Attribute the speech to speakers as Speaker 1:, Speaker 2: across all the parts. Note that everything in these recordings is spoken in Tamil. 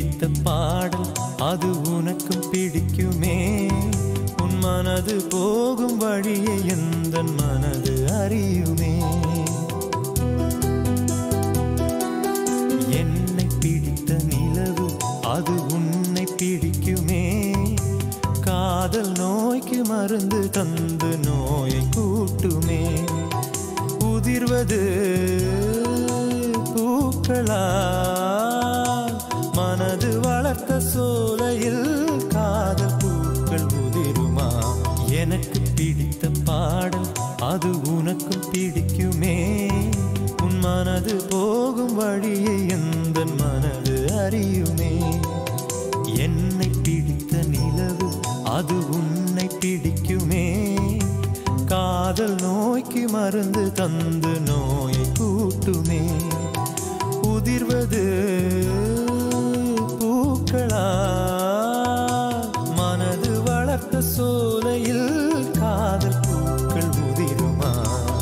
Speaker 1: பிடித்த பாடல் அது உனக்கும் பிடிக்குமே உன் மனது போகும் வழியை எந்த மனது அறியுமே என்னை பிடித்த நிலவு அது உன்னை பிடிக்குமே காதல் நோய்க்கு மருந்து தந்து நோயை கூட்டுமே உதிர்வது பூக்களா மனது வளர்த்த சோலையில் காதல் பூக்கள் உதிருமா எனக்கு பிடித்த பாடல் அது உனக்கும் பிடிக்குமே உன் மனது போகும் வழியை எந்த மனது அறியுமே என்னை பிடித்த நிலவு அது உன்னை பிடிக்குமே காதல் நோய்க்கு மருந்து தந்து நோயை கூட்டுமே உதிர்வது பூக்களா மனது வளர்த்த சோலையில் காதல் பூக்கள் உதிருமா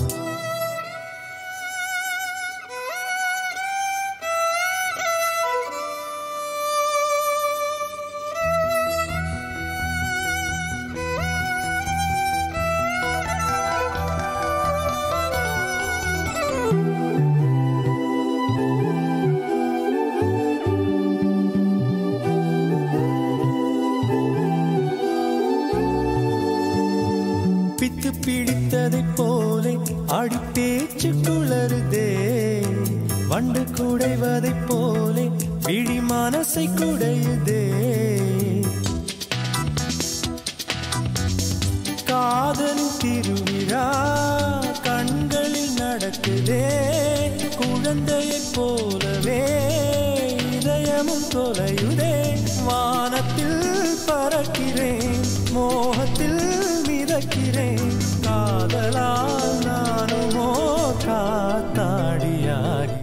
Speaker 1: பித்து பிடித்ததைப் போலே அடி பேச்சு குளறுதே வண்டு குடைவதைப் போலே விழி மனசை குடையுதே காதலின் திருவிழா கண்களில் நடக்குதே குழந்தையைப் போலவே இதயமும் தொலையுதே வானத்தில் பறக்கிறேன் மோகத்தில் மிதக்கிறேன் காதலால் நானுமோ காத்தாடியாகி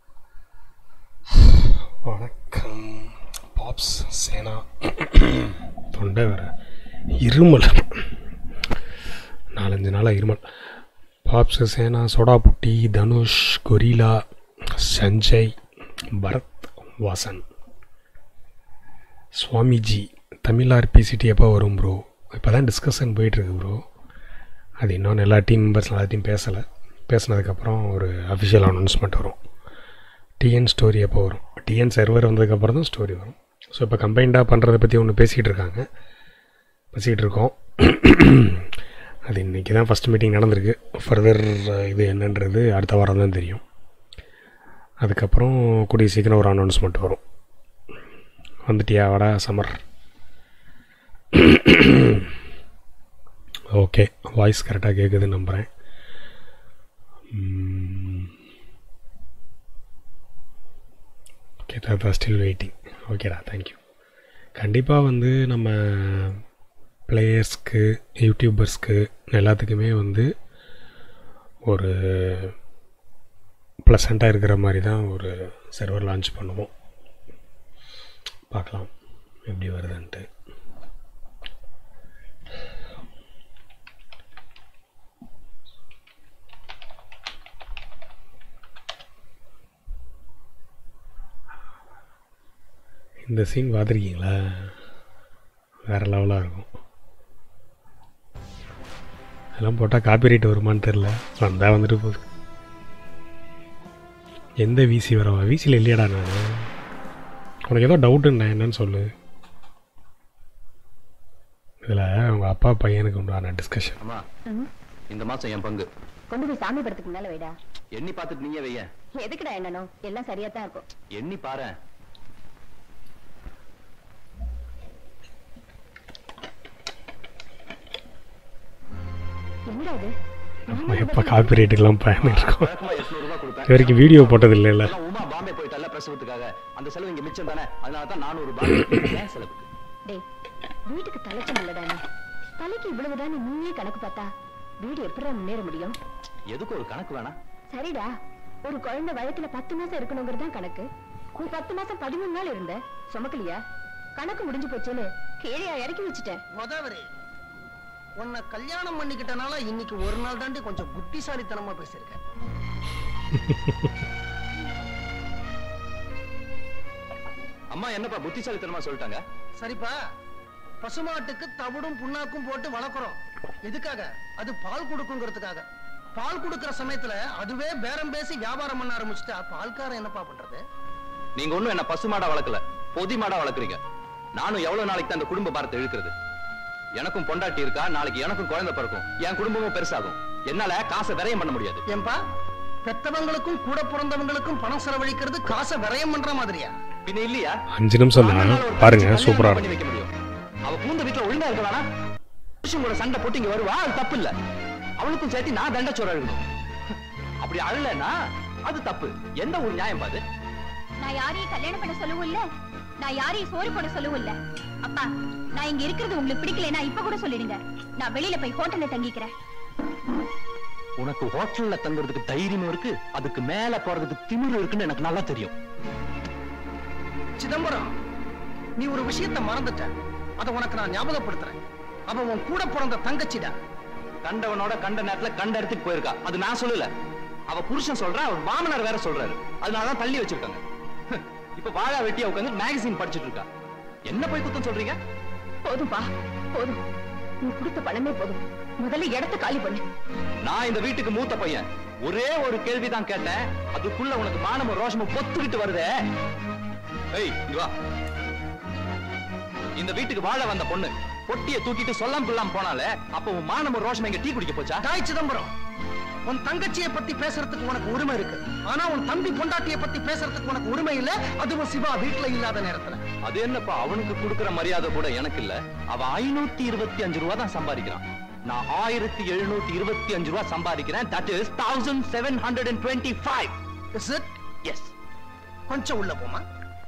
Speaker 2: வணக்கம் பாப்ஸ் சேனா தொண்டை வேற இருமல் நாலஞ்சு நாளாக இருமல் பாப்ஸ் சேனா சோடா புட்டி தனுஷ் கொரிலா சஞ்சய் பரத் வாசன் சுவாமிஜி தமிழ் ஆர்பிசிடி எப்போ வரும் ப்ரோ இப்போ தான் டிஸ்கஷன் போயிட்டுருக்கு ப்ரோ அது இன்னொன்று எல்லா டீம் மெம்பர்ஸ் எல்லாத்தையும் பேசலை பேசினதுக்கப்புறம் ஒரு அஃபிஷியல் அனௌன்ஸ்மெண்ட் வரும் டிஎன் ஸ்டோரி எப்போ வரும் டிஎன் சர்வர் வந்ததுக்கப்புறம் தான் ஸ்டோரி வரும் ஸோ இப்போ கம்பைண்டாக பண்ணுறதை பற்றி ஒன்று பேசிகிட்டு இருக்காங்க பேசிகிட்டு இருக்கோம் அது இன்றைக்கி தான் ஃபஸ்ட் மீட்டிங் நடந்திருக்கு ஃபர்தர் இது என்னன்றது அடுத்த வாரம் தான் தெரியும் அதுக்கப்புறம் கூடிய சீக்கிரம் ஒரு அனௌன்ஸ்மெண்ட் வரும் வந்துட்டியா வாடா சமர் ஓகே வாய்ஸ் கரெக்டாக கேட்குதுன்னு நம்புகிறேன் ஓகே தான் ஸ்டில் வெயிட்டிங் ஓகேடா தேங்க்யூ கண்டிப்பாக வந்து நம்ம பிளேயர்ஸ்க்கு யூடியூபர்ஸ்க்கு எல்லாத்துக்குமே வந்து ஒரு ப்ளசண்ட்டாக இருக்கிற மாதிரி தான் ஒரு சர்வர் லான்ச் பண்ணுவோம் பார்க்கலாம் எப்படி வருதுன்ட்டு இந்த சீன் பார்த்துருக்கீங்களா வேறு லெவலாக இருக்கும் அதெல்லாம் போட்டால் காப்பிரைட் வருமான்னு தெரில வந்தால் வந்துட்டு போகுது எந்த விசி வரவா விசியில் இல்லையாடா நான் உனக்கு ஏதோ டவுட்டுண்ணே என்னன்னு சொல்லு இதில் அவங்க அப்பா பையனுக்கு உண்டான டிஸ்கஷன்
Speaker 3: அம்மா இந்த மாசம் என் பங்கு
Speaker 4: கொண்டு போய் சாமி படத்துக்கு மேல வைடா
Speaker 3: எண்ணி பார்த்துட்டு நீயே வையேன்
Speaker 4: எதுக்குடா என்னனோ எல்லாம் சரியா தான் இருக்கும்
Speaker 3: எண்ணி பாரு
Speaker 4: என்னடா இது
Speaker 2: நம்ம எப்போ காப்பிரைட்டுக்கெல்லாம் பயன் இருக்கும்
Speaker 3: வழக்கமா எட்நூறு ரூபாய் கொடுப்பேன்
Speaker 2: இது வரைக்கும் வீடியோ போட்டது இல்லைல்ல
Speaker 3: ஆனா உமா பாம்பே போயிட்டல்ல பிரசவத்துக்காக அந்த செலவு இங்க மிச்சம் தானே அதனால தான் நானூறு ரூபாய் ஏன் செலவுக்கு
Speaker 4: டேய் வீட்டுக்கு தலைச்சம் இல்லடா நீ தலைக்கு இவ்வளவுதான் நீயே கணக்கு பார்த்தா வீடு எப்படிடா முன்னேற முடியும்
Speaker 3: எதுக்கு ஒரு கணக்கு வேணாம்
Speaker 4: சரிடா ஒரு குழந்தை வயத்துல பத்து மாசம் இருக்கணுங்கிறது தான் கணக்கு நீ பத்து மாசம் பதிமூணு நாள் இருந்த சுமக்கலையா கணக்கு முடிஞ்சு போச்சுன்னு கீழே இறக்கி வச்சுட்டேன்
Speaker 5: உதவரு உன்னை கல்யாணம் பண்ணிக்கிட்டனால இன்னைக்கு ஒரு நாள் தாண்டி கொஞ்சம் புத்திசாலித்தனமா பேசியிருக்க
Speaker 3: அம்மா என்னப்பா புத்திசாலித்தனமா சொல்லிட்டாங்க
Speaker 5: சரிப்பா பசுமாட்டுக்கு தவிடும் புண்ணாக்கும் போட்டு வளர்க்குறோம் எதுக்காக அது பால் கொடுக்குங்கிறதுக்காக பால் கொடுக்கிற சமயத்துல அதுவே பேரம் பேசி வியாபாரம் பண்ண ஆரம்பிச்சுட்டா பால்காரன் என்னப்பா பண்றது
Speaker 3: நீங்க ஒண்ணும் என்ன பசு மாடா வளர்க்கல பொதி மாடா வளர்க்குறீங்க நானும் எவ்வளவு நாளைக்கு தான் அந்த குடும்ப பாரத்தை இழுக்கிறது எனக்கும் பொண்டாட்டி இருக்கா நாளைக்கு எனக்கும் குழந்தை பிறக்கும் என் குடும்பமும் பெருசாகும் என்னால காசை விரயம் பண்ண முடியாது
Speaker 5: ஏன்பா பெத்தவங்களுக்கும் கூட பிறந்தவங்களுக்கும் பணம் செலவழிக்கிறது காசை விரயம் பண்ற மாதிரியா
Speaker 3: பின்ன இல்லையா
Speaker 2: அஞ்சு நிமிஷம் தான்
Speaker 3: ஆனாலும் ஒரு
Speaker 2: பாருங்க
Speaker 3: கல்யாணம்
Speaker 2: சூப்பராக
Speaker 3: பண்ணி
Speaker 2: இருக்கும்
Speaker 3: வைக்க முடியும் அவ பூந்த வீட்டுல ஒழுங்கா இருக்க வேணா புருஷன் கூட சண்டை போட்டு இங்க வருவா அது தப்பு இல்ல அவளுக்கும் சேர்த்து நான் தண்டச்சோர அழுகணும் அப்படி அழலன்னா அது தப்பு எந்த ஒரு நியாயம் பாது
Speaker 4: நான் யாரையும் கல்யாணம் பண்ண சொல்லவும் இல்ல நான் யாரையும் சோறு போட சொல்லவும் இல்ல அப்பா நான் இங்க இருக்கிறது உங்களுக்கு பிடிக்கலைன்னா இப்ப கூட சொல்லிடுங்க நான் வெளியில போய் ஹோட்டல்ல தங்கிக்கிறேன்
Speaker 3: உனக்கு ஹோட்டல்ல தங்குறதுக்கு தைரியமும் இருக்கு அதுக்கு மேல போறதுக்கு திமிரு இருக்குன்னு எனக்கு நல்லா தெரியும்
Speaker 5: சிதம்பரம் நீ ஒரு விஷயத்தை மறந்துட்ட அதை உனக்கு நான் ஞாபகப்படுத்துறேன் அவ உன் கூட பிறந்த தங்கச்சிடா
Speaker 3: கண்டவனோட கண்ட நேரத்துல கண்ட இடத்துக்கு போயிருக்கா அது நான் சொல்லல அவ புருஷன் சொல்றா அவர் மாமனார் வேற சொல்றாரு அதனாலதான் தள்ளி வச்சிருக்காங்க இப்ப வாழா வெட்டியா உட்காந்து மேகசின் படிச்சிட்டு இருக்கா என்ன போய் குத்தம் சொல்றீங்க
Speaker 4: போதும்பா போதும் நீ கொடுத்த பணமே போதும் முதல்ல இடத்த காலி பண்ணு
Speaker 3: நான் இந்த வீட்டுக்கு மூத்த பையன் ஒரே ஒரு கேள்விதான் கேட்டேன் அதுக்குள்ள உனக்கு மானமும் ரோஷமும் பொத்துக்கிட்டு வருதே ஏய் இங்க வா இந்த வீட்டுக்கு வாழ வந்த பொண்ணு பொட்டிய தூக்கிட்டு சொல்லாம் கொள்ளாம போனாலே அப்ப உன் மானமும் ரோஷம் இங்க டீ குடிக்க போச்சா
Speaker 5: தாய் சிதம்பரம் உன் தங்கச்சியை பத்தி பேசுறதுக்கு உனக்கு உரிமை இருக்கு ஆனா உன் தம்பி பொண்டாட்டியை பத்தி பேசுறதுக்கு உனக்கு உரிமை இல்ல அதுவும் சிவா வீட்டுல இல்லாத நேரத்துல
Speaker 3: அது என்னப்பா அவனுக்கு கொடுக்கிற மரியாதை கூட எனக்கு இல்ல அவன் ஐநூத்தி இருபத்தி அஞ்சு ரூபா தான் சம்பாதிக்கிறான் நான் ஆயிரத்தி எழுநூத்தி இருபத்தி அஞ்சு ரூபா சம்பாதிக்கிறேன் that is thousand seven hundred and twenty five
Speaker 5: Is it?
Speaker 3: Yes
Speaker 5: கொஞ்சம் உள்ள போமா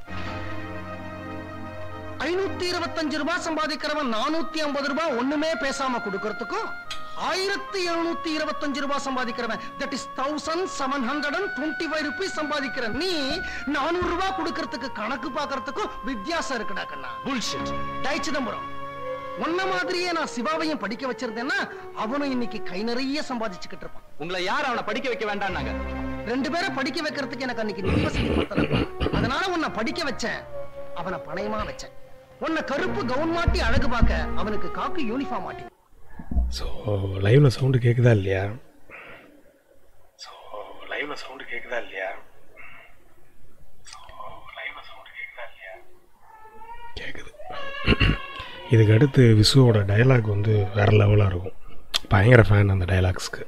Speaker 5: ஐநூத்தி இருபத்தஞ்சு ரூபாய் சம்பாதிக்கிறவன் நானூத்தி ஐம்பது ரூபாய் ஒண்ணுமே பேசாம கொடுக்கறதுக்கும் ஆயிரத்தி எழுநூத்தி இருபத்தஞ்சு ரூபாய் சம்பாதிக்கிறவன் that is thousand seven hundred and twenty five rupees சம்பாதிக்கிற நீ நானூறு ரூபாய் கொடுக்கறதுக்கு கணக்கு பாக்குறதுக்கும் வித்தியாசம் இருக்குடா கண்ணா
Speaker 3: புல்ஷிட்
Speaker 5: டை சிதம்பரம் உன்ன மாதிரியே நான் சிவாவையும் படிக்க வச்சிருந்தேன்னா அவனும் இன்னைக்கு கை நிறைய சம்பாதிச்சுக்கிட்டு இருப்பான்
Speaker 3: உங்களை யார் அவனை படிக்க வைக்க வேண்டாம்னாங்க
Speaker 5: ரெண்டு பேரை படிக்க வைக்கிறதுக்கு எனக்கு அன்னைக்கு நிர்வசதி பத்தலப்பா அதனால உன்னை படிக்க வச்சேன் அவனை பணயமா வச்சேன் உன்னை கருப்பு கவுன் மாட்டி அழகு பார்க்க அவனுக்கு காக்கு யூனிஃபார்ம் மாட்டி
Speaker 2: ஸோ லைவில் சவுண்டு கேட்குதா இல்லையா ஸோ லைவில் சவுண்டு கேட்குதா இல்லையா ஸோ லைவில் சவுண்டு கேட்குதா இல்லையா கேட்குது இதுக்கு அடுத்து விசுவோட டயலாக் வந்து வேறு லெவலாக இருக்கும் பயங்கர ஃபேன் அந்த டயலாக்ஸ்க்கு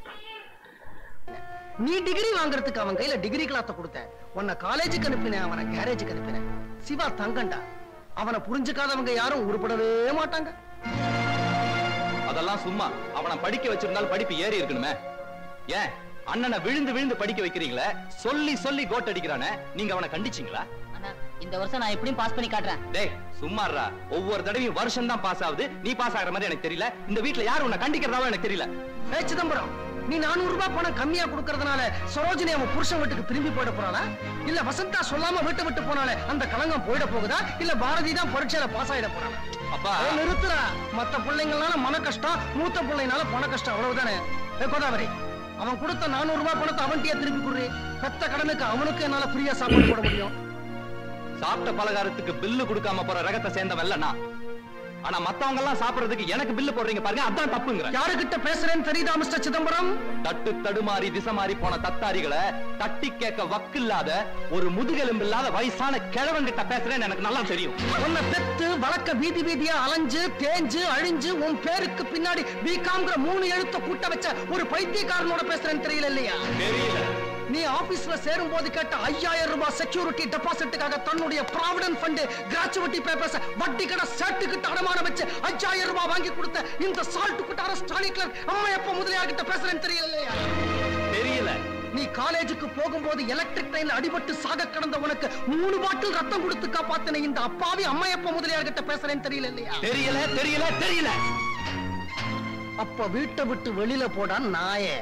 Speaker 5: நீ டிகிரி வாங்குறதுக்கு அவன் கையில டிகிரி கிளாத்த கொடுத்தேன் உன்னை காலேஜுக்கு அனுப்பினேன் அவனை கேரேஜுக்கு அனுப்பினேன் சிவா தங்கண்டா அவனை புரிஞ்சுக்காதவங்க யாரும் உருப்படவே மாட்டாங்க
Speaker 3: அதெல்லாம் சும்மா அவனை படிக்க வச்சிருந்தாலும் படிப்பு ஏறி இருக்கணுமே ஏன் அண்ணனை விழுந்து விழுந்து படிக்க வைக்கிறீங்களே சொல்லி சொல்லி கோட் அடிக்கிறானே நீங்க அவனை கண்டிச்சீங்களா
Speaker 6: அண்ணா இந்த வருஷம் நான் எப்படியும் பாஸ் பண்ணி காட்டுறேன்
Speaker 3: டேய் சும்மாறா ஒவ்வொரு தடவையும் வருஷம் தான் பாஸ் ஆகுது நீ பாஸ் ஆகுற மாதிரி எனக்கு தெரியல இந்த வீட்ல யார் உன்னை கண்டிக்கிறதாவோ எனக்கு தெரியல
Speaker 5: ஏய் சிதம்பரம் நீ நானூறு ரூபாய் பணம் கம்மியா கொடுக்கறதுனால சரோஜினி அவன் புருஷன் வீட்டுக்கு திரும்பி போயிட போறாளா இல்ல வசந்தா சொல்லாம வீட்டை விட்டு போனாலே அந்த களங்கம் போயிட போகுதா இல்ல பாரதி தான் பரீட்சையில பாஸ் ஆயிட போறாளா
Speaker 3: அப்பா
Speaker 5: ஏய், நிறுத்துறா மத்த பிள்ளைங்களால மன கஷ்டம் மூத்த பிள்ளைனால பண கஷ்டம் அவ்வளவுதானே ஏய், கோதாவரி அவன் கொடுத்த நானூறு ரூபாய் பணத்தை அவன்கிட்டயே திருப்பி குடுறி பெத்த கடனுக்கு அவனுக்கு என்னால ஃப்ரீயா சாப்பாடு போட முடியும்
Speaker 3: சாப்பிட்ட பலகாரத்துக்கு பில்லு கொடுக்காம போற ரகத்தை சேர்ந்தவன் இல்ல நான் ஆனா மத்தவங்க எல்லாம் சாப்பிடுறதுக்கு எனக்கு பில்லு போடுறீங்க பாருங்க அதான் தப்புங்கிறேன்
Speaker 5: யாருகிட்ட பேசுறேன்னு தெரியுதா மிஸ்டர் சிதம்பரம்
Speaker 3: தட்டு தடுமாறி திசை மாறி போன தத்தாரிகளை தட்டி கேட்க வக்கில்லாத ஒரு முதுகெலும்பு இல்லாத வயசான கிழவன் கிட்ட பேசுறேன்னு எனக்கு நல்லா தெரியும்
Speaker 5: உன்னை பெத்து வழக்க வீதி வீதியா அலைஞ்சு தேஞ்சு அழிஞ்சு உன் பேருக்கு பின்னாடி பிகாம்ங்கிற மூணு எழுத்த கூட்ட வச்ச ஒரு பைத்தியக்காரனோட பேசுறேன்னு தெரியல இல்லையா
Speaker 3: தெரியல
Speaker 5: நீ ஆபீஸ்ல சேரும் போது கேட்ட ஐயாயிரம் ரூபாய் செக்யூரிட்டி டெபாசிட்டுக்காக தன்னுடைய ப்ராவிடன்ட் ஃபண்ட் கிராச்சுவிட்டி பேப்பர்ஸ் வட்டி கடை சேட்டுக்கிட்ட அடமான வச்சு ஐயாயிரம் ரூபாய் வாங்கி கொடுத்த இந்த சால்ட் குட்டார ஸ்டாலின் கிளர்க் அம்மா எப்ப முதலியார் கிட்ட பேசுறேன்னு தெரியல இல்லையா
Speaker 3: தெரியல
Speaker 5: நீ காலேஜுக்கு போகும்போது எலக்ட்ரிக் ட்ரெயின்ல அடிபட்டு சாக கிடந்த உனக்கு மூணு பாட்டில் ரத்தம் கொடுத்து காப்பாத்தின இந்த அப்பாவி அம்மையப்ப முதலியார் கிட்ட பேசுறேன்னு தெரியல இல்லையா
Speaker 3: தெரியல தெரியல தெரியல
Speaker 5: அப்ப வீட்டை விட்டு வெளியில போடா நாயே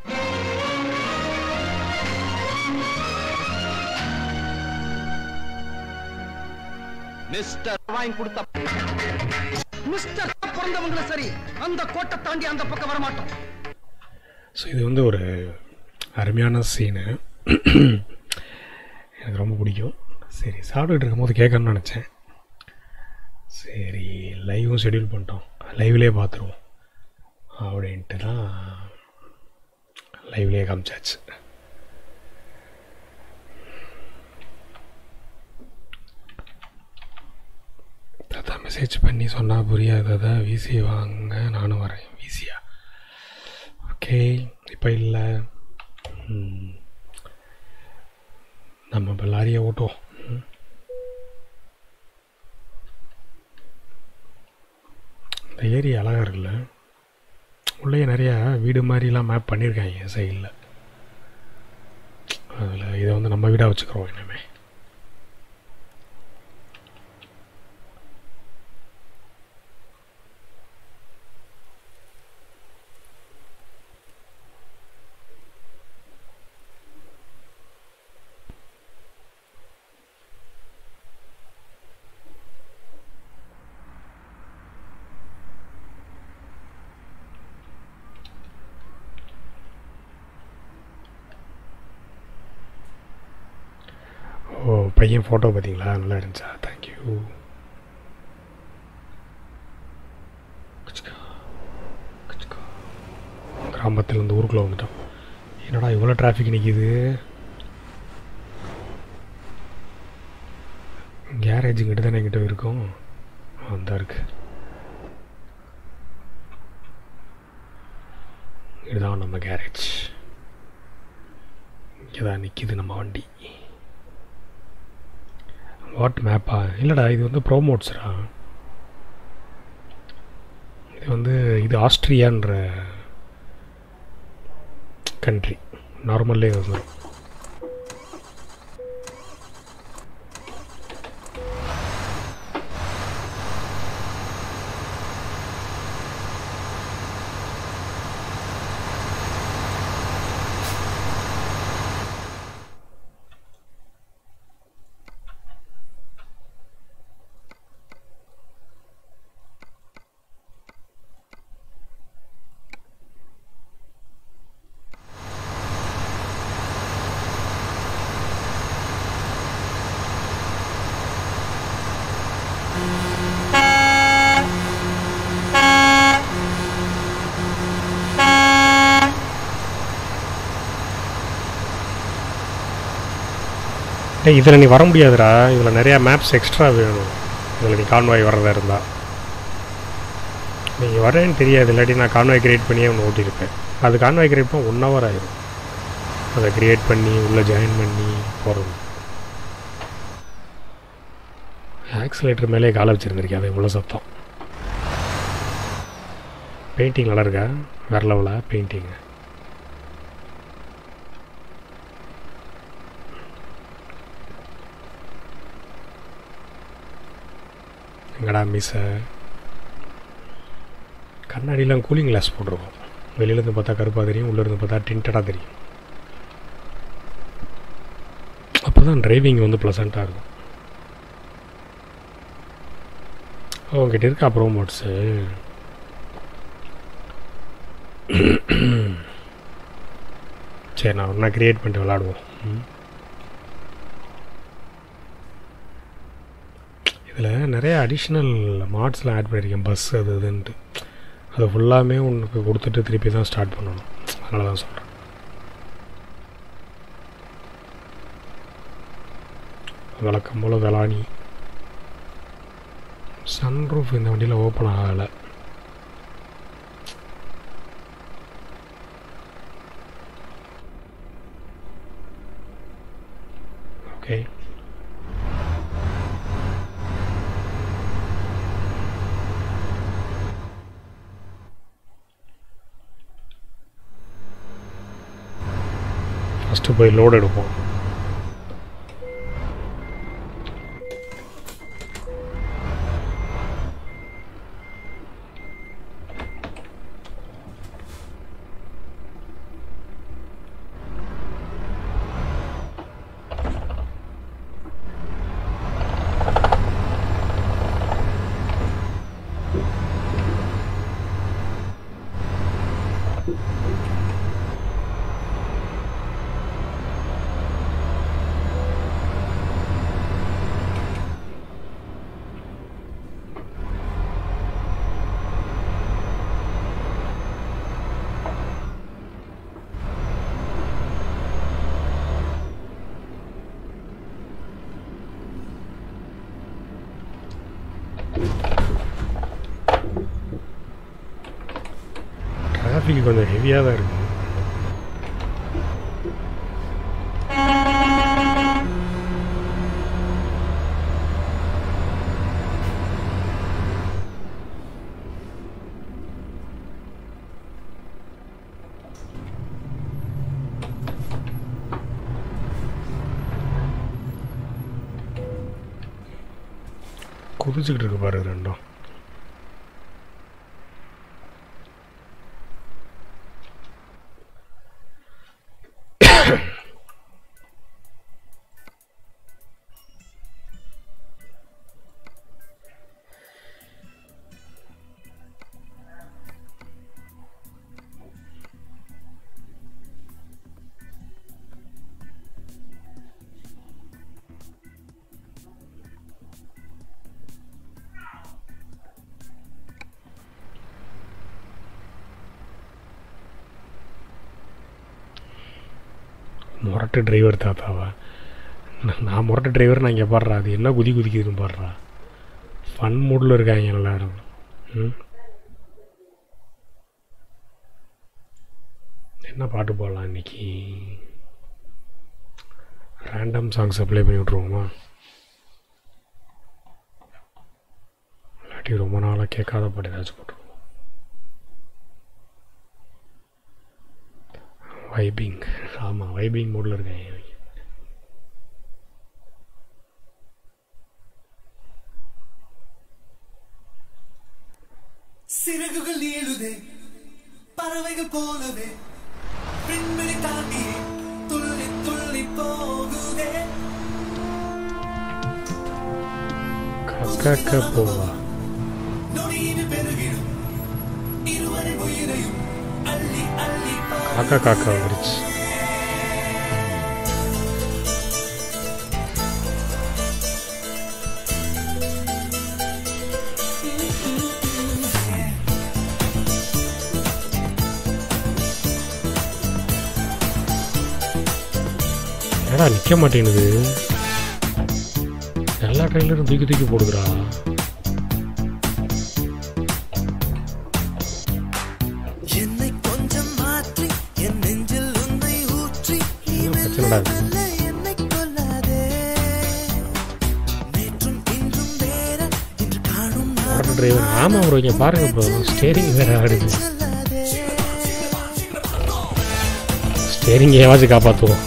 Speaker 3: மிஸ்டர் வாங்கி கொடுத்த
Speaker 5: மிஸ்டர் பிறந்தவங்களும் சரி அந்த கோட்டை தாண்டி அந்த பக்கம் வர மாட்டோம்
Speaker 2: ஸோ இது வந்து ஒரு அருமையான சீனு எனக்கு ரொம்ப பிடிக்கும் சரி சாப்பிட்டுட்டு இருக்கும்போது கேட்கணும்னு நினச்சேன் சரி லைவும் ஷெட்யூல் பண்ணிட்டோம் லைவ்லேயே பார்த்துருவோம் அப்படின்ட்டு தான் லைவ்லேயே காமிச்சாச்சு தாத்தா மெசேஜ் பண்ணி சொன்னால் புரியாது தாத்தா விசி வாங்க நானும் வரேன் விசியா ஓகே இப்போ இல்லை ம். நம்ம இப்போ லாரியை ஓட்டுவோம் ம். இந்த ஏரியா அழகாக இருக்குல்ல உள்ளே நிறையா வீடு மாதிரிலாம் மேப் பண்ணியிருக்காங்க சைடில் அதில் இதை வந்து நம்ம வீடாக வச்சுக்கிறோம் இனிமே ஓ பையன் ஃபோட்டோ பார்த்தீங்களா நல்லா இருந்துச்சா தேங்க்யூ கிராமத்தில் இருந்து ஊருக்குள்ளே வந்துட்டோம் என்னடா இவ்வளோ டிராஃபிக் நிற்கிது கேரேஜ் கிட்ட தானே எங்கிட்ட இருக்கும் அந்த இருக்கு இதுதான் நம்ம கேரேஜ் இங்கே தான் நிற்கிது நம்ம வண்டி வாட் மேப்பா இல்லைடா இது வந்து ப்ரோமோட்ஸ்ரா இது வந்து இது ஆஸ்ட்ரியான்ற கண்ட்ரி நார்மல்லே வந்துடும் டேய் இதில் நீ வர முடியாதுடா இதில் நிறையா மேப்ஸ் எக்ஸ்ட்ரா வேணும் இதில் நீ கான்வாய் வர்றதா இருந்தால் நீங்கள் வரேன்னு தெரியாது இல்லாட்டி நான் கான்வாய் கிரியேட் பண்ணியே ஒன்று ஓட்டியிருப்பேன் அது கான்வாய் கிரியேட் பண்ண ஒன் ஹவர் ஆயிரும் அதை கிரியேட் பண்ணி உள்ளே ஜாயின் பண்ணி போகிறது ஆக்சிலேட்டர் மேலே காலை வச்சுருந்துருக்கேன் அது இவ்வளோ சத்தம் பெயிண்டிங் நல்லா இருக்கா வேறு லெவலாக பெயிண்டிங்கு எங்கடா மிஸ்ஸை கண்ணாடிலாம் கூலிங் கிளாஸ் போட்டிருக்கோம் வெளியிலேருந்து பார்த்தா கருப்பாக தெரியும் உள்ளேருந்து பார்த்தா டிண்டடாக தெரியும் அப்போ தான் டிரைவிங் வந்து ப்ளசண்ட்டாக இருக்கும் ஓ உங்ககிட்ட இருக்கா ப்ரோமோட்ஸு சரி நான் ஒன்றா க்ரியேட் பண்ணிட்டு விளாடுவோம் ம் இதில் நிறைய அடிஷ்னல் மாட்ஸ்லாம் ஆட் பண்ணியிருக்கேன் பஸ் அது இதுன்ட்டு அது ஃபுல்லாமே உனக்கு கொடுத்துட்டு திருப்பி தான் ஸ்டார்ட் பண்ணணும் அதனால தான் சொல்கிறேன் வழக்கம் போல் வெளானி சன்ரூஃப் இந்த வண்டியில் ஓப்பன் ஆகலை ஓகே ஃபஸ்ட்டு போய் லோடு எடுப்போம் டிராஃபிக் கொஞ்சம் ஹெவியாக தான் இருக்குது குதிச்சுக்கிட்டு இருக்கு பாரு ரெண்டும் முரட்டு டிரைவர் தாத்தாவா நான் நான் முரட்டு டிரைவர் நான் இங்கே பாடுறா அது என்ன குதி குதிக்குதுன்னு பாடுறா ஃபன் மூடில் இருக்காங்க எல்லாரும் ம் என்ன பாட்டு போடலாம் இன்னைக்கு ரேண்டம் சாங்ஸ் அப்ளை பண்ணி விட்ருவோமா இல்லாட்டி ரொம்ப நாளாக கேட்காத பாட்டு ஏதாச்சும் போட்டுருவோம் வைபிங் ஆமாம் வைபிங் மூடில் இருக்கேன் இவங்க.
Speaker 1: சிறகுகள் நீளுதே பறவைகள் போலவே விண்வெளி தாண்டி துள்ளி துள்ளி போகுதே
Speaker 2: கக்க போவா
Speaker 1: நொடியில் பெருகிடும் இருவரை உயிரையும் அள்ளி அள்ளி பா
Speaker 2: காக்கா காக்கா வந்துருச்சு என்னடா நிற்க மாட்டேங்குது எல்லா ட்ரெயிலரும் தூக்கி தூக்கி போடுதுடா
Speaker 1: என்னை கொஞ்சம் மாற்றி என் நெஞ்சில் உன்னை ஊற்றி நீ
Speaker 2: என்ன பிரச்சனைடா இது?
Speaker 1: மெல்ல என்னை கொல்லாதே நேற்றும் இன்றும் வேற இன்று காணும்
Speaker 2: ஆட்டோ டிரைவர் ஆமாம் ப்ரோ இங்கே பாருங்க ப்ரோ ஸ்டேரிங் வேறு ஆடுது
Speaker 1: சொல்லாதே
Speaker 2: ஸ்டேரிங் ஏவாச்சும் காப்பாற்றுவோம்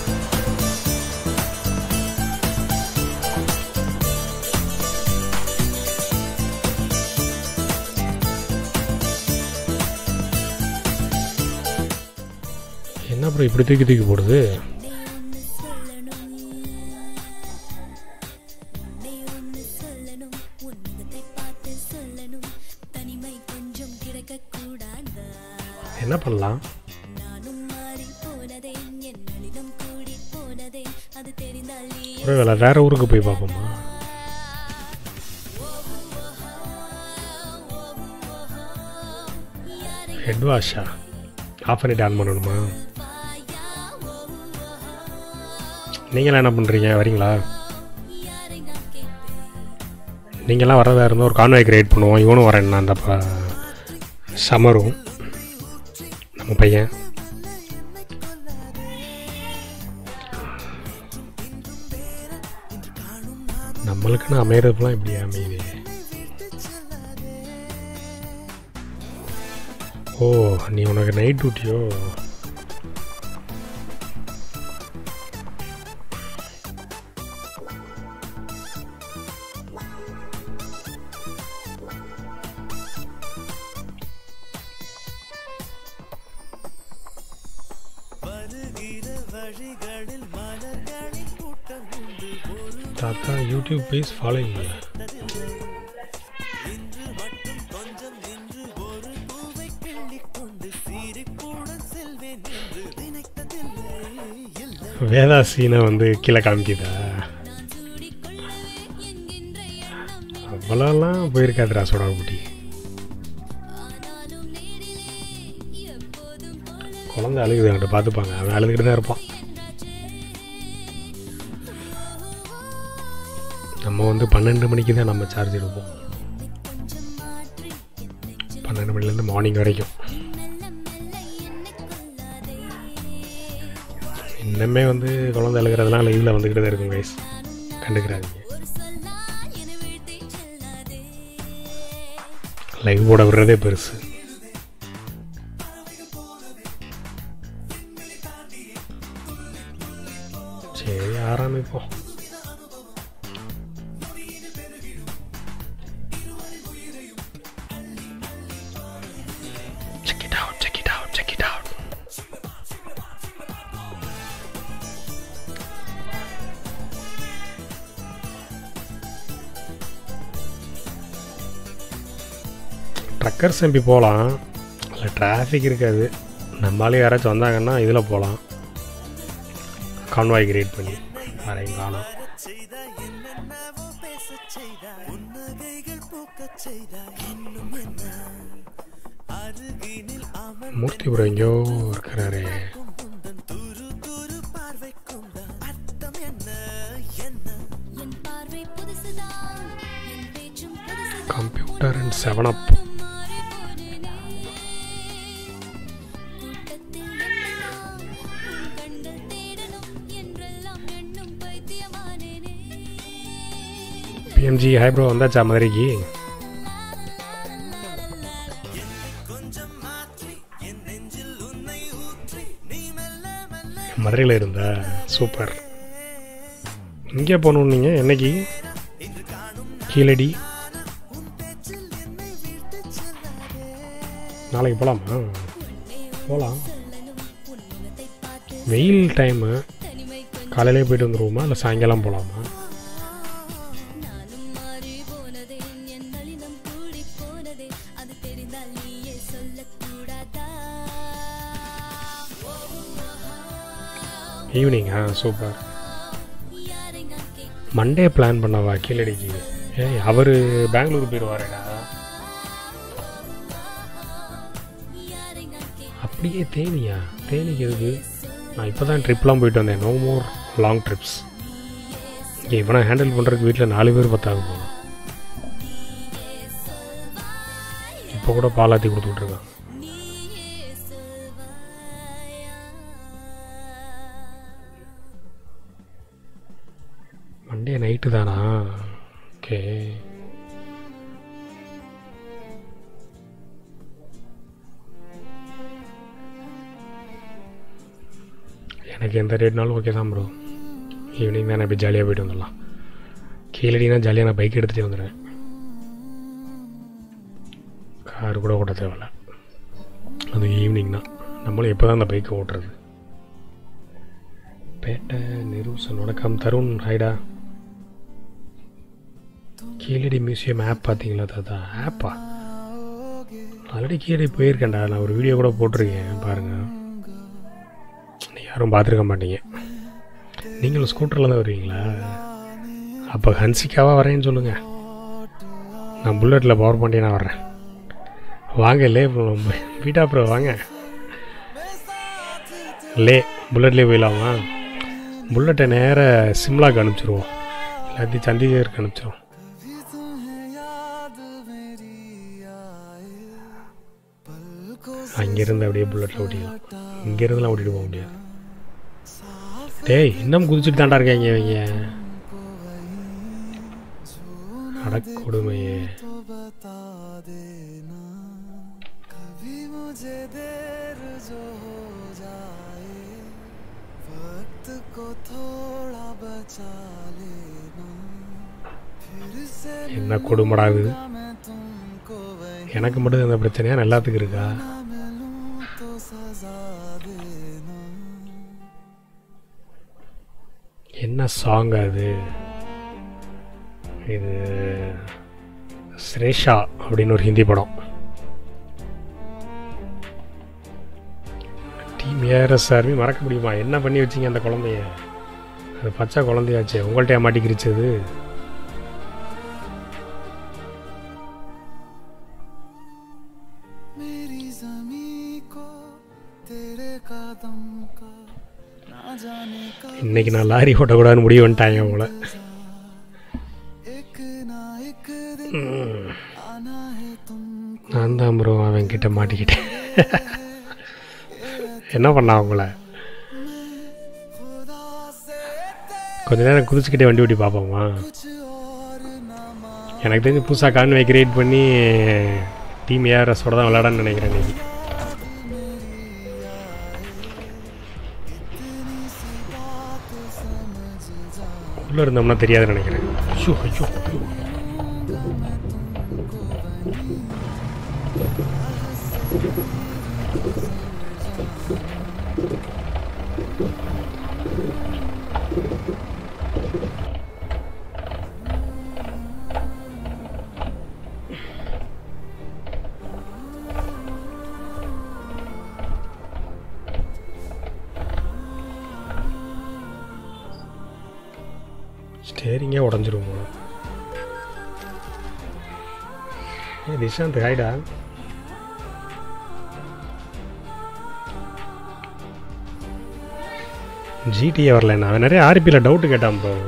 Speaker 2: என்ன ப்ரோ இப்படி தூக்கி தூக்கி போடுது
Speaker 7: தனிமை கொஞ்சம் கிடைக்க கூடாதா
Speaker 2: என்ன பண்ணலாம்
Speaker 7: நானும் மாறி போனதே என் நளினம் கூடி போனதே அது தெரிந்தால் நீ
Speaker 2: ப்ரோ வேலை வேற ஊருக்கு போய் பார்ப்போமா ஹெட் வாஷா ஆஃப் பண்ணிட்டு ஆன் பண்ணணுமா நீங்களாம் என்ன பண்ணுறீங்க வரீங்களா நீங்களாம் வரதா இருந்தால் ஒரு கான்வாய் கிரியேட் பண்ணுவோம் இவனும் வரேன்னா அந்த ப- சமரும் நம்ம பையன் நம்மளுக்குன்னு அமையறதுலாம் இப்படி அமையுது ஓ நீ உனக்கு நைட் டியூட்டியோ தாத்தா யூடியூப் பேஸ் ஃபாலோயிங் வேதா சீனை வந்து கீழே காமிக்குதா அவ்வளோலாம் போயிருக்காதுடா சோடா குட்டி குழந்தை அழுகுது என்கிட்ட பார்த்துப்பாங்க அவன் அழுதுகிட்டு தான் இருப்பான் நம்ம வந்து பன்னெண்டு மணிக்கு தான் நம்ம சார்ஜ் எடுப்போம் பன்னெண்டு மணிலேருந்து மார்னிங் வரைக்கும் இன்னமே வந்து குழந்தை எழுகிறதுலாம் லைவில் வந்துக்கிட்டு தான் இருக்கும் கைஸ் கண்டுக்கிறாதீங்க லைவ் போட விடுறதே பெருசு சரி ஆரம்பிப்போம் Check it out, check it out, check it out. Truckers MP போகலாம் அதில் டிராஃபிக் இருக்காது நம்மளாலே யாராச்சும் வந்தாங்கன்னா இதில் போகலாம் கான்வாய் கிரியேட் பண்ணி வரையும் காணும்
Speaker 1: செய்தா என்னென்னவோ பேசச் செய்தா புன்னகைகள் பூக்கச் செய்தா இன்னும் என்ன அருகினில் அமர்
Speaker 2: மூர்த்தி ப்ரோ எங்கேயோ இருக்கிறாரு
Speaker 1: உந்தன் துரு துரு பார்வைக்கும் அர்த்தம் என்ன என்ன
Speaker 7: என் பார்வை புதுசுதான் என் பேச்சும் புதுசுதான்
Speaker 2: கம்ப்யூட்டர் அண்ட் செவன் அப்
Speaker 7: மாறி போனேனே கூட்டத்தில் என்னெல்லாம் உன் கண்கள் தேடணும் என்றெல்லாம் எண்ணும் பைத்தியமானேனே
Speaker 2: பிஎம்ஜி ஹை ப்ரோ வந்தாச்சா மதுரைக்கு
Speaker 1: கொஞ்சம் மாற்றி என் நெஞ்சில் உன்னை ஊற்றி நீ மெல்ல மெல்ல
Speaker 2: மதுரையில் இருந்தா சூப்பர் இங்கே போகணும் நீங்கள் என்னைக்கு கீழடி நாளைக்கு போகலாமா போகலாம் வெயில் டைமு காலையிலே போயிட்டு வந்துருவோமா இல்லை சாயங்காலம் போகலாமா
Speaker 7: நானும் மாறி போனதே என் நளினம் கூடி போனதே அது தெரிந்தால் நீயே சொல்லக்கூடாதா
Speaker 2: ஈவினிங் ஆ சூப்பர்
Speaker 7: யாரை நான் கேட்க
Speaker 2: மண்டே பிளான் பண்ணவா கீழடிக்கு ஏய் அவர் பெங்களூர் போயிடுவாருடா
Speaker 7: யாரை நான் கேட்க
Speaker 2: அப்படியே தேனியா தேனிக்கு எதுக்கு நான் இப்போ தான் ட்ரிப்லாம் போயிட்டு வந்தேன் நோ மோர் லாங் ட்ரிப்ஸ் இங்கே இவனை ஹேண்டில் பண்ணுறதுக்கு வீட்டில் நாலு பேர் பத்தாக போகணும் இப்போ கூட பாலாத்தி கொடுத்துட்ருக்கான்
Speaker 7: நீயே சொல்வாயா
Speaker 2: மண்டே நைட்டு தானா ஓகே எனக்கு எந்த ரேட்னாலும் ஓகே தான் ப்ரோ ஈவினிங் தான் போய் ஜாலியாக போயிட்டு வந்துடலாம் கீழடினா ஜாலியாக நான் பைக் எடுத்துகிட்டே வந்துடுவேன் கார் கூட ஓட்ட தேவையில்ல அது ஈவினிங் தான் நம்மளும் எப்போ தான் அந்த பைக்கை ஓட்டுறது பேட்டை நிரூசன் வணக்கம் தருண் ஹைடா கீழடி மியூசியம் ஆப் பார்த்தீங்களா தாத்தா ஆப்பா ஆல்ரெடி கீழடி போயிருக்கேன்டா நான் ஒரு வீடியோ கூட போட்டிருக்கேன் பாருங்கள் நீ யாரும் பார்த்துருக்க மாட்டீங்க நீங்களும் ஸ்கூட்டரில் தான் வருவீங்களா அப்போ ஹன்சிக்காவாக வரேன்னு சொல்லுங்கள் நான் புல்லட்டில் பவர் பாண்டியே நான் வர்றேன் வாங்க லே பீட்டா ப்ரோ வாங்க லே புல்லட்லேயே போயிடலாமா புல்லட்டை நேராக சிம்லாக்கு அனுப்பிச்சிருவோம் எல்லாத்தையும் சண்டிகருக்கு அனுப்பிச்சிருவோம் அங்கேருந்து அப்படியே புல்லட்டில் ஓட்டிக்கலாம் இங்கேருந்துலாம் ஓட்டிட்டு போக முடியாது டேய் இன்னும் குதிச்சுட்டு தாண்டா இருக்காங்க இவங்க அடக்கொடுமையே என்ன கொடுமடா இது எனக்கு மட்டும் இந்த பிரச்சனையா எல்லாத்துக்கும் இருக்கா என்ன சாங் அது இது ஸ்ரேஷா அப்படின்னு ஒரு ஹிந்தி படம் டீம் ஏஆர்எஸ் ஆர்மி மறக்க முடியுமா என்ன பண்ணி வச்சீங்க அந்த குழந்தைய அது பச்சை குழந்தையாச்சே உங்கள்கிட்ட மாட்டிக்கிருச்சு அது இன்னைக்கு நான் லாரி ஓட்டக்கூடாதுன்னு முடிவு பண்ணிட்டாங்க போல ம். நான் தான் ப்ரோ அவன் கிட்ட மாட்டிக்கிட்டேன் என்ன பண்ணா அவங்கள கொஞ்ச நேரம் குதிச்சுக்கிட்டே வண்டி ஓட்டி பார்ப்போமா எனக்கு தெரிஞ்சு புதுசாக கான்வே கிரியேட் பண்ணி டீம் ஏஆர்எஸோட தான் விளையாடன்னு நினைக்கிறேன் இன்னைக்கு உள்ளே இருந்தோம்னா தெரியாதுன்னு நினைக்கிறேன் ஐயோ ஐயோ ஐயோ ஸ்டேரிங்கே உடஞ்சிரும் போல ஏ நிஷாந்த் ஹாய்டா ஜிடிஏ வரல அவன் நிறைய ஆர்பியில் டவுட்டு கேட்டான் ப்ரோ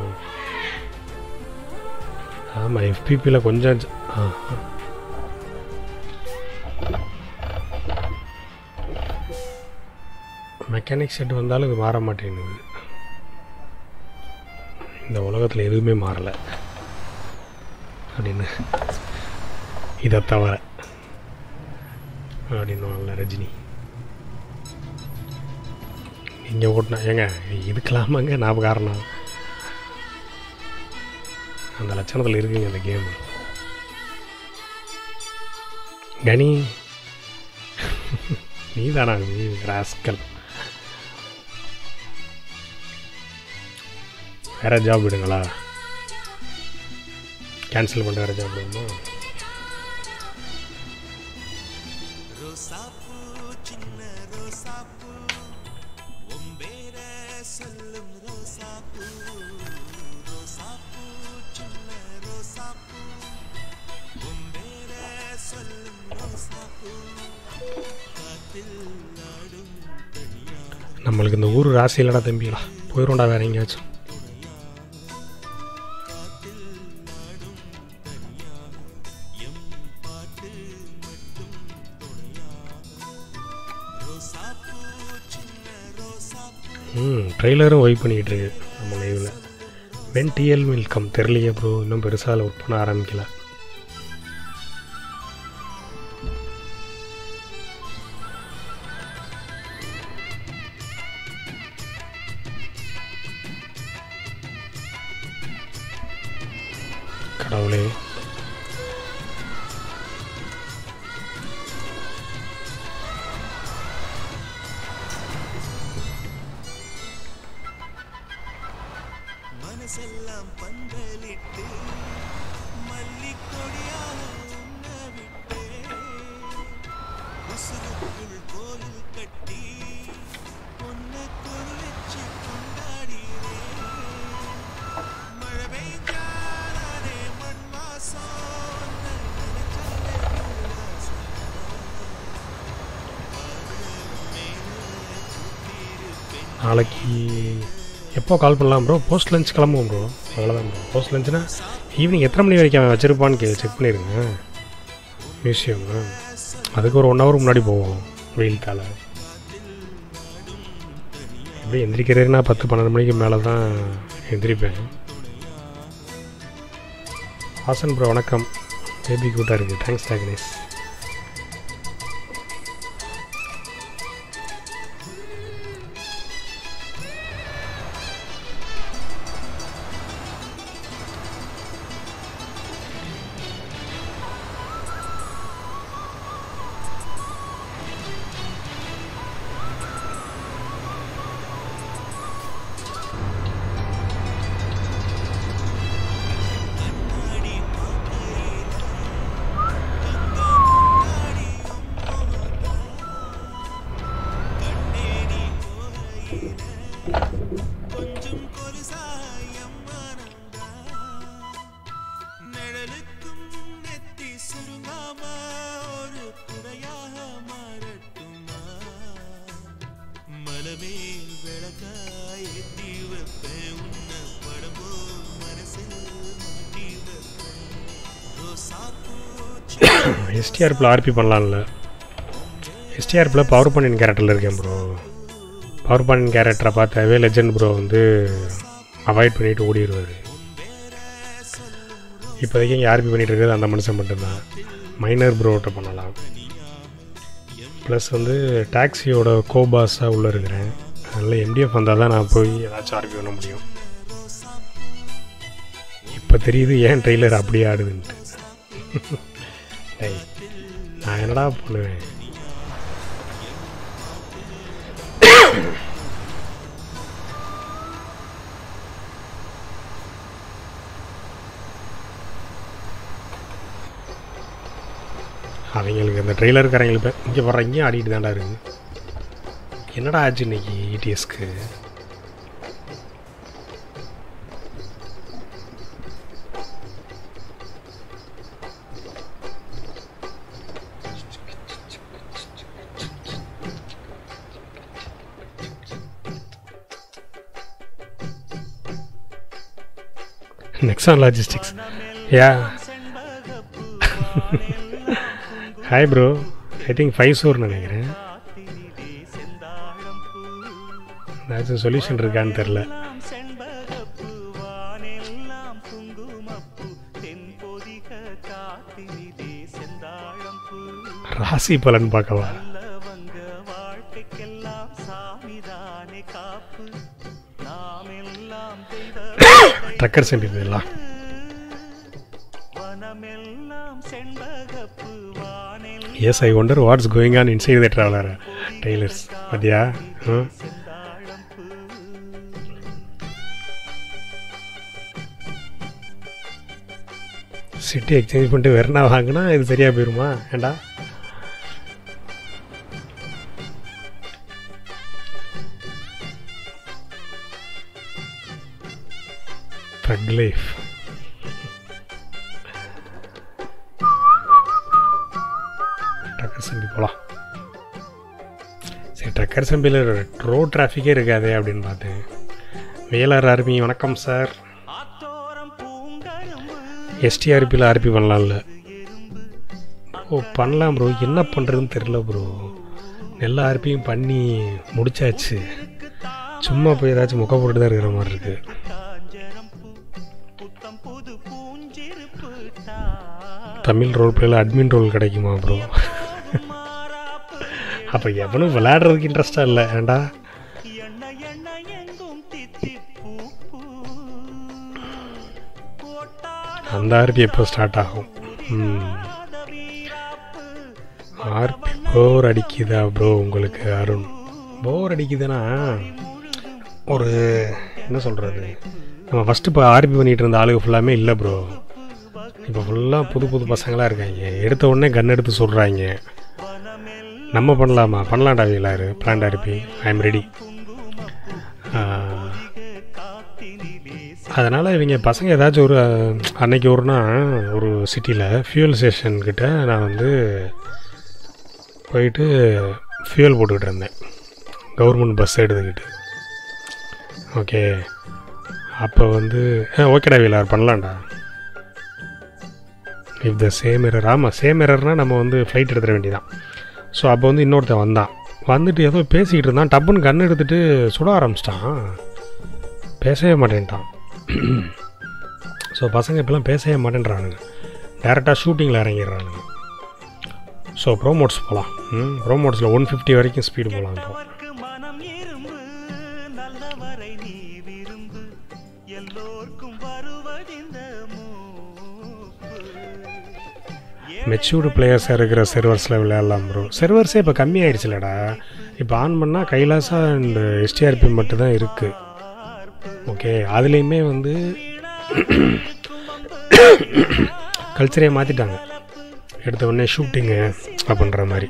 Speaker 2: ஆமாம் எஃபிபியில் கொஞ்சம் ஜ- ஆ ஆ. மெக்கானிக் செட் வந்தாலும் இது மாற மாட்டேங்குது இந்த உலகத்தில் எதுவுமே மாறலை அப்படின்னு இதை தவிர அப்படின்னு ரஜினி நீங்கள் ஓட்டினா ஏங்க இதுக்கெல்லாமாங்க நான் காரணம் அந்த லட்சணத்தில் இருக்குங்க அந்த கேம் கனி நீ தானா நீ ராஸ்கல் வேற ஜாப் விடுங்களா கேன்சல் பண்ண வேற ஜாப் விடுமா
Speaker 1: ரோசாப்பூ சின்ன ரோசாப்பூ உம்பேர சொல்லும் ரோசாப்பூ ரோசாப்பூ சின்ன ரோசாப்பூ உம்பேர சொல்லும் ரோசாப்பூ காத்தில் ஆடும் தனியா
Speaker 2: நம்மளுக்கு இந்த ஊர் ராசி இல்லடா தம்பிகளா போயிடும்டா வேற எங்கேயாச்சும் ம் ட்ரெய்லரும் ஒய்ப் பண்ணிக்கிட்டு இருக்கு நம்ம லைவில் வென் டிஎல் மில்கம் தெரிலையே ப்ரோ இன்னும் பெருசாக ஒர்க் பண்ண ஆரம்பிக்கல கடவுளே
Speaker 1: மனசெல்லாம் பந்தலிட்டு மல்லிக்கொடியாக உண்ண விட்டே உசுருக்குள் கோயில் கட்டி பொன்ன கொரு வச்சு கொண்டாடினேன் மழை பெய்ஞ்சாலே மண் வாசம் உன்னை நினைச்சாலே உல்லாசம்.
Speaker 2: நாளைக்கு எப்போ கால் பண்ணலாம் ப்ரோ போஸ்ட் லஞ்ச் கிளம்புவோம் ப்ரோ அவ்வளோதான் ப்ரோ போஸ்ட் லஞ்சுனா ஈவினிங் எத்தனை மணி வரைக்கும் அவன் வச்சுருப்பான்னு கே செக் பண்ணிடுங்க மியூசியம் அதுக்கு ஒரு ஒன் ஹவர் முன்னாடி போவோம் வெயில் கால எப்படி எந்திரிக்கிறதுனா பத்து பன்னெண்டு மணிக்கு மேலே தான் எந்திரிப்பேன் ஹாசன் ப்ரோ வணக்கம் பேபி கூட்டாக இருக்குது தேங்க்ஸ் டேக்னேஸ்
Speaker 1: கொஞ்சம் கொலுசாயம் மனந்தா நிழலுக்கும் நெத்தி சுருங்காம ஒரு குடையாக மாறட்டுமா மலமேல் விளக்காய் ஏத்தி வைப்பேன் உன்ன படம்போ மனசில் மாட்டி வைப்பேன் ரோசாப்பூ
Speaker 2: எஸ்டிஆர்பில் ஆர்பி பண்ணலாம்ல எஸ்டிஆர்பில் பவர் பாண்டியன் கேரக்டரில் இருக்கேன் ப்ரோ பவர் பாண்டியன் கேரக்டரை பார்த்தாவே லெஜெண்ட் ப்ரோ வந்து அவாய்ட் பண்ணிட்டு ஓடிடுவார் இப்போதைக்கு இங்கே ஆர்பி பண்ணிட்டு இருக்கிறது அந்த மனுஷன் மட்டும்தான் மைனர் ப்ரோட்ட பண்ணலாம் ப்ளஸ் வந்து டாக்ஸியோட கோபாஸாக உள்ளே இருக்கிறேன் அதனால் எம்டிஎஃப் வந்தால் தான் நான் போய் ஏதாச்சும் ஆர்பி பண்ண முடியும் இப்போ தெரியுது ஏன் ட்ரெய்லர் அப்படியே ஆடுதுன்ட்டு டேய் நான் என்னடா பண்ணுவேன் அவங்களுக்கு இந்த ட்ரெய்லருக்காரங்களுக்கு இங்கே வர்ற இங்கேயும் ஆடிட்டு தான்டா இருக்கு என்னடா ஆச்சு இன்னைக்கு இடிஎஸ்க்கு Nexon logistics yeah hi bro I think five ஸ்டோர்னு நினைக்கிறேன் ஏதாச்சும் சொல்யூஷன் இருக்கான்னு தெரில ராசி பலன் பார்க்கவா ட்ரக்கர் செம்பி போயிடலாம் yes I wonder what's going on inside the traveller tailors மதியா சிட்டி எக்ஸ்சேஞ்ச் பண்ணிட்டு வெறுனா வாங்கினா இது சரியாக போயிருமா ஏண்டா ட்ரக் லைஃப் ட்ரக்கர் சம்பி போகலாம் சரி ட்ரக்கர் சம்பியில் ரோட் டிராஃபிக்கே இருக்காதே அப்படின்னு பார்த்தேன் வேலர் ஆர்மி வணக்கம் சார் எஸ்டிஆர்பியில் ஆர்பி பண்ணலாம்ல ஓ பண்ணலாம் ப்ரோ என்ன பண்ணுறதுன்னு தெரில ப்ரோ எல்லா ஆர்பியும் பண்ணி முடிச்சாச்சு சும்மா போய் ஏதாச்சும் முக்க போட்டு தான் இருக்கிற மாதிரி இருக்குது தமிழ் ரோல் பிளேயில் அட்மின் ரோல் கிடைக்குமா ப்ரோ அப்போ எவனும் விளையாடுறதுக்கு இன்ட்ரெஸ்டாக இல்லை ஏண்டா அந்த ஆர்பி எப்போ ஸ்டார்ட் ஆகும் ஆர்பி போர் அடிக்குதா ப்ரோ உங்களுக்கு அருண் போர் அடிக்குதுன்னா ஒரு என்ன சொல்கிறது நம்ம ஃபஸ்ட்டு இப்போ ஆர்பி பண்ணிகிட்டு இருந்த ஆளுங்க ஃபுல்லாமே இல்லை ப்ரோ இப்போ ஃபுல்லாக புது புது பசங்களாக இருக்காங்க எடுத்த உடனே கன் எடுத்து சொல்கிறாங்க நம்ம பண்ணலாமா பண்ணலாம்டா VLR plant RP I am ready அதனால் இவங்க பசங்க ஏதாச்சும் ஒரு அன்னைக்கு ஒருனா ஒரு சிட்டியில் ஃபியூல் ஸ்டேஷன் கிட்ட நான் வந்து போயிட்டு ஃபியூல் போட்டுக்கிட்டு இருந்தேன் கவர்மெண்ட் பஸ் எடுத்துக்கிட்டு ஓகே அப்போ வந்து ஓகேடா வீலார் பண்ணலாம்டா இஃப் த சேம் எரர் ஆமாம் சேம் எரர்னால் நம்ம வந்து ஃப்ளைட் எடுத்துட வேண்டியதான் ஸோ அப்போ வந்து இன்னொருத்தன் வந்தான் வந்துட்டு ஏதோ பேசிக்கிட்டு இருந்தான் டப்புன்னு கன் எடுத்துகிட்டு சுட ஆரம்பிச்சிட்டான் பேசவே மாட்டேன்ட்டான் ஸோ பசங்க இப்போலாம் பேசவே மாட்டேன்றானுங்க டேரெக்டாக ஷூட்டிங்கில் இறங்கிடுறானுங்க ஸோ ப்ரோமோட்ஸ் போகலாம் ம் ப்ரோமோட்ஸில் ஒன் ஃபிஃப்டி வரைக்கும் ஸ்பீடு போகலாம் இப்போ
Speaker 1: மனம் இரும்பு நல்லவரை நீ விரும்பு எல்லோர்க்கும் வருவதிந்த
Speaker 2: மெச்சூர்டு பிளேயர்ஸாக இருக்கிற சர்வர்ஸில் விளையாடலாம் ப்ரோ சர்வர்ஸே இப்போ கம்மி ஆயிடுச்சுலடா இப்போ ஆன் பண்ணால் கைலாசா அண்ட் எஸ்டிஆர்பி மட்டும்தான் இருக்குது ஓகே அதுலேயுமே வந்து கல்ச்சரே மாற்றிட்டாங்க எடுத்த உடனே ஷூட்டிங்கு அப்படின்ற மாதிரி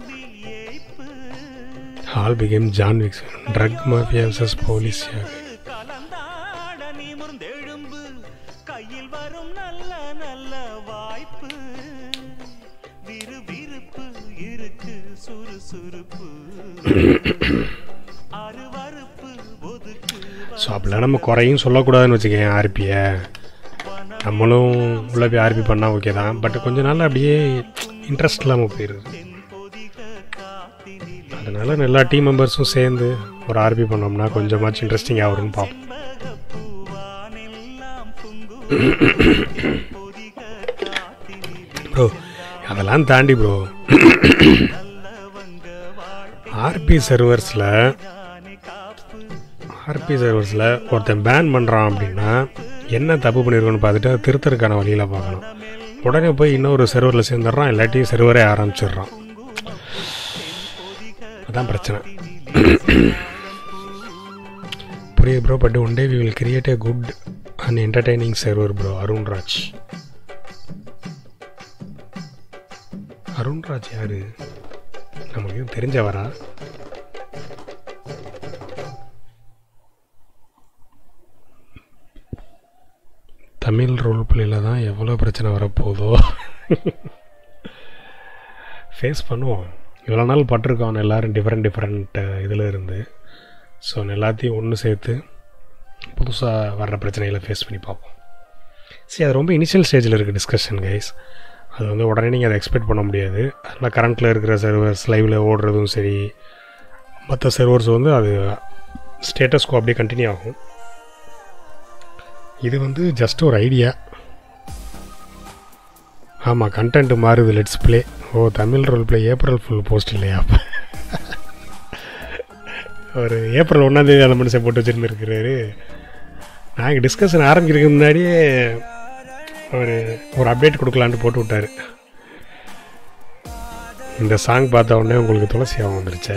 Speaker 2: all become John wicks drug mafia vices police
Speaker 1: கலந்தாட நிமிர்ந்தெழும்பு கையில் வரும் நல்ல நல்ல வாய்ப்பு விறுவிறுப்பு இருக்கு சுறுசுறுப்பு அருவறுப்பு ஒதுக்கு
Speaker 2: ஸோ அப்படிலாம் நம்ம குறையும் சொல்லக்கூடாதுன்னு வச்சுக்கேன் ஆர்பியை நம்மளும் உள்ளே போய் ஆர்பி பண்ணால் ஓகே தான் பட் கொஞ்ச நாள் அப்படியே இன்ட்ரெஸ்ட் இல்லாமல் போயிடுது அதனால் எல்லா டீம் மெம்பர்ஸும் சேர்ந்து ஒரு ஆர்பி பண்ணோம்னா கொஞ்சமாச்சும் இன்ட்ரெஸ்டிங்காக வரும்னு பார்ப்போம் ப்ரோ அதெல்லாம் தாண்டி ப்ரோ ஆர்பி சர்வர்ஸில் ஆர்பி சர்வர்ஸில் ஒருத்தன் பேன் பண்ணுறான் அப்படின்னா என்ன தப்பு பண்ணியிருக்கோன்னு பார்த்துட்டு அதை திருத்தறதுக்கான வழியில் பார்க்கணும் உடனே போய் இன்னொரு சர்வரில் சேர்ந்துடுறான் இல்லாட்டி சர்வரே ஆரம்பிச்சிடுறான் அதான் பிரச்சனை புரியுது bro but one day we will create a good and entertaining server bro Arunraj Arunraj யாரு நமக்கு எதுவும் தெரிஞ்சவரா தமிழ் ரோல் பிளேயில் தான் எவ்வளோ பிரச்சனை வரப்போதோ ஃபேஸ் பண்ணுவோம் இவ்வளோ நாள் பட்டிருக்கோம் எல்லோரும் டிஃப்ரெண்ட் டிஃப்ரெண்ட் இதில் இருந்து ஸோ எல்லாத்தையும் ஒன்று சேர்த்து புதுசாக வர்ற பிரச்சனைகளை ஃபேஸ் பண்ணி பார்ப்போம் சரி அது ரொம்ப இனிஷியல் ஸ்டேஜில் இருக்குது டிஸ்கஷன் கைஸ் அது வந்து உடனே நீங்கள் அதை எக்ஸ்பெக்ட் பண்ண முடியாது அதில் கரண்ட்டில் இருக்கிற சர்வர்ஸ் லைவில் ஓடுறதும் சரி மற்ற சர்வர்ஸ் வந்து அது ஸ்டேட்டஸ்க்கு அப்படியே கண்டினியூ ஆகும் இது வந்து ஜஸ்ட் ஒரு ஐடியா ஆமாம் கண்டென்ட் மாறுது let's play oh Tamil role play April fool post இல்லையா அப்போ ஒரு ஏப்ரல் ஒன்றாந்தேதி அந்த மனுஷன் போட்டு வச்சுருந்துருக்கிறாரு நாங்கள் டிஸ்கஷன் ஆரம்பிக்கிறதுக்கு முன்னாடியே ஒரு ஒரு அப்டேட் கொடுக்கலான்ட்டு போட்டு விட்டாரு இந்த சாங் பார்த்த உடனே உங்களுக்கு துளசி ஆகும் வந்துருச்சே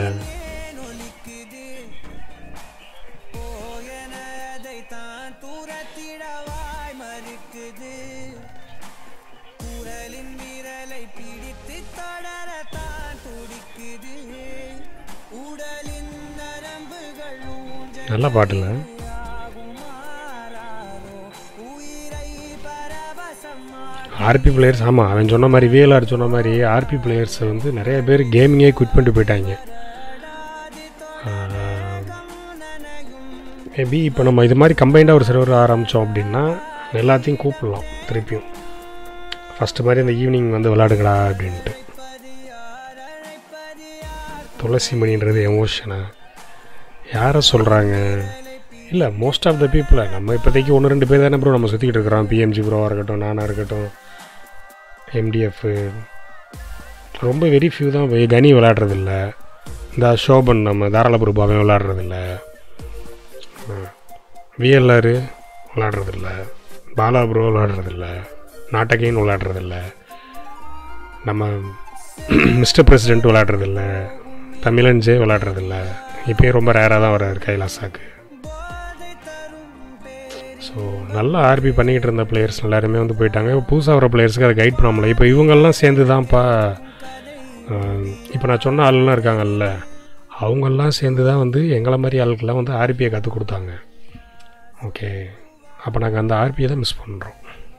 Speaker 1: தான் தூரத்திடவாய் மறுக்குது குரலின் விரலை பிடித்து தொடரத்தான் துடிக்குது உடலின் நரம்புகள் ஊஞ்சல்
Speaker 2: நல்ல பாட்டில்
Speaker 1: மாறாரோ உயிரை பரவசமா
Speaker 2: ஆர்பி பிளேயர்ஸ் ஆமாம் அவன் சொன்ன மாதிரி விஎல்ஆர் சொன்ன மாதிரி ஆர்பி பிளேயர்ஸ் வந்து நிறைய பேர் கேமிங்கே குவிட் பண்ணிட்டு போயிட்டாங்க மேபி இப்போ நம்ம இது மாதிரி கம்பைண்டாக ஒரு சர்வர் ஆரம்பித்தோம் அப்படின்னா எல்லாத்தையும் கூப்பிடலாம் திருப்பியும் ஃபஸ்ட்டு மாதிரி இந்த ஈவினிங் வந்து விளாடுங்கடா அப்படின்ட்டு துளசி மணின்றது எமோஷனா யாரை சொல்கிறாங்க இல்லை மோஸ்ட் ஆஃப் த பீப்புளை நம்ம இப்போதைக்கு ஒன்று ரெண்டு பேர் தானே ப்ரோ நம்ம சுற்றிக்கிட்டு இருக்கிறோம் பிஎம்ஜி ப்ரோவாக இருக்கட்டும் நானாக இருக்கட்டும் எம்டிஎஃப் ரொம்ப வெரி ஃபியூ தான் வே- கனி விளாட்றதில்ல இந்த சோபன் நம்ம தாராளபுரபாவே விளாட்றதில்ல விஎல்ஆர் விளாட்றதில்ல பாலா ப்ரோ விளாட்றதில்ல நாட்டகைன்னு விளாட்றதில்ல நம்ம மிஸ்டர் பிரசிடென்ட் விளாட்றதில்ல தமிழன் ஜே விளாட்றதில்ல இப்போயும் ரொம்ப ரேராக தான் வர்றாரு கைலாசாக்கு ஸோ நல்லா ஆர்பி பண்ணிக்கிட்டு இருந்த பிளேயர்ஸ் எல்லாருமே வந்து போயிட்டாங்க இப்போ புதுசாக வர பிளேயர்ஸ்க்கு அதை கைட் பண்ண முடியல இப்போ இவங்கெல்லாம் சேர்ந்து தான்ப்பா இப்போ நான் சொன்ன ஆளுலாம் இருக்காங்கல்ல அவங்கெல்லாம் சேர்ந்து தான் வந்து எங்களை மாதிரி ஆளுக்கெல்லாம் வந்து ஆர்பியை கற்றுக் கொடுத்தாங்க ஓகே அப்போ நாங்கள் அந்த ஆர்பியை தான் மிஸ் பண்ணுறோம்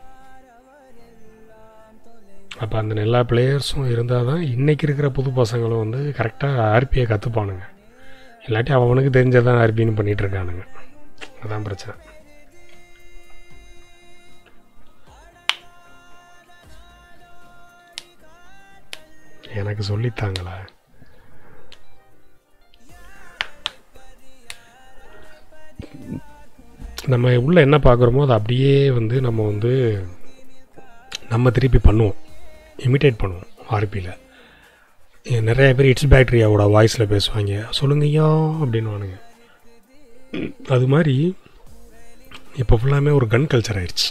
Speaker 2: அப்போ அந்த எல்லா பிளேயர்ஸும் இருந்தால் தான் இன்றைக்கி இருக்கிற புது பசங்களும் வந்து கரெக்டாக ஆர்பியை கற்றுப்பானுங்க இல்லாட்டி அவனுக்கு தெரிஞ்சதான் ஆர்பின்னு பண்ணிகிட்டு இருக்கானுங்க அதான் பிரச்சனை எனக்கு சொல்லித்தாங்களா நம்ம உள்ள என்ன பார்க்குறோமோ அதை அப்படியே வந்து நம்ம வந்து நம்ம திருப்பி பண்ணுவோம் இமிட்டேட் பண்ணுவோம் ஆர்பியில் நிறைய பேர் இட்ஸ் பேக்டரியாவோட வாய்ஸில் பேசுவாங்க சொல்லுங்கய்யா அப்படின்னுவானுங்க அது மாதிரி இப்போ ஃபுல்லாமே ஒரு கன் கல்ச்சர் ஆயிடுச்சு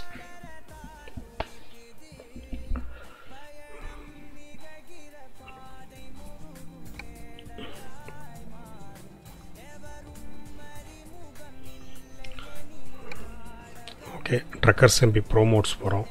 Speaker 2: ஓகே ட்ரக்கர்ஸ் எம்பி ப்ரோமோட்ஸ் போகிறோம்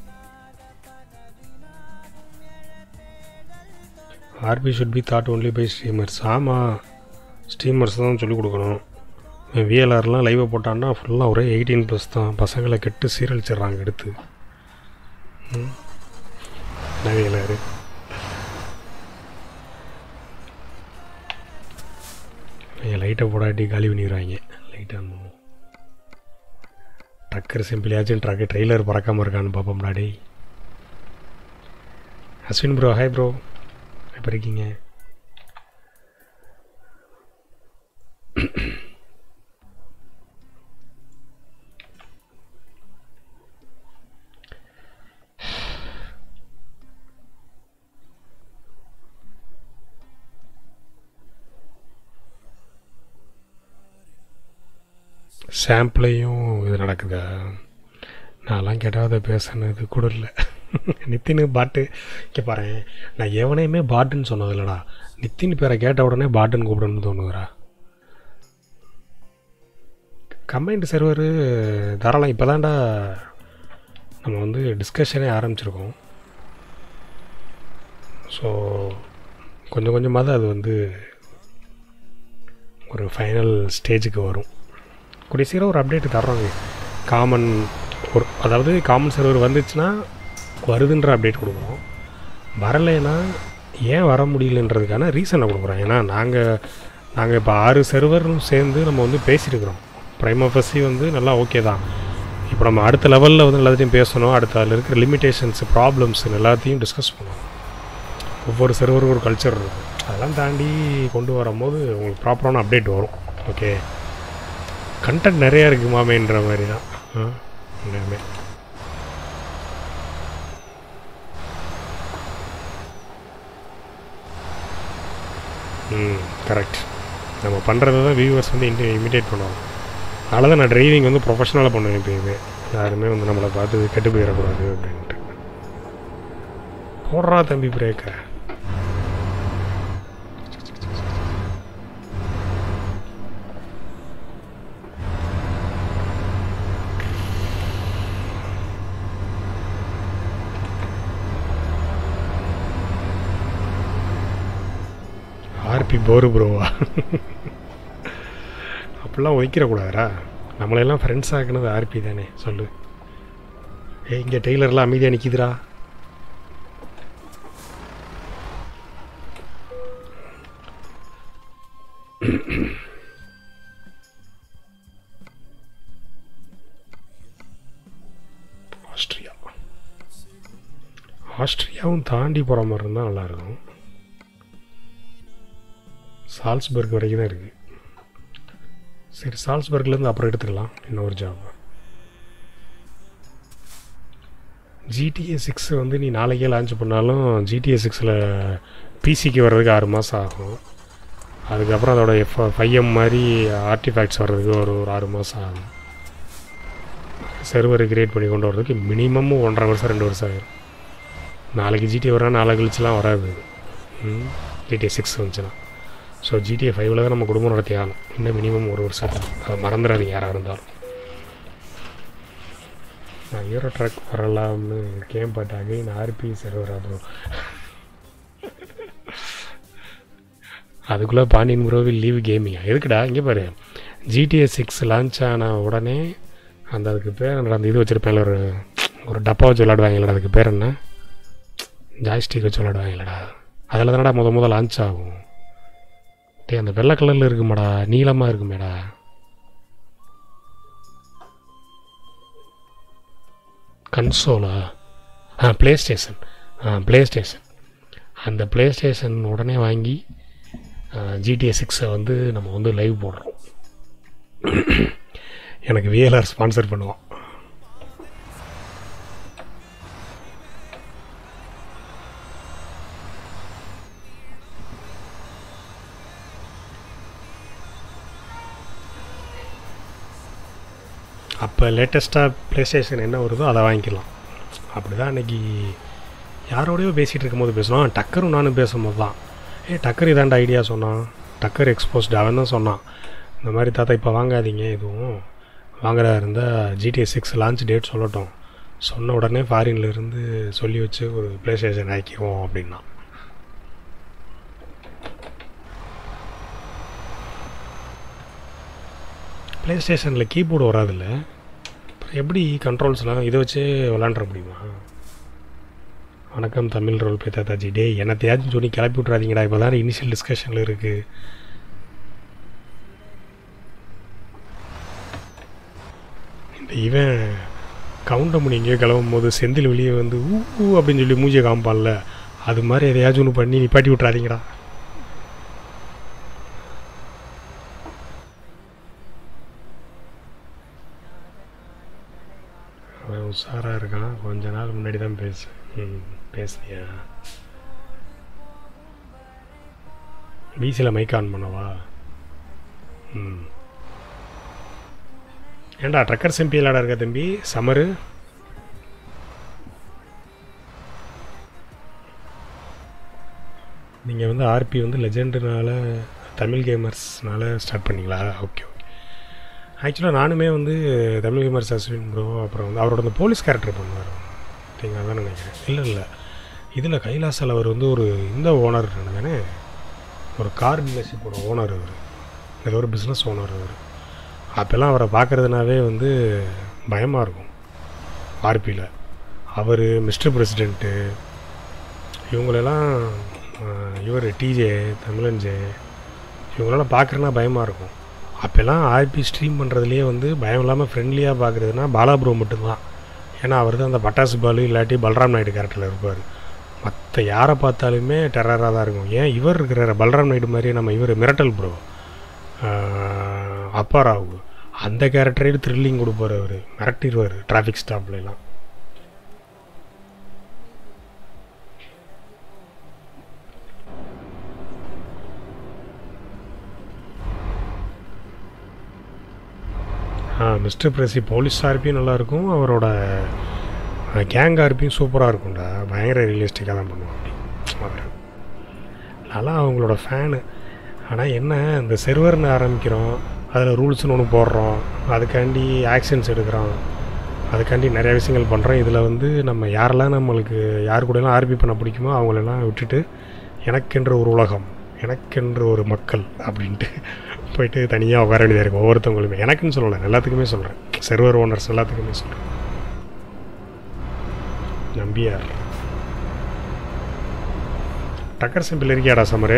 Speaker 2: RP should be taught only by streamers ஆமாம் ஸ்ட்ரீமர்ஸ் தான் சொல்லிக் கொடுக்கணும் விஎல்ஆர்லாம் லைவை போட்டான்னா ஃபுல்லாக ஒரே எயிட்டீன் ப்ளஸ் தான் பசங்களை கெட்டு சீரழிச்சிடுறாங்க எடுத்து ம். என்ன விஎல்ஆர் லைட்டை போடாட்டி காலி பண்ணிடுவாங்க லைட்டாக ட்ரக்கர் சிம்பிளியாச்சும் ட்ரக்கு ட்ரெய்லர் பறக்காமல் இருக்கான்னு பார்ப்போம் முன்னாடி அஸ்வின் ப்ரோ ஹாய் ப்ரோ எப்படி இருக்கீங்க சாம்பிளையும் இது நடக்குதா நான்லாம் கெட்டாத பேசினது கூட இல்லை நித்தின் பாட்டு இங்கே பாரு நான் எவனையுமே பாட்டுன்னு சொன்னது இல்லைடா நித்தின் பேரை கேட்ட உடனே பாட்டுன்னு கூப்பிடணும்னு தோணுதுடா கம்பைன்டு சர்வர் தாராளம் இப்போ தான்டா நம்ம வந்து டிஸ்கஷனே ஆரம்பிச்சிருக்கோம் ஸோ கொஞ்சம் கொஞ்சமாக தான் அது வந்து ஒரு ஃபைனல் ஸ்டேஜுக்கு வரும் கூடிய சீக்கிரம் ஒரு அப்டேட் தர்றோங்க காமன் ஒரு அதாவது காமன் சர்வர் வந்துச்சுன்னா வருதுன்ற அப்டேட் கொடுக்குறோம் வரலைன்னா ஏன் வர முடியலன்றதுக்கான ரீசனை கொடுக்குறோம் ஏன்னா நாங்கள் நாங்கள் இப்போ ஆறு சர்வரும் சேர்ந்து நம்ம வந்து பேசியிருக்கிறோம் ப்ரைம் ஆஃபஸி வந்து நல்லா ஓகே தான் இப்போ நம்ம அடுத்த லெவலில் வந்து எல்லாத்தையும் பேசணும் அடுத்த அதில் இருக்கிற லிமிட்டேஷன்ஸ் ப்ராப்ளம்ஸ் எல்லாத்தையும் டிஸ்கஸ் பண்ணுவோம் ஒவ்வொரு சர்வருக்கும் ஒரு கல்ச்சர் இருக்கும் அதெல்லாம் தாண்டி கொண்டு வரும்போது உங்களுக்கு ப்ராப்பரான அப்டேட் வரும் ஓகே கண்டென்ட் நிறையா இருக்குது மாமேன்ற மாதிரி தான் ஆ எல்லாமே ம் கரெக்ட் நம்ம பண்ணுறது தான் வியூவர்ஸ் வந்து இன்டி இமிடேட் பண்ணுவாங்க அதனால தான் நான் டிரைவிங் வந்து ப்ரொஃபஷனலாக பண்ணுவேன் இப்போ இது யாருமே வந்து நம்மளை பார்த்து கெட்டு போயிடக்கூடாது அப்படின்ட்டு போடுறா தம்பி பிரேக்கை ஆர்பி போரு ப்ரோவா அப்படிலாம் ஒய்க்கிறக்கூடாதுரா நம்மளையெல்லாம் ஃப்ரெண்ட்ஸ் ஆக்குனது ஆர்பி தானே சொல்லு ஏ இங்கே டெய்லர்லாம் அமைதியாக நிற்கிதுரா ஆஸ்ட்ரியா ஆஸ்ட்ரியாவும் தாண்டி போகிற மாதிரி இருந்தால் நல்லாயிருக்கும் சால்ஸ்பர்க் வரைக்கும் தான் இருக்குது சரி சால்ஸ்பர்க்லேருந்து அப்புறம் எடுத்துக்கலாம் இன்னொரு ஜாப் ஜிடிஏ சிக்ஸ் வந்து நீ நாளைக்கே லான்ச் பண்ணாலும் ஜிடிஏ சிக்ஸில் பிசிக்கு வர்றதுக்கு ஆறு மாதம் ஆகும் அதுக்கப்புறம் அதோட எஃப் ஃபைவ் எம் மாதிரி ஆர்டிஃபேக்ட்ஸ் வர்றதுக்கு ஒரு ஒரு ஆறு மாதம் ஆகும் சர்வரை கிரியேட் பண்ணி கொண்டு வரதுக்கு மினிமம் ஒன்றரை வருஷம் ரெண்டு வருஷம் ஆயிரும் நாளைக்கு ஜிடிஏ வரா நாளை கழிச்சுலாம் வராது ஜிடிஏ சிக்ஸ் வந்துச்சுன்னா ஸோ ஜிடிஏ ஃபைவ்ல தான் நம்ம குடும்பம் நடத்தி ஆகணும் இன்னும் மினிமம் ஒரு வருஷம் அதை மறந்துடாதீங்க யாராக இருந்தாலும் நான் ஹீரோ ட்ரக் வரலாம்னு கேம் பாட்டாக நான் ஆர்பி சர்வர் ஆகும் அதுக்குள்ளே பாண்டியன் ப்ரோவில் லீவ் கேமிங்கா எதுக்குடா இங்கே பாரு ஜிடிஏ சிக்ஸ் லான்ச் ஆன உடனே அந்த அதுக்கு பேர் என்னடா அந்த இது வச்சுருப்பேன் ஒரு ஒரு டப்பா வச்சு விளாடுவாங்களடா அதுக்கு பேர் என்ன ஜாய்ஸ்டிக் வச்சு விளாடுவாங்களடா அதில் தானடா முத முத லான்ச் ஆகும் டேய் அந்த வெள்ளை கலரில் இருக்குமாடா நீளமாக இருக்குமேடா கன்சோலா ஆ ப்ளே ஸ்டேஷன் ஆ ப்ளே ஸ்டேஷன் அந்த ப்ளே ஸ்டேஷன் உடனே வாங்கி ஜிடிஏ சிக்ஸை வந்து நம்ம வந்து லைவ் போடுறோம் எனக்கு விஎல்ஆர் ஸ்பான்சர் பண்ணுவான் அப்போ லேட்டஸ்ட்டாக ப்ளே ஸ்டேஷன் என்ன வருதோ அதை வாங்கிக்கலாம் அப்படி தான் அன்றைக்கி யாரோடையோ பேசிகிட்டு இருக்கும்போது பேசணும் டக்கரும் நானும் பேசும்போது தான் ஏ டக்கர் இதாண்ட ஐடியா சொன்னான் டக்கர் எக்ஸ்போஸ்ட் அவன் தான் சொன்னான் இந்த மாதிரி தாத்தா இப்போ வாங்காதீங்க எதுவும் வாங்குறதா இருந்தால் ஜிடிஏ சிக்ஸ் லான்ச் டேட் சொல்லட்டும் சொன்ன உடனே ஃபாரின்ல இருந்து சொல்லி வச்சு ஒரு ப்ளே ஸ்டேஷன் ஆக்கிக்குவோம் அப்படின்னா ப்ளே ஸ்டேஷனில் கீபோர்டு வராதில்ல அப்புறம் எப்படி கண்ட்ரோல்ஸ்லாம் இதை வச்சு விளாண்டுற முடியுமா வணக்கம் தமிழ் ரோல் பே தாத்தாஜி டே என்னத்தையாச்சும் சொல்லி கிளப்பி விட்றாதீங்கடா இப்போ தான் இனிஷியல் டிஸ்கஷனில் இருக்குது இந்த இவன் கவுண்டமணி எங்கேயோ கிளம்பும் போது செந்தில் வெளியே வந்து ஊ ஊ அப்படின்னு சொல்லி மூஞ்சியை காமிப்பான்ல அது மாதிரி எதையாச்சும் ஒன்று பண்ணி நிப்பாட்டி விட்றாதீங்கடா அவன் உஷாராக இருக்கான் கொஞ்ச நாள் முன்னாடி தான் பேசு ம் பேசுனியா பிசியில் மைக் ஆன் பண்ணவா ம் ஏன்டா ட்ரக்கர் செம்பியலாடா இருக்க தம்பி சமரு நீங்கள் வந்து ஆர்பி வந்து லெஜெண்டுனால தமிழ் கேமர்ஸ்னால ஸ்டார்ட் பண்ணீங்களா ஓகே ஓகே ஆக்சுவலாக நானுமே வந்து தமிழ் கேமர்ஸ் அஸ்வின் ப்ரோ அப்புறம் வந்து அவரோட அந்த போலீஸ் கேரக்டர் பண்ணுவார் நீங்கள் அதான் நினைக்கிறேன் இல்லை இல்லை இதில் கைலாசால் அவர் வந்து ஒரு இந்த ஓனர் நினைக்கிறேனே ஒரு கார் டீலர்ஷிப்போட ஓனர் அவர் ஏதோ ஒரு பிஸ்னஸ் ஓனர் அவர் அப்போல்லாம் அவரை பார்க்குறதுனாவே வந்து பயமாக இருக்கும் ஆர்பியில் அவர் மிஸ்டர் பிரசிடெண்ட்டு இவங்களெல்லாம் இவர் டிஜே தமிழன்ஜே இவங்களெல்லாம் பார்க்குறேன்னா பயமாக இருக்கும் அப்போல்லாம் ஆர்பி ஸ்ட்ரீம் பண்ணுறதுலேயே வந்து பயம் இல்லாமல் ஃப்ரெண்ட்லியாக பார்க்குறதுனா பாலா ப்ரோ மட்டும்தான் ஏன்னா அவர் தான் அந்த பட்டாசு பாலு இல்லாட்டி பல்ராம் நாயுடு கேரக்டரில் இருப்பார் மற்ற யாரை பார்த்தாலுமே டெரராக தான் இருக்கும் ஏன் இவர் இருக்கிற பல்ராம் நாயுடு மாதிரி நம்ம இவர் மிரட்டல் ப்ரோ அப்பாராவ் அந்த கேரக்டரே த்ரில்லிங் கொடுப்பார் அவர் மிரட்டிடுவார் டிராஃபிக் ஸ்டாப்லாம் ஆ மிஸ்டர் பிரசி போலீஸ் ஆர்பியும் நல்லாயிருக்கும் அவரோட கேங் ஆர்பியும் சூப்பராக இருக்கும்டா பயங்கர ரியலிஸ்டிக்காக தான் பண்ணுவோம் அப்படி அவர் நல்லா அவங்களோட ஃபேனு ஆனால் என்ன இந்த செர்வர்னு ஆரம்பிக்கிறோம் அதில் ரூல்ஸ்னு ஒன்று போடுறோம் அதுக்காண்டி ஆக்ஷன்ஸ் எடுக்கிறோம் அதுக்காண்டி நிறைய விஷயங்கள் பண்ணுறோம் இதில் வந்து நம்ம யாரெல்லாம் நம்மளுக்கு யார் கூடலாம் ஆர்பி பண்ண பிடிக்குமோ அவங்களெல்லாம் விட்டுட்டு எனக்கென்று ஒரு உலகம் எனக்கென்று ஒரு மக்கள் அப்படின்ட்டு போயிட்டு தனியாக உட்கார வேண்டியதாக இருக்கும் ஒவ்வொருத்தவங்களுமே எனக்குன்னு சொல்லலை எல்லாத்துக்குமே சொல்கிறேன் சர்வர் ஓனர்ஸ் எல்லாத்துக்குமே சொல்கிறேன் நம்பியார் டக்கர் சிம்பிள் இருக்கியாடா சமரு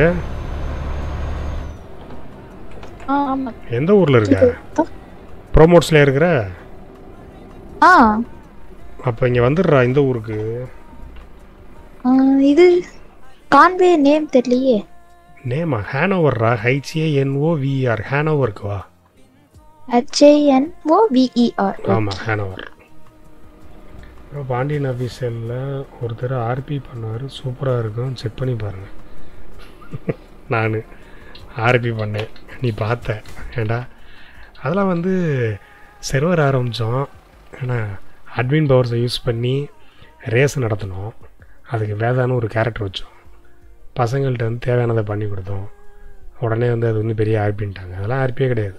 Speaker 8: ஆ ஆமா
Speaker 2: எந்த ஊரில் இருக்க ப்ரோமோட்ஸில் இருக்கிற
Speaker 8: ஆ
Speaker 2: அப்போ இங்கே வந்துடுறா இந்த ஊருக்கு
Speaker 8: ஆ, இது கான்வே நேம் தெரியலையே
Speaker 2: நேமா ஹேனோவர்ரா ஹைச்ஏஎன்ஓ விஆர் ஹேனோவருக்கு வா
Speaker 8: ஹெச்ஏஎன் ஓ விஇஆர்
Speaker 2: ஆமாம் ஹேனோவர் அப்புறம் பாண்டியன் அஃபீஷியலில் ஒருத்தர் ஆர்பி பண்ணார் சூப்பராக இருக்கும் செக் பண்ணி பாருங்கள் நான் ஆர்பி பண்ணேன் நீ பார்த்த ஏண்டா அதெல்லாம் வந்து செர்வர் ஆரம்பித்தோம் ஏன்னா அட்மின் பவர்ஸை யூஸ் பண்ணி ரேஸ் நடத்தினோம் அதுக்கு வேதான்னு ஒரு கேரக்டர் வச்சோம் பசங்கள்கிட்ட வந்து தேவையானதை பண்ணி கொடுத்தோம் உடனே வந்து அது வந்து பெரிய ஆர்பின்ட்டாங்க அதெல்லாம் ஆர்பியே கிடையாது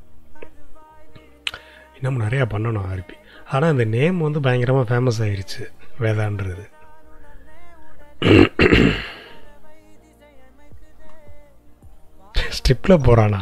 Speaker 2: இன்னும் நிறையா பண்ணணும் ஆர்பி ஆனால் இந்த நேம் வந்து பயங்கரமாக ஃபேமஸ் ஆயிருச்சு வேதான்றது ஸ்ட்ரிப்பில் போகிறானா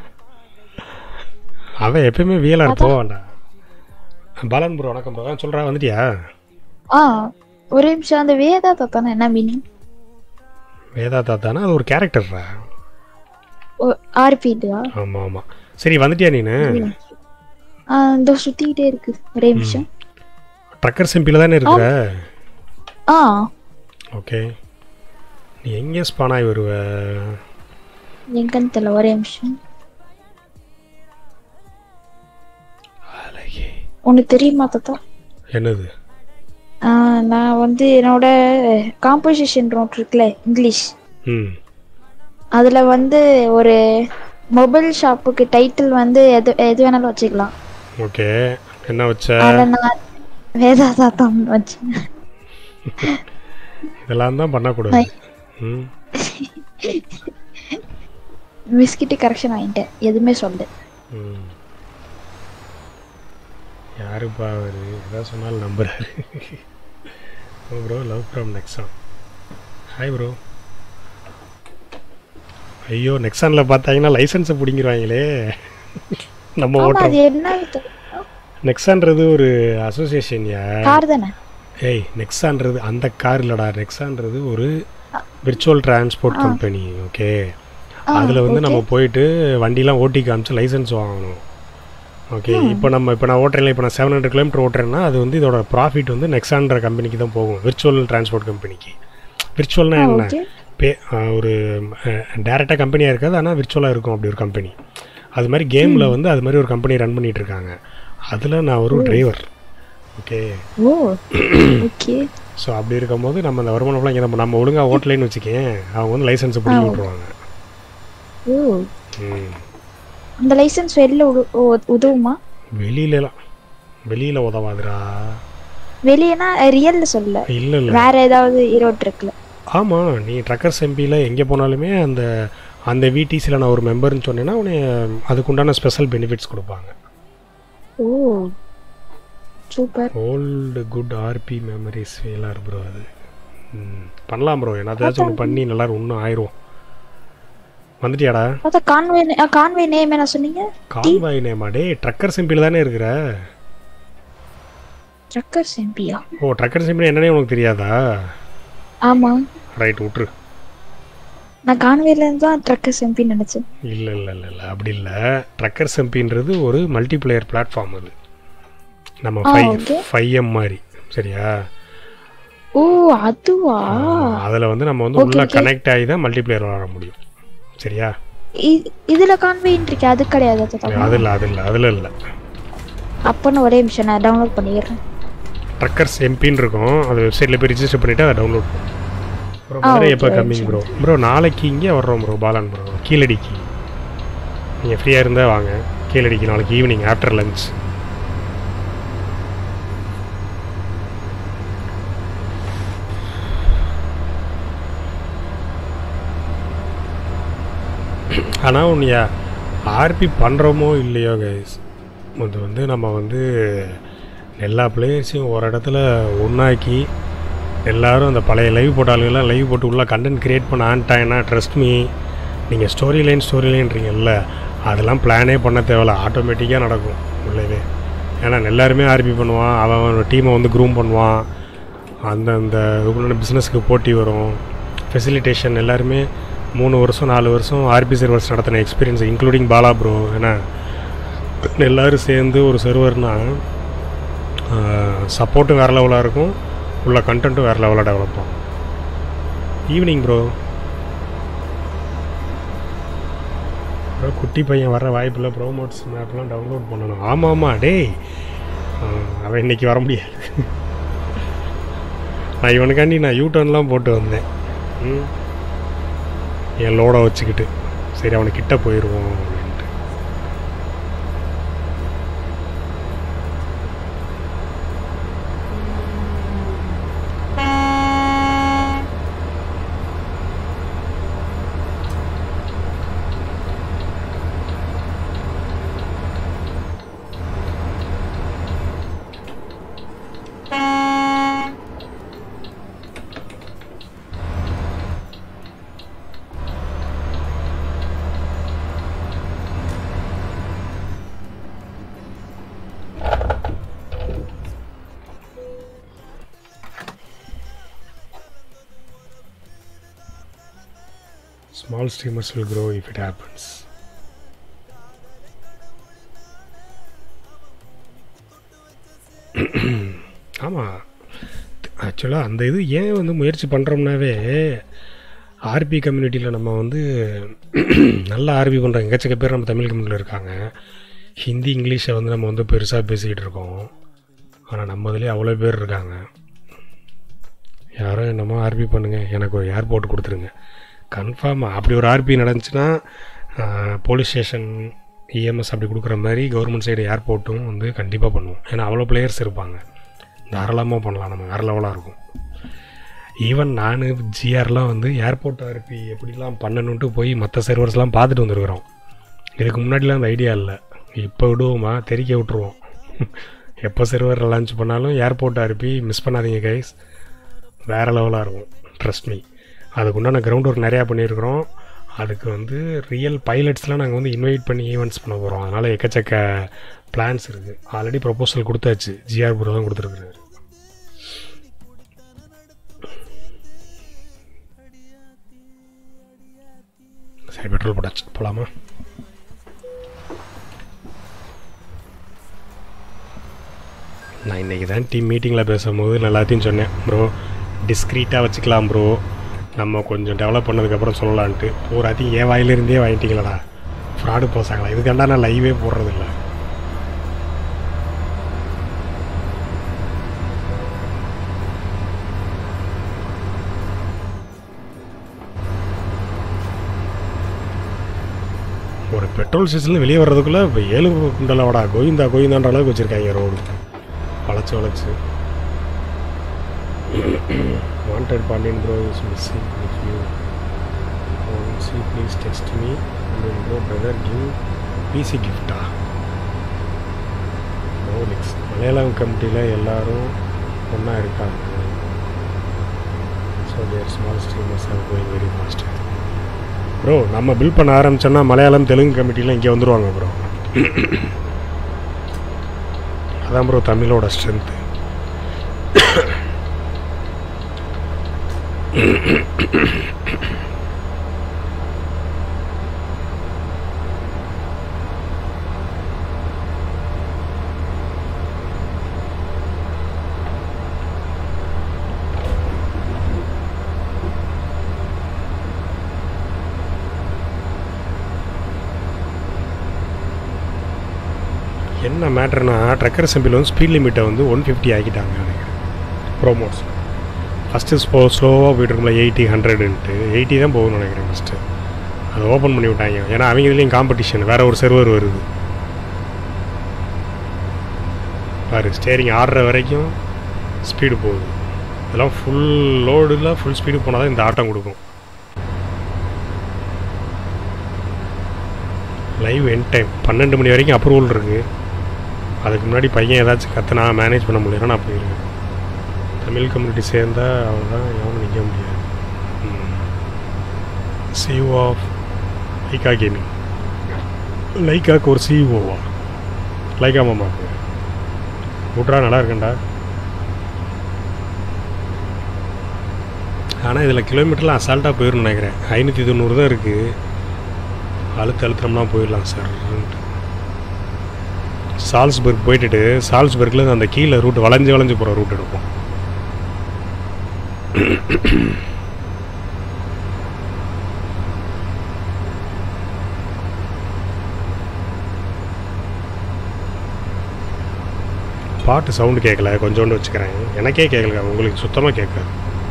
Speaker 2: அவன் எப்பயுமே வியலார் போவான்டா பாலன் ப்ரோ வணக்கம் ப்ரோ சொல்கிறா வந்துட்டியா
Speaker 8: ஆ ஒரே நிமிஷம் அந்த வேதா தாத்தானா என்ன மீனிங்
Speaker 2: வேதா தாத்தானா அது ஒரு கேரக்டர்ரா
Speaker 8: ஆர்பிடியா
Speaker 2: ஆமாம் ஆமாம் சரி வந்துட்டியா நீனு
Speaker 8: இந்த சுத்திக்கிட்டே இருக்கு ஒரே நிமிஷம்
Speaker 2: ட்ரக்கர் சிம்பியில் தானே இருக்கிற
Speaker 8: ஆ
Speaker 2: ஓகே நீ எங்கே ஸ்பான் ஆகி வருவ
Speaker 8: எங்கன்னு தெரியல ஒரே நிமிஷம்
Speaker 2: அழகே
Speaker 8: உனக்கு தெரியுமா தாத்தா
Speaker 2: என்னது
Speaker 8: ஆ, நான் வந்து என்னோட காம்போசிஷன் நோட் இருக்குல்ல இங்கிலீஷ்
Speaker 2: ம்
Speaker 8: அதுல வந்து ஒரு மொபைல் ஷாப்புக்கு டைட்டில் வந்து எது எது வேணாலும் வச்சுக்கலாம்
Speaker 2: ஓகே என்ன வச்ச
Speaker 8: அதுல நான் வேதா தாத்தம் வச்சேன்
Speaker 2: இதெல்லாம் தான் பண்ணக்கூடாது ம்
Speaker 8: பிஸ்கிட்டு கரெக்ஷன் வாங்கிட்டேன் எதுவுமே சொல்லு
Speaker 2: ம் யாருப்பா அவர் எதாவது சொன்னாலும் நம்புறாரு oh bro love from Nexon hi bro ஐயோ நெக்ஸானில் பார்த்தாங்கன்னா லைசன்ஸை பிடிங்கிருவாங்களே நம்ம
Speaker 8: ஆமா
Speaker 2: ஓட்டுறோம்
Speaker 8: அது என்ன
Speaker 2: நெக்ஸான்றது ஒரு அசோசியேஷன் யா
Speaker 8: கார் தானே
Speaker 2: ஏய் நெக்ஸான்றது அந்த கார் இல்லடா நெக்ஸான்றது ஒரு விர்ச்சுவல் டிரான்ஸ்போர்ட் கம்பெனி ஓகே அதில் வந்து நம்ம போயிட்டு வண்டிலாம் ஓட்டி காமிச்சு லைசன்ஸ் வாங்கணும் ஓகே இப்போ நம்ம இப்போ நான் ஓட்டுறேன் இப்போ நான் செவன் ஹண்ட்ரட் கிலோமீட்டர் ஓட்டுறேன்னா அது வந்து இதோட ப்ராஃபிட் வந்து நெக்ஸான்ற கம்பெனிக்கு தான் போகும் விர்ச்சுவல் டிரான்ஸ்போர்ட் கம்பெனிக்கு விர்ச்சுவல்னா என்ன
Speaker 8: ஓகே
Speaker 2: பே அஹ், ஒரு டேரெக்டாக கம்பெனியாக இருக்காது ஆனால் விர்ச்சுவலாக இருக்கும் அப்படி ஒரு கம்பெனி அது மாதிரி கேமில் வந்து அது மாதிரி ஒரு கம்பெனி ரன் பண்ணிட்டு இருக்காங்க அதில் நான் ஒரு driver okay
Speaker 8: oh okay
Speaker 2: so அப்படி இருக்கும்போது நம்ம அந்த வருமானம் ஃபுல்லாக இங்கே நம்ம நம்ம ஒழுங்காக ஓட்டலைன்னு வச்சுக்கேன் அவங்க வந்து லைசன்ஸை பிடிச்சி விட்ருவாங்க
Speaker 8: ஓ
Speaker 2: ம்
Speaker 8: அந்த லைசென்ஸ் வெளில உது- உ- உதவுமா
Speaker 2: வெளியிலலாம் வெளியில் உதவாதுடா
Speaker 8: வெளியனா ரியல்ல சொல்ல
Speaker 2: இல்லை இல்லை
Speaker 8: வேற ஏதாவது ஈரோடு இருக்குல்ல
Speaker 2: ஆமாம் நீ ட்ரக்கர்ஸ் எம்பியில் எங்கே போனாலுமே அந்த அந்த விடிசியில் நான் ஒரு மெம்பர்னு சொன்னேன்னா உன்னை அதுக்குண்டான ஸ்பெஷல் பெனிஃபிட்ஸ் கொடுப்பாங்க
Speaker 8: oh super
Speaker 2: old good RP memories ஃபீலாக ப்ரோ அது ம், பண்ணலாம் ப்ரோ என்னதாச்சும் ஒன்று பண்ணி நல்லா இன்னும் ஆயிரும் வந்துட்டியாடா
Speaker 8: பார்த்தா கான்வே கான்வே நேம் என்ன சொன்னீங்க
Speaker 2: கால்வாய் நேமா டே ட்ரக்கர்ஸ் எம்பியில் தானே இருக்கிற
Speaker 8: ட்ரக்கர்ஸ் எம்பியா
Speaker 2: ஓ ட்ரக்கர்ஸ் எம்பியில் என்னன்னே உனக்கு தெரியாதா
Speaker 8: ஆமா
Speaker 2: ரைட் விட்ரு
Speaker 8: நான் கான்வேல இருந்து தான் ட்ரக்கர்ஸ் எம்பின்னு நினைச்சேன்
Speaker 2: இல்லை இல்லை இல்லை இல்லை அப்படி இல்லை ட்ரக்கர்ஸ் எம்பின்றது ஒரு மல்டிப்ளேயர் பிளாட்ஃபார்ம் அது நம்ம
Speaker 8: ஆ,
Speaker 2: ஃபைவ்
Speaker 8: okay.
Speaker 2: ஃபைவ் எம் மாதிரி சரியா
Speaker 8: ஓ அதுவா
Speaker 2: அதில் வந்து நம்ம வந்து
Speaker 8: Okay,
Speaker 2: உள்ள
Speaker 8: okay.
Speaker 2: கனெக்ட் ஆகி தான் மல்டிப்ளேயர் விளாட முடியும் சரியா
Speaker 8: இ- இதுல கான்வேன்னு இருக்கு அது கிடையாது அது
Speaker 2: அது இல்லை அது இல்லை அதில் இல்லை
Speaker 8: அப்பன்னு ஒரே நிமிஷம் நான் டவுன்லோட் பண்ணிடுறேன்
Speaker 2: ட்ரக்கர்ஸ் எம்பின்னு இருக்கும் அது வெப்சைட்டில் போய் ரிஜிஸ்டர் பண்ணிவிட்டு அதை டவுன்லோட் பண்ணும் ப்ரோ
Speaker 8: ஆ,
Speaker 2: மதுரை
Speaker 8: okay,
Speaker 2: எப்போ
Speaker 8: right,
Speaker 2: coming
Speaker 8: sure.
Speaker 2: Bro bro நாளைக்கு இங்கே வர்றோம் ப்ரோ பாலான் ப்ரோ கீழடிக்கு நீங்கள் ஃப்ரீயாக இருந்தால் வாங்க கீழடிக்கு நாளைக்கு ஈவினிங் ஆஃப்டர் லஞ்ச் ஆனால் ஒன்றியா ஆர்பி பண்ணுறோமோ இல்லையோ கைஸ் அது வந்து நம்ம வந்து எல்லா பிளேயர்ஸையும் ஒரு இடத்துல ஒன்றாக்கி எல்லாரும் அந்த பழைய லைவ் போட்ட ஆளுங்கெல்லாம் லைவ் போட்டு உள்ள கண்டென்ட் கிரியேட் பண்ண ஆன்ட்டாங்கன்னா ட்ரஸ்ட் மீ நீங்கள் ஸ்டோரி லைன் ஸ்டோரி லைன்றீங்கல்ல அதெல்லாம் பிளானே பண்ண தேவையில்ல ஆட்டோமேட்டிக்காக நடக்கும் உள்ளவே ஏன்னா எல்லாருமே ஆர்பி பண்ணுவான் அவன் அவன் டீமை வந்து க்ரூம் பண்ணுவான் அந்த அந்த இதுக்குள்ள பிஸ்னஸ்க்கு போட்டி வரும் ஃபெசிலிட்டேஷன் எல்லாருமே மூணு வருஷம் நாலு வருஷம் ஆர்பி சர்வர்ஸ் நடத்தின எக்ஸ்பீரியன்ஸ் இன்க்ளூடிங் பாலா ப்ரோ ஏன்னா எல்லோரும் சேர்ந்து ஒரு சர்வர்னால் சப்போர்ட்டும் வேறு லெவலாக இருக்கும் உள்ள கண்டென்ட்டும் வேறு லெவலாக டெவலப் ஆகும் ஈவினிங் ப்ரோ ப்ரோ குட்டி பையன் வர வாய்ப்பில்லை ப்ரோமோட்ஸ் மேப்லாம் டவுன்லோட் பண்ணணும் ஆமாம் ஆமாம் டேய் ஆஹ், அவன் இன்னைக்கு வர முடியாது நான் இவனுக்காண்டி நான் யூடர்ன்லாம் போட்டு வந்தேன் ம். என் லோடை வச்சுக்கிட்டு சரி அவனுக்கு கிட்ட போயிடுவோம் அப்படின்ட்டு Small streamers will grow if it happens. ஆமாம் ஆக்சுவலாக அந்த இது ஏன் வந்து முயற்சி பண்ணுறோம்னாவே ஆர்பி கம்யூனிட்டியில் நம்ம வந்து நல்லா ஆர்பி பண்ணுற எங்கச்சக்க பேர் நம்ம தமிழ் கம்யூனிட்டியில் இருக்காங்க ஹிந்தி இங்கிலீஷை வந்து நம்ம வந்து பெருசாக பேசிக்கிட்டு இருக்கோம் ஆனால் நம்ம இதுலேயே அவ்வளோ பேர் இருக்காங்க யாரும் என்னமோ ஆர்பி பண்ணுங்கள் எனக்கு ஒரு ஏர்போர்ட் கொடுத்துருங்க கன்ஃபார்ம் அப்படி ஒரு ஆர்பி நடந்துச்சுன்னா போலீஸ் ஸ்டேஷன் இஎம்எஸ் அப்படி கொடுக்குற மாதிரி கவர்மெண்ட் சைடு ஏர்போர்ட்டும் வந்து கண்டிப்பாக பண்ணுவோம் ஏன்னா அவ்வளோ பிளேயர்ஸ் இருப்பாங்க தாராளமாக பண்ணலாம் நம்ம வேறு லெவலாக இருக்கும் ஈவன் நான் ஜிஆர்லாம் வந்து ஏர்போர்ட் ஆர்பி எப்படிலாம் பண்ணணுன்ட்டு போய் மற்ற சர்வர்ஸ்லாம் பார்த்துட்டு வந்துருக்குறோம் இதுக்கு முன்னாடிலாம் அந்த ஐடியா இல்லை இப்போ விடுவோமா தெரிக்க விட்ருவோம் எப்போ சர்வர் லான்ச் பண்ணாலும் ஏர்போர்ட் ஆர்பி மிஸ் பண்ணாதீங்க கைஸ் வேறு லெவலாக இருக்கும் ட்ரஸ்ட் மீ அதுக்கு உண்டான கிரவுண்ட் ஒர்க் நிறையா பண்ணியிருக்கிறோம் அதுக்கு வந்து ரியல் பைலட்ஸ்லாம் நாங்கள் வந்து இன்வைட் பண்ணி ஈவெண்ட்ஸ் பண்ண போகிறோம் அதனால் எக்கச்சக்க பிளான்ஸ் இருக்குது ஆல்ரெடி ப்ரொபோசல் கொடுத்தாச்சு ஜிஆர் ப்ரோ தான் கொடுத்துருக்குறாரு சரி பெட்ரோல் போட்டாச்சு போகலாமா நான் இன்றைக்கி தான் டீம் மீட்டிங்கில் பேசும்போது நான் எல்லாத்தையும் சொன்னேன் ப்ரோ டிஸ்க்ரீட்டாக வச்சுக்கலாம் ப்ரோ நம்ம கொஞ்சம் டெவலப் பண்ணதுக்கப்புறம் சொல்லலான்ட்டு பூராத்தையும் என் வாயிலிருந்தே வாங்கிட்டீங்களடா ஃப்ராடு போசாங்களா இதுக்காண்டா நான் லைவே போடுறதில்ல ஒரு பெட்ரோல் ஸ்டேஷனில் வெளியே வர்றதுக்குள்ளே இப்போ ஏழு குண்டலவாடா கோவிந்தா கோவிந்தான்ற அளவுக்கு வச்சுருக்காங்க ரோடு வளைச்சு வளைச்சு wanted Pandiyan bro is missing if you see please text me and bro brother give PC கிஃப்டா மௌலிக்ஸ் மலையாளம் கமிட்டியில் எல்லாரும் ஒன்றா இருக்காங்க so there small streamers are going very fast bro நம்ம பில் பண்ண ஆரம்பிச்சோன்னா மலையாளம் தெலுங்கு கமிட்டிலாம் இங்கே வந்துருவாங்க ப்ரோ அதான் ப்ரோ தமிழோட ஸ்ட்ரென்த்து என்ன மேட்டர்னா ட்ரக்கர் அசம்பிள் வந்து ஸ்பீட் லிமிட்டை வந்து ஒன் ஃபிஃப்டி ஆக்கிட்டாங்க நினைக்கிறேன் ப்ரோமோட்ஸ் ஃபஸ்ட்டு ஸ்லோ ஸ்லோவாக போயிட்டு இருக்கும்ல எயிட்டி ஹண்ட்ரடுன்ட்டு எயிட்டி தான் போகும்னு நினைக்கிறேன் ஃபஸ்ட்டு அதை ஓப்பன் பண்ணி விட்டாங்க ஏன்னா அவங்க இதுலேயும் காம்படிஷன் வேறு ஒரு சர்வர் வருது பாரு ஸ்டேரிங் ஆடுற வரைக்கும் ஸ்பீடு போகுது இதெல்லாம் ஃபுல் லோடில் ஃபுல் ஸ்பீடு போனால் தான் இந்த ஆட்டம் கொடுக்கும் லைவ் என் டைம் பன்னெண்டு மணி வரைக்கும் அப்ரூவல் இருக்குது அதுக்கு முன்னாடி பையன் ஏதாச்சும் கற்றுனா மேனேஜ் பண்ண முடியலன்னா நான் போயிருவேன் தமிழ் கம்யூனிட்டி சேர்ந்தால் அவன் தான் எவனும் நிற்க முடியாது சிஓ ஆஃப் லைக்கா கேமிங் லைக்காக்கு ஒரு சிஇஓவா லைக்கா மாமாக்கு விட்றா நல்லா இருக்கேன்டா ஆனால் இதில் கிலோமீட்டர்லாம் அசால்ட்டாக போயிடும் நினைக்கிறேன் ஐநூற்றி தொண்ணூறு தான் இருக்குது அழுத்து அழுத்தம்னா போயிடலாம் சார் சால்ஸ்பர்க் போயிட்டுட்டு சால்ஸ்பர்க்கில் அந்த கீழே ரூட் வளைஞ்சு வளைஞ்சு போகிற ரூட் எடுப்போம் பாட்டு சவுண்டு கேட்கல கொஞ்சோண்டு வச்சுக்கிறேன் எனக்கே கேட்கல உங்களுக்கு சுத்தமாக கேட்காது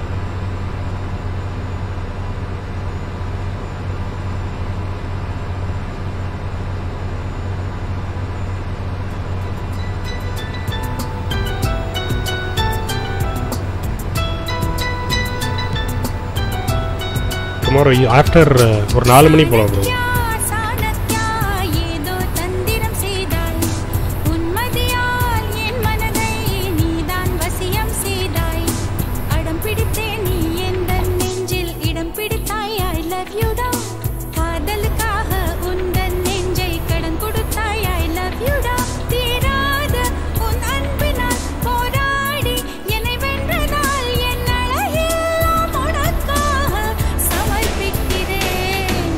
Speaker 2: டுமாரோ ஆஃப்டர் ஒரு நாலு மணி போகலாம் ப்ரோ
Speaker 7: சாணக்கியா ஏதோ தந்திரம் செய்தாய் உன்மதியால் என் மனதை நீதான் வசியம் செய்தாய் அடம் பிடித்தேன் நீ எந்த நெஞ்சில் இடம் பிடித்தாய் ஐ லவ் யூ டா காதலுக்காக உந்தன் நெஞ்சை கடன் கொடுத்தாய் ஐ லவ் யூ டா தீராத உன் அன்பினால் போராடி என்னை வென்றதால் என் அழகெல்லாம் உனக்காக சமர்ப்பிக்கிறேன்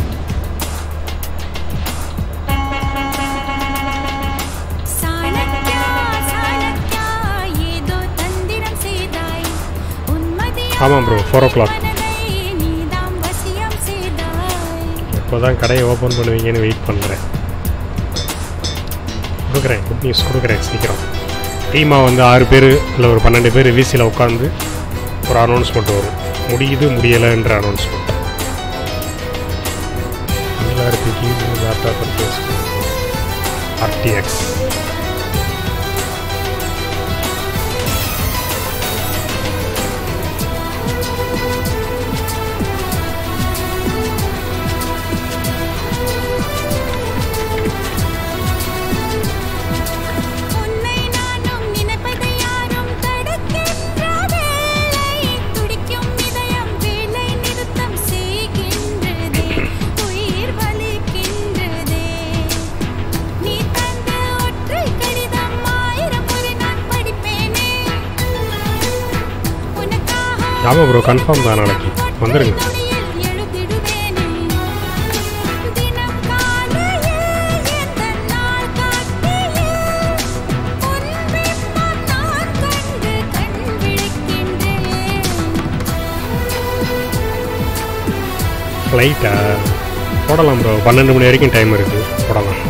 Speaker 7: சாணக்கியா சாணக்கியா ஏதோ தந்திரம் செய்தாய் உன்மதியால்
Speaker 2: ஆமாம் bro, four o'clock.
Speaker 7: மனதை நீதாம் வசியம் செய்தாய்
Speaker 2: இப்போ தான் கடையை ஓப்பன் பண்ணுவீங்கன்னு வெயிட் பண்ணுறேன் கொடுக்குறேன் குட் நியூஸ் கொடுக்குறேன் சீக்கிரம் டீமாக வந்து ஆறு பேர் இல்லை ஒரு பன்னெண்டு பேர் விசியில் உட்காந்து ஒரு அனௌன்ஸ்மெண்ட் வரும் முடியுது முடியலைன்ற அனௌன்ஸ்மெண்ட் தமிழார்பிக்கு லேப்டாப் பர்ச்சேஸ் ஆர்டிஎக்ஸ்
Speaker 7: உன்னை நானும் நினைப்பதை யாரும் தடுக்கின்ற வேளை துடிக்கும் இதயம் வேலை நிறுத்தம் செய்கின்றதே உயிர் வலிக்கின்றதே நீ தந்த ஒற்றை கடிதம் ஆயிரம் முறை நான் படிப்பேனே உனக்காக
Speaker 2: ஆமாம் ப்ரோ கன்ஃபார்ம் தான் நாளைக்கு வந்துடுங்க
Speaker 7: நொடியில் எழுதிடுவேனே தினம் காலையில் எந்த நாள் காட்டியே உன் பிம்பம் நான் கண்டு கண் விழிக்கின்றேன்
Speaker 2: ஃப்ளைட்டா போடலாம் ப்ரோ பன்னெண்டு மணி வரைக்கும் டைம் இருக்குது போடலாம்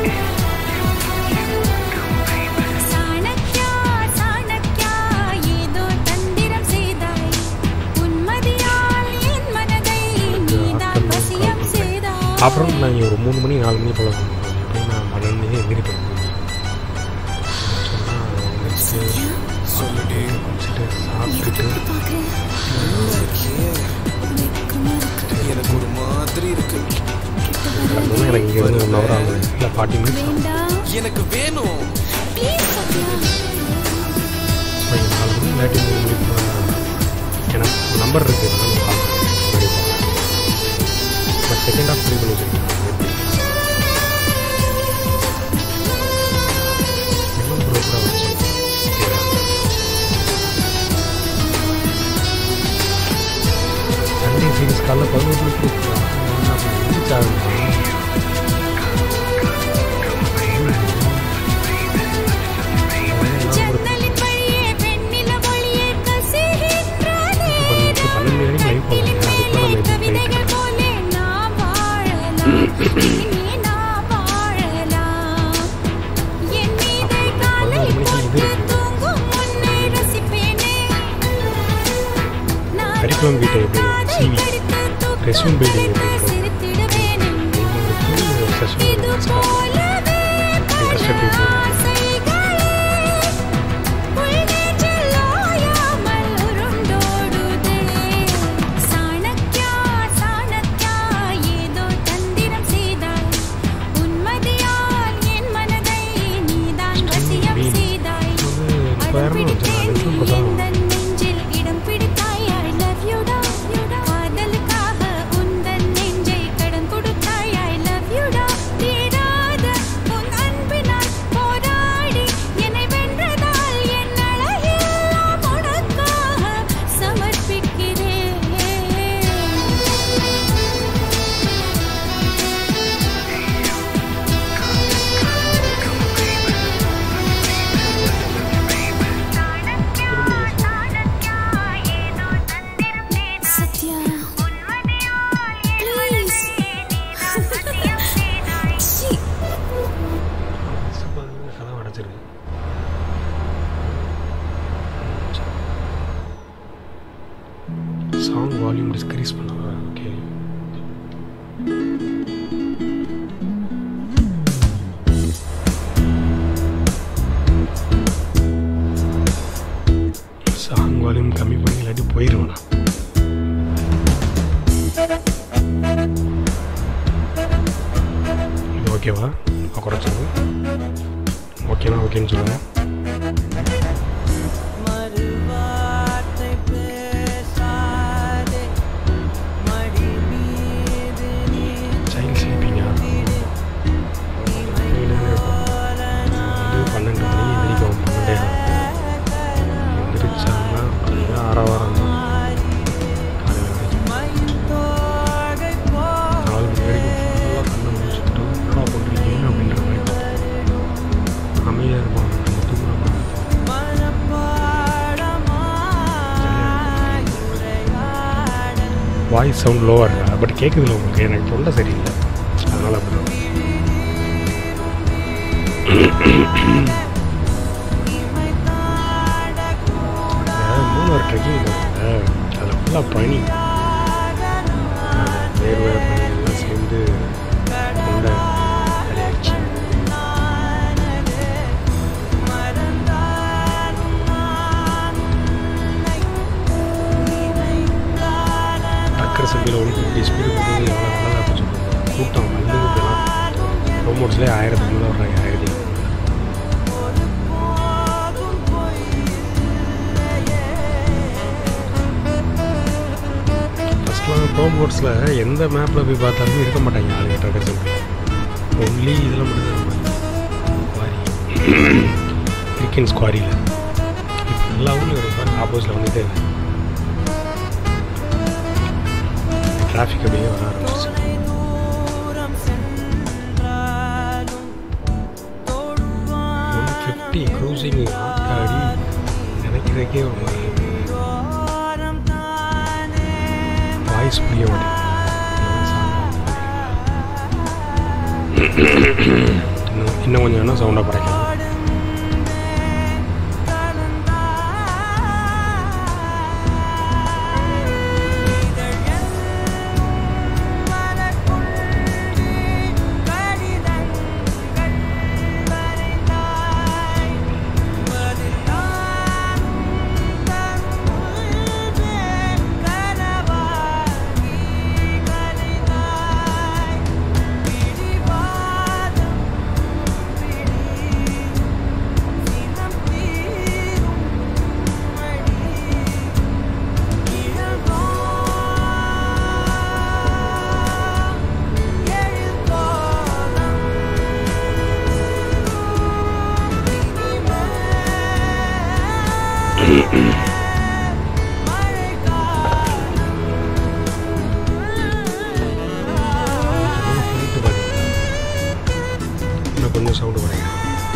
Speaker 7: சாணக்கியா சாணக்கியா ஏதோ தந்திரம் செய்தாய் உன்மதியால் என் மனதை நீதான் வசியம் செய்தாய்
Speaker 2: அப்புறம் நான் ஒரு மூணு மணி நாலு மணி போல் எப்படியும் நான் பன்னெண்டு மணி எந்திரிப்பேன் சொன்னால் குளிச்சுட்டு சாப்பிட்டுட்டு
Speaker 1: எனக்கு ஒரு மாதிரி இருக்கு
Speaker 2: கிளம்பணும் எனக்கு இங்கே வந்து ஒன் ஹவர் ஆகுது இல்லை ஃபார்ட்டி மினிட்ஸ்
Speaker 1: எனக்கு வேணும்
Speaker 2: ஸோ இங்கே நாலு மணி இல்லாட்டி மூணு மணி போல் எனக்கு நம்பர் இருக்குது நான் call but second half free பண்ணி வச்சுருக்கேன் இன்னும் ப்ரோக்கராக வச்சு சண்டே சீரிஸ் காலைல பதினோரு மணிக்கு ரீச் ஆகுது
Speaker 7: ஜன்னலின் வழியே வெண்ணில ஒளியே கசிகின்றதே
Speaker 2: பன்னெண்டு பன்னெண்டு வரைக்கும் லைவ் போகலாம் அதுக்குள்ள நம்ம எப்படி
Speaker 7: கவிதைகள் போலே நாம் வாழலாம் இனி நாம் வாழலாம் என் மீது காலை போட்டு தூங்கும் முன்னே ரசிப்பேனே நான்
Speaker 2: கரிக்குலம் வீட்டை எப்படி சிவி ரெஸ்யூம் பில்டிங் எப்படி இருக்கும்
Speaker 7: சிரித்திடுவேனே
Speaker 2: இவங்களுக்கு செஷன்
Speaker 7: இது போலவே
Speaker 2: இன்ட்ரெஸ்டட் பீப்புள்
Speaker 7: ஆசைகளே உள்நெஞ்சில் ஓயாமல் உருண்டோடுதே. சாணக்யா, சாணக்யா, ஏதோ தந்திரம் செய்தாய். உன்மதியால் என் மனதை நீதான் வசியம் செய்தாய். அடம் பிடித்தேன் நீ எந்தன் நெஞ்சில் இடம் பிடித்தாய். I love you டா, you டா. காதலுக்காக உந்தன் நெஞ்சை கடன் கொடுத்தாய். I love you டா. தீராத உன் அன்பினால் போராடி என்னை வென்றதால் என் அழகெல்லாம் உனக்காக சமர்ப்பிக்கிறேன் சத்யா ப்ளீஸ் சி
Speaker 2: கதவு அடைச்சிருக்கு சாங் வால்யூம் டிஸ்க்ரீஸ் பண்ணவா ஓகே சாங் வால்யூம் கம்மி பண்ணி இல்லாட்டி போயிடுவேன் நான் இது ஓகேவா குறைச்சது ஓகேனா ஓகேன்னு சொல்லுங்கள்
Speaker 1: மறுவார்த்தை பேசாதே மடி மீது நீ
Speaker 2: சைல்ட் ஸ்லீப்பிங்கா வீடு வந்து பன்னெண்டு மணி எந்திரிக்கும் பன்னெண்டே எந்திரிச்சாங்கன்னா காலையில் ஆறாவாரம் தான் காலையில் எந்திரிச்சு
Speaker 1: தோகை போ
Speaker 2: நாலு மணி வரைக்கும் ஃபுல்லாக கண்ணை முடிச்சுட்டு என்னடா பண்ணுறீங்க அப்படின்ற மாதிரி பார்ப்போம் அமைதியாக இருப்பாங்க நம்ம தூங்குறோம்
Speaker 1: மனப்பாடமாய் உரையாடல்
Speaker 2: வாய்ஸ் சவுண்ட் லோவாக இருக்கா பட் கேட்குதுல உங்களுக்கு எனக்கு தொண்டை சரியில்லை அதனால் அப்படி தான் மூணார் ட்ரெக்கிங் அதில் ஃபுல்லாக பனி அது வேர்வை பனி எல்லாம் சேர்ந்து தொண்டை வேலையாச்சு டக்கர் சப்பியில் ஒன் ஃபிஃப்டி ஸ்பீடு போகும்போது எவ்வளோ நல்லா இருக்கும் சொல்லுவாங்க கூட்டம் வந்து இப்போலாம் ரோமோட்ஸ்லேயே ஆயிரத்துக்கு மேலே வர்றாங்க ஆயிரத்தி ஃபஸ்ட்லாம் ப்ரோமோட்ஸில் எந்த மேப்பில் போய் பார்த்தாலுமே இருக்க மாட்டாங்க ஆளுங்க டக்கர் சப்பில் ஒன்லி இதில் மட்டும்தான் இருப்பாங்க குவாரி கிரிக்கன்ஸ் குவாரியில் இப்போ எல்லா ஊர்லையும் இருப்பாங்க ஆப்போசிட்டில் வந்துட்டே இருக்கு டிராஃபிக் அப்படியே வர ஆரம்பிச்சிச்சு
Speaker 1: தூரம் சென்றாலும்
Speaker 2: ஒன் ஃபிஃப்டி க்ரூசிங் ஆடி நினைக்கிறதுக்கே ஒரு மாதிரி இருக்கு.
Speaker 1: தோரம் தானே
Speaker 2: வாய்ஸ் புரிய மாட்டேங்குது இன்னும் இன்னும் கொஞ்சம் வேணால் சவுண்டாக குறைக்கலாம் கொஞ்சம் சவுண்டு குறையும்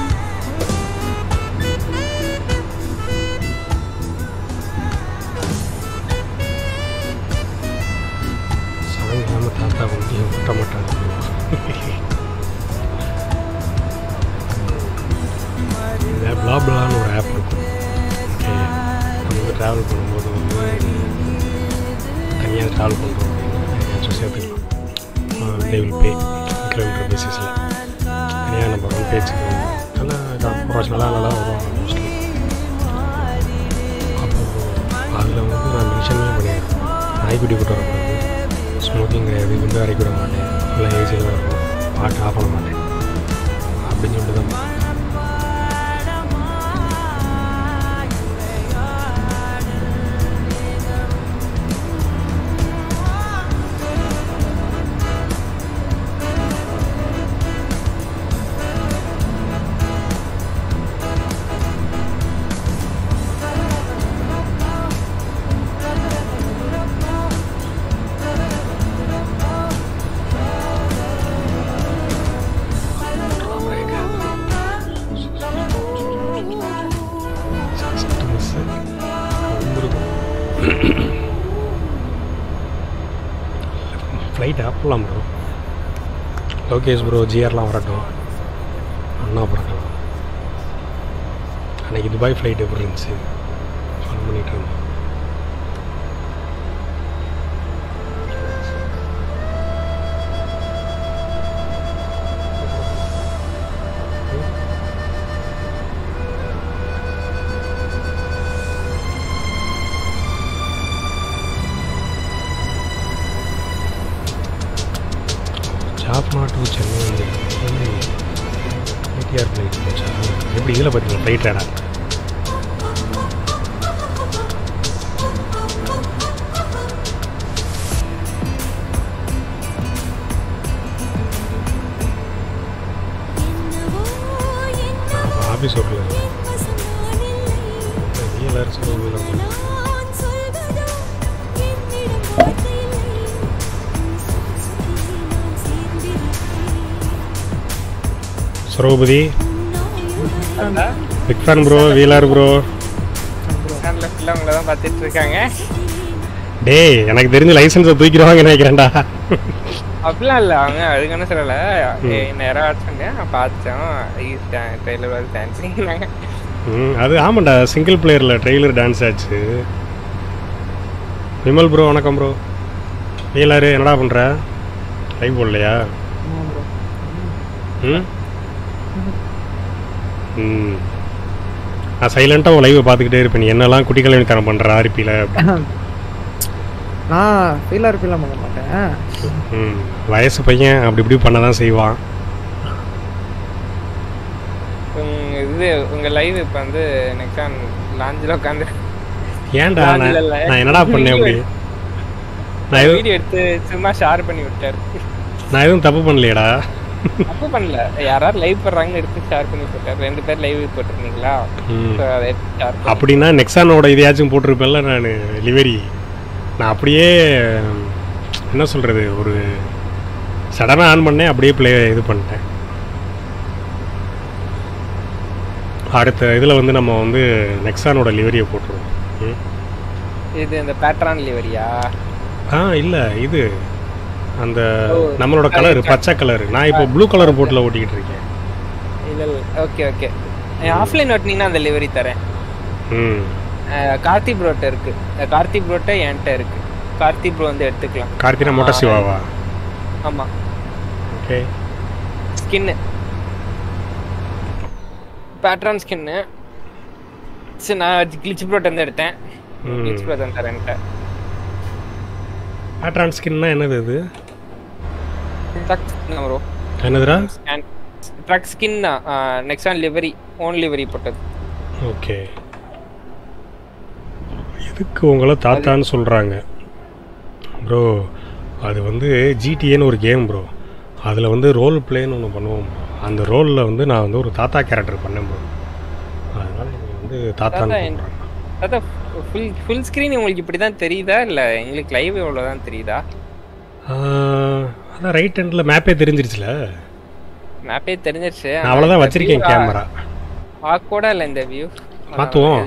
Speaker 2: சாங் இல்லாமல் தாத்தா வந்து விட்ட மாட்டாங்க இந்த பிளாப்லான்னு ஒரு ஆப் இருக்கும் ஓகே நம்ம வந்து ட்ராவல் பண்ணும்போது வந்து தனியாக ட்ராவல் பண்ணுறோம் அப்படின்னா ஏதாச்சும் சேர்த்துக்கலாம் தே வில் பே கிலோமீட்டர் பேசிஸில் தனியாக நம்ம வந்து பேச்சுக்கு நல்லா ப்ரொஃபஷனலாக நல்லா வரும் மோஸ்ட்லி அப்போ அதில் வந்து நான் மென்ஷனே பண்ணியிருக்கேன் நாய்க்குட்டி கூட்டு வரக்கூடாது ஸ்மோக்கிங் கிடையாது விண்டோ அரைக்க விட மாட்டேன் இல்லை ஏசியில் இருக்கும் பாட்டு ஆஃப் பண்ண மாட்டேன் அப்படின்னு சொல்லிட்டு தான் ஃப்ளைட் ஆப்பலாம் ப்ரோ லோகேஷ் ப்ரோ ஜிஆர்லாம் வரட்டும் அண்ணா பிறக்கலாம் அன்னைக்கு துபாய் ஃப்ளைட் எப்படி இருந்துச்சு ஃபன் பண்ணிட்டு இருந்தோம் ஜாப்னா டு சென்னை வந்து ஏடிஆர் ஃப்ளைட் போச்சா எப்படி இதில் பார்த்தீங்களா ஃப்ளைட் ரேடா நான் ஆஃபீஸ் ஒர்க்கில் இருக்கேன் விஎல்ஆர் சொல்லுங்கள் சரோபதி big fan bro VLR bro
Speaker 9: சேனலில் ஃபுல்லாக உங்களை தான் பார்த்துட்டு இருக்காங்க
Speaker 2: டேய் எனக்கு தெரிஞ்ச லைசன்ஸை தூக்கிடுவாங்க நினைக்கிறேன்டா
Speaker 9: அப்படிலாம் இல்லை அவங்க அதுக்கான சொல்லலை நேரம் ஆட் சொன்னேன் பார்த்தோம் ட்ரெயிலர் வந்து டான்ஸிங்னாங்க
Speaker 2: ம் அது ஆமாண்டா சிங்கிள் பிளேயரில் ட்ரெய்லர் டான்ஸ் ஆச்சு விமல் ப்ரோ வணக்கம் ப்ரோ வீலாரு என்னடா பண்ணுற லைவ் போடலையா ம் ம் நான் சைலண்ட்டாக உன் லைவை பார்த்துக்கிட்டே இருப்பேன் நீ என்னெல்லாம் குட்டி கல்யாணத்தனம் பண்ணுற ஆர்பியில்
Speaker 10: நான் ஃபீலாக இருப்பீலாம் பண்ண மாட்டேன்
Speaker 2: ம் வயசு பையன் அப்படி இப்படி பண்ண தான் செய்வான்
Speaker 9: உங்க இது உங்கள் லைவ் இப்போ வந்து நெக்ஸ்ட் லாஞ்சில் உட்காந்து
Speaker 2: ஏன்டா நான் நான் என்னடா பண்ணேன் அப்படி நான் எதுவும்
Speaker 9: வீடியோ எடுத்து சும்மா ஷேர் பண்ணி விட்டாரு
Speaker 2: நான் எதுவும் தப்பு பண்ணலையேடா
Speaker 9: தப்பு பண்ணல யாராவது லைவ் போடுறாங்கன்னு எடுத்து ஷேர் பண்ணி போட்டார் ரெண்டு பேர் லைவ் போட்டிருந்தீங்களா
Speaker 2: ம்.
Speaker 9: So, அதை எடுத்து ஷேர் பண்ணி
Speaker 2: அப்படின்னா நெக்ஸானோட இதையாச்சும் போட்டிருப்பேன்ல நான் டெலிவரி நான் அப்படியே என்ன சொல்கிறது ஒரு சடனாக ஆன் பண்ணேன் அப்படியே ப்ளே இது பண்ணிட்டேன் அடுத்த இதில் வந்து நம்ம வந்து நெக்ஸானோட லிவரியை போட்டுருவோம் ம்
Speaker 9: இது இந்த பேட்ரான் லிவரியா
Speaker 2: ஆ இல்லை இது அந்த
Speaker 9: ஓ,
Speaker 2: நம்மளோட கலர்
Speaker 9: அது
Speaker 2: பச்சை கலர் நான் இப்போ ப்ளூ கலர் போட்டில் ஓட்டிக்கிட்டு இருக்கேன்
Speaker 9: இல்ல இல்ல ஓகே ஓகே ஆஃப்லைன் ஓட்டினீங்கன்னா அந்த லிவரி தரேன்
Speaker 2: ம்
Speaker 9: அஹ், கார்த்தி ப்ரோட்ட இருக்கு அஹ், கார்த்தி ப்ரோட்ட என்கிட்ட இருக்கு கார்த்தி ப்ரோ வந்து எடுத்துக்கலாம்
Speaker 2: கார்த்தினா மோட்டா சிவாவா
Speaker 9: ஆமா
Speaker 2: ஓகே
Speaker 9: ஸ்கின்னு பேட்ரான் ஸ்கின்னு சரி நான் கிளிச் ப்ரோட்ட இருந்து எடுத்தேன்
Speaker 2: ம்.
Speaker 9: கிளிச் ப்ரோ தான் தரேன்ட்ட
Speaker 2: பேட்ரான் ஸ்கின்னா என்னது இது
Speaker 9: ட்ரக் ப்ரோ
Speaker 2: என்னதுடா
Speaker 9: ட்ரக் ஸ்கின் தான் next on livery own livery போட்டது
Speaker 2: ஓகே எதுக்கு உங்களை தாத்தான்னு சொல்கிறாங்க ப்ரோ அது வந்து ஜிடிஏன்னு ஒரு கேம் ப்ரோ அதில் வந்து ரோல் பிளேன்னு ஒன்று பண்ணுவோம் bro. அந்த ரோலில் வந்து நான் வந்து ஒரு தாத்தா கேரக்டர் பண்ணேன் ப்ரோ அதனால் நீங்கள் வந்து தாத்தான்னு
Speaker 9: தாத்தா
Speaker 2: கூப்பிடுறாங்க
Speaker 9: அதான் ஃபுல் ஃபுல் ஸ்க்ரீன் உங்களுக்கு இப்படி தான் தெரியுதா இல்லை எங்களுக்கு லைவ் எவ்வளோ தான் தெரியுதா
Speaker 2: ஆஹ், அதான் ரைட் ஹேண்டில் மேப்பே தெரிஞ்சிருச்சுல
Speaker 9: மேப்பே தெரிஞ்சிருச்சு
Speaker 2: நான் அவ்வளோதான் வச்சிருக்கேன் கேமரா
Speaker 9: கூட இல்ல இந்த வியூ
Speaker 2: மாத்துவோம்.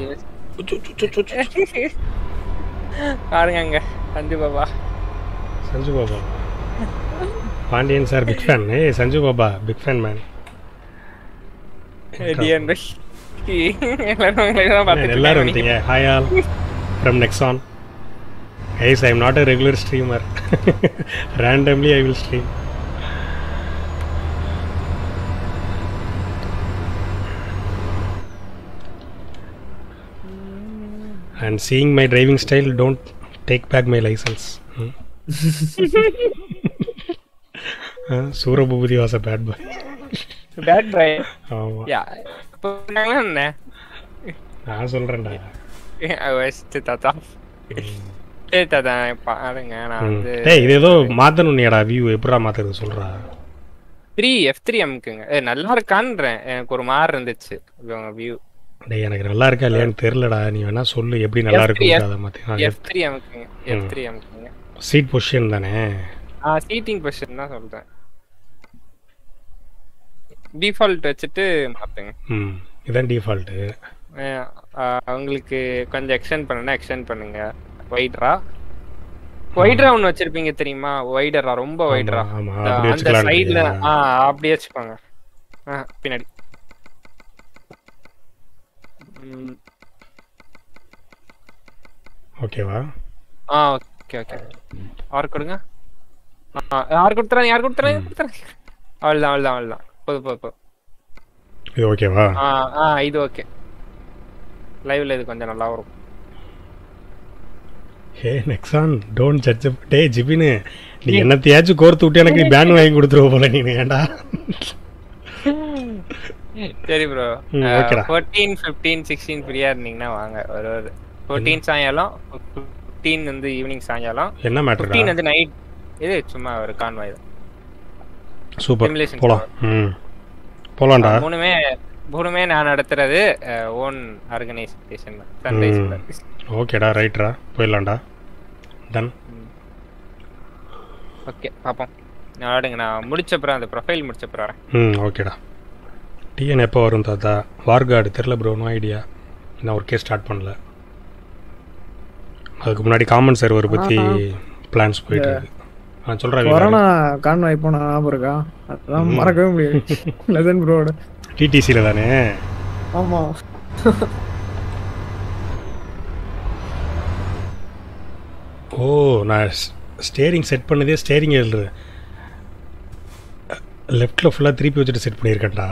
Speaker 9: பாருங்க அங்க Sanju Baba
Speaker 2: Sanju Baba Pandiyan sir big fan hey Sanju Baba big fan man
Speaker 9: TN எல்லாரும் உங்களை தான் பார்த்துட்டு
Speaker 2: எல்லாரும்
Speaker 9: இருக்காங்க.
Speaker 2: வந்துட்டீங்க hi all from Nexon guys I am not a regular streamer randomly I will stream and seeing my driving style don't take back my license hmm? uh, Surabhupathi was a bad boy
Speaker 9: Bad boy.
Speaker 2: ஆமா
Speaker 9: Yeah. இப்போ நாங்க என்ன
Speaker 2: நான் சொல்றேன்டா
Speaker 9: வச்சு தாத்தா சரி தாத்தா பாருங்க நான்
Speaker 2: ம்.
Speaker 9: வந்து
Speaker 2: டேய் இது ஏதோ மாத்தணும்னியாடா வியூ எப்படா மாத்துறது சொல்றா
Speaker 9: த்ரீ எஃப் த்ரீ அமுக்குங்க ஏ நல்லா இருக்கான்றேன் எனக்கு ஒரு மாதிரி இருந்துச்சு வியூ
Speaker 2: டேய் எனக்கு நல்லா இருக்கா இல்லையான்னு தெரியலடா நீ வேணா சொல்லு எப்படி நல்லா இருக்கும் அதை மாத்தி
Speaker 9: எஃப் த்ரீ அமுக்குங்க எஃப் த்ரீ அமுக்குங்க
Speaker 2: சீட் பொசிஷன் தானே
Speaker 9: ஆ சீட்டிங் பொசிஷன் தான் சொல்றேன் டிஃபால்ட் வச்சுட்டு மாத்துங்க
Speaker 2: ம் இதான் டிஃபால்ட்டு
Speaker 9: அஹ் அஹ் அவங்களுக்கு கொஞ்சம் எக்ஸ்டெண்ட் பண்ணனா எக்ஸ்டெண்ட் பண்ணுங்க ஒய்டரா ஒய்டரா ஒன்று வச்சிருப்பீங்க தெரியுமா ஒய்டரா ரொம்ப ஒய்டரா
Speaker 2: ஆமா,
Speaker 9: அந்த
Speaker 2: அப்படி வச்சுக்கலாம்
Speaker 9: சைடுல
Speaker 2: இல்லையா?
Speaker 9: ஆ அப்படியே வச்சுக்கோங்க ஆ பின்னாடி ம்,
Speaker 2: ஓகேவா
Speaker 9: ஆ ஓகே ஓகே யார் கொடுங்க ஆ யார் கொடுத்துறாங்க யார் கொடுத்துறாங்க யார் கொடுத்துறாங்க அவ்வளோதான் அவ்வளோதான் அவ்வளோதான் போது போது போது
Speaker 2: இது ஓகேவா
Speaker 9: ஆ ஆ இது ஓகே லைவ்ல இது கொஞ்சம் நல்லா வரும்
Speaker 2: ஹே நெக்ஸான் டோன்ட் ஜட்ஜ் டே ஜிபின்னு நீ என்னத்தையாச்சும் கோர்த்து விட்டு எனக்கு பேன் வாங்கி கொடுத்துருவ போல நீ ஏன்டா
Speaker 9: சரி ப்ரோ
Speaker 2: ம், ஓகேடா.
Speaker 9: ஃபோர்டீன் ஃபிஃப்டீன் சிக்ஸ்டீன் ஃப்ரீயா இருந்தீங்கன்னா வாங்க ஒரு ஒரு ஃபோர்டீன் சாயங்காலம் ஃபிஃப்டீன் வந்து ஈவினிங் சாயங்காலம்
Speaker 2: என்ன மேட்டர்டா
Speaker 9: ஃபிஃப்டீன் வந்து நைட் இது சும்மா ஒரு கான்வாய் தான்
Speaker 2: சூப்பர்
Speaker 9: Simulation
Speaker 2: போலாம் ம் போலாம்டா
Speaker 9: மூணுமே மூணுமே நான் நடத்துறது ஓன் ஆர்கனைசேஷன் தான் சன்ரைஸ்
Speaker 2: ஓகேடா ரைட்ரா போயிடலாம்டா டன்
Speaker 9: ஓகே பார்ப்போம் நான் ஆடுங்க நான் முடிச்சப்புறம் அந்த ப்ரொஃபைல் முடிச்சப்புறம் வரேன்
Speaker 2: ம் ஓகேடா டிஎன் எப்போ வரும் தாத்தா வார்கார்டு தெரில ப்ரோ நோ ஐடியா நான் ஒர்க்கே ஸ்டார்ட் பண்ணல அதுக்கு முன்னாடி காமன் சர்வர் பற்றி பிளான்ஸ் போயிட்டு இருக்கு ஆ சொல்கிறேன்
Speaker 10: கொரோனா கான்வாய் போன ஞாபகம் இருக்கா அதெல்லாம்
Speaker 2: ம்.
Speaker 10: மறக்கவே முடியாது லெசன் ப்ரோட
Speaker 2: டிடிசியில் தானே
Speaker 10: ஆமா
Speaker 2: ஓ நான் ஸ்டேரிங் செட் பண்ணதே ஸ்டேரிங் லெஃப்டில் ஃபுல்லாக திருப்பி வச்சுட்டு செட் பண்ணியிருக்கேன்டா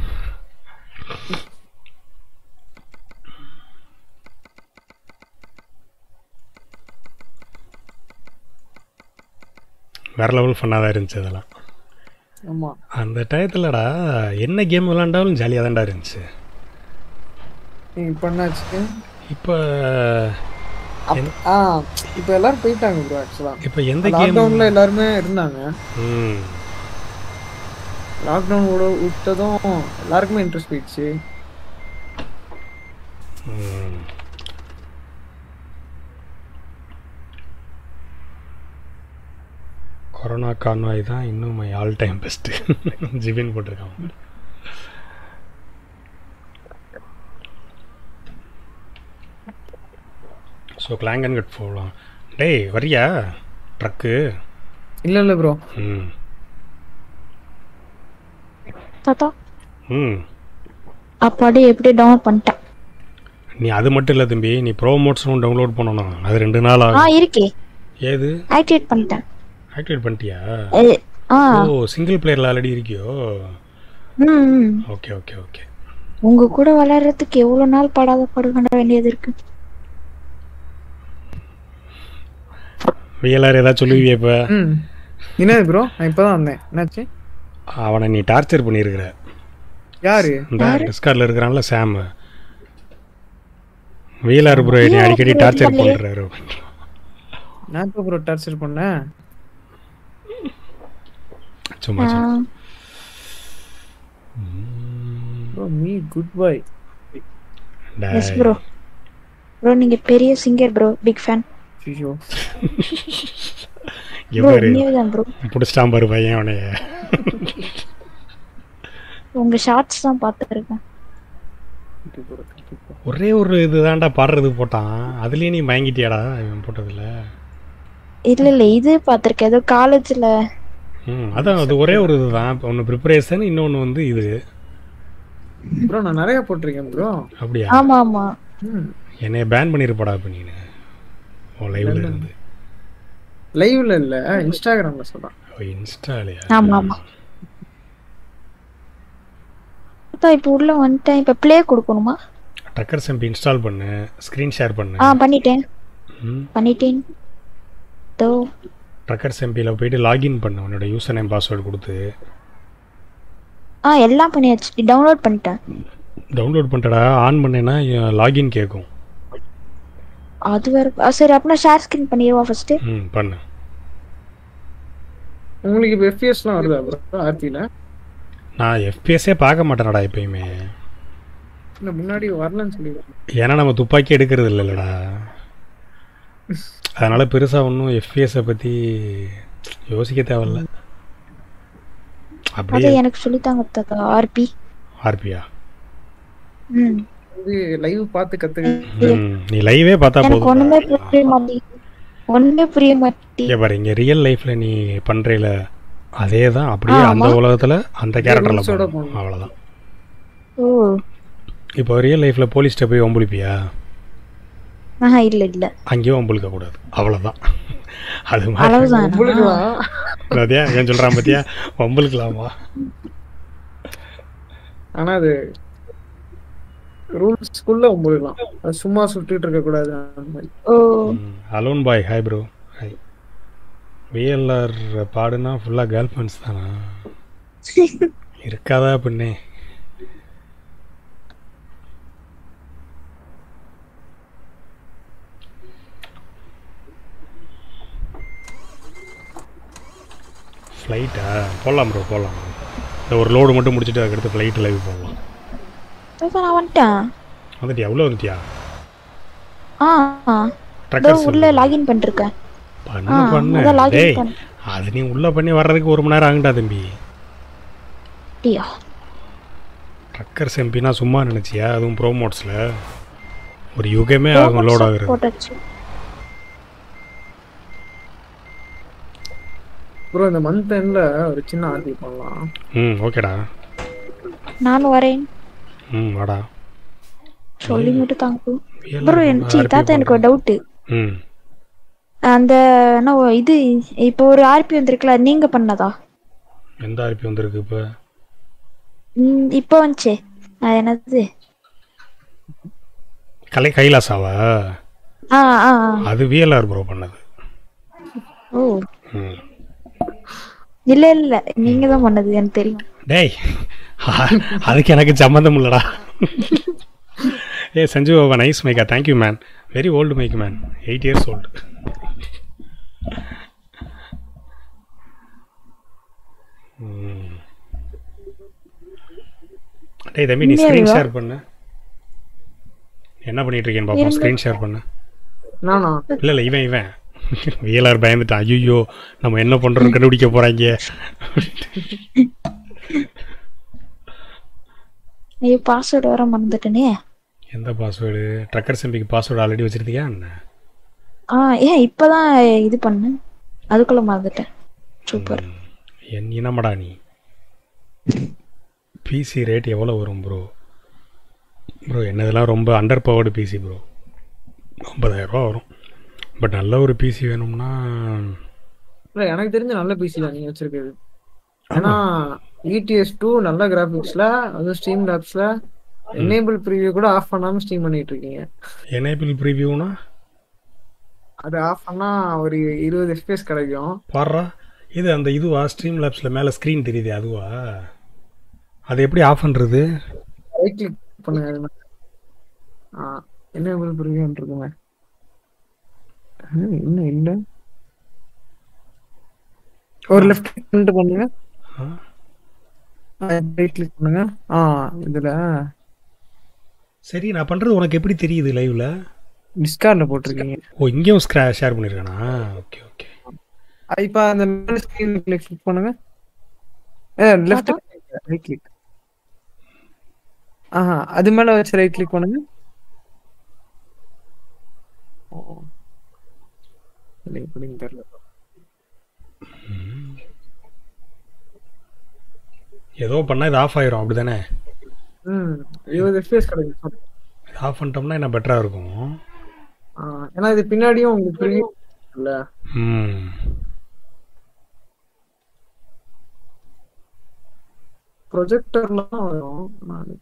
Speaker 2: வேற லெவல் ஃபன்னாக தான் இருந்துச்சு அதெல்லாம்
Speaker 10: ஆமா
Speaker 2: அந்த டயத்துலடா என்ன கேம் விளாண்டாலும் ஜாலியாக தான்டா இருந்துச்சு
Speaker 10: நீங்க இப்ப என்னாச்சு
Speaker 2: இப்போ
Speaker 10: அப்- ஆ இப்போ எல்லாரும் போயிட்டாங்க ப்ரோ ஆக்சுவலா
Speaker 2: இப்போ எந்த game-
Speaker 10: லாக்டவுன்ல எல்லாருமே இருந்தாங்க
Speaker 2: ம்
Speaker 10: லாக்டவுன் விட விட்டதும் எல்லாருக்குமே இன்ட்ரெஸ்ட் போயிடுச்சு
Speaker 2: ம். கொரோனா கான்வாய் தான் இன்னும் my all time best Jibin போட்டிருக்கான் ஸோ கிளாங்கன் கட் போகலாம் டேய் வரியா ட்ரக்கு
Speaker 10: இல்ல இல்ல ப்ரோ
Speaker 2: ம்
Speaker 8: தாத்தா
Speaker 2: ம்
Speaker 8: அப்பாடி எப்படி டவுன்லோட் பண்ணிட்டேன்
Speaker 2: நீ அது மட்டும் இல்லை தம்பி நீ ப்ரோ மோட்ஸும் டவுன்லோட் பண்ணணும் அது ரெண்டு நாள்
Speaker 8: ஆ
Speaker 2: ஆகும்
Speaker 8: இருக்கே
Speaker 2: ஏது
Speaker 8: ஆக்டிவேட் பண்ணிட்டேன்
Speaker 2: ஆக்டிவேட் பண்ணிட்டியா
Speaker 8: ஏ, ஆ
Speaker 2: ஓ சிங்கிள் பிளேயரில் ஆல்ரெடி இருக்கியோ
Speaker 8: ம் ம்.
Speaker 2: ஓகே ஓகே ஓகே
Speaker 8: உங்க கூட விளையாடுறதுக்கு எவ்வளவு நாள் படாத படுகண்ட வேண்டியது இருக்கு
Speaker 2: விஎல்ஆர் ஏதாவது சொல்லுவியே இப்போ
Speaker 10: ம் என்னது ப்ரோ நான் இப்பதான் வந்தேன் என்னாச்சு
Speaker 2: அவனை நீ டார்ச்சர் பண்ணியிருக்கிற
Speaker 10: யாரு
Speaker 2: இந்த டிஸ்கார்டில் இருக்கிறான்ல சாம் விஎல்ஆர் ப்ரோ நீ அடிக்கடி டார்ச்சர் பண்ணுறாரு
Speaker 10: நான் இப்போ ப்ரோ டார்ச்சர் பண்ணேன்
Speaker 2: சும்மா சும்மா
Speaker 10: bro me good bye
Speaker 8: yes bro bro நீங்க பெரிய சிங்கர் ப்ரோ பிக் ஃபேன்
Speaker 10: ஐயோ
Speaker 2: இங்க
Speaker 8: ப்ரோ
Speaker 2: பாரு
Speaker 8: உண்மையாதான் ப்ரோ
Speaker 2: பிடிச்சிட்டான் பாரு பையன் அவனைய
Speaker 8: உங்க ஷார்ட்ஸ் தான் பார்த்துருக்கேன்
Speaker 2: ஒரே ஒரு இதுதான்டா பாடுறது போட்டான் அதுலயே நீ மயங்கிட்டியாடா இவன் போட்டதுல
Speaker 8: இல்ல இல்ல இது பார்த்துருக்கேன் ஏதோ காலேஜ்ல
Speaker 2: ம் அதான் அது ஒரே ஒரு இதுதான் ஒன்று ப்ரிப்பரேஷன் இன்னொன்று வந்து இது
Speaker 10: ப்ரோ நான் நிறைய போட்டிருக்கேன் ப்ரோ
Speaker 2: அப்படியா
Speaker 8: ஆமா ஆமா
Speaker 2: என்னைய பேன் பண்ணிருப்படா இப்போ நீனு உன் லைவ்ல இருந்து
Speaker 10: லைவ்ல இல்ல இன்ஸ்டாகிராம்ல சொல்றேன்
Speaker 2: ஓ இன்ஸ்டாலையா
Speaker 8: ஆமா ஆமா அதான் இப்போ உள்ள வந்துட்டேன் இப்போ ப்ளே கொடுக்கணுமா
Speaker 2: டக்கர் செம்பி இன்ஸ்டால் பண்ணு ஸ்க்ரீன் ஷேர் பண்ணு
Speaker 8: ஆ பண்ணிட்டேன்
Speaker 2: ம்
Speaker 8: பண்ணிட்டேன் தோ
Speaker 2: டக்கர் செம்பியில் போயிட்டு லாகின் பண்ணு உன்னோட யூசர் நேம் பாஸ்வேர்டு கொடுத்து
Speaker 8: ஆ எல்லாம் பண்ணியாச்சு டவுன்லோட் பண்ணிட்டேன்
Speaker 2: டவுன்லோட் பண்ணிட்டடா ஆன் பண்ணேன்னா லாகின் கேட்கும்
Speaker 8: அது வேற ஆ, சரி அப்படின்னா ஷேர் ஸ்கிரீன் பண்ணிடுவா ஃபர்ஸ்ட்
Speaker 2: ம் பண்ணு
Speaker 10: உங்களுக்கு இப்போ எஃபிஎஸ்லாம் வருதா ப்ரோ ஆர்பியில்
Speaker 2: நான் எஃபிஎஸ்ஸே பார்க்க மாட்டேனடா எப்பயுமே
Speaker 10: இல்லை முன்னாடி வரலன்னு சொல்லி
Speaker 2: ஏன்னா நம்ம துப்பாக்கி எடுக்கிறது இல்லைல்லடா அதனால பெருசாக ஒன்றும் எஃபிஎஸை பற்றி யோசிக்க தேவையில்ல
Speaker 8: அது
Speaker 2: அப்படியே
Speaker 8: எனக்கு சொல்லித்தாங்க தாத்தா ஆர்பி
Speaker 2: ஆர்பியா
Speaker 8: ம்
Speaker 10: இது லைவ் பார்த்து கற்றுக்க
Speaker 2: ம் நீ லைவே பார்த்தா
Speaker 8: எனக்கு
Speaker 2: போதும்
Speaker 8: ஒண்ணுமே புரிய மாட்டேங்குது ஒண்ணுமே புரிய மாட்டேங்குது
Speaker 2: இங்கே பாரு இங்கே ரியல் லைஃப்பில் நீ பண்ணுறீல அதே தான் அப்படியே
Speaker 8: ஆ,
Speaker 2: அந்த
Speaker 8: ஆமா.
Speaker 2: உலகத்தில் அந்த கேரக்டரில்
Speaker 10: rules-ஓட
Speaker 2: போகணும் அவ்வளோதான்
Speaker 8: ஓ
Speaker 2: இப்போ ரியல் லைஃப்பில் போலீஸ்கிட்ட போய் ஒம்புளிப்பியா
Speaker 8: ஆஹா இல்ல இல்ல
Speaker 2: அங்கேயும் ஒம்புளிக்க கூடாது அவ்வளோதான் அது மாதிரி
Speaker 8: அளவுதான்
Speaker 10: உங்களுக்குலாம்
Speaker 2: பார்த்தியா ஏன் சொல்கிறான் பார்த்தியா ஒம்புளுக்கலாமா
Speaker 10: ஆனா அது ரூல்ஸ்க்குள்ள உங்களுக்குலாம் அது சும்மா சுட்டுட்டு இருக்க கூடாது அந்த மாதிரி
Speaker 8: oh
Speaker 2: alone boy hi bro hi VLR பாடுனா ஃபுல்லாக கேர்ள் ஃப்ரெண்ட்ஸ் தானா இருக்காதா பின்னே ஃப்ளைட்டா போடலாம் ப்ரோ போடலாம் இந்த ஒரு லோடு மட்டும் முடிச்சுட்டு அதுக்கடுத்து ஃப்ளைட் லைவ் போடலாம்
Speaker 8: தாத்தா நான் வந்துட்டேன்
Speaker 2: வந்துட்டியா உள்ளே வந்துட்டியா
Speaker 8: ஆ ஆ. இதோ
Speaker 2: ட்ரக்கர்ஸ்
Speaker 8: உள்ள லாகின் பண்ணிருக்கேன்
Speaker 2: பண்ணு
Speaker 8: ஆ,
Speaker 2: பண்ணு
Speaker 8: அதான் login
Speaker 2: டேய்
Speaker 8: பண்ணு.
Speaker 2: அது நீ உள்ளே பண்ணி வர்றதுக்கு ஒரு மணி நேரம் ஆகுண்டா தம்பி
Speaker 8: அப்படியா
Speaker 2: ட்ரக்கர்ஸ் எம்பினா சும்மா நினச்சியா அதுவும் ப்ரோமோட்ஸில் ஒரு யுகமே ஆகும் லோட் ஆகுறது
Speaker 8: போட்டாச்சு
Speaker 10: ப்ரோ இந்த மந்த் எண்ட்ல ஒரு சின்ன ஆர்பி பண்ணலாம்
Speaker 2: ம் ஓகேடா
Speaker 8: நானும் வரேன்
Speaker 2: ம் வாடா
Speaker 8: சொல்லி மட்டும் தாங்க
Speaker 2: VLR
Speaker 8: ப்ரோ
Speaker 2: பண்ணா
Speaker 8: சி
Speaker 2: RP
Speaker 8: தாத்தா எனக்கு ஒரு டவுட்டு
Speaker 2: ம்
Speaker 8: அந்த என்ன ஓ, இது இப்போ ஒரு ஆர்பி வந்திருக்குல்ல அது நீங்க பண்ணதா
Speaker 2: எந்த ஆர்பி வந்திருக்கு இப்போ
Speaker 8: ம், இப்போ வந்துச்சே அது என்னது
Speaker 2: கலை கைலாசாவா
Speaker 8: ஆ ஆ ஆ.
Speaker 2: அது விஎல்ஆர் ப்ரோ பண்ணது
Speaker 8: ஓ
Speaker 2: ம்
Speaker 8: இல்ல இல்ல நீங்க தான் பண்ணது எனக்கு தெரியும்
Speaker 2: டேய் அதுக்கு எனக்கு சம்மந்தம் இல்லடா ஏ சஞ்சு பாபா நைஸ் மைக்கா thank you man very old mic man eight years old டேய் தம்பி நீ ஸ்க்ரீன்
Speaker 8: உண்மையாவா?
Speaker 2: ஷேர் பண்ணு என்ன பண்ணிட்டு இருக்கேன்னு பாப்போம்
Speaker 8: இருங்க.
Speaker 2: ஸ்க்ரீன் ஷேர் பண்ணு
Speaker 10: நானா
Speaker 2: இல்லை இல்லை இவன் இவன் வியலார் பயந்துட்டான் ஐயோ நம்ம என்ன பண்றோம்னு கண்டுபிடிக்க போறாங்க
Speaker 8: ஐயோ பாஸ்வேர்டு வர மறந்துட்டேனே
Speaker 2: எந்த பாஸ்வேர்டு ட்ரக்கர் செம்பிக்கு பாஸ்வேர்டு ஆல்ரெடி வச்சிருந்தியா என்ன
Speaker 8: ஆ ஏன் இப்பதான் இது பண்ணேன் அதுக்குள்ள மறந்துட்டேன் சூப்பர்
Speaker 2: என் இனமடா நீ பிசி ரேட் எவ்வளோ வரும் ப்ரோ ப்ரோ என்னதெல்லாம் ரொம்ப அண்டர் பவர்டு பிசி ப்ரோ ஐம்பதாயிரரூபா வரும் பட் நல்ல ஒரு பிசி வேணும்னா
Speaker 10: இல்ல எனக்கு தெரிஞ்ச நல்ல பிசி தான் நீங்க வச்சிருக்கிறது ஏன்னா இடிஎஸ் டூ நல்ல கிராபிக்ஸ்ல அதுவும் ஸ்ட்ரீம் லேப்ஸ்ல எனேபிள் ப்ரீவியூ கூட ஆஃப் பண்ணாம ஸ்ட்ரீம் பண்ணிட்டு இருக்கீங்க
Speaker 2: எனேபிள் ப்ரிவியூனா
Speaker 10: அது ஆஃப் பண்ணா ஒரு இருபது எஃபிஎஸ் கிடைக்கும்
Speaker 2: பாடுறா இது அந்த இதுவா ஸ்ட்ரீம் லேப்ஸில் மேலே ஸ்க்ரீன் தெரியுது அதுவா அது எப்படி ஆஃப் பண்ணுறது
Speaker 10: ரைட் கிளிக் பண்ணுங்க அது மேல. ஆ எனேபிள் ப்ரீவியூ இருக்குங்க ஹம், இன்னும் இல்ல ஒரு லெஃப்ட் கிளிக் பண்ணிட்டு பண்ணுங்க ரைட் கிளிக் பண்ணுங்க ஆ இதுல
Speaker 2: சரி நான் பண்ணுறது உனக்கு எப்படி தெரியுது லைவில்
Speaker 10: டிஸ்கார்ட்ல போட்டிருக்கீங்க
Speaker 2: ஓ இங்கேயும் ஸ்க்ரா ஷேர் பண்ணியிருக்கானா ஓகே ஓகே
Speaker 10: அஹ் இப்ப அந்த மேல ஸ்கிரீன் கிளிக் பண்ணுங்க ஏ லெஃப்ட் ரைட் கிளிக் ஆஹா அது மேல வச்சு ரைட் கிளிக் பண்ணுங்க ஓ. இல்ல எப்படின்னு தெரியல
Speaker 2: ஏதோ பண்ணால் இது ஆஃப் ஆயிரும் அப்படி தானே
Speaker 10: ம் இருபது எஃபிஎஸ் கிடைக்கும்
Speaker 2: இது ஆஃப் பண்ணிட்டோம்னா என்ன பெட்டராக இருக்கும்
Speaker 10: ஆ, ஏன்னா இது பின்னாடியும் உங்களுக்கு ப்ரிவியூ இல்ல
Speaker 2: ம்
Speaker 10: ப்ரொஜெக்டர்லாம் வரும் நான்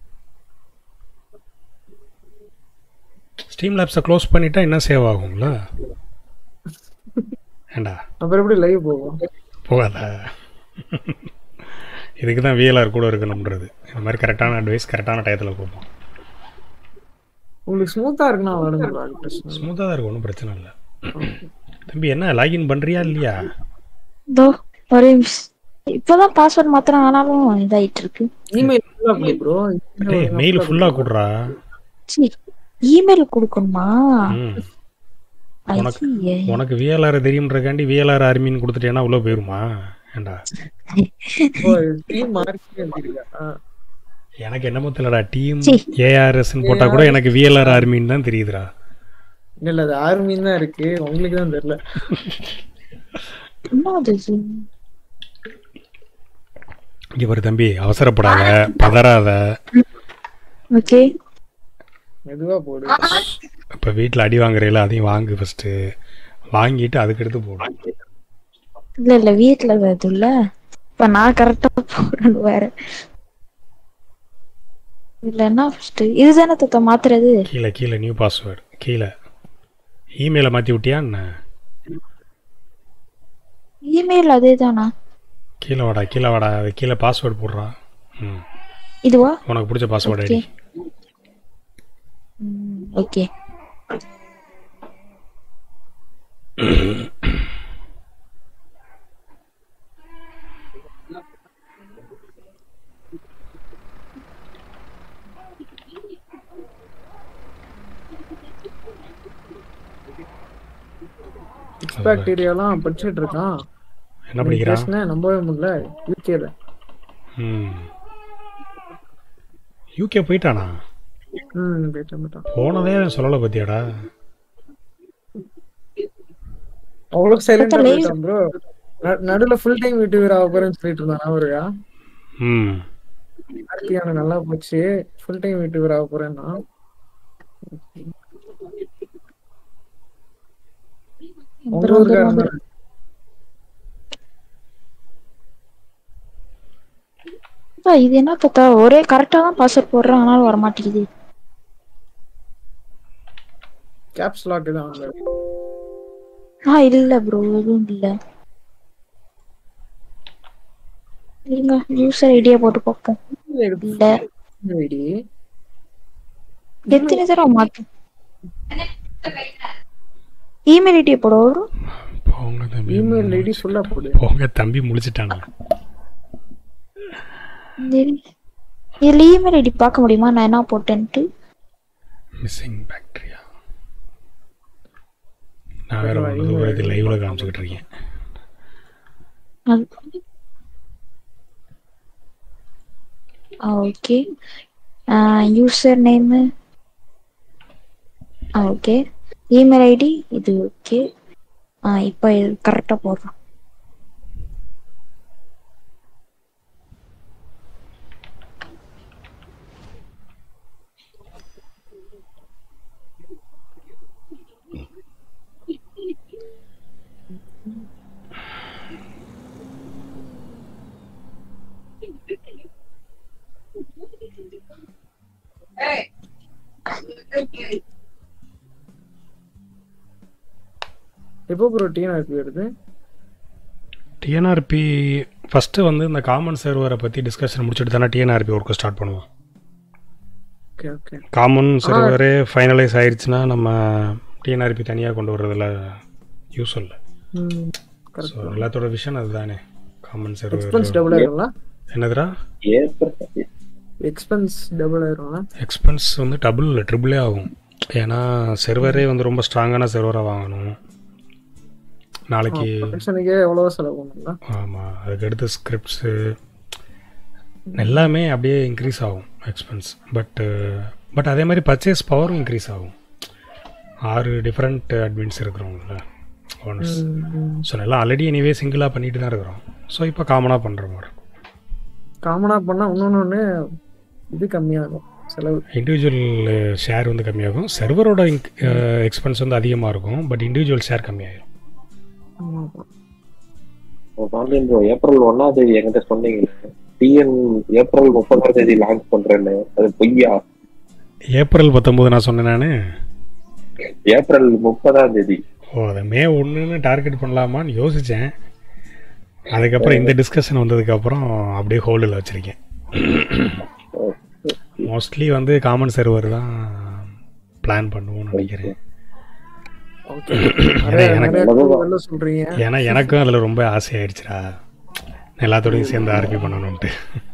Speaker 2: ஸ்டீம் லேப்ஸை க்ளோஸ் பண்ணிட்டா என்ன சேவ் ஆகுங்களா ஏண்டா
Speaker 10: அப்புறம் எப்படி லைவ் போகும்
Speaker 2: போகாதா இதுக்கு தான் விஎல்ஆர் கூட இருக்கணுன்றது இந்த மாதிரி கரெக்டான அட்வைஸ் கரெக்டான டயத்தில் கொடுப்போம்
Speaker 10: உங்களுக்கு ஸ்மூத்தா இருக்குன்னா விளாடுங்க பிரச்சனை
Speaker 2: ஸ்மூத்தாக தான் இருக்கும் ஒன்றும் பிரச்சனை இல்லை தம்பி என்ன லாகின் பண்ணுறியா இல்லையா
Speaker 8: இதோ ஒரு நிமிஷம். இப்பதான் பாஸ்வேர்ட் மாத்திரம் ஆனாலும் இதாயிட்டு இருக்கு
Speaker 10: இமெயில் ஃபுல்லா கொடு ப்ரோ
Speaker 2: டேய் மெயில் ஃபுல்லாக கொடுறா
Speaker 8: சீ, இமெயில் கொடுக்கணுமா
Speaker 2: ம் உனக்கு
Speaker 8: ஐயே.
Speaker 2: உனக்கு விஎல்ஆர் தெரியுன்றக்காண்டி விஎல்ஆர் ஆர்மின்னு கொடுத்துட்டேன்னா உள்ளே போயிருமா ஏண்டா
Speaker 10: டீம் மார்க்கே இருக்கா ஆ.
Speaker 2: எனக்கு என்னமோ தெரியலடா டீம்
Speaker 8: சீ.
Speaker 2: ஏஆர்எஸ்ன்னு போட்டால் கூட எனக்கு விஎல்ஆர் ஆர்மின்னு தான் தெரியுதுடா
Speaker 10: இல்ல இல்ல அது ஆர்மின்னு தான் இருக்கு உங்களுக்கு தான் தெரியல
Speaker 8: என்ன அது இது?
Speaker 2: இங்கே ஒரு தம்பி அவசரப்படாத பதறாத
Speaker 8: ஓகே
Speaker 10: மெதுவா போடு
Speaker 2: இப்போ வீட்டில் அடி வாங்குறீல அதையும் வாங்கு ஃபஸ்ட்டு வாங்கிட்டு அதுக்கடுத்து போடும்
Speaker 8: இல்ல இல்ல வீட்டுல அது இல்ல இப்ப நான் கரெக்டா போறேன்னு வேற இல்லன்னா ஃபர்ஸ்ட் இதுதானே தத்த மாத்துறது
Speaker 2: கீழே கீழே நியூ பாஸ்வேர்டு கீழே இமெயிலை மாற்றி விட்டியா என்ன
Speaker 8: இமெயில் அதேதானா
Speaker 2: கீழே வாடா கீழே வாடா அது கீழே பாஸ்வேர்டு போடுறா ம்
Speaker 8: இதுவா
Speaker 2: உனக்கு பிடிச்ச பாஸ்வேர்டு
Speaker 8: ஓகே
Speaker 2: ஐடி
Speaker 8: ஓகே
Speaker 10: பாக்டீரியாலாம் படிச்சுட்டு இருக்கான்
Speaker 2: என்ன படிக்கிறான்
Speaker 10: பேசுனேன் நம்பவே முடியல யூகேல
Speaker 2: ம் யூகே போயிட்டானா
Speaker 10: ம் போயிட்டான் போயிட்டான்
Speaker 2: போனதே அவன் சொல்லலை பத்தியாடா
Speaker 10: அவ்வளவு சைலண்டா
Speaker 8: live-
Speaker 10: போயிட்டான் ப்ரோ நடுவுல ஃபுல் டைம் யூடியூபர் ஆக போறேன்னு சொல்லிட்டு இருந்தான் அவருயா
Speaker 2: ம்
Speaker 10: கார்த்தியான நல்லா போச்சு ஃபுல் டைம் யூடியூபர் ஆக போறேன்னா உங்க
Speaker 8: வந்துரும், வந்துரும்,
Speaker 10: ஊருக்காரன்
Speaker 8: வந்துரும். அப்பா, இது என்ன தத்தா ஒரே கரெக்டா தான் பாஸ்வேர்ட் போடுறேன் ஆனாலும் வர மாட்டேங்குது
Speaker 10: கேப்ஸ் லாக் தான் அவங்க
Speaker 8: ஆ இல்ல ப்ரோ எதுவும் இல்ல இருங்க யூசர் ஐடியா போட்டு பார்ப்போம் இல்ல
Speaker 10: ஐடி
Speaker 8: எத்தனை தடவை மாத்து இமெயில் ஐடியா போட வரும்
Speaker 2: போங்க தம்பி
Speaker 10: இமெயில் ஐடி ஃபுல்லா போடு
Speaker 2: போங்க தம்பி முடிச்சிட்டானா
Speaker 8: இதுல இமெயில் ஐடி பார்க்க முடியுமா நான் என்ன போட்டேன்ட்டு
Speaker 2: மிஸ்ஸிங் பாக்டீரியா நான் வேற ஒன்று இது லைவ்ல காமிச்சுக்கிட்டு இருக்கேன்
Speaker 8: okay user name okay email ID இது ஓகே இப்போ இது கரெக்டாக போடுறோம்
Speaker 10: எப்போ ப்ரோ டிஎன்ஆர்பி வருது
Speaker 2: டிஎன்ஆர்பி ஃபஸ்ட்டு வந்து இந்த காமன் சர்வரை பற்றி டிஸ்கஷன் முடிச்சுட்டு தானே டிஎன்ஆர்பி ஒர்க்கை ஸ்டார்ட் பண்ணுவோம்
Speaker 10: ஓகே ஓகே
Speaker 2: காமன் சர்வரே ஃபைனலைஸ் ஆயிடுச்சுன்னா நம்ம டிஎன்ஆர்பி தனியாக கொண்டு வர்றதுல யூஸ் இல்லை
Speaker 10: ம்
Speaker 2: ஸோ எல்லாத்தோட விஷயம் அதுதானே காமன்
Speaker 10: எக்ஸ்பென்ஸ்
Speaker 2: சர்வர்
Speaker 10: டபுள் ஆயிரும்ல
Speaker 2: என்னதுடா
Speaker 10: எக்ஸ்பென்ஸ் டபுள் ஆயிரும்ல
Speaker 2: எக்ஸ்பென்ஸ் வந்து டபுள் இல்லை ட்ரிபிளே ஆகும் ஏன்னா சர்வரே வந்து ரொம்ப ஸ்ட்ராங்கான சர்வராக வாங்கணும் நாளைக்கு
Speaker 10: ப்ரொடக்ஷனுக்கே எவ்வளவோ செலவு பண்ணுங்களா
Speaker 2: ஆமாம் அதுக்கடுத்து ஸ்கிரிப்ட்ஸு எல்லாமே அப்படியே இன்க்ரீஸ் ஆகும் எக்ஸ்பென்ஸ் பட்டு பட் அதே மாதிரி பர்ச்சேஸ் பவரும் இன்க்ரீஸ் ஆகும் ஆறு டிஃப்ரெண்ட் அட்மின்ஸ் இருக்கிறவங்கள ஓனர்ஸ் ஸோ எல்லாம் ஆல்ரெடி எனிவே சிங்கிளாக பண்ணிட்டு தான் இருக்கிறோம் ஸோ இப்போ காமனாக பண்ணுற மாதிரி
Speaker 10: காமனா பண்ணா இன்னொன்னு ஒண்ணு இது கம்மியாகும் செலவு
Speaker 2: இண்டிவிஜுவல் ஷேர் வந்து கம்மியாகும் சர்வரோட எக்ஸ்பென்ஸ் வந்து அதிகமாக இருக்கும் பட் இண்டிவிஜுவல் ஷேர் கம்மியாயிரும்
Speaker 10: ஆமா.
Speaker 11: பாண்டியன் ப்ரோ ஏப்ரல் ஒன்னாம் தேதி என்கிட்ட சொன்னீங்க டிஎன் ஏப்ரல் முப்பதாம் தேதி லான்ச் பண்றேன்னு அது பொய்யா
Speaker 2: ஏப்ரல் பத்தொம்போது நான் சொன்னேன் நான்
Speaker 11: ஏப்ரல் முப்பதாம் தேதி
Speaker 2: ஓ அதை மே ஒன்றுன்னு டார்கெட் பண்ணலாமான்னு யோசித்தேன் அதுக்கப்புறம் இந்த டிஸ்கஷன் வந்ததுக்கப்புறம் அப்படியே ஹோல்டில் வச்சுருக்கேன் மோஸ்ட்லி வந்து காமன் சர்வர் தான் பிளான் பண்ணுவோம்னு நினைக்கிறேன்
Speaker 10: Okay.
Speaker 2: ஏன்னா
Speaker 10: நிறைய நிறைய
Speaker 2: எனக்கு
Speaker 10: tool வெளில சொல்றீங்க
Speaker 2: ஏன்னா எனக்கும் அதில் ரொம்ப ஆசையாயிடுச்சுடா எல்லாத்தோடையும் சேர்ந்து ஆர்பி பண்ணணும்ட்டு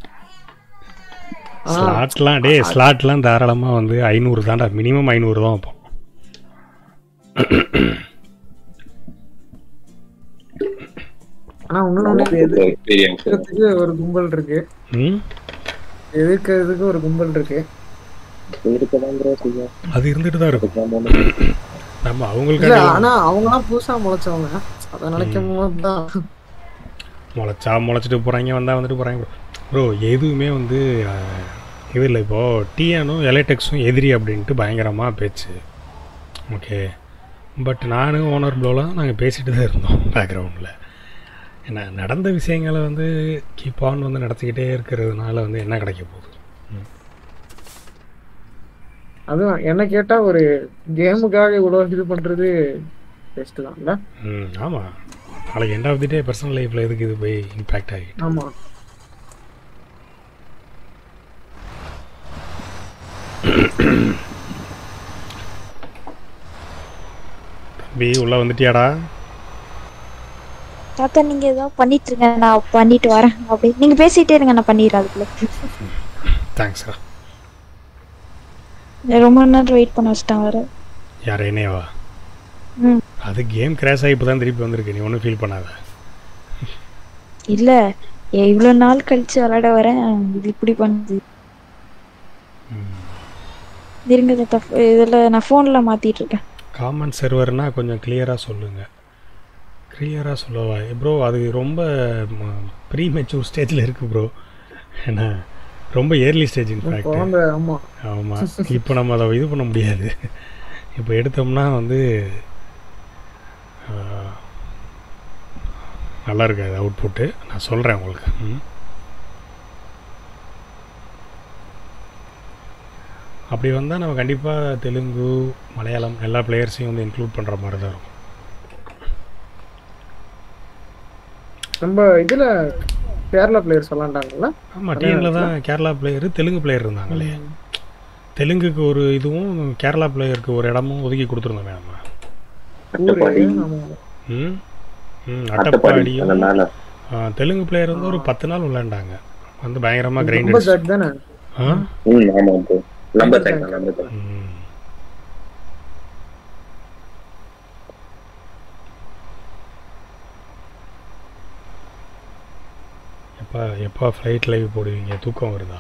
Speaker 10: ஆ.
Speaker 2: ஸ்லாட்லாம் டே ஸ்லாட்லாம் தாராளமாக வந்து ஐநூறு தான்டா மினிமம் ஐநூறு தான் வைப்போம்
Speaker 10: ஆனா இன்னொன்னு ஒண்ணு இது எதிர்க்கிறதுக்கு ஒரு கும்பல் இருக்கு
Speaker 2: ம்
Speaker 10: எதிர்க்கிறதுக்கு ஒரு கும்பல் இருக்கு
Speaker 11: இருக்கதான் ப்ரோ செய்யும்
Speaker 2: அது இருந்துட்டு தான் இருக்கும் நம்ம
Speaker 10: இல்ல
Speaker 2: அவங்களுக்காக
Speaker 10: ஆனா அவங்க எல்லாம் புதுசா முளைச்சவங்க அத நினைக்கும் போதுதான்
Speaker 2: முளைச்சா முளைச்சிட்டு போகிறாங்க வந்தால் வந்துட்டு போகிறாங்க ப்ரோ எதுவுமே வந்து அஹ், இது இல்லை இப்போது டிஎனும் எலக்ட்ரிக்ஸும் எதிரி அப்படின்ட்டு பயங்கரமாக பேச்சு ஓகே பட் நானும் ஓனர் ப்ளோலாம் நாங்கள் பேசிட்டு தான் இருந்தோம் பேக்ரவுண்டில் ஏன்னா நடந்த விஷயங்களை வந்து கீப் ஆன் வந்து நடத்திக்கிட்டே இருக்கிறதுனால வந்து என்ன கிடைக்க போகுது
Speaker 10: அதுவும் என்ன கேட்டா ஒரு கேமுக்காக இவ்வளவு இது பண்றது பெஸ்ட் தான்ல
Speaker 2: ம் ஆமாம் நாளைக்கு end of the day personal லைஃப்பில் எதுக்கு இது போய் இம்பேக்ட் ஆகி
Speaker 10: ஆமா
Speaker 2: தம்பி உள்ளே வந்துட்டியாடா
Speaker 8: தாத்தா நீங்க ஏதோ பண்ணிட்டு இருங்க நான் பண்ணிட்டு வரேன் அப்படி நீங்க பேசிட்டே இருங்க நான் பண்ணிடுறேன் அதுக்குள்ள
Speaker 2: தேங்க்ஸ்ரா
Speaker 8: ரொம்ப நேரம் வெயிட் பண்ண வச்சிட்டேன் வேற
Speaker 2: யார் என்னையவா
Speaker 8: ம்
Speaker 2: அது கேம் கிராஷ் ஆகி இப்போ தான் திருப்பி வந்திருக்கு நீ ஒன்றும் ஃபீல் பண்ணாத
Speaker 8: இல்ல ஏ- இவ்வளவு நாள் கழிச்சு விளையாட வரேன் இது இப்படி பண்ணுது இருங்க தாத்தா இதுல நான் போன்ல மாத்திட்டு இருக்கேன்
Speaker 2: காமன் சர்வர்னா கொஞ்சம் கிளியராக சொல்லுங்கள் கிளியராக சொல்லவா ப்ரோ அது ரொம்ப ப்ரீ மெச்சூர் ஸ்டேஜில் இருக்குது ப்ரோ ஏன்னா ரொம்ப ஏர்லி ஸ்டேஜ் இன்ஃபேக்ட்
Speaker 10: குழந்தை ஆமா
Speaker 2: ஆமாம் இப்போ நம்ம அதை இது பண்ண முடியாது இப்போ எடுத்தோம்னா வந்து ஆஹ், நல்லா இருக்காது அவுட்புட்டு நான் சொல்கிறேன் உங்களுக்கு ம். அப்படி வந்தால் நம்ம கண்டிப்பாக தெலுங்கு மலையாளம் எல்லா பிளேயர்ஸையும் வந்து இன்க்ளூட் பண்ணுற மாதிரி தான் இருக்கும்
Speaker 10: நம்ம இதுல கேரளா பிளேயர்ஸ் விளாண்டாங்கல்ல
Speaker 2: ஆமாம் டீமில் தான் கேரளா பிளேயரு தெலுங்கு பிளேயர் இருந்தாங்களே தெலுங்குக்கு ஒரு இதுவும் கேரளா பிளேயருக்கு ஒரு இடமும் ஒதுக்கி கொடுத்துருந்தோமே நம்ம
Speaker 11: அட்டப்பாடி.
Speaker 2: ம் ம்
Speaker 11: அட்டப்பாடி, அந்த மேல.
Speaker 2: அட்டப்பாடியும் ஆ, தெலுங்கு பிளேயர் வந்து ஒரு பத்து நாள் விளையாண்டாங்க வந்து பயங்கரமாக கிரைண்ட்
Speaker 10: ரொம்ப ஜட் தானே
Speaker 2: ஆ
Speaker 11: ம் ஆமா bro number tag number tag
Speaker 2: எப்போ எப்போ ஃப்ளைட் லைவ் போடுவீங்க தூக்கம் வருதா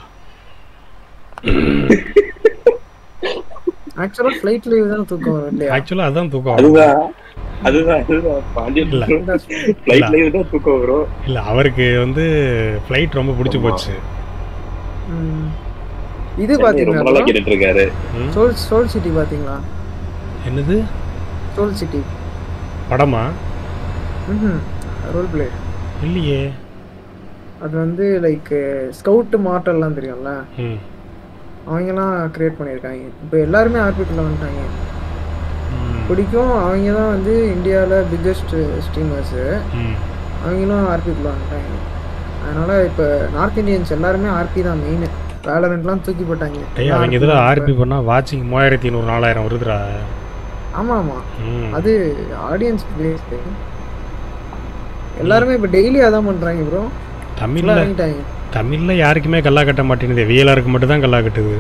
Speaker 10: ஆக்சுவலா ஃபிளைட் லீவ் தானே தூக்கம் வரும் இல்லையா
Speaker 2: ஆக்சுவலாக அதுதான் தூக்கம்
Speaker 11: அதுதான் அதுதான் அதுதான் பாண்டியன்
Speaker 2: இல்ல.
Speaker 11: ஃபிளைட் லைவ் தான் தூக்கம் வரும்
Speaker 2: இல்லை அவருக்கு வந்து ஃப்ளைட் ரொம்ப பிடிச்சி போச்சு
Speaker 10: ம். இது
Speaker 11: சென்னை ரொம்ப நாளா
Speaker 10: பாத்தீங்களா
Speaker 11: கேட்டுட்டு இருக்காரு
Speaker 10: சோல் சோல் சிட்டி பாத்தீங்களா
Speaker 2: என்னது
Speaker 10: சோல் சிட்டி
Speaker 2: படமா
Speaker 10: ம் ரோல் பிளே
Speaker 2: இல்லையே
Speaker 10: அது வந்து லைக் ஸ்கவுட் மார்ட்டல்லாம் தெரியும்ல
Speaker 2: ம்
Speaker 10: அவங்கலாம் கிரியேட் பண்ணியிருக்காங்க இப்போ எல்லாருமே ஆர்பிக்குள்ள வந்துட்டாங்க பிடிக்கும் அவங்க தான் வந்து இந்தியாவில் பிக்கஸ்ட் ஸ்ட்ரீமர்ஸு
Speaker 2: ம்
Speaker 10: அவங்களும் ஆர்பிக்குள்ள வந்துட்டாங்க அதனால இப்போ நார்த் இந்தியன்ஸ் எல்லாருமே ஆர்பி தான் மெயின் வேலரண்ட்லாம் தூக்கி போட்டாங்க
Speaker 2: டேய் அவங்க இதில் ஆர்பி பண்ணால் வாட்சிங் மூவாயிரத்தி ஐநூறு நாலாயிரம் வருதுடா
Speaker 10: ஆமா ஆமா
Speaker 2: ம்
Speaker 10: அது ஆடியன்ஸ் பேஸ்டு எல்லாருமே இப்போ டெய்லி அதான் பண்றாங்க ப்ரோ
Speaker 2: தமிழில்
Speaker 10: இறங்கிட்டாங்க
Speaker 2: தமிழில் யாருக்குமே கல்லா கட்ட மாட்டேங்குது வியலாருக்கு மட்டும் தான் கல்லா கட்டுது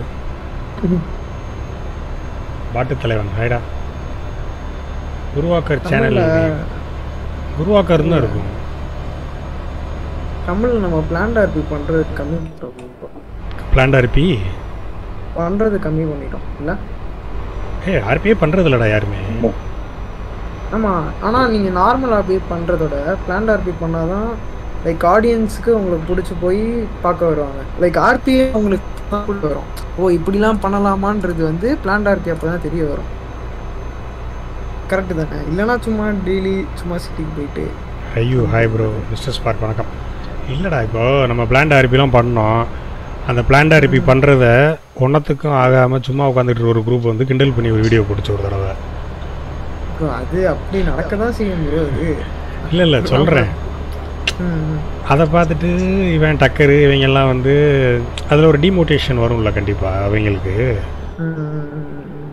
Speaker 2: பாட்டு தலைவன் ஹைடா குருவாக்கர் சேனல்
Speaker 10: தமிழ்ல-
Speaker 2: குருவாக்கர் தான் இருக்கும்
Speaker 10: தமிழ்ல நம்ம பிளான்ட் ஆர்பி பண்றது கம்மி பண்றோம் இப்போ
Speaker 2: பிளான்டா இருப்பி
Speaker 10: பண்றது கம்மி பண்ணிட்டோம் இல்ல
Speaker 2: ஏ ஆர்பியே பண்ணுறது இல்லடா யாருமே
Speaker 10: ஆமா ஆனா நீங்க நார்மல் ஆர்பி பண்றதோட பிளான்ட் ஆர்பி பண்ணாதான் லைக் ஆடியன்ஸ்க்கு உங்களுக்கு பிடிச்சி போய் பார்க்க வருவாங்க லைக் ஆர்பியே உங்களுக்கு கூட்டு வரும் ஓ இப்படிலாம் பண்ணலாமான்றது வந்து பிளான்ட் ஆர்பி அப்பதான் தெரிய வரும் கரெக்டு தானே இல்லைன்னா சும்மா டெய்லி சும்மா சிட்டிக்கு போயிட்டு
Speaker 2: ஐயோ ஹாய் ப்ரோ மிஸ்டர் ஸ்பார்க் வணக்கம் இல்லைடா இப்போ நம்ம பிளான்ட் ஆர்பிலாம் பண்ணோம் அந்த பிளான்ட் ஆர்பி பண்ணுறத ஒன்றத்துக்கும் ஆகாமல் சும்மா உட்காந்துட்டு ஒரு குரூப் வந்து கிண்டல் பண்ணி ஒரு வீடியோ பிடிச்ச ஒரு தடவை
Speaker 10: bro, அது அப்படி நடக்க தான் செய்யும் bro அது
Speaker 2: இல்லை இல்லை சொல்கிறேன்
Speaker 10: ம், ம்.
Speaker 2: அதை பார்த்துட்டு இவன் டக்கரு இவங்கெல்லாம் வந்து அதில் ஒரு டிமோட்டிவேஷன் வரும்ல கண்டிப்பாக அவங்களுக்கு
Speaker 10: ம், ம், ம், ம்.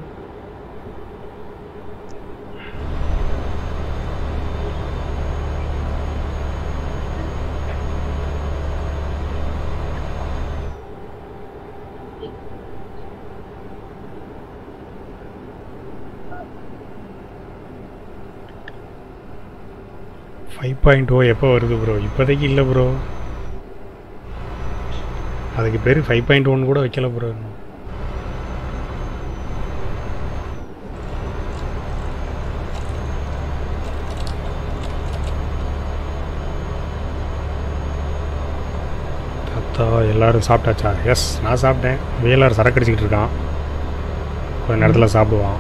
Speaker 2: ஃபைவ் பாயிண்ட் ஓ எப்போ வருது ப்ரோ இப்போதைக்கு இல்லை ப்ரோ அதுக்கு பேர் ஃபைவ் பாயிண்ட் ஒன் கூட வைக்கல ப்ரோ இன்னும் தாத்தா எல்லாரும் சாப்பிட்டாச்சா எஸ் நான் சாப்பிட்டேன் வேலார் சரக்கு அடிச்சுக்கிட்டு இருக்கான் கொஞ்ச நேரத்தில் சாப்பிடுவான்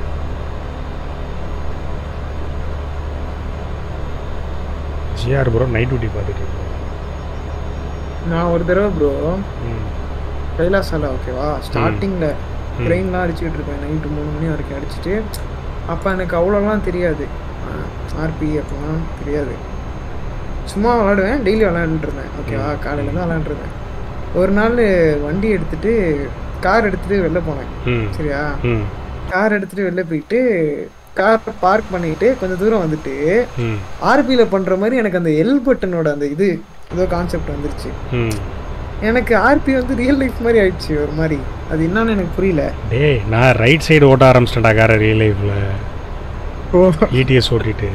Speaker 2: ஜிஆர் ப்ரோ நைட் டியூட்டி பார்த்துட்டு இருக்கோம்
Speaker 10: நான் ஒரு தடவை ப்ரோ
Speaker 2: ம்
Speaker 10: கைலாசால ஓகேவா ஸ்டார்டிங்கில்
Speaker 2: ம்.
Speaker 10: ட்ரெயின்லாம் அடிச்சுட்டு இருப்பேன் நைட்டு மூணு மணி வரைக்கும் அடிச்சுட்டு அப்போ எனக்கு அவ்வளோலாம் தெரியாது ஆர்பி அப்படிலாம் தெரியாது சும்மா விளாடுவேன் டெய்லி விளாண்டுட்டு இருந்தேன் ஓகேவா காலையில் தான் விளாண்டுருந்தேன் ஒரு நாள் வண்டி எடுத்துட்டு கார் எடுத்துட்டு வெளில போனேன்
Speaker 2: ம்
Speaker 10: சரியா
Speaker 2: ம்
Speaker 10: கார் எடுத்துட்டு வெளில போயிட்டு கார் பார்க் பண்ணிட்டு கொஞ்சம் தூரம் வந்துட்டு
Speaker 2: ம்
Speaker 10: ஆர்பியில் பண்ணுற மாதிரி எனக்கு அந்த எல் பட்டனோட அந்த இது ஏதோ கான்செப்ட் வந்துருச்சு
Speaker 2: ம்
Speaker 10: எனக்கு ஆர்பி வந்து ரியல் லைஃப் மாதிரி ஆயிடுச்சு ஒரு மாதிரி அது என்னன்னு எனக்கு புரியல
Speaker 2: டேய் நான் ரைட் சைடு ஓட்ட ஆரம்பிச்சிட்டேன்டா காரை ரியல் லைஃப்பில்
Speaker 10: ஓ
Speaker 2: இடிஎஸ் ஓட்டிட்டு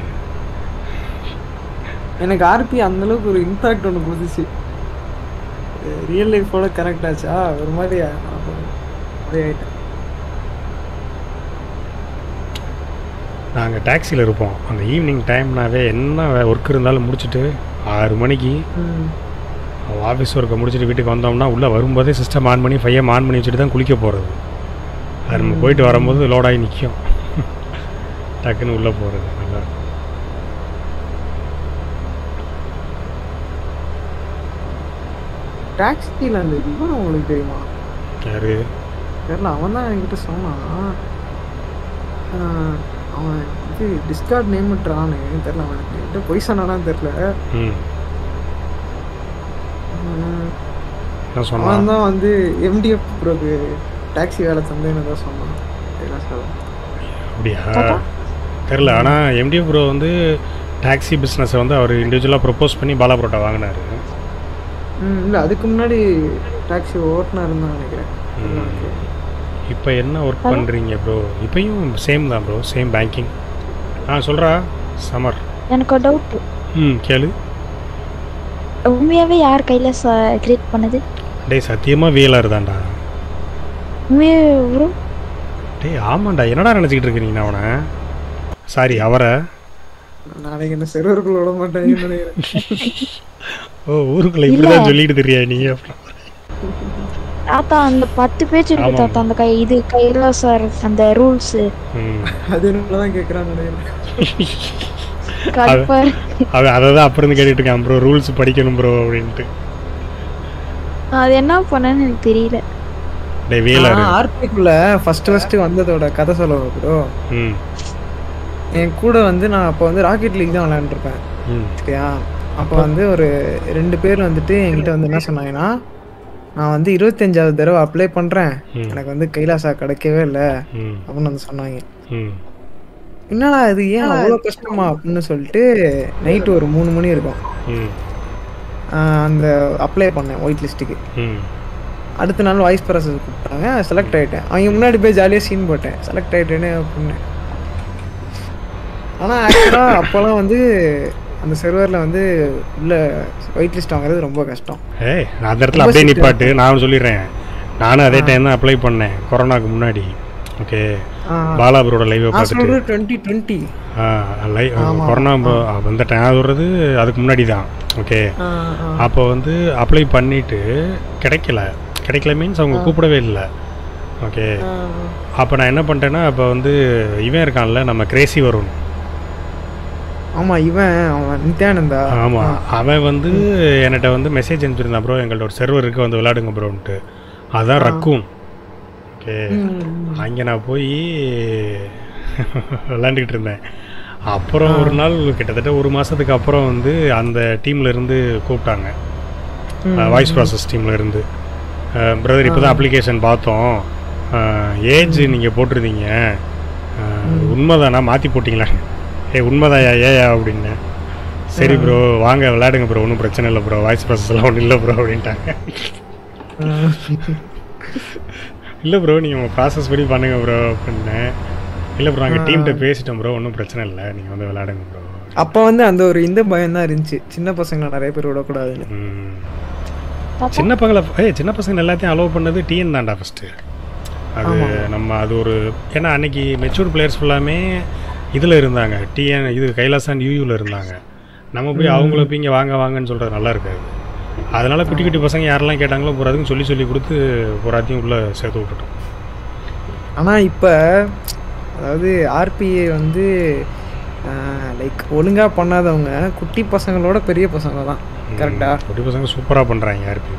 Speaker 10: எனக்கு ஆர்பி அந்த அளவுக்கு ஒரு இம்பாக்ட் ஒன்று கொடுத்துச்சு ரியல் லைஃபோட கனெக்ட் ஆச்சா ஒரு மாதிரி அப்படியே ஆயிட்டேன்
Speaker 2: நாங்கள் டாக்ஸியில் இருப்போம் அந்த ஈவினிங் டைம்னாவே என்ன ஒர்க் இருந்தாலும் முடிச்சுட்டு ஆறு மணிக்கு
Speaker 10: ம்.
Speaker 2: ஆஃபீஸ் ஒர்க்கை முடிச்சுட்டு வீட்டுக்கு வந்தோம்னா உள்ளே வரும்போதே சிஸ்டம் ஆன் பண்ணி ஃபைவ் ஆன் பண்ணி வச்சுட்டு தான் குளிக்க போகிறது அது நம்ம போயிட்டு வரும்போது லோடாகி நிற்கும் டக்குன்னு உள்ளே போகிறது நல்லா இருக்கும்.
Speaker 10: டாக்ஸியில் அந்த இவன் உங்களுக்கு தெரியுமா
Speaker 2: யாரு
Speaker 10: தெரியல அவன் தான் என்கிட்ட சொன்னான் ஆஹ், அவன் இது டிஸ்கார்ட் நேம் ட்ரானு தெரில அவன் என்கிட்ட பொய் சொன்னானான்னு தெரில
Speaker 2: ம்
Speaker 10: ஆஹ்,
Speaker 2: என்ன சொன்னான்
Speaker 10: அவன் தான் வந்து எம்டிஎஃப் ப்ரோக்கு டாக்ஸி வேலை தந்தேன்னு தான் சொன்னான் கைலாசால.
Speaker 2: அப்படியா தெரில ஆனால் எம்டி ப்ரோ வந்து டாக்ஸி பிஸ்னஸை வந்து அவர் இண்டிவிஜுவலாக ப்ரப்போஸ் பண்ணி பாலா புரோட்டா வாங்கினாரு
Speaker 10: ம் இல்லை அதுக்கு முன்னாடி டாக்ஸி ஓட்டுனர் தான் நினைக்கிறேன்
Speaker 2: இப்போ என்ன ஒர்க் பண்ணுறீங்க ப்ரோ இப்பயும் சேம் தான் ப்ரோ சேம் பேங்கிங் ஆ சொல்கிறா சமர்
Speaker 8: எனக்கு ஒரு டவுட்
Speaker 2: ம் கேளு
Speaker 8: உண்மையாவே யார் கையில கிரியேட் பண்ணது
Speaker 2: டேய் சத்தியமாக வியலார் தான்டா
Speaker 8: உண்மையாவே ப்ரோ
Speaker 2: டேய் ஆமாண்டா என்னடா நினச்சிக்கிட்டு இருக்க நீ அவனை சாரி அவரை
Speaker 10: நாளைக்கு என்ன செருவருக்குள்ள விட மாட்டேன்னு நினைக்கிறேன்
Speaker 2: ஓ ஊருக்குள்ளே இப்படி தான் சொல்லிட்டு தெரியா நீ அப்புறம்
Speaker 8: தாத்தா அந்த பத்து பேஜ் இருக்கு
Speaker 2: ஆமாம்.
Speaker 8: தாத்தா அந்த கை இது கைலாசார் அந்த ரூல்ஸ்
Speaker 2: ம்
Speaker 10: அது என்னதான் தான் கேட்குறான்னு நினைக்கிறேன்
Speaker 8: கடுப்பா இருக்கு.
Speaker 2: அவன் அதை தான் அப்புறம் இருந்து கேட்டுட்டு இருக்கான் ப்ரோ ரூல்ஸ் படிக்கணும் ப்ரோ அப்படின்ட்டு
Speaker 8: அது என்ன பண்ணேன்னு எனக்கு தெரியல
Speaker 2: டேய் வேலார்
Speaker 10: ஆர்பிக்குள்ள ஃபர்ஸ்ட் ஃபர்ஸ்ட் வந்ததோட கதை சொல்லுவோம் ப்ரோ
Speaker 2: ம்
Speaker 10: என் கூட வந்து நான் அப்போ வந்து ராக்கெட் லீக் தான் விளையாண்டுருப்பேன்
Speaker 2: ம்
Speaker 10: சரியா அப்போ வந்து ஒரு ரெண்டு பேர் வந்துட்டு என்கிட்ட வந்து என்ன சொன்னாங்கன்னா நான் வந்து இருபத்தஞ்சாவது தடவை அப்ளை பண்ணுறேன்
Speaker 2: ம்.
Speaker 10: எனக்கு வந்து கைலாசா கிடைக்கவே இல்லை
Speaker 2: ம்
Speaker 10: அப்படின்னு வந்து சொன்னாங்க
Speaker 2: ம்
Speaker 10: என்னடா இது ஏன் அவ்வளோ கஷ்டமா அப்படின்னு சொல்லிட்டு நைட்டு ஒரு மூணு மணி இருக்கும்
Speaker 2: ம்
Speaker 10: ஆஹ் அந்த அப்ளை பண்ணேன் ஒயிட் லிஸ்ட்டுக்கு
Speaker 2: ம்
Speaker 10: அடுத்த நாள் வாய்ஸ் ப்ராசஸ் கூப்பிட்டாங்க செலக்ட் ஆகிட்டேன் அவங்க முன்னாடி போய் ஜாலியாக சீன் போட்டேன் செலக்ட் ஆகிட்டேன்னு அப்படின்னு ஆனால் ஆக்சுவலாக அப்போல்லாம் வந்து அந்த சர்வரில் வந்து உள்ள ஒயிட் லிஸ்ட் வாங்குறது ரொம்ப கஷ்டம்
Speaker 2: ஏய் நான் அந்த இடத்துல அப்படியே நிப்பாட்டு நான் சொல்லிடுறேன் நானும் அதே டைம் தான் அப்ளை பண்ணேன் கொரோனாக்கு முன்னாடி ஓகே
Speaker 10: ஆ.
Speaker 2: பாலா ப்ரோட லைவை
Speaker 10: நான்
Speaker 2: பார்த்துட்டு
Speaker 10: சொல்றது டுவெண்ட்டி டுவெண்ட்டி
Speaker 2: லைவ்
Speaker 10: ஆமா.
Speaker 2: கொரோனா ப- வந்த டைம் அது வர்றது அதுக்கு முன்னாடி தான் ஓகே
Speaker 10: ஆ, ஆ.
Speaker 2: அப்போ வந்து அப்ளை பண்ணிட்டு கிடைக்கல கிடைக்கல மீன்ஸ் அவங்க கூப்பிடவே இல்லை ஓகே அப்போ நான் என்ன பண்ணிட்டேன்னா அப்போ வந்து இவன் இருக்கான்ல நம்ம கிரேசி வருண்
Speaker 10: ஆமா இவன் அவன் நித்யானந்தா
Speaker 2: ஆமாம் அவன் வந்து என்கிட்ட வந்து மெசேஜ் அனுப்பிச்சிருந்தான் ப்ரோ எங்கள்ட்ட ஒரு சர்வர் இருக்குது வந்து விளையாடுங்க ப்ரோன்ட்டு அதான் ரக்கூன் ஓகே அங்கே நான் போய் விளாண்டுக்கிட்டு இருந்தேன் அப்புறம் ஒரு நாள் கிட்டத்தட்ட ஒரு மாதத்துக்கு அப்புறம் வந்து அந்த டீம்ல இருந்து கூப்பிட்டாங்க வாய்ஸ் ப்ராசஸ் டீம்ல இருந்து பிரதர் இப்போ தான் அப்ளிகேஷன் பார்த்தோம் ஏஜ் நீங்கள் போட்டிருந்தீங்க அஹ், உண்மைதானா மாற்றி போட்டிங்களா ஏ உண்மைதாயா ஏயா அப்படின்னு சரி ப்ரோ வாங்க விளையாடுங்க ப்ரோ ஒன்றும் பிரச்சனை இல்லை ப்ரோ வாய்ஸ் ப்ராசஸ் எல்லாம் ஒன்றும் இல்லை ப்ரோ அப்படின்ட்டாங்க இல்லை ப்ரோ நீங்கள் உங்கள் ப்ராசஸ் படி பண்ணுங்க ப்ரோ அப்படின்னேன் இல்லை ப்ரோ நாங்கள் டீம்கிட்ட பேசிட்டோம் ப்ரோ ஒன்றும் பிரச்சனை இல்லை நீங்கள் வந்து விளையாடுங்க ப்ரோ
Speaker 10: அப்ப வந்து அந்த ஒரு இந்த பயம் தான் இருந்துச்சு சின்ன பசங்களை நிறைய பேர் விடக்கூடாதுன்னு
Speaker 2: சின்ன பசங்களை ஏய் சின்ன பசங்க எல்லாத்தையும் அலோவ் பண்ணது டிஎன் தான்டா ஃபஸ்ட்டு அது நம்ம அது ஒரு ஏன்னா அன்னைக்கு மெச்சூர் பிளேயர்ஸ் ஃபுல்லாமே இதில் இருந்தாங்க டிஎன் இது கைலாஸ் அண்ட் யூயூவில் இருந்தாங்க நம்ம போய் அவங்கள போய் இங்கே வாங்க வாங்கன்னு சொல்கிறது நல்லா இருக்காது அதனால குட்டி குட்டி பசங்க யாரெல்லாம் கேட்டாங்களோ போகிறதுக்கும் சொல்லி சொல்லி கொடுத்து போராத்தையும் உள்ளே சேர்த்து விட்டுட்டோம்
Speaker 10: ஆனா இப்ப அதாவது ஆர்பிஏ வந்து லைக் ஒழுங்கா பண்ணாதவங்க குட்டி பசங்களோட பெரிய பசங்க தான் கரெக்டா
Speaker 2: குட்டி பசங்க சூப்பராக பண்ணுறாங்க யாருக்கு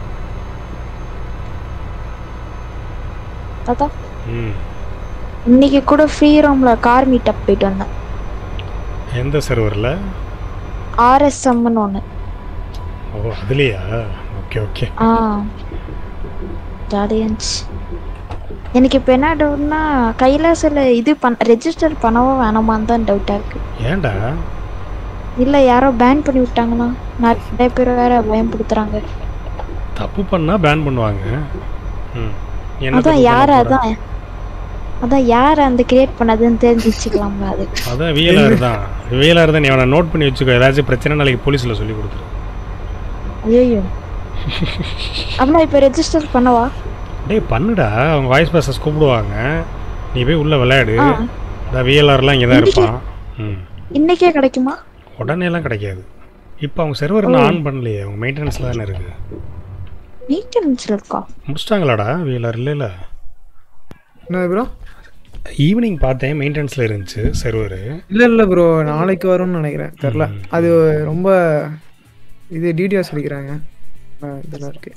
Speaker 8: தாத்தா
Speaker 2: ம்
Speaker 8: இன்னைக்கு கூட ஃப்ரீ ரூம்ல கார் மீட்டப் போயிட்டு வந்தேன்
Speaker 2: எந்த சர்வரில்
Speaker 8: ஆர்எஸ்எம்னு ஒன்று
Speaker 2: ஓ அதுலேயா ஓகே ஓகே
Speaker 8: ஆ ஜாலியாக இருந்துச்சு எனக்கு இப்போ என்ன டவுட்னா கைலாசில் இது பண் ரெஜிஸ்டர் பண்ணவோ வேணாமான்னு தான் டவுட்டாக இருக்கு
Speaker 2: ஏன்டா
Speaker 8: இல்லை யாரோ பேன் பண்ணி விட்டாங்கன்னா நிறைய பேர் வேற பயன்படுத்துறாங்க
Speaker 2: தப்பு பண்ணால் பேன் பண்ணுவாங்க ம் என்ன
Speaker 8: அதான்
Speaker 2: தப்பு
Speaker 8: யார்
Speaker 2: பண்ண போற?
Speaker 8: அதான் அதான் யார் அந்த கிரியேட் பண்ணதுன்னு தெரிஞ்சு வச்சுக்கலாம்ல அது
Speaker 2: அதான் வியலார் தான் வியலார் தான் நீ அவனை நோட் பண்ணி வச்சுக்கோ ஏதாச்சும் பிரச்சனை நாளைக்கு போலீஸில் சொல்லி கொடுத்துரு
Speaker 8: ஐயோ அப்படின்னா இப்போ ரெஜிஸ்டர் பண்ணவா
Speaker 2: டேய் பண்ணுடா அவங்க வாய்ஸ் ப்ராசஸ் கூப்பிடுவாங்க நீ போய் உள்ளே விளையாடு
Speaker 8: ஆ.
Speaker 2: இந்த விஎல்ஆர்லாம் இங்கே தான்
Speaker 8: இன்னைக்கு-
Speaker 2: இருப்பான் ம்
Speaker 8: இன்னைக்கே கிடைக்குமா
Speaker 2: உடனேலாம் கிடைக்காது இப்போ அவங்க சர்வர் இன்னும் ஆன் பண்ணலையே அவங்க மெயின்டெனன்ஸில் தானே இருக்குது
Speaker 8: மெயின்டெனன்ஸில் இருக்கா
Speaker 2: முடிச்சிட்டாங்களாடா விஎல்ஆர் இல்லை இல்லை
Speaker 10: என்ன ப்ரோ
Speaker 2: ஈவினிங் பார்த்தேன் மெயின்டெனன்ஸில் இருந்துச்சு சர்வரு
Speaker 10: இல்ல இல்ல ப்ரோ நாளைக்கு வரும்னு நினைக்கிறேன் தெரில அது ரொம்ப இது டீட்டெயில்ஸ் அடிக்கிறாங்க ஆ, இதெல்லாம் இருக்கு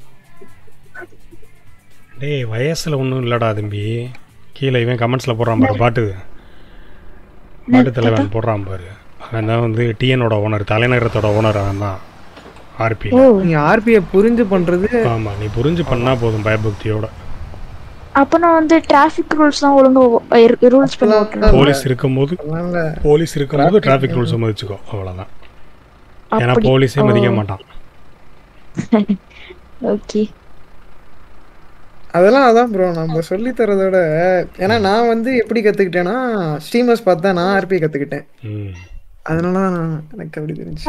Speaker 2: டேய் வயசில் ஒன்றும் இல்லைடா தம்பி கீழே இவன் கமெண்ட்ஸில் போடுறான் பாரு பாட்டு பாட்டு தலைவன் போடுறான் பாரு அவன் தான் வந்து டிஎனோட ஓனர் தலைநகரத்தோட ஓனர் அவன் தான் ஆர்பி
Speaker 10: நீங்க ஆர்பிஐ புரிஞ்சு பண்றது
Speaker 2: ஆமாம் நீ புரிஞ்சு பண்ணா போதும் பயபக்தியோட
Speaker 8: அப்போ நான் வந்து டிராஃபிக் ரூல்ஸ்லாம் ஒழுங்கா ரூல்ஸ் பண்ணி ஓட்டணும்
Speaker 2: போலீஸ் இருக்கும்போது
Speaker 10: அதனால
Speaker 2: போலீஸ் இருக்கும்போது டிராஃபிக் ரூல்ஸை மதிச்சுக்கோ அவ்வளோதான் ஏன்னா
Speaker 8: அப்படி.
Speaker 2: போலீஸே மதிக்க
Speaker 8: ஓ.
Speaker 2: மாட்டான்
Speaker 8: ஓகே
Speaker 10: அதெல்லாம் அதான் ப்ரோ நம்ம சொல்லி தரதோட ஏன்னா நான் வந்து எப்படி கத்துக்கிட்டேன்னா ஸ்ட்ரீமர்ஸ் பார்த்து தான் நான் ஆர்பிஐ கத்துக்கிட்டேன்
Speaker 2: ம்
Speaker 10: அதனால தான் நான் எனக்கு அப்படி தெரிஞ்சு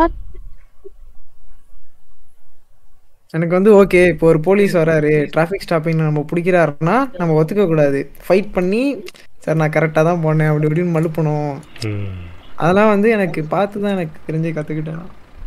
Speaker 10: எனக்கு வந்து ஓகே இப்போ ஒரு போலீஸ் வராரு டிராஃபிக் ஸ்டாப்பிங் நம்ம பிடிக்கிறாருன்னா நம்ம ஒத்துக்க கூடாது ஃபைட் பண்ணி சார் நான் கரெக்டாக தான் போனேன் அப்படி இப்படின்னு மழுப்பணும்
Speaker 2: ம்
Speaker 10: அதெல்லாம் வந்து எனக்கு பார்த்து தான் எனக்கு தெரிஞ்சு கற்றுக்கிட்டேன்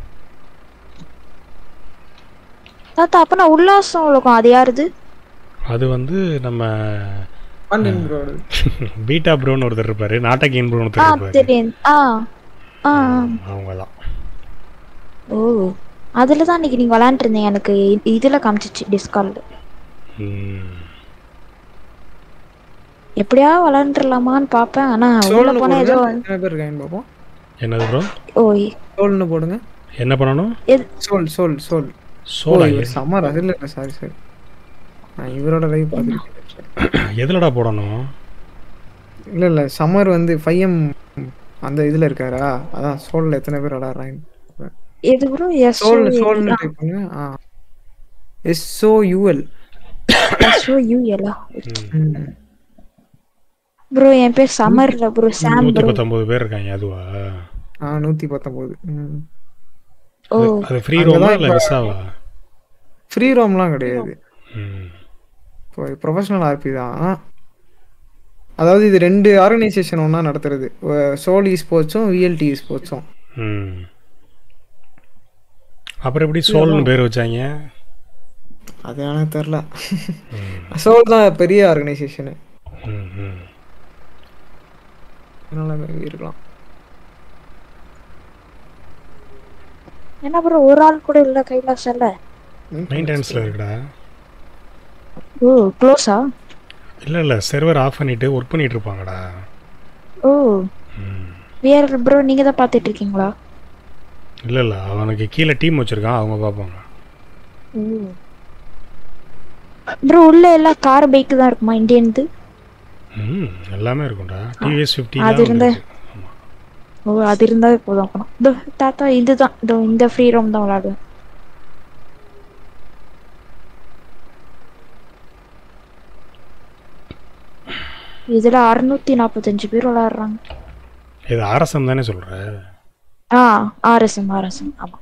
Speaker 8: தாத்தா அப்போ நான் உல்லாசம் உலகம் அது யாருது
Speaker 2: அது வந்து நம்ம
Speaker 10: பாண்டியன் ப்ரோ
Speaker 2: பீட்டா ப்ரோன்னு ஒருத்தர் இருப்பாரு நாட்டகின் ப்ரோன்னு
Speaker 8: ஆ
Speaker 2: ஒருத்தர் இருப்பாரு
Speaker 8: தெரியும் ஆ ஆ ஆ.
Speaker 2: அவங்க தான்
Speaker 8: ஓ அதில் தான் அன்னைக்கு நீங்கள் விளாண்டுருந்தீங்க எனக்கு இ- இதுல காமிச்சிச்சு டிஸ்கால்டு எப்படியா விளாண்டுலாமான்னு பார்ப்பேன் ஆனா உள்ள
Speaker 10: சோல்னு
Speaker 8: போனா
Speaker 10: போடுங்க
Speaker 8: ஏதோ
Speaker 10: எத்தனை பேர் இருக்காங்கன்னு பார்ப்போம்
Speaker 2: என்னது ப்ரோ
Speaker 8: ஓய்
Speaker 10: சோல்னு போடுங்க
Speaker 2: என்ன பண்ணணும்
Speaker 8: எது
Speaker 10: சோல் சோல் சோல்
Speaker 2: சோலா
Speaker 10: ஓ, இவர் சம்மர் அது இல்லை சாரி சாரி நான் இவரோட லைவ் பார்த்துருக்கேன்
Speaker 2: எதுலடா போடணும்
Speaker 10: இல்லை இல்லை சம்மர் வந்து ஃபைவ் எம் அந்த இதில் இருக்காரா அதான் சோலில் எத்தனை பேர் விளாட்றாங்க
Speaker 8: எது ப்ரோ எஸ்
Speaker 10: சோல் சோல்னு டைப் பண்ணுங்க ஆ எஸ்ஓ யூஎல்
Speaker 8: எஸ்ஓ யூஎலா ப்ரோ என் பேர் சமர் இல்ல ப்ரோ சாம்
Speaker 2: நூற்றி
Speaker 8: ப்ரோ
Speaker 2: பத்தொம்போது பேர் இருக்காங்க அதுவா
Speaker 10: ஆ நூற்றி பத்தொம்போது ம்
Speaker 8: ஓ
Speaker 2: அது ஃப்ரீ
Speaker 10: அங்கதான்
Speaker 2: ரோமா இல்லை
Speaker 10: இப்ப-
Speaker 2: விசாவா
Speaker 10: ஃப்ரீ ரோம்லாம் கிடையாது
Speaker 2: ம்
Speaker 10: இப்போ ப்ரொஃபஷனல் ஆர்பி தான் அதாவது இது ரெண்டு ஆர்கனைசேஷன் ஒன்றா நடத்துறது சோல் இ ஸ்போர்ட்ஸும் விஎல்டி ஸ்போர்ட்ஸும்
Speaker 2: ம் அப்புறம் எப்படி சோல்னு பேர் வச்சாங்க
Speaker 10: அது எனக்கு தெரில சோல் தான் பெரிய ஆர்கனைசேஷனு
Speaker 2: ம் ம்
Speaker 10: அதனால maybe இருக்கலாம்
Speaker 8: என்ன ப்ரோ ஒரு ஆள் கூட இல்ல கைலாசல்ல
Speaker 2: மெயின்டெனன்ஸில் இருக்குடா
Speaker 8: ஓ க்ளோஸா
Speaker 2: இல்லை இல்லை சர்வர் ஆஃப் பண்ணிட்டு ஒர்க் பண்ணிட்டு இருப்பாங்கடா
Speaker 8: ஓ வேற ப்ரோ நீங்க தான் பார்த்துட்டு இருக்கீங்களா
Speaker 2: இல்லை இல்லை அவனுக்கு கீழே டீம் வச்சுருக்கான் அவங்க பார்ப்பாங்க
Speaker 8: ப்ரோ உள்ள எல்லாம் கார் பைக் தான் இருக்குமா இந்தியன்து
Speaker 2: ம் எல்லாமே இருக்கும்டா டிவிஎஸ் ஃபிஃப்டி
Speaker 8: அது இருந்தா ஓ அது இருந்தாவே போதும் அப்பனா இதோ தாத்தா இதுதான் இதோ இந்த ஃப்ரீ ரோம் தான் விளையாடுவேன் இதுல அறுநூத்தி நாற்பத்தஞ்சு பேர் விளையாடுறாங்க
Speaker 2: இது ஆர்எஸ்எம் தானே சொல்கிற
Speaker 8: ஆ ஆர்எஸ்எம் ஆர்எஸ்எம் ஆமா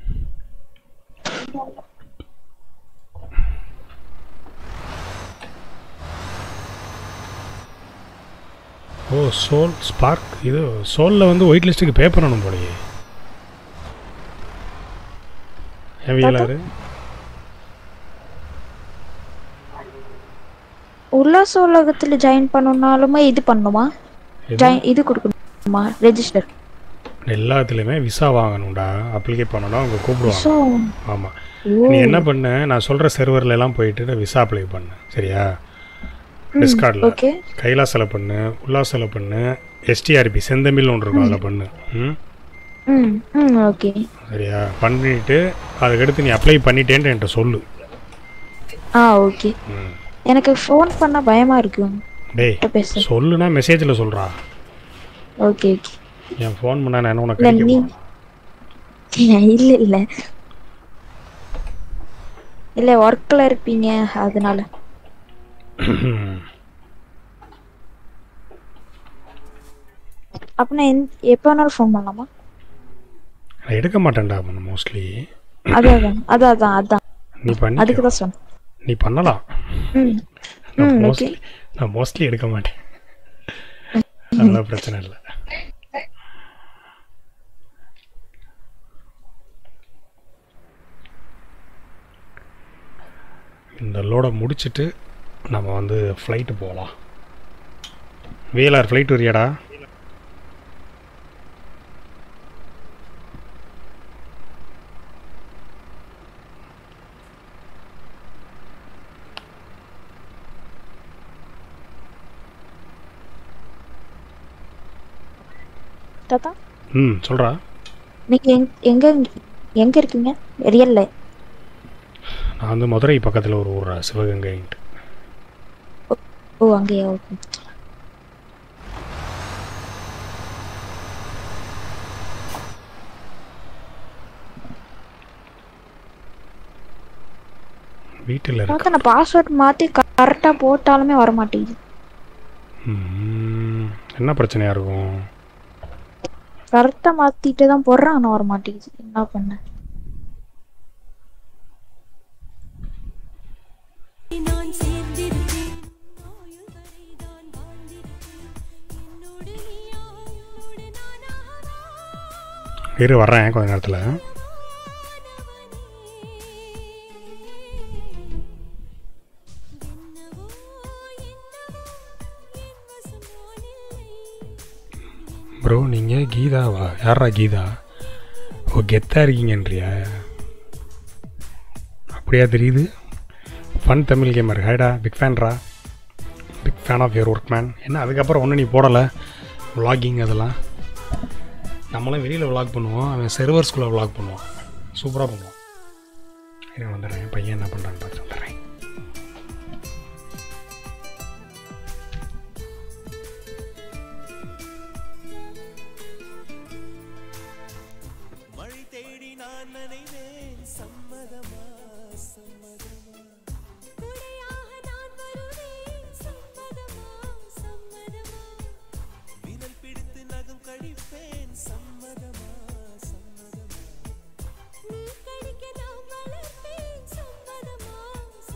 Speaker 2: ஓ சோல் ஸ்பார்க் இது சோலில் வந்து ஒயிட் லிஸ்ட்டுக்கு பே பண்ணணும் போலயே ஹெவியலாரு
Speaker 8: உல்லாச உலகத்துல ஜாயின் பண்ணணும்னாலுமே இது பண்ணணுமா
Speaker 2: எது?
Speaker 8: join- இது கொடுக்கணுமா ரெஜிஸ்டர்
Speaker 2: எல்லாத்துலேயுமே விசா வாங்கணும்டா அப்ளிகே பண்ணணும் அவங்க கூப்பிடுவாங்க
Speaker 8: So,
Speaker 2: ஆமாம்
Speaker 8: ஓ.
Speaker 2: நீ என்ன பண்ண நான் சொல்கிற சர்வர்ல எல்லாம் போயிட்டு விசா அப்ளை பண்ணு சரியா
Speaker 8: ம்,
Speaker 2: டிஸ்கார்டில்
Speaker 8: okay.
Speaker 2: கைலாசில் பண்ணு உல்லாசில் பண்ணு எஸ்டிஆர்பி செந்தமிழ் ஒன்று இருக்கும் அதில் பண்ணு ம்
Speaker 8: ம் ம் ஓகே
Speaker 2: சரியா பண்ணிட்டு அதுக்கடுத்து நீ அப்ளை பண்ணிட்டேன்ட்டு என்கிட்ட சொல்லு
Speaker 8: ஆ ஓகே
Speaker 2: ம்
Speaker 8: எனக்கு ஃபோன் பண்ண பயமா இருக்கு
Speaker 2: டேய்
Speaker 8: கிட்ட பேச
Speaker 2: சொல்லுனா மெசேஜில் சொல்கிறா
Speaker 8: ஓகே ஓகே
Speaker 2: என் ஃபோன் பண்ணா நான் என்ன உனக்கு
Speaker 8: இல்ல
Speaker 2: கிடைக்க
Speaker 8: நீ
Speaker 2: போறேன்.
Speaker 8: இல்ல இல்ல இல்ல ஒர்க்ல இருப்பீங்க அதனால அப்ப நான் எந்த- எப்ப வேணாலும் ஃபோன் பண்ணலாமா
Speaker 2: நான் எடுக்க மாட்டேன்டா பண்ண மோஸ்ட்லி
Speaker 8: அதான் அதான் அதான் அதான் அதான்
Speaker 2: நீ பண்ணி
Speaker 8: அதுக்கு தான் சொன்னேன்
Speaker 2: நீ பண்ணலாம்
Speaker 8: ம்
Speaker 2: நான்
Speaker 8: ம் ஓகே
Speaker 2: மோஸ்ட்லி நான் மோஸ்ட்லி எடுக்க மாட்டேன் அதெல்லாம் பிரச்சனை இல்லை இந்த லோடை முடிச்சிட்டு நம்ம வந்து ஃப்ளைட்டு போகலாம் விஎல்ஆர் ஃப்ளைட் வரியாடா
Speaker 8: தாத்தா
Speaker 2: ம் சொல்கிறா
Speaker 8: நீங்க எங்க எங்க எங்க இருக்கீங்க ரியல்ல
Speaker 2: நான் வந்து மதுரை பக்கத்தில் ஒரு ஊர் சிவகங்கைன்ட்டு
Speaker 8: ஓ அங்கேயா ஓகே
Speaker 2: வீட்டில் இருக்க
Speaker 8: தாத்தா நான் பாஸ்வேர்ட் மாத்தி கரெக்டா போட்டாலுமே வர மாட்டேங்குது
Speaker 2: ம், என்ன பிரச்சனையாக இருக்கும்
Speaker 8: கரெக்டா மாத்திட்டு தான் போடுறேன் ஆனா வர மாட்டேங்குது என்ன பண்ண
Speaker 7: நான் சேர்ந்திருப்பேன் ஆயுள் வரை தான் வாழ்ந்திருப்பேன் என்னோடு நீயா உன்னோடு நானாகவா
Speaker 2: இரு வர்றேன் கொஞ்ச நேரத்தில்
Speaker 7: என்னவோ என்னவோ என் வசம் நான் இல்லை
Speaker 2: ப்ரோ நீங்கள் கீதாவா யாரா கீதா ஓ கெத்தாக இருக்கீங்கன்றியா அப்படியா தெரியுது ஃபன் தமிழ் கேமர் ஹைடா பிக் ஃபேன்ரா big fan of your work man என்ன அதுக்கப்புறம் ஒன்றும் நீ போடலை vlogging அதெல்லாம் நம்மளாம் வெளியில் vlog பண்ணுவோம் அவன் செர்வர்ஸ்குள்ளே vlog பண்ணுவான் சூப்பராக பண்ணுவான் என்ன வந்துடுறேன் பையன் என்ன பண்ணுறான்னு பார்த்து வந்துடுறேன்
Speaker 1: மழை தேடி நான் நினைவேன் சம்மதமா சம்மதமா
Speaker 7: குடையாக நான் வருவேன் சம்மதமா சம்மதமா
Speaker 1: விரல் பிடித்து நகம் கழிப்பேன் சம்மதமா சம்மதமா
Speaker 7: நீ கடிக்க நான் வளர்ப்பேன் சம்மதமா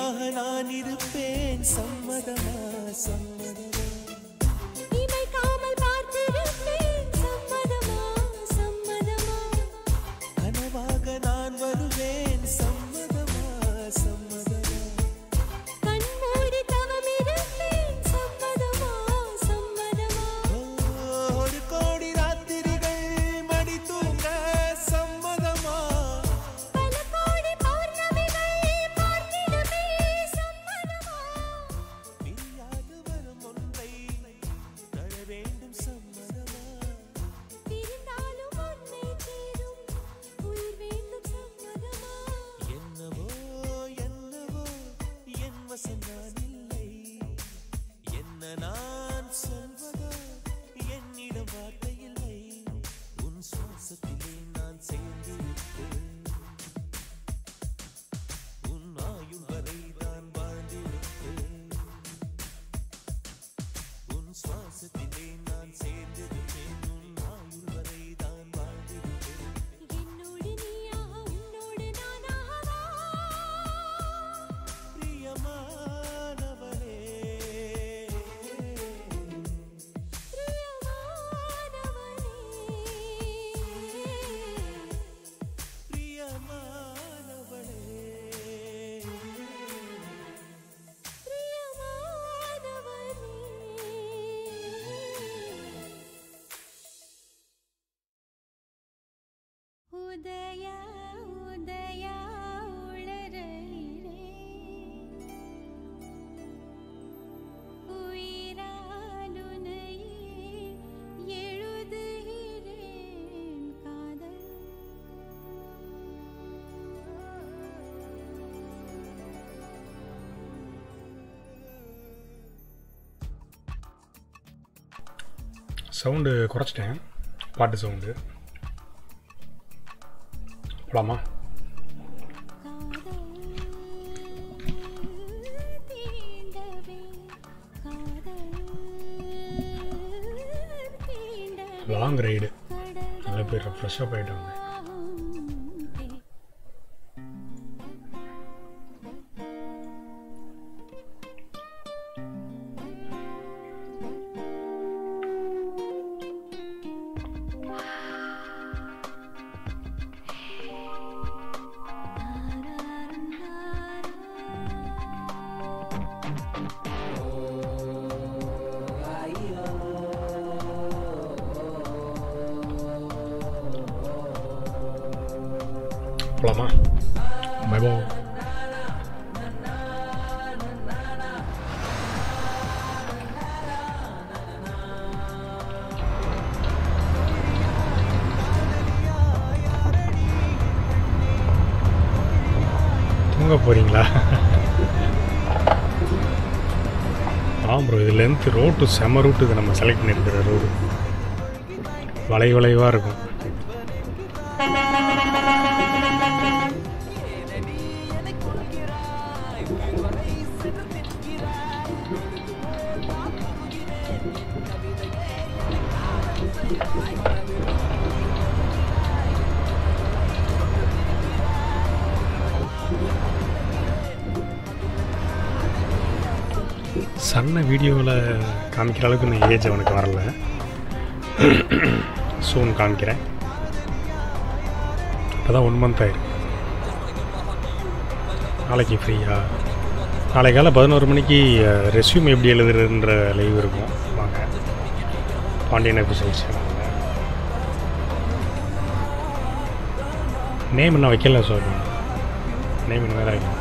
Speaker 1: துணையாக நான் இருப்பேன் சம்மதமா சம்மதமா
Speaker 7: இமைக்காமல் பார்த்திருப்பேன் சம்மதமா சம்மதமா
Speaker 1: கனவாக நான் வருவேன் சம்மதமா சம்மதமா
Speaker 7: கண்மூடி தவமிருப்பேன் சம்மதமா சம்மதமா
Speaker 1: ஒரு கோடி ராத்திரிகள் மடி தூங்க சம்மதமா
Speaker 7: பல கோடி பௌர்ணமிகள் பார்த்திடுமே சம்மதமா
Speaker 1: பிரியாது வரும் ஒன்றை தர வேண்டும் சம்மதமா
Speaker 7: பிரிந்தாலும் உன்னை சேரும் உயிர் வேண்டும் சம்மதமா
Speaker 1: என்னவோ என்னவோ என் வசம் நான் இல்லை என்ன நான் சொல்வதோ என்னிடம் வார்த்தை இல்லை உன் சுவாசத்திலே நான் சேர்ந்திருப்பேன் உன் ஆயுள் வரை நான் வாழ்ந்திருப்பேன் உன் சுவாசத்திலே நான் சேர்ந்திருப்பேன் உன் ஆயுள் வரை தான் வாழ்ந்திருப்பேன்
Speaker 7: என்னோடு நீயாக உன்னோடு நானாகவா
Speaker 1: பிரியமானவளே பிரியமானவளே
Speaker 7: உதயா உதயா உளரே உயிராலுனையே எழுதுகிறேன் காதல்
Speaker 2: சவுண்டு குறைச்சிட்டேன் பாட்டு சவுண்டு போலாமா
Speaker 7: தீண்டவே காதல் தீண்டவே
Speaker 2: லாங் ரைடு நல்ல பேர் ஃப்ரெஷ்ஷப் ஆகிட்டு வந்தேன் போலாமா பை பை தூங்க போறீங்களா ஆ ப்ரோ இது லென்த் ரோட்டு செம ரூட்டு இது நம்ம செலக்ட் பண்ணியிருக்கிற ரோடு வளை வளைவாக இருக்கும் சன்ன வீடியோவில் காமிக்கிற அளவுக்கு இன்னும் ஏஜ் அவனுக்கு வரல சூன் காமிக்கிறேன் இப்போ தான் ஒன் மந்த் ஆயிருக்கு நாளைக்கு ஃப்ரீயா நாளை காலை பதினோரு மணிக்கு ரெஸ்யூம் எப்படி எழுதுறதுன்ற லைவ் இருக்கும் வாங்க பாண்டியன் அபிஷியல் சேனலில் நேம் இன்னும் வைக்கல சொல்லுங்க நேம் இன்னும் வேறு வைக்கணும்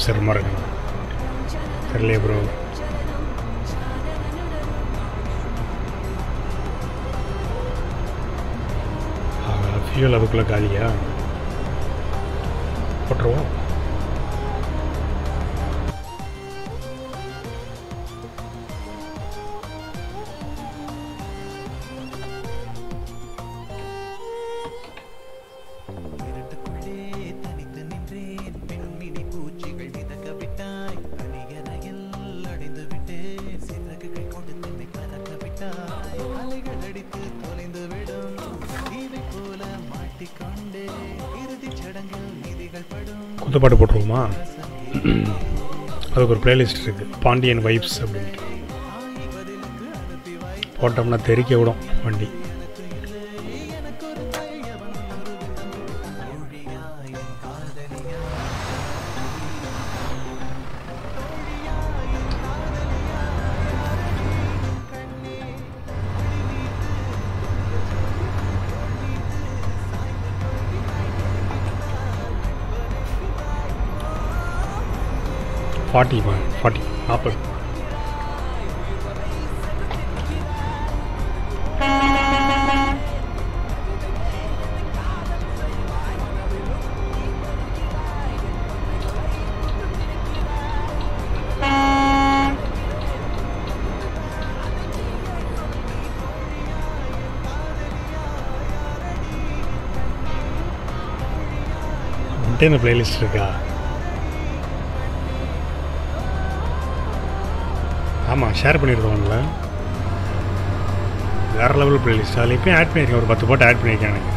Speaker 2: ஆஃபீஸர் மாதிரி இருக்கணும் தெரியலையே ப்ரோ ஃபியூல் அதுக்குள்ளே காலியா போட்டுருவோம்
Speaker 1: இருட்டுக்குள்ளே தனித்து நின்றேன் பெண்மினி பூச்சிகள் மிதக்க விட்டாய் அணியறையில் அடைந்து விட்டேன் சிறகுகள் கொண்டு தன்னை பறக்க விட்டாய் அலைகள் அடித்து தொலைந்து விடும் தீவை போல மாட்டிக்கொண்டே இறுதிச் சடங்கில் நிதிகள் படும்
Speaker 2: குத்துப்பாட்டு போட்டுருவோமா அதுக்கு ஒரு பிளேலிஸ்ட் இருக்குது பாண்டியன் வைப்ஸ் அப்படின்ட்டு போட்டோம்னா தெறிக்க விடும் வண்டி ஃபார்ட்டி ஃபார்ட்டி நாற்பது உன்கிட்ட இந்த பிளேலிஸ்ட் இருக்கா ஆமாம் ஷேர் பண்ணியிருக்கோம்ல வேறு லெவல் பிளேலிஸ்ட் அதில் இப்போயும் ஆட் பண்ணியிருக்கேன் ஒரு பத்து பாட்டு ஆட் பண்ணியிருக்கேன் எனக்கு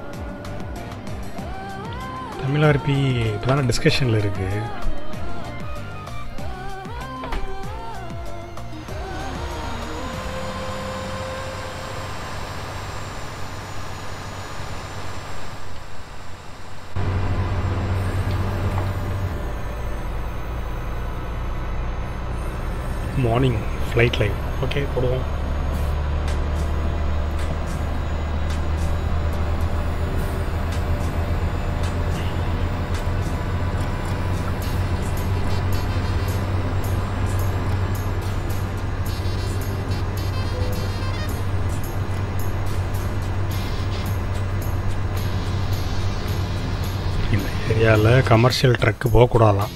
Speaker 2: தமிழ் ஆர்பி இப்போ தானே டிஸ்கஷனில் இருக்குது மார்னிங் ஃப்ளைட் லைவ் ஓகே போடுவோம் இந்த ஏரியாவில் கமர்ஷியல் ட்ரக்கு போகக்கூடாதான்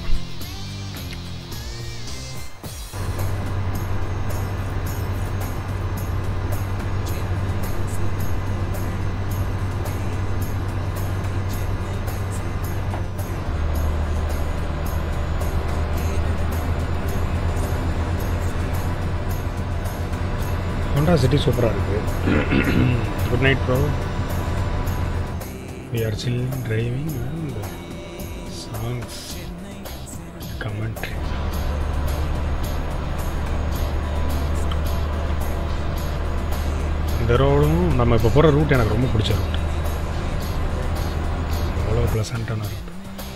Speaker 2: ஹோண்டா சிட்டி சூப்பராக இருக்குது good night bro we are still driving songs commentary இந்த ரோடும் நம்ம இப்போ போகிற ரூட் எனக்கு ரொம்ப பிடிச்ச ரூட் அவ்வளோ ப்ளசண்ட்டான ரூட்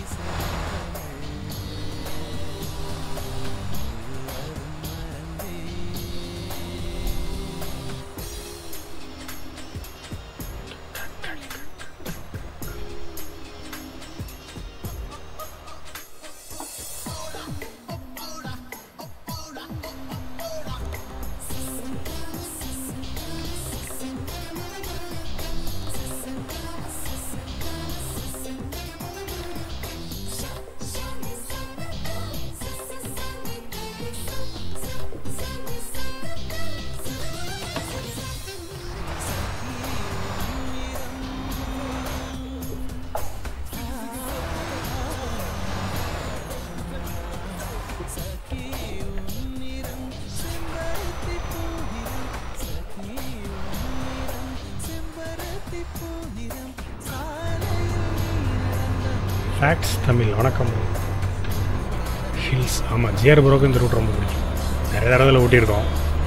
Speaker 2: ஃபேக்ட்ஸ் தமிழ் வணக்கம் ஹில்ஸ் ஆமாம் ஜிஆர் ப்ரோக்கு இந்த ரூட் ரொம்ப பிடிக்கும் நிறைய தடவை ஓட்டியிருக்கோம்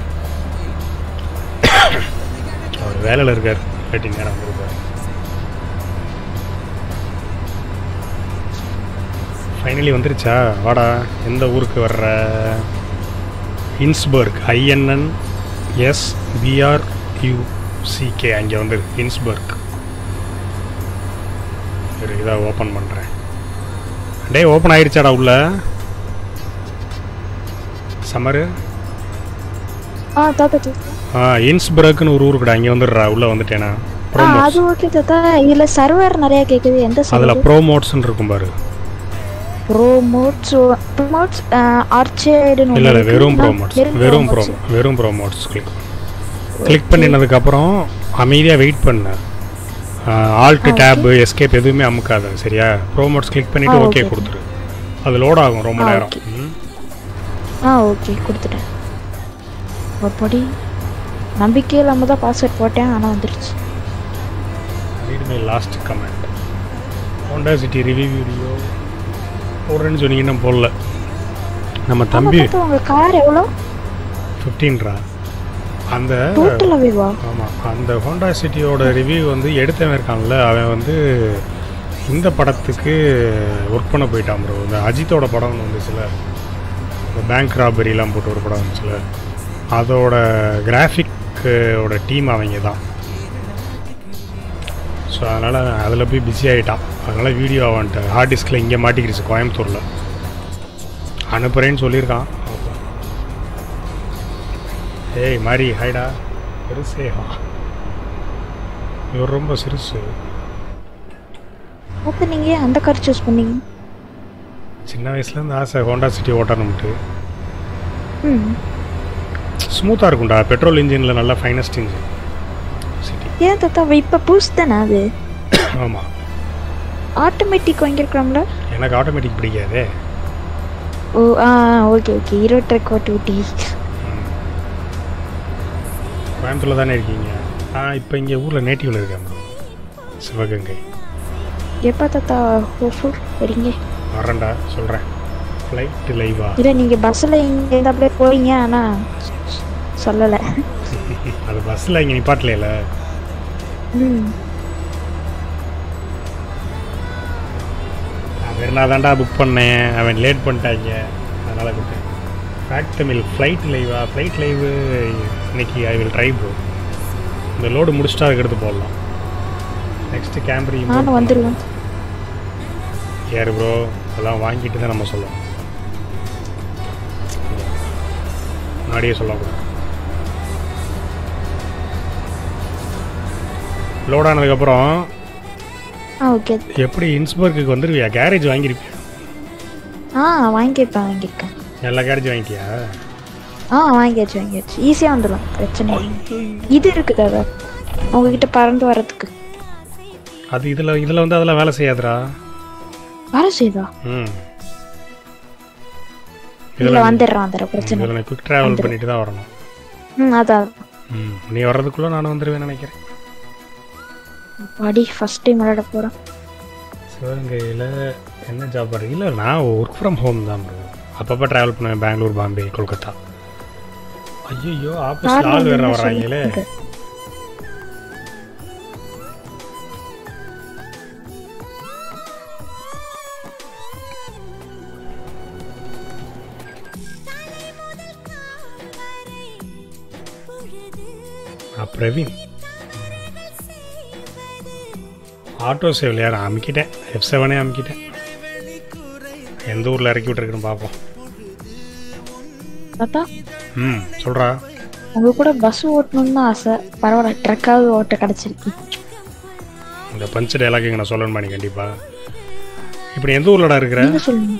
Speaker 2: அவர் வேலையில் இருக்கார் வெயிட்டிங் நேரம் வந்திருக்கார் ஃபைனலி வந்துருச்சா வாடா எந்த ஊருக்கு வர்ற இன்ஸ்பர்க் ஐஎன்என் எஸ் பிஆர் யூசிகே அங்கே வந்து இன்ஸ்பர்க் ஒரு இதாக ஓப்பன் பண்ணுறேன் டேய் ஓப்பன் ஆயிடுச்சாடா உள்ள சம்மரு
Speaker 8: ஆ தாத்தா தாத்தா
Speaker 2: ஆ இன்ஸ்பர்க்னு ஒரு ஊருக்குடா இங்கே வந்துடுறா உள்ளே வந்துட்டேனா
Speaker 8: ஆ
Speaker 2: ப்ரோமோட்ஸ்
Speaker 8: அது ஓகே தாத்தா இதுல சர்வர் நிறைய கேக்குது எந்த
Speaker 2: அதில்
Speaker 8: சர்வர்
Speaker 2: ப்ரோமோட்ஸ்னு இருக்கும் பாரு
Speaker 8: ப்ரோமோட்ஸ் ப்ரோமோட்ஸ் ஆர்ச்சேடுன்னு
Speaker 2: இல்லை இல்லை வெறும் ப்ரோமோட்ஸ் வெறும் ப்ரோமோ வெறும் ப்ரோமோட்ஸ் கிளிக் கிளிக் பண்ணினதுக்கப்புறம் அமைதியாக வெயிட் பண்ணு ஆல்ட் டேப் எஸ்கேப் எதுவுமே அமுக்காது சரியா ப்ரோமோட்ஸ் கிளிக் பண்ணிவிட்டு
Speaker 8: ஆ,
Speaker 2: ஓகே
Speaker 8: okay.
Speaker 2: கொடுத்துரு அது லோட் ஆகும் ரொம்ப
Speaker 8: ஆ,
Speaker 2: நேரம்
Speaker 8: okay.
Speaker 2: ம்.
Speaker 8: ஆ ஓகே கொடுத்துட்டேன் அப்படி நம்பிக்கை இல்லாம தான் பாஸ்வேர்ட் போட்டேன் ஆனா வந்துருச்சு
Speaker 2: read my last comment Honda City review video போடுறேன்னு சொன்னீங்கன்னா போடல நம்ம தம்பி
Speaker 8: ஆமா, தாத்தா, உங்க கார் எவ்வளோ
Speaker 2: ஃபிஃப்டீன்ரா அந்த
Speaker 8: டோட்டலாவே வா
Speaker 2: ஆமாம் அந்த ஹோண்டா சிட்டியோட ரிவ்யூ வந்து எடுத்தவன் இருக்கான்ல அவன் வந்து இந்த படத்துக்கு ஒர்க் பண்ண போயிட்டான் ப்ரோ இந்த அஜித்தோட படம் வந்துச்சுல இந்த பேங்க் ராபரிலாம் போட்டு ஒரு படம் வந்துச்சுல அதோட கிராஃபிக்கோட டீம் அவங்க தான் ஸோ அதனால் அதில் போய் பிஸி ஆகிட்டான் அதனால் வீடியோ அவன்ட்டு ஹார்ட் டிஸ்கில் இங்கே மாட்டிக்கிடுச்சு கோயம்புத்தூரில் அனுப்புகிறேன்னு சொல்லியிருக்கான் ஏய் மாரி ஹாய்டா பெருசே வா இவர் ரொம்ப சிறுசு
Speaker 8: அப்ப நீங்க ஏன் அந்த கார் சூஸ் பண்ணீங்க
Speaker 2: சின்ன வயசுலேருந்து ஆசை ஹோண்டா சிட்டி ஓட்டணும்ட்டு
Speaker 8: ம்
Speaker 2: ஸ்மூத்தாக இருக்கும்டா பெட்ரோல் இன்ஜினில் நல்லா ஃபைனஸ்ட் இன்ஜின் சிட்டி
Speaker 8: ஏன் தாத்தா இப்ப பூஸ் தானே அது
Speaker 2: ஆமாம்
Speaker 8: ஆட்டோமேட்டிக் வாங்கியிருக்கலாம்ல
Speaker 2: எனக்கு ஆட்டோமேட்டிக் பிடிக்காதே
Speaker 8: ஓ ஆ ஓகே ஓகே ஹீரோ ட்ரக் ஓட்டி ஊட்டி
Speaker 2: கோயம்புத்தூரில் தானே இருக்கீங்க நான் இப்போ இங்கே ஊரில் நேட்டிவில் இருக்கேன் bro. சிவகங்கை
Speaker 8: எப்போ தாத்தா ஹோப்ஃபுல் வரீங்க
Speaker 2: வரேன்டா சொல்கிறேன் ஃப்ளைட் லைவா
Speaker 8: இல்லை நீங்கள் பஸ்ஸில் இங்கே இருந்தாப்புல போறீங்க ஆனால் சொல்லலை
Speaker 2: அது பஸ்ஸில் இங்கே நிப்பாட்டலையில
Speaker 8: ம்
Speaker 2: அது நான் தான்டா புக் பண்ணேன் அவன் லேட் பண்ணிட்டாங்க அதனால் கொடுத்தேன் ஃபேக்ட் மில் ஃப்ளைட் லைவா ஃப்ளைட் லைவு இன்னைக்கு ஐ வில் ட்ரை ப்ரோ இந்த லோடு முடிச்சுட்டா அதுக்கு எடுத்து போடலாம் நெக்ஸ்ட் கேம்பரி
Speaker 8: நானும் வந்துடுவேன்
Speaker 2: யார் ப்ரோ அதெல்லாம் வாங்கிட்டு தான் நம்ம சொல்லணும் முன்னாடியே சொல்லக்கூடாது லோட் ஆனதுக்கப்புறம்
Speaker 8: ஆ ஓகே
Speaker 2: எப்படி இன்ஸ்பர்க்கு வந்துருவியா கேரேஜ் வாங்கியிருப்பியா
Speaker 8: ஆ வாங்கியிருப்பேன் வாங்கியிருக்கேன்
Speaker 2: எல்லா கேரேஜ் வாங்கிட்டியா
Speaker 8: ஆ வாங்கியாச்சு வாங்கியாச்சு ஈஸியாக வந்துடும் பிரச்சனை இல்லை. இது இருக்குது தாத்தா உங்ககிட்ட பறந்து வர்றதுக்கு
Speaker 2: அது இதில் இதில் வந்து அதெல்லாம் வேலை செய்யாதுடா
Speaker 8: வர செய்தா
Speaker 2: ம்
Speaker 8: இல்லை வந்துடுறான் வந்துடுற பிரச்சனை
Speaker 2: இதில் நான் குவிக் ட்ராவல் பண்ணிட்டு தான் வரணும்
Speaker 8: ம் அதான்
Speaker 2: ம் நீ வர்றதுக்குள்ளே நான் வந்துடுவேன்னு நினைக்கிறேன்
Speaker 8: பாடி ஃபர்ஸ்ட் டைம் விளையாட போகிறேன்
Speaker 2: சிவகங்கையில் என்ன ஜாப் பண்ணுறீங்க இல்லை நான் ஒர்க் ஃப்ரம் ஹோம் தான் ப்ரோ அப்பப்போ ட்ராவல் பண்ணுவேன் பெங்களூர் பாம்பே கொல்கத்தா ஐயோ ஆப்போசிட்
Speaker 8: காரணம்
Speaker 2: ஆள் வேற
Speaker 8: என்ன
Speaker 2: வர்றாங்களே
Speaker 8: சொல்லுங்க.
Speaker 2: நான் பிரவீன் ஆட்டோ சேவில் யார் அமுக்கிட்டேன் எஃப் செவனே அமுக்கிட்டேன் எந்த ஊரில் இறக்கி விட்டுருக்குன்னு பார்ப்போம்
Speaker 8: தாத்தா
Speaker 2: ம் சொல்கிறா
Speaker 8: உங்க கூட பஸ் ஓட்டணும்னு தான் ஆசை பரவாயில்ல ட்ரக்காவது ஓட்ட கிடச்சிருக்கு
Speaker 2: இந்த பஞ்ச் டைலாக் இங்கே நான் சொல்லணுமா நீ கண்டிப்பாக இப்படி எந்த ஊர்லடா இருக்கிற
Speaker 8: நீங்க சொல்லுங்க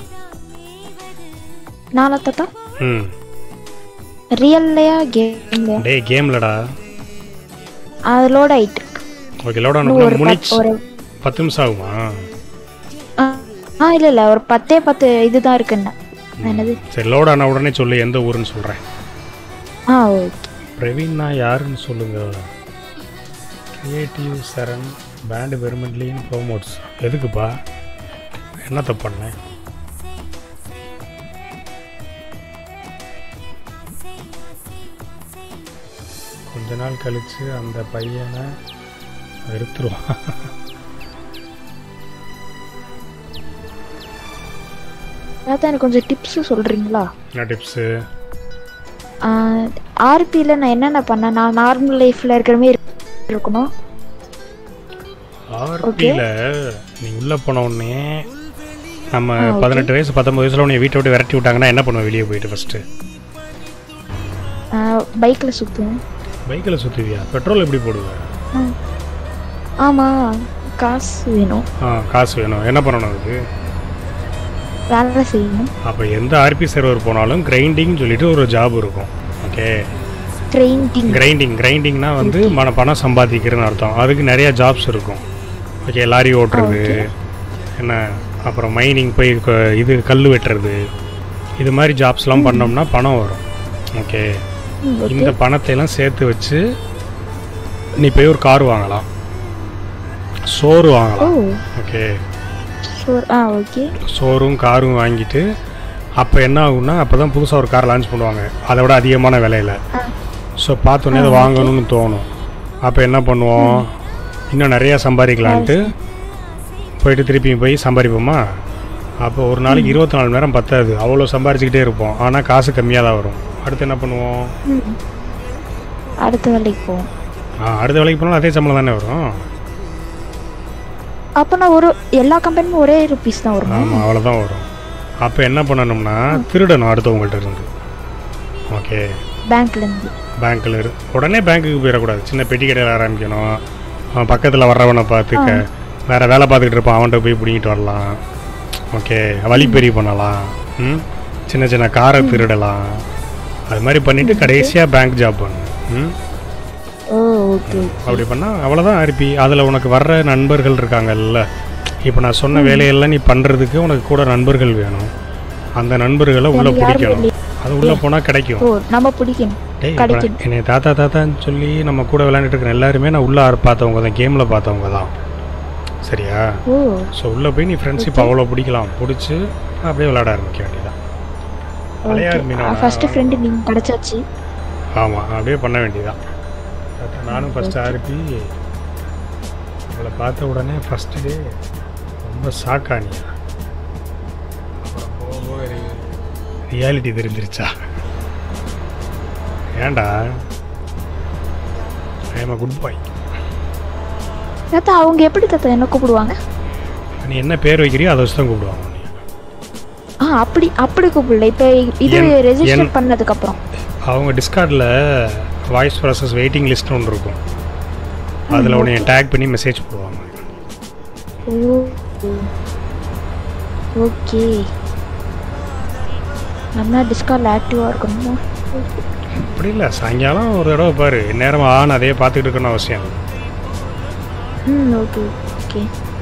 Speaker 8: நானா தாத்தா
Speaker 2: ம்
Speaker 8: ரியல்லையா கேம்லையா
Speaker 2: டேய் கேம்லடா
Speaker 8: அது லோட் ஆயிட்டு இருக்கு.
Speaker 2: ஓகே லோட்
Speaker 8: இன்னும்
Speaker 2: ஆன
Speaker 8: ஒரு
Speaker 2: முனிச்
Speaker 8: பத்து- ஒரு
Speaker 2: பத்து நிமிஷம் ஆகுமா
Speaker 8: ஆ, ஆ இல்ல இல்ல ஒரு பத்தே பத்து இதுதான் இருக்குன்னு என்னது
Speaker 2: சரி லோட் ஆன உடனே சொல்லு எந்த ஊருன்னு சொல்கிறேன்
Speaker 8: ஆ ஓகே
Speaker 2: பிரவீன்னா யாருன்னு சொல்லுங்க கிரியேட்டிவ் சரண் பேண்டு பெருமெண்ட்லியும் ப்ரோமோட்ஸ் எதுக்குப்பா என்ன தப்பு பண்ணேன் கொஞ்ச நாள் கழிச்சு அந்த பையனை வெறுத்துருவான்
Speaker 8: தாத்தா எனக்கு கொஞ்சம் டிப்ஸ் சொல்றீங்களா
Speaker 2: என்ன டிப்ஸு
Speaker 8: ஆர்பியில் நான் என்னென்ன பண்ணேன் நான் நார்மல் லைஃப்ல இருக்கிற மாதிரி இருக்கணும்
Speaker 2: ஆர்பியில் நீ உள்ளே போன உடனே நம்ம
Speaker 8: ஆ, okay.
Speaker 2: பதினெட்டு வயசு பத்தொம்பது வயசுல உன்னை வீட்டை விட்டு விரட்டி விட்டாங்கன்னா என்ன பண்ணுவேன் வெளியே போயிட்டு ஃபஸ்ட்டு
Speaker 8: பைக்கில் சுற்றுவேன்
Speaker 2: பைக்கில் சுற்றுவியா பெட்ரோல் எப்படி போடுவேன்
Speaker 8: ஆமாம் காசு வேணும்
Speaker 2: ஆ காசு வேணும் என்ன பண்ணணும் அதுக்கு
Speaker 8: வேலை செய்யணும்
Speaker 2: அப்போ எந்த ஆர்பி சர்வர் போனாலும் கிரைண்டிங் சொல்லிட்டு ஒரு ஜாப் இருக்கும் ஓகே
Speaker 8: கிரைண்டிங்
Speaker 2: கிரைண்டிங் கிரைண்டிங்னா வந்து மன பணம் சம்பாதிக்கிறதுன்னு அர்த்தம் அதுக்கு நிறைய ஜாப்ஸ் இருக்கும் ஓகே லாரி ஓட்டுறது என்ன அப்புறம் மைனிங் போய் க- இது கல் வெட்டுறது இது மாதிரி ஜாப்ஸ்லாம் பண்ணோம்னா பணம் வரும் ஓகே
Speaker 8: ம், okay.
Speaker 2: இந்த பணத்தை எல்லாம் சேர்த்து வச்சு நீ போய் ஒரு கார் வாங்கலாம் சோறு
Speaker 8: ஓ
Speaker 2: வாங்கலாம் ஓகே
Speaker 8: ஷோர் ஆ ஓகே
Speaker 2: சோறும் காரும் வாங்கிட்டு அப்போ என்ன ஆகும்னா அப்போ தான் புதுசாக ஒரு கார் லான்ச் பண்ணுவாங்க அதை விட அதிகமான விலையில் ஸோ பார்த்தோன்னே அதை வாங்கணும்னு தோணும் அப்போ என்ன பண்ணுவோம் இன்னும் நிறையா சம்பாதிக்கலான்ட்டு போயிட்டு திருப்பி போய் சம்பாதிப்போமா அப்போ ஒரு நாளைக்கு இருபத்தி நாலு நேரம் பத்தாது அவ்வளோ சம்பாரிச்சுக்கிட்டே இருப்போம் ஆனால் காசு கம்மியாக தான் வரும் அடுத்து என்ன பண்ணுவோம்
Speaker 8: ம் அடுத்த வேலைக்கு போவோம்
Speaker 2: ஆ அடுத்த வேலைக்கு போனாலும் அதே சம்பளம் தானே வரும்
Speaker 8: அப்போனா ஒரு எல்லா கம்பெனியும் ஒரே ருபீஸ் தான் வருமா
Speaker 2: ஆமாம் அவ்வளோதான் வரும் அப்போ என்ன பண்ணணும்னா திருடணும் அடுத்தவங்கள்ட்ட இருந்து ஓகே
Speaker 8: பேங்க்லேருந்து
Speaker 2: பேங்க்கில் இரு உடனே பேங்க்குக்கு போயிடக்கூடாது சின்ன பெட்டி கடையில் ஆரம்பிக்கணும் அவன் பக்கத்தில் வர்றவனை பார்த்துக்க வேறு வேலை பார்த்துக்கிட்டு இருப்பான் அவன்கிட்ட போய் பிடிங்கிட்டு வரலாம் ஓகே வழிப்பறி பண்ணலாம் ம் சின்ன சின்ன காரை திருடலாம் அது மாதிரி பண்ணிவிட்டு கடைசியாக பேங்க் ஜாப் பண்ணு ம்
Speaker 8: ஓ ஓகே
Speaker 2: அப்படி பண்ணால் அவ்வளோதான் இருப்பி அதில் உனக்கு வர்ற நண்பர்கள் இருக்காங்கல்ல இப்போ நான் சொன்ன வேலையெல்லாம் நீ பண்ணுறதுக்கு உனக்கு கூட நண்பர்கள் வேணும் அந்த நண்பர்களை உள்ளே
Speaker 8: எனக்கு யாருமே
Speaker 2: பிடிக்கணும்
Speaker 8: இல்லையே.
Speaker 2: அது உள்ளே போனால் கிடைக்கும்
Speaker 8: ஓ நம்ம பிடிக்கணும்
Speaker 2: டேய்
Speaker 8: கிடைக்கும்
Speaker 2: என்னை தாத்தா தாத்தான்னு சொல்லி நம்ம கூட விளையாண்டுட்டு இருக்கிற எல்லாருமே நான் உள்ளே பார்த்தவங்க தான் கேமில் பார்த்தவங்க தான் சரியா
Speaker 8: ஓ
Speaker 2: ஸோ உள்ளே போய் நீ ஃப்ரெண்ட்ஷிப் அவ்வளோ பிடிக்கலாம் பிடிச்சி அப்படியே விளையாட ஆரம்பிக்க வேண்டியதான் விளையாடு மீனா
Speaker 8: ஃபர்ஸ்ட் ஃப்ரெண்டு நீங்கள் கிடைச்சாச்சு
Speaker 2: ஆமாம் அப்படியே பண்ண வேண்டியதான் தாத்தா, நானும் ஃபஸ்ட்டு ஆர்பி அவளை பார்த்த உடனே ஃபஸ்ட்டு டே ரொம்ப ஷாக்கானியா அப்புறம் போக போக ரியாலிட்டி தெரிஞ்சிருச்சா ஏன்டா ஐ எம் குட் பாய்
Speaker 8: தாத்தா அவங்க எப்படி தாத்தா என்ன கூப்பிடுவாங்க
Speaker 2: நீ என்ன பேர் வைக்கிறியோ அதை வச்சு தான் கூப்பிடுவாங்க உன்னைய.
Speaker 8: ஆ அப்படி அப்படி கூப்பிடல இப்போ இது
Speaker 2: என்-
Speaker 8: ரெஜிஸ்டர்
Speaker 2: என்-
Speaker 8: பண்ணதுக்கு அப்புறம்
Speaker 2: அவங்க டிஸ்கார்டில் வாய்ஸ் ப்ராசஸ் வெயிட்டிங் லிஸ்ட்னு ஒன்று இருக்கும் அதில் உன்னை டேக் பண்ணி மெசேஜ் போடுவாங்க
Speaker 8: ஓ ஓகே நம்ம டிஸ்கார்டில் ஆக்டிவாக இருக்கணுமா
Speaker 2: அப்படி இல்லை சாயங்காலம் ஒரு தடவை பாரு நேரம் ஆன் அதே பார்த்துக்கிட்டு இருக்கணும் அவசியம் இல்லை.
Speaker 8: ம் ஓகே ஓகே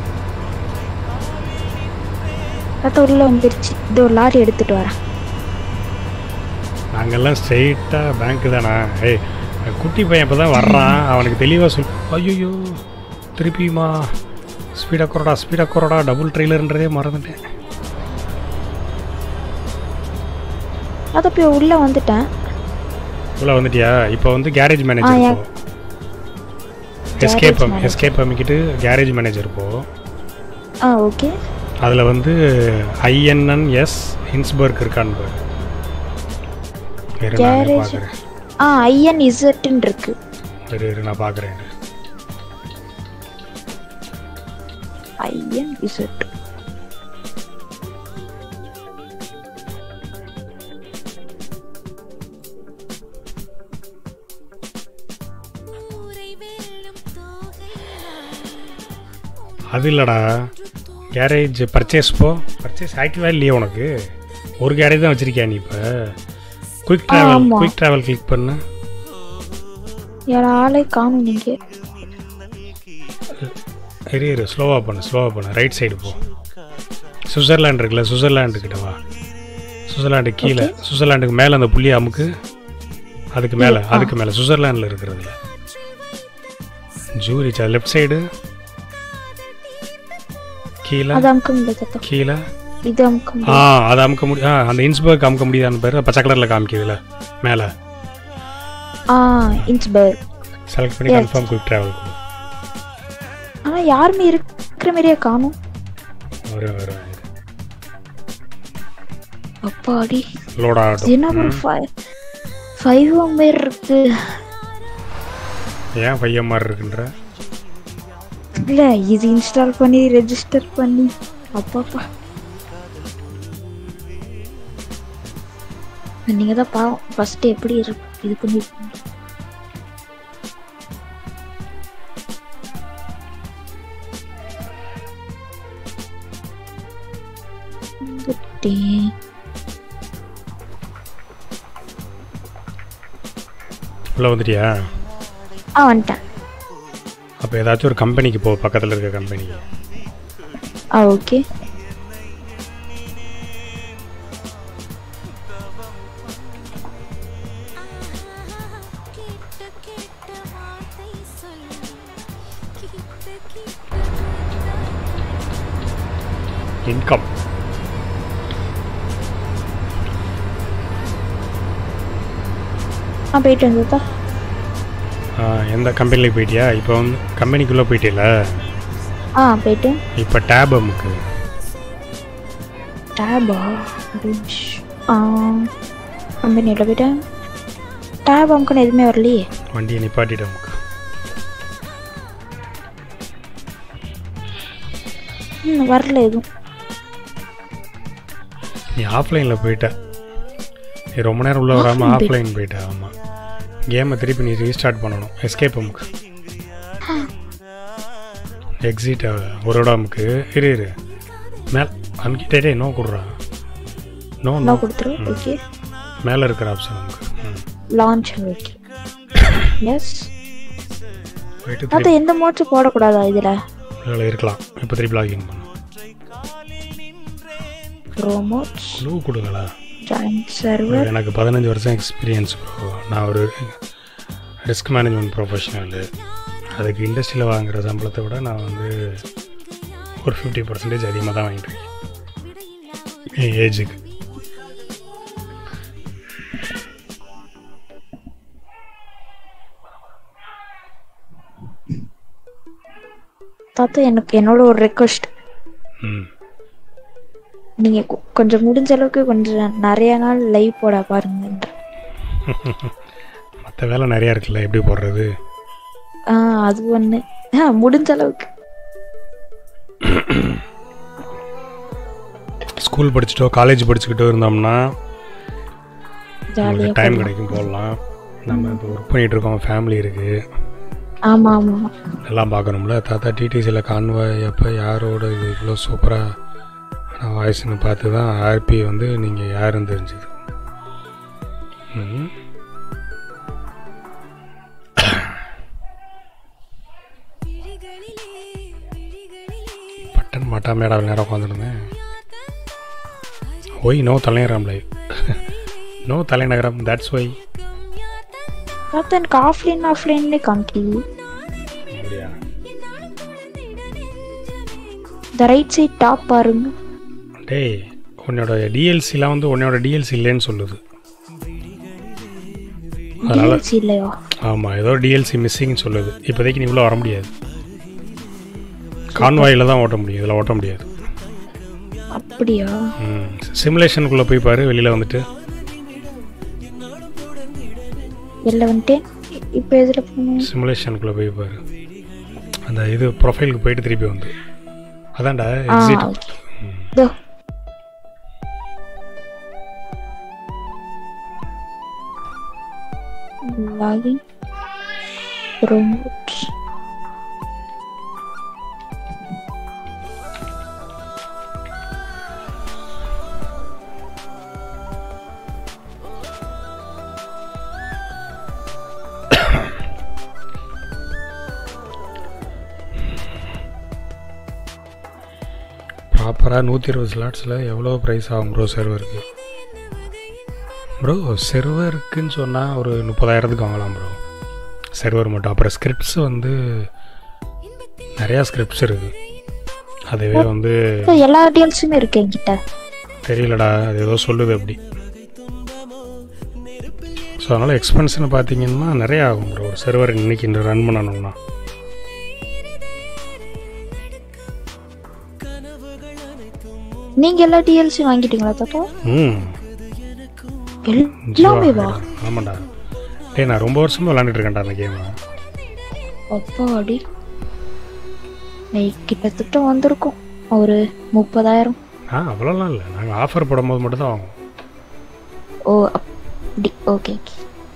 Speaker 8: தாத்தா உள்ள வந்துருச்சு இது ஒரு லாரி எடுத்துட்டு வரேன்
Speaker 2: நாங்கெல்லாம் ஸ்ட்ரெயிட்டாக பேங்க்கு தானே ஏய் குட்டி பையன் இப்போ தான் வர்றான் அவனுக்கு தெளிவாக சொல் ஐயோ திருப்பியுமா ஸ்பீடாக குறடா ஸ்பீடாக குறடா டபுள் ட்ரெய்லர்ன்றதே மறந்துட்டேன்
Speaker 8: அதை போய் உள்ளே வந்துட்டேன்
Speaker 2: உள்ள வந்துட்டியா இப்போ வந்து கேரேஜ்
Speaker 8: ஆ,
Speaker 2: மேனேஜர்
Speaker 8: ஏன்?
Speaker 2: போ எஸ்கேப்
Speaker 8: manager.
Speaker 2: எஸ்கேப் அமைக்கிட்டு கேரேஜ் மேனேஜர் போ
Speaker 8: ஆ ஓகே
Speaker 2: அதில் வந்து ஐஎன்என்எஸ் ஹின்ஸ்பர்க் இருக்கான்னு பாரு இரு நானே
Speaker 8: கேரேஜ்
Speaker 2: பார்க்குறேன்
Speaker 8: ஆ ஐஎன் இசட்டுன்னு இருக்கு
Speaker 2: இரு இரு நான் பார்க்குறேன்
Speaker 8: ஐஎன் இசட்
Speaker 2: அது இல்லைடா கேரேஜ் பர்ச்சேஸ் போ பர்ச்சேஸ் ஆக்டிவா இல்லையா உனக்கு ஒரு கேரேஜ் தான் வச்சிருக்கியா நீ இப்போ குயிக் ட்ராவல்
Speaker 8: ஆமா.
Speaker 2: குயிக் ட்ராவல் கிளிக் பண்ணு
Speaker 8: யார் ஆளே காணும் நீங்க
Speaker 2: இரு இரு ஸ்லோவாக பண்ணு ஸ்லோவாக பண்ணு ரைட் சைடு போ சுவிட்சர்லாண்ட் இருக்குல்ல சுவிட்சர்லாண்டு கிட்ட வா சுவிட்சர்லாண்டு கீழே சுவிட்சர்லாண்டுக்கு மேலே அந்த புள்ளி அமுக்கு அதுக்கு மேலே
Speaker 8: ஆ.
Speaker 2: அதுக்கு மேலே சுவிட்சர்லாண்டில் இருக்கிறதுல ஜூரிச் அது லெஃப்ட் சைடு கீழே
Speaker 8: அது அமுக்க முடியல தாத்தா
Speaker 2: கீழே
Speaker 8: இது அமுக்க
Speaker 2: ஆ
Speaker 8: முடியல
Speaker 2: அதை அமுக்க முடியும் ஆ அந்த இன்ஸ்பர்க் அமுக்க முடியாதுன்னு பேர் பச்சை கலரில் காமிக்குதுல மேலே
Speaker 8: ஆ இன்ஸ்பர்க்
Speaker 2: செலக்ட் பண்ணி
Speaker 8: Yes.
Speaker 2: கன்ஃபார்ம் குயிக் ட்ராவல் கொடு
Speaker 8: ஆனா யாருமே இருக்கிற மாதிரியே காணும்
Speaker 2: வரும் வரும்
Speaker 8: அப்பாடி
Speaker 2: லோட்
Speaker 8: என்ன ஒரு
Speaker 2: ஆகட்டும்
Speaker 8: ஃபைவ் ஃபைவ் மாதிரி இருக்கு
Speaker 2: ஏன் பையன் மாதிரி இருக்குன்ற
Speaker 8: இல்ல இது இன்ஸ்டால் பண்ணி ரெஜிஸ்டர் பண்ணி அப்பாப்பா நீங்க தான் பாவம் ஃபர்ஸ்ட் எப்படி இரு இது பண்ணி வந்துட்டேன்.
Speaker 2: உள்ளே வந்துட்டியா
Speaker 8: ஆ வந்துட்டேன்
Speaker 2: அப்போ ஏதாச்சும் ஒரு கம்பெனிக்கு போ பக்கத்தில் இருக்க கம்பெனிக்கு
Speaker 8: ஆ ஓகே
Speaker 2: இன்கம்
Speaker 8: ஆ போயிட்டு வந்ததா
Speaker 2: எந்த கம்பெனிக்கு போயிட்டியா இப்போ வந்து கம்பெனிக்குள்ளே போயிட்டில
Speaker 8: ஆ போயிட்டு
Speaker 2: இப்போ டேப் அமுக்கு
Speaker 8: டேபா ஆ கம்பெனியில் போயிட்டேன் டேப் அமுக்குன்னு எதுவுமே வரலையே
Speaker 2: வண்டியை நிப்பாட்டிட்டு அமுக்கு
Speaker 8: ம் வரல எதுவும்
Speaker 2: நீ ஆஃப்லைனில் போயிட்ட நீ ரொம்ப நேரம் உள்ள வராமல்
Speaker 8: Offline
Speaker 2: ஆஃப்லைன் போயிட்ட ஆமாம் கேமை திருப்பி நீ ரீஸ்டார்ட் பண்ணணும் எஸ்கேப் அமுக்கு எக்ஸிட் ஒரு இடம் அமுக்கு இரு இரு மேல் அமுக்கிட்டே நோ கொடுறா நோ
Speaker 8: நோ கொடுத்துரு ஓகே
Speaker 2: மேலே இருக்கிற ஆப்ஷன் அமுக்கு ம்
Speaker 8: லான்ச் ஓகே எஸ்
Speaker 2: போயிட்டு
Speaker 8: அது
Speaker 2: திருப்பி
Speaker 8: எந்த மோட்ஸ் போடக்கூடாதா இதில்
Speaker 2: இதில் இருக்கலாம் இப்போ திருப்பி லாகின் பண்ணு
Speaker 8: ப்ரோமோட்ஸ்
Speaker 2: க்ளூ கொடுங்களா
Speaker 8: ஜாயின் சர்வர்
Speaker 2: எனக்கு பதினஞ்சு வருஷம் எக்ஸ்பீரியன்ஸ் ப்ரோ நான் ஒரு ரிஸ்க் மேனேஜ்மெண்ட் ப்ரொஃபஷனல் அதுக்கு இண்டஸ்ட்ரியில் வாங்குற சம்பளத்தை விட நான் வந்து ஒரு ஃபிஃப்டி பர்சன்டேஜ் அதிகமாக தான் வாங்கிட்டு இருக்கேன் என் ஏஜுக்கு
Speaker 8: தாத்தா எனக்கு என்னோட ஒரு ரெக்வஸ்ட்
Speaker 2: ம்
Speaker 8: நீங்கள் கொ- கொஞ்சம் முடிஞ்ச அளவுக்கு கொஞ்சம் நிறைய நாள் லைவ் போட பாருங்கன்ற
Speaker 2: மற்ற வேலை நிறையா இருக்குல்ல எப்படி போடுறது
Speaker 8: ஆ அது ஒன்று ஆ முடிஞ்ச அளவுக்கு
Speaker 2: ஸ்கூல் படிச்சுட்டோ காலேஜ் படிச்சுக்கிட்டோ இருந்தோம்னா
Speaker 8: ஜாலியாக
Speaker 2: டைம் கிடைக்கும் போடலாம் நம்ம இப்போ ஒர்க் பண்ணிகிட்டு இருக்கோம் ஃபேமிலி இருக்குது
Speaker 8: ஆமாம் ஆமாம்
Speaker 2: எல்லாம் பார்க்கணும்ல தாத்தா டிடிசியில் கான்வாய் அப்போ யாரோட இது இவ்வளோ சூப்பராக வாய்ஸ்னு பார்த்து தான் ஆர்பி வந்து நீங்கள் யாருன்னு தெரிஞ்சுது ம். பட்டன் மாட்டா மேடா நேரம் உட்காந்துருந்தேன் ஒய் நோ தலைநகரம் லைவ் நோ தலைநகரம் தட்ஸ் ஒய்
Speaker 8: தாத்தா எனக்கு ஆஃப்லைன் ஆஃப்லைன்லேயே காமிக்குது
Speaker 2: அப்படியா
Speaker 8: இந்த ரைட் சைட் டாப் பாருங்க
Speaker 2: டேய் உன்னோட டிஎல்சிலாம் வந்து உன்னோட டிஎல்சி இல்லைன்னு சொல்லுது அதனால்
Speaker 8: டிஎல்சி இல்லையா
Speaker 2: ஆமாம் ஏதோ டிஎல்சி மிஸ்ஸிங்னு சொல்லுது இப்போதைக்கு நீ உள்ள வர முடியாது கான்வாயில் தான் ஓட்ட முடியும் இதில் ஓட்ட முடியாது
Speaker 8: அப்படியா
Speaker 2: ம் சிமுலேஷனுக்குள்ளே போய் பாரு வெளியில் வந்துட்டு
Speaker 8: வெளில வந்துட்டேன் இப்போ எதில் போகணும்
Speaker 2: சிமுலேஷனுக்குள்ளே போய் பாரு அந்த இது ப்ரொஃபைலுக்கு போயிட்டு திருப்பி வந்து அதான்டா
Speaker 8: ஆ
Speaker 2: எக்ஸிட்
Speaker 8: ஓகே இதோ லாகின் ப்ரோமோட்
Speaker 2: ப்ராப்பராக நூற்றி இருபது ஸ்லாட்ஸில் எவ்வளோ ப்ரைஸ் ஆகும் ப்ரோ சர்வருக்கு ப்ரோ சர்வருக்குன்னு சொன்னால் ஒரு முப்பதாயிரத்துக்கு வாங்கலாம் ப்ரோ சர்வர் மட்டும் அப்புறம் ஸ்கிரிப்ட்ஸ் வந்து நிறையா ஸ்கிரிப்ட்ஸ் இருக்குது அதுவே வந்து
Speaker 8: இப்போ எல்லா டீல்ஸுமே இருக்கு என்கிட்ட
Speaker 2: தெரியலடா அது ஏதோ சொல்லுது அப்படி ஸோ அதனால் எக்ஸ்பென்ஸ்னு பார்த்தீங்கன்னா நிறையா ஆகும் ப்ரோ ஒரு சர்வர் இன்னைக்கு ரன் பண்ணணும்னா
Speaker 8: நீங்க எல்லா டிஎல்சி வாங்கிட்டீங்களா தாத்தா
Speaker 2: ம்
Speaker 8: எல்லாமே வா
Speaker 2: ஆமாண்டா டேய் நான் ரொம்ப வருஷமாக விளாண்டுட்டு இருக்கேன்டா அந்த கேமை
Speaker 8: அப்பாடி கிட்டத்தட்ட வந்திருக்கும் ஒரு முப்பதாயிரம்
Speaker 2: ஆ அவ்வளோலாம் இல்லை நாங்கள் ஆஃபர் போடும்போது மட்டும் தான் வாங்குவோம்
Speaker 8: ஓ அப்- டி okay okay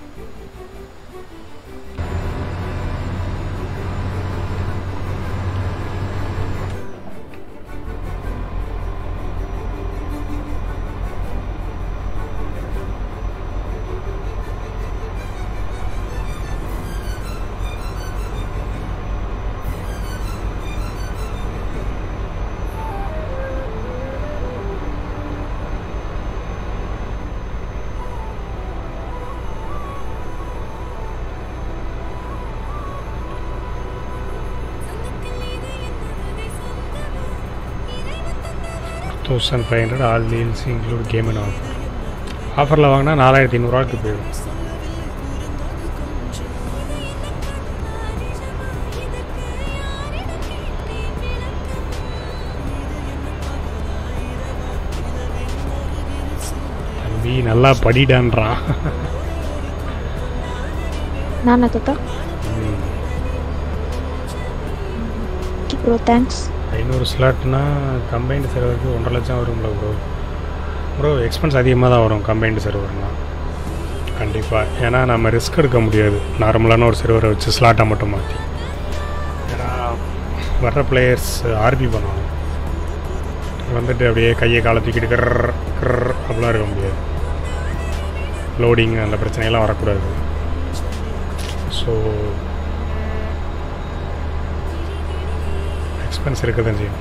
Speaker 2: thousand five hundred all deals include game and offer ஆஃபரில் வாங்கினா நாலாயிரத்தி ஐநூறுரூவாக்கு போயிடும் தம்பி நல்லா படிடான்றான்
Speaker 8: நானா தாத்தா ப்ரோ தேங்க்ஸ்
Speaker 2: ஐநூறு ஸ்லாட்னா கம்பைன்டு சர்வருக்கு ஒன்றரை லட்சம் வரும்ல ப்ரோ ப்ரோ எக்ஸ்பென்ஸ் அதிகமாக தான் வரும் கம்பைன்டு சர்வர்னா கண்டிப்பாக ஏன்னா நம்ம ரிஸ்க் எடுக்க முடியாது நார்மலான ஒரு சர்வரை வச்சு ஸ்லாட்டை மட்டும் மாற்றி ஏன்னா வர்ற பிளேயர்ஸ் ஆர்பி பண்ணுவாங்க வந்துட்டு அப்படியே கையை காலை தூக்கிட்டு கர் கர் அப்படிலாம் இருக்க முடியாது லோடிங் அந்த பிரச்சனையெல்லாம் வரக்கூடாது ஸோ எக்ஸ்பென்ஸ் இருக்க தான் செய்யும்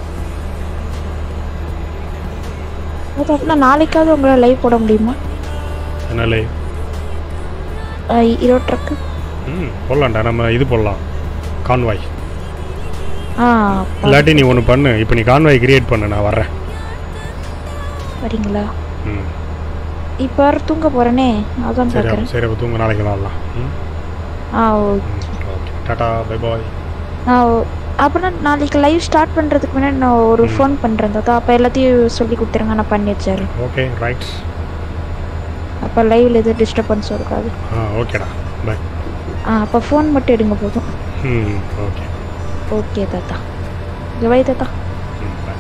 Speaker 8: அது அப்படின்னா நாளைக்காவது உங்களால் லைவ் போட முடியுமா
Speaker 2: அதனால
Speaker 8: அஹ் ஈரோ ட்ரக்கு
Speaker 2: ம் போடலாம்டா நம்ம இது போடலாம் கான்வாய்
Speaker 8: ஆ
Speaker 2: இல்லாட்டி நீ ஒன்று பண்ணு இப்போ நீ கான்வாய் கிரியேட் பண்ணு நான் வர்றேன்
Speaker 8: வரீங்களா
Speaker 2: ம்
Speaker 8: இப்போ வர தூங்க போகிறேனே அதான்
Speaker 2: சரி
Speaker 8: பார்க்குறேன்
Speaker 2: அப்ப- சரி அப்போ தூங்க நாளைக்கு விளாட்லாம் ம்
Speaker 8: ஆ ஓகே
Speaker 2: ஓகே டாடா பை பாய்
Speaker 8: நான் ஓ- அப்புறம் நாளைக்கு லைவ் ஸ்டார்ட் பண்ணுறதுக்கு முன்னாடி நான் ஒரு ஃபோன் பண்ணுறேன் தாத்தா அப்போ எல்லாத்தையும் சொல்லி கொடுத்துருங்க நான் பண்ணி வச்சிடுறேன்
Speaker 2: ஓகே ரைட்
Speaker 8: அப்போ லைவில் எதுவும் டிஸ்டர்பன்ஸ் இருக்காது
Speaker 2: ஆ ஓகேடா பை
Speaker 8: ஆ அப்போ ஃபோன் மட்டும் எடுங்க போதும்
Speaker 2: ம் ஓகே
Speaker 8: ஓகே தாத்தா ஜவாய் தாத்தா
Speaker 2: ம் பை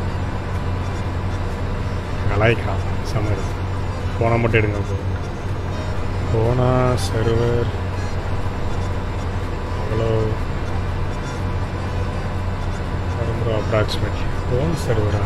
Speaker 2: கலாய்க்கிறான் சமர் ஃபோனை மட்டும் எடுங்க போதும் ஃபோனா சர்வர் அவ்வளோ வரும் ப்ரோ அப்ராக்சிமேட்லி ஃபோன் சர்வரா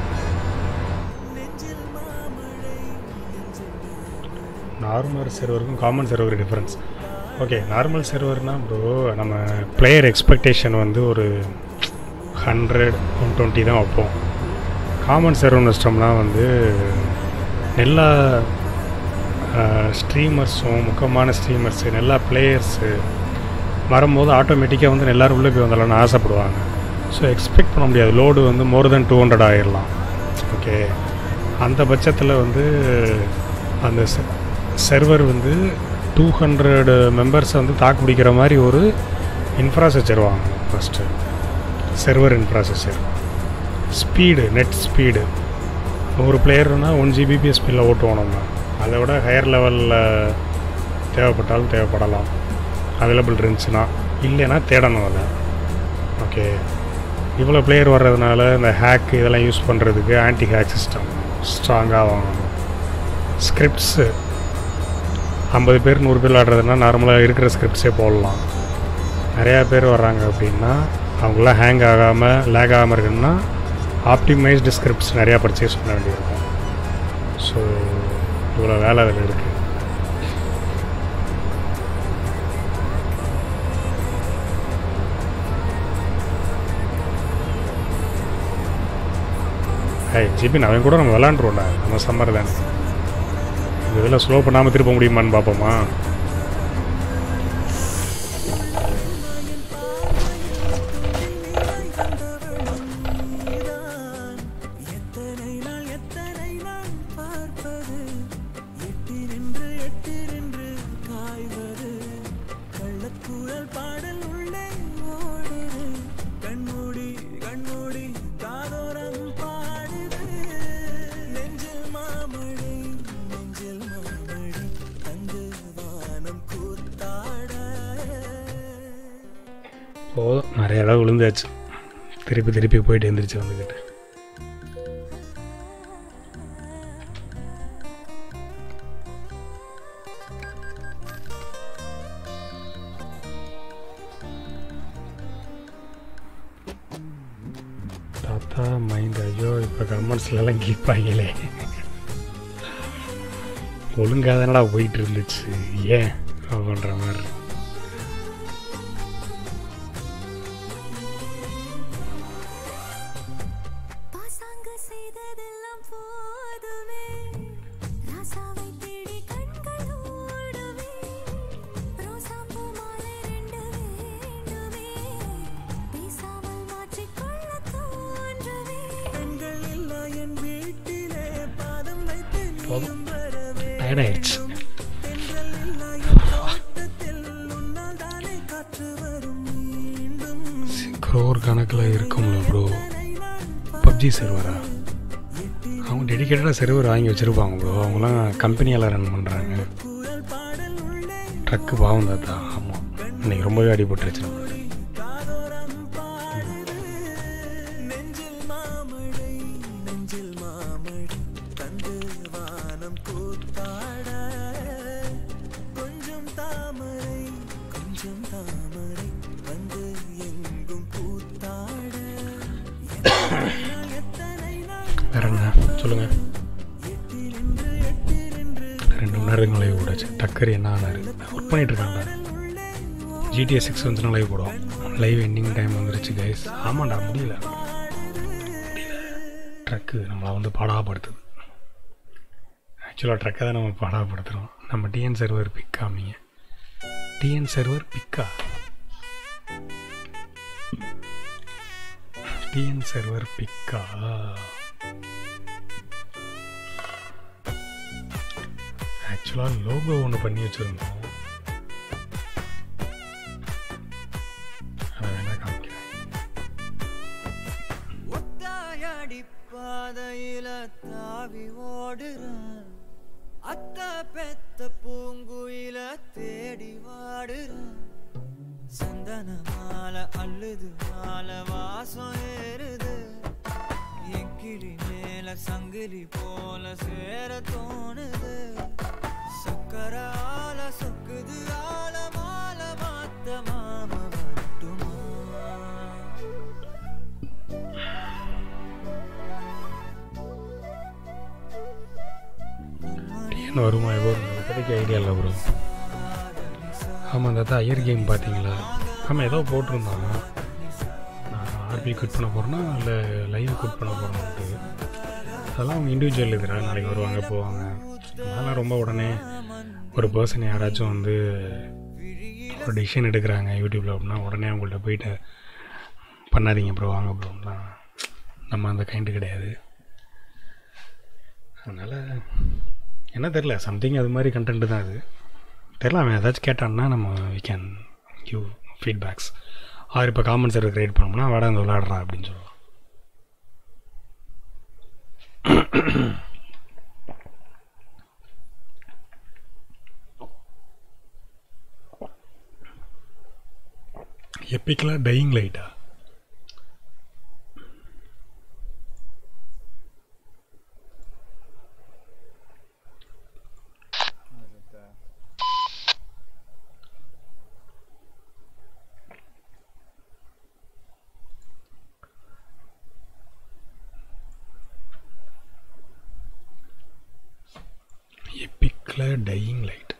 Speaker 2: நார்மல் சர்வருக்கும் common server difference okay normal சர்வர்னால் ப்ரோ நம்ம பிளேயர் எக்ஸ்பெக்டேஷன் வந்து ஒரு ஹண்ட்ரட் ஒன் டுவெண்ட்டி தான் வைப்போம் காமன் சர்வர்னு வச்சிட்டோம்னா வந்து எல்லா ஸ்ட்ரீமர்ஸும் முக்கியமான ஸ்ட்ரீமர்ஸு எல்லா பிளேயர்ஸு வரும்போது ஆட்டோமேட்டிக்காக வந்து எல்லோரும் உள்ளே போய் வந்துடலாம்னு ஆசைப்படுவாங்க ஸோ எக்ஸ்பெக்ட் பண்ண முடியாது லோடு வந்து மோர் தென் டூ ஹண்ட்ரட் ஆயிடலாம் ஓகே அந்த பட்சத்தில் வந்து அந்த சர்வர் வந்து டூ ஹண்ட்ரட் மெம்பர்ஸை வந்து தாக்கு பிடிக்கிற மாதிரி ஒரு இன்ஃப்ராஸ்ட்ரக்சர் வாங்கணும் first server infrastructure speed net speed ஒரு பிளேயர்னா ஒன் ஜிபிபிஎஸ் ஸ்பீடில் ஓட்டுவோம் நம்ம அதை விட ஹையர் லெவலில் தேவைப்பட்டாலும் தேவைப்படலாம் அவைலபிள் இருந்துச்சுன்னா இல்லைன்னா தேடணும் அதை ஓகே இவ்வளோ பிளேயர் வர்றதுனால இந்த ஹேக் இதெல்லாம் யூஸ் பண்ணுறதுக்கு ஆன்டி ஹேக் சிஸ்டம் ஸ்ட்ராங்காக வாங்கணும் ஸ்கிரிப்ட்ஸு ஐம்பது பேர் நூறு பேர் விளாட்றதுனா நார்மலாக இருக்கிற ஸ்கிரிப்ட்ஸே போடலாம் நிறையா பேர் வர்றாங்க அப்படின்னா அவங்களாம் ஹேங் ஆகாமல் லேக் ஆகாமல் இருக்கணும்னா ஆப்டிமைஸ்டு ஸ்கிரிப்ட்ஸ் நிறையா பர்ச்சேஸ் பண்ண வேண்டியிருக்கும் ஸோ இவ்வளோ வேலை அதில் இருக்குது ஹே ஜிபின் அவன் கூட நம்ம விளாண்டுருவோம்டா நம்ம சம்மர் தானே இந்த இதில் ஸ்லோ பண்ணாமல் திருப்ப முடியுமான்னு பார்ப்போமா
Speaker 1: எத்தனை நாள் எத்தனை நாள் பார்ப்பது எட்டி நின்று எட்டி நின்று காய்வது கள்ளக்குழல் பாடல் உள்ளே ஓடுது கண்மூடி கண்மூடி காதோரம் பாடுது நெஞ்சில் மாமழை நெஞ்சில் மாமழை தந்து வானம் கூத்தாட
Speaker 2: போதும் நிறைய இடம் விழுந்தாச்சு திருப்பி திருப்பி போயிட்டு எந்திரிச்சு வந்துக்கிட்டு பார்த்தா மைண்ட் ஐயோ இப்போ கமெண்ட்ஸ்லலாம் கேட்பாங்களே ஒழுங்காக தானடா போயிட்டு இருந்துச்சு ஏன் அப்படின்ற மாதிரி
Speaker 7: பாசாங்க செய்ததெல்லாம் போதுமே ராசாவை தேடி கண்கள் ஓடுமே ரோசாப்பூ மாலை ரெண்டு வேண்டுமே பேசாமல் மாற்றிக்கொள்ள தோன்றுமே
Speaker 1: பெண்கள் இல்லா என் வீட்டிலே பாதம் வைத்து
Speaker 2: போதும் டயர்டாயிடுச்சு
Speaker 1: தென்றல் இல்லா என் தோட்டத்தில் உன்னால் தானே காற்று வரும் மீண்டும்
Speaker 2: க்ரோர் கணக்கில் இருக்கும்ல ப்ரோ பப்ஜி சர்வரா அவங்க டெடிக்கேட்டடாக சர்வர் வாங்கி வச்சுருப்பாங்க ப்ரோ அவங்களாம் கம்பெனியால் ரன் பண்ணுறாங்க ட்ரக்கு பாவம் தாத்தா ஆமாம் இன்னைக்கு ரொம்பவே அடிபட்டுருச்சு
Speaker 1: காதோரம் பாடுது நெஞ்சில் மாமழை நெஞ்சில் மாமழை தந்து வானம் கூத்தாட கொஞ்சம் தாமரை கொஞ்சம் தாமரை வந்து எங்கும் கூத்தாட எத்தனை நாள்
Speaker 2: வேற என்ன சொல்லுங்கள் ரெண்டு மணி நேரம் லைவ் போடாச்சு டக்கர் என்ன ஆனார் ஒர்க் பண்ணிட்டு இருக்காங்க ஜிடிஏ சிக்ஸ் வந்துச்சுன்னா லைவ் போடுவோம் லைவ் எண்டிங் டைம் வந்துருச்சு கைஸ் ஆமாண்டா முடியல ட்ரக்கு நம்மளை வந்து பாடாப்படுத்துது ஆக்சுவலாக ட்ரக்கை தான் நம்ம பாடாப்படுத்துகிறோம் நம்ம டிஎன் சர்வர் பிக் காமிங்க டிஎன் சர்வர் பிக்கா டிஎன் சர்வர் பிக்கா ஆக்சுவலாக லோகோ ஒன்று பண்ணி வச்சுருந்தோம் அதை வேணா காமிக்கிறேன்
Speaker 1: ஒத்தாயடி பாதையில தாவி ஓடுறான் அத்த பெத்த பூங்குயில தேடி வாடுறான் சந்தன மாலை அள்ளுது மாலை வாசம் ஏறுது என் கிளி மேல சங்கிலி போல சேர தோணுது சக்கர ஆல சொக்குது ஆல மாலை மாத்த மாம வரட்டுமா
Speaker 2: டிஎன் வருமா எவ்வளோ இப்போதைக்கு ஐடியா இல்லை ப்ரோ ஆமாம் தாத்தா ஐயர் கேம் பார்த்தீங்களா ஆமாம் ஏதோ போட்டிருந்தாங்க நான் ஆர்பி குட் பண்ண போகிறேன்னா இல்லை லைவ் குட் பண்ண போகிறேன்ட்டு அதெல்லாம் அவங்க இண்டிவிஜுவல் இதுரா நாளைக்கு வருவாங்க போவாங்க அதெல்லாம் ரொம்ப உடனே ஒரு பர்சன் யாராச்சும் வந்து ஒரு டிசிஷன் எடுக்கிறாங்க யூடியூப்பில் அப்படின்னா உடனே அவங்கள்ட்ட போயிட்டு பண்ணாதீங்க ப்ரோ வாங்க ப்ரோலாம் நம்ம அந்த கைண்டு கிடையாது அதனால் என்ன தெரில சம்திங் அது மாதிரி கண்டென்ட் தான் அது தெரில அவன் ஏதாச்சும் கேட்டான்னா நம்ம வி கேன் கிவ் ஃபீட்பேக்ஸ் அவர் இப்போ காமன் சர்வர் கிரியேட் பண்ணோம்னா வாடா இந்த விளாடுறா அப்படின்னு சொல்லுவான் எப்பிக்கெலாம் டையிங் லைட்டா எப்பிக்கில் டையிங் லைட்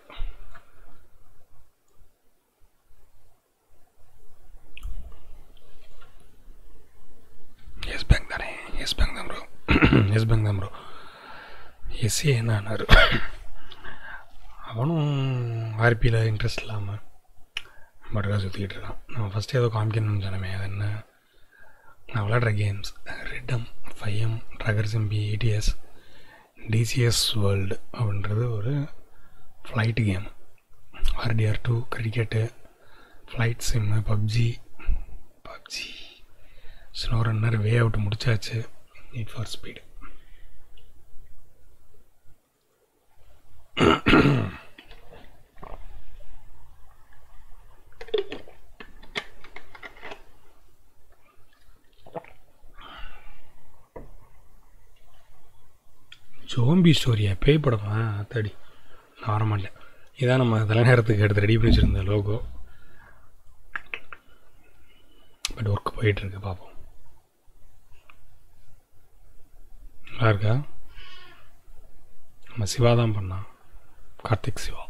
Speaker 2: எஸ் பேங்க் தானே எஸ் பேங்க் தான் ப்ரோ எஸ் பேங்க் தான் ப்ரோ எஸ்சி என்ன ஆனார் அவனும் ஆர்பியில் இன்ட்ரெஸ்ட் இல்லாமல் பட்டுக்கா சுற்றிக்கிட்டு இருக்கான் நம்ம ஃபஸ்ட்டு ஏதோ காமிக்கணும்னு சொன்னமே அது என்ன நான் விளாட்ற கேம்ஸ் ரெட்டம் ஃபைஎம் TruckersMP ATS TCS world அப்படின்றது ஒரு flight game RDR two cricket flight sim PUBG PUBG SnowRunner way out முடிச்சாச்சு நீட் ஃபார் ஸ்பீடு ஜோம்பி ஸ்டோரியா பேய் படமா தேடி நான் வரமாட்டேன் இதான் நம்ம தலைநேரத்துக்கு எடுத்து ரெடி பண்ணி வச்சுருந்த லோகோ பட் ஒர்க் போயிட்டுருக்கு பார்ப்போம் நல்லா இருக்கா நம்ம சிவா தான் பண்ணான் கார்த்திக் சிவா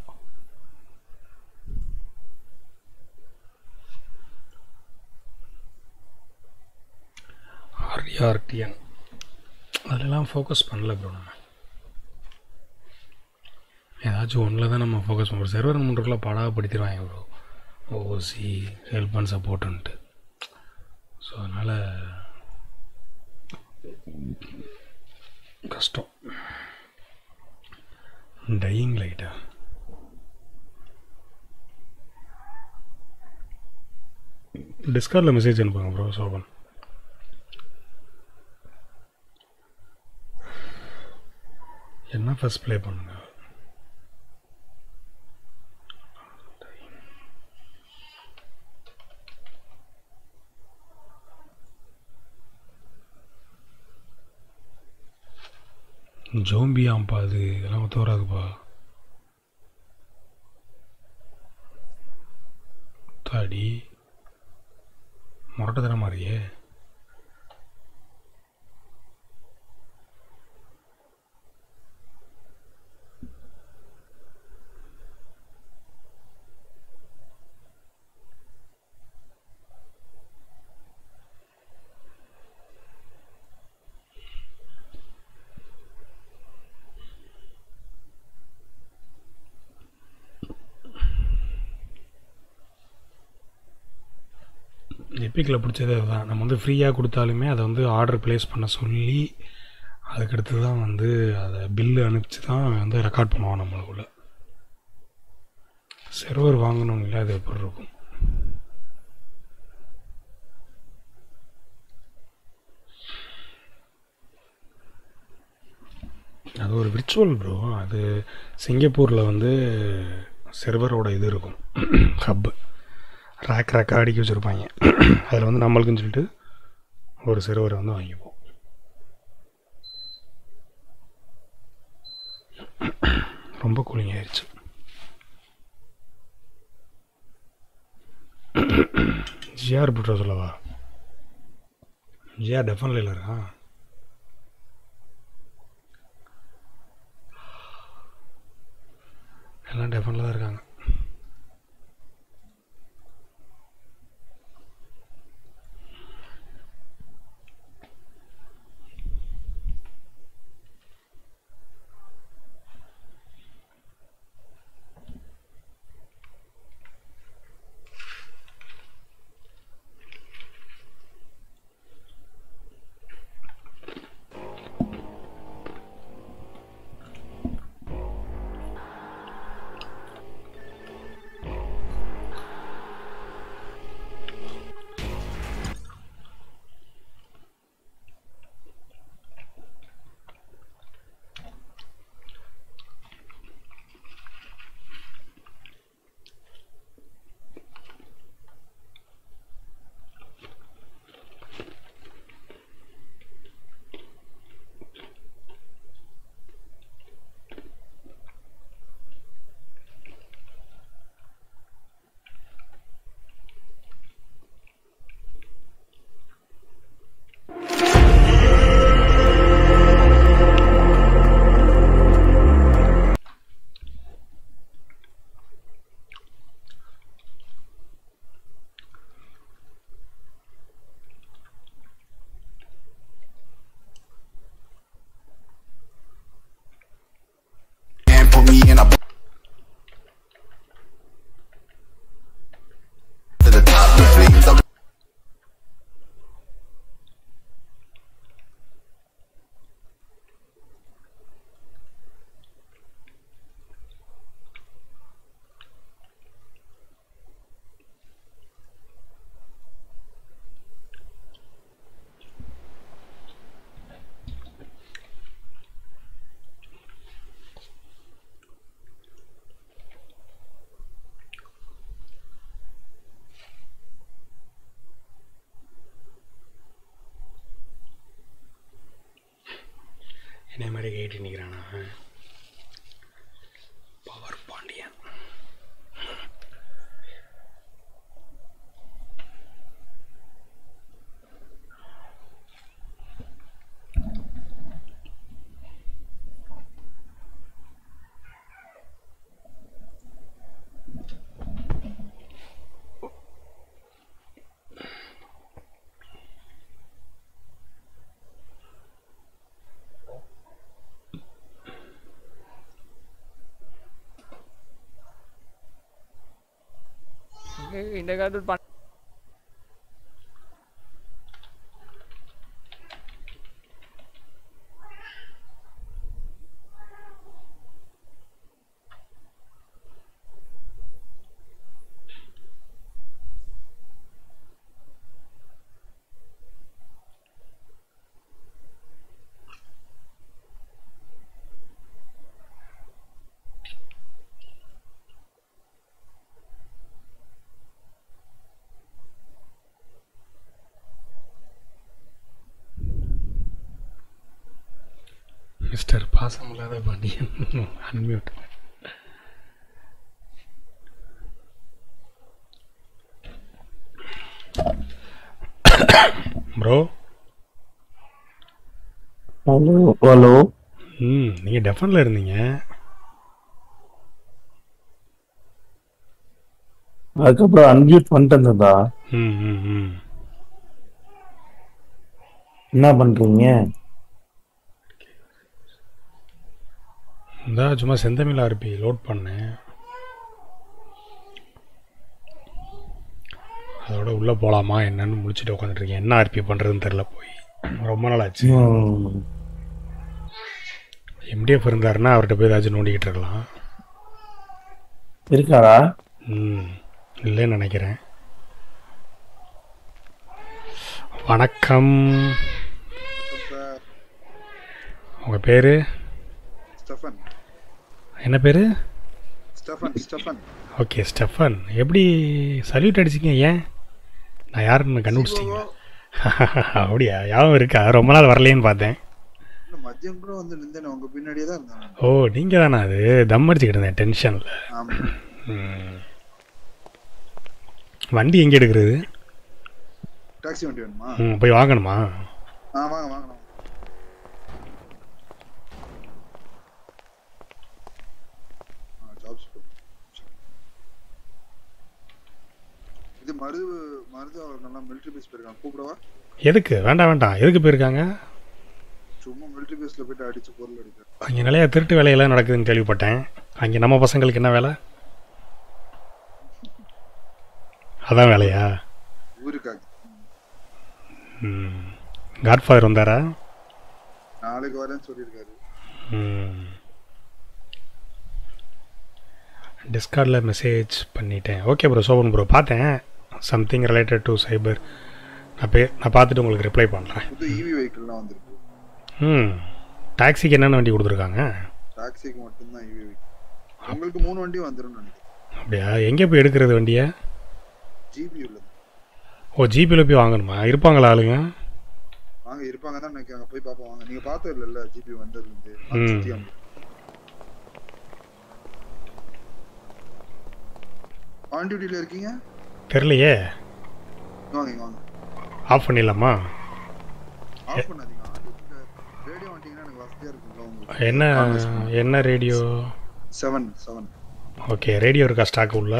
Speaker 2: ஆர்டிஆர்டிஎன் அதெல்லாம் ஃபோக்கஸ் பண்ணல ப்ரோ நம்ம ஏதாச்சும் ஒன்றில் தான் நம்ம ஃபோக்கஸ் பண்ணுறோம் சர்வர் மூன்றுக்குள்ள படாப்படுத்திடுவாங்க ப்ரோ ஓசி ஹெல்ப் அண்ட் சப்போர்ட்டுன்ட்டு ஸோ அதனால் கஷ்டம் டையிங் லைட்டா டிஸ்கார்டில் மெசேஜ் அனுப்புங்க ப்ரோ சோபன் என்ன ஃபர்ஸ்ட் ப்ளே பண்ணுங்க ஜோம்பியாம்பா அது இதெல்லாம் ஒத்து வராதுப்பா தாடி முரட்டை தர மாதிரியே எப்பிக்கில் பிடிச்சது அதுதான் நம்ம வந்து ஃப்ரீயாக கொடுத்தாலுமே அதை வந்து ஆர்டர் ப்ளேஸ் பண்ண சொல்லி அதுக்கடுத்து தான் வந்து அதை பில்லு அனுப்பிச்சு தான் அவன் வந்து ரெக்கார்ட் பண்ணுவான் நம்மளுக்குள்ள சர்வர் வாங்கணும் இல்லை அது எப்படி இருக்கும் அது ஒரு விர்ச்சுவல் ப்ரோ அது சிங்கப்பூரில் வந்து சர்வரோட இது இருக்கும் ஹப்பு ரேக் ரேக்காக அடிக்க வச்சுருப்பாங்க அதில் வந்து நம்மளுக்குன்னு சொல்லிட்டு ஒரு சர்வரை வந்து வாங்கிப்போம் ரொம்ப கூலிங் ஆயிடுச்சு ஜிஆர் புட்ரா சொல்லவா ஜிஆர் டெஃபன்ல இருக்கா எல்லாம் டெஃபனில் தான் இருக்காங்க
Speaker 12: and put me in a to the top of things. I'm
Speaker 2: என்னை மாதிரி கேட்டு நிற்கிறானா பவர் பாண்டியன்
Speaker 13: இந்த காலத்தில் பண்ண
Speaker 2: மிஸ்டர் பாசமில்லாத Pandian unmute bro
Speaker 14: hello hello
Speaker 2: ம் நீங்கள் டெஃபனில் இருந்தீங்க
Speaker 14: அதுக்கப்புறம் அன்மியூட் பண்ணிட்டு இருந்ததா
Speaker 2: ம் ம் ம்
Speaker 14: என்ன பண்றீங்க
Speaker 2: இந்த சும்மா செந்தமிழ் ஆர்பி லோட் பண்ணேன் அதோட உள்ளே போகலாமா என்னன்னு முடிச்சுட்டு உட்காந்துட்ருக்கேன் என்ன ஆர்பி பண்ணுறதுன்னு தெரில போய் ரொம்ப நாள் ஆச்சு
Speaker 14: ம்.
Speaker 2: எம்டிஎஃப் இருந்தாருன்னா அவர்கிட்ட போய் ஏதாச்சும் நோண்டிக்கிட்டு இருக்கலாம்
Speaker 14: இருக்காரா
Speaker 2: ம் இல்லைன்னு நினைக்கிறேன் வணக்கம் உங்கள் பேர்
Speaker 15: ஸ்டெஃபன்
Speaker 2: என்ன பேர்
Speaker 15: ஸ்டெஃபன் ஸ்டெஃபன்
Speaker 2: ஓகே ஸ்டெஃபன் எப்படி சல்யூட் அடிச்சிங்க ஏன் நான் யாருன்னு கண்டுபிடிச்சிட்டீங்க அப்படியா யாவும் இருக்கா ரொம்ப நாள் வரலையேன்னு பார்த்தேன்
Speaker 15: இல்ல மதியம் கூட வந்து நின்றேன் உங்க பின்னாடியே தான் இருந்தேன்
Speaker 2: ஓ நீங்கள் தானே அது தம் அடிச்சுக்கிட்டு இருந்தேன் டென்ஷனில்
Speaker 15: ஆமா
Speaker 2: வண்டி எங்கே எடுக்கிறது
Speaker 15: டாக்ஸி வண்டி வேணுமா
Speaker 2: ம் போய் வாங்கணுமா
Speaker 15: ஆ வாங்க வாங்க ஜாப்ஸ் இது மருது மருது அவர் நல்லா மிலிட்டரி பேஸ் போயிருக்காங்க கூப்பிடவா
Speaker 2: எதுக்கு வேண்டாம் வேண்டாம் எதுக்கு போயிருக்காங்க
Speaker 15: சும்மா மிலிட்டரி பேஸ்ல போயிட்டு அடிச்சு பொருள் எடுக்க
Speaker 2: அங்கே நிறைய திருட்டு வேலையெல்லாம் நடக்குதுன்னு கேள்விப்பட்டேன் அங்கே நம்ம பசங்களுக்கு என்ன வேலை அதான் வேலையா
Speaker 15: ஊருக்காக
Speaker 2: ம் காட்ஃபாதர் வந்தாரா
Speaker 15: நாளைக்கு வரேன்னு சொல்லியிருக்காரு
Speaker 2: ம் டிஸ்கார்டில் மெசேஜ் பண்ணிட்டேன் ஓகே ப்ரோ சோபன் ப்ரோ பார்த்தேன் சம்திங் ரிலேட்டட் டு சைபர் நான் பே நான் பார்த்துட்டு உங்களுக்கு ரிப்ளை பண்ணுறேன்
Speaker 15: புது இவி வெஹிக்கிள்லாம் வந்திருக்கு
Speaker 2: ம் டாக்ஸிக்கு என்னென்ன வண்டி கொடுத்துருக்காங்க
Speaker 15: டாக்ஸிக்கு மட்டும்தான் இவி வெஹிக்கிள் உங்களுக்கு மூணு வண்டி வந்துடும் நினைக்கிறேன்
Speaker 2: அப்படியா எங்கே போய் எடுக்கிறது வண்டியை
Speaker 15: ஜிபி உள்ளது
Speaker 2: ஓ ஜிபியில் போய் வாங்கணுமா இருப்பாங்களா ஆளுங்க
Speaker 15: வாங்க இருப்பாங்க தான் நினைக்காங்க போய் பார்ப்போம் வாங்க நீங்க பார்த்தது இல்லைல்ல ஜிபி வந்ததுலேருந்து
Speaker 2: ம்.
Speaker 15: சுத்தியாம ஆன் டியூட்டில இருக்கீங்க
Speaker 2: தெரிலையே
Speaker 15: இங்க வாங்க இங்க வாங்க
Speaker 2: ஆஃப் பண்ணிடலாமா
Speaker 15: ஆஃப் பண்ணாதீங்க ஆன் டியூட்டில ரேடியோ வந்துட்டீங்கன்னா எனக்கு வசதியா இருக்கும்ல உங்களுக்கு
Speaker 2: என்ன என்ன radio
Speaker 15: seven seven
Speaker 2: okay radio இருக்கா ஸ்டாக் உள்ள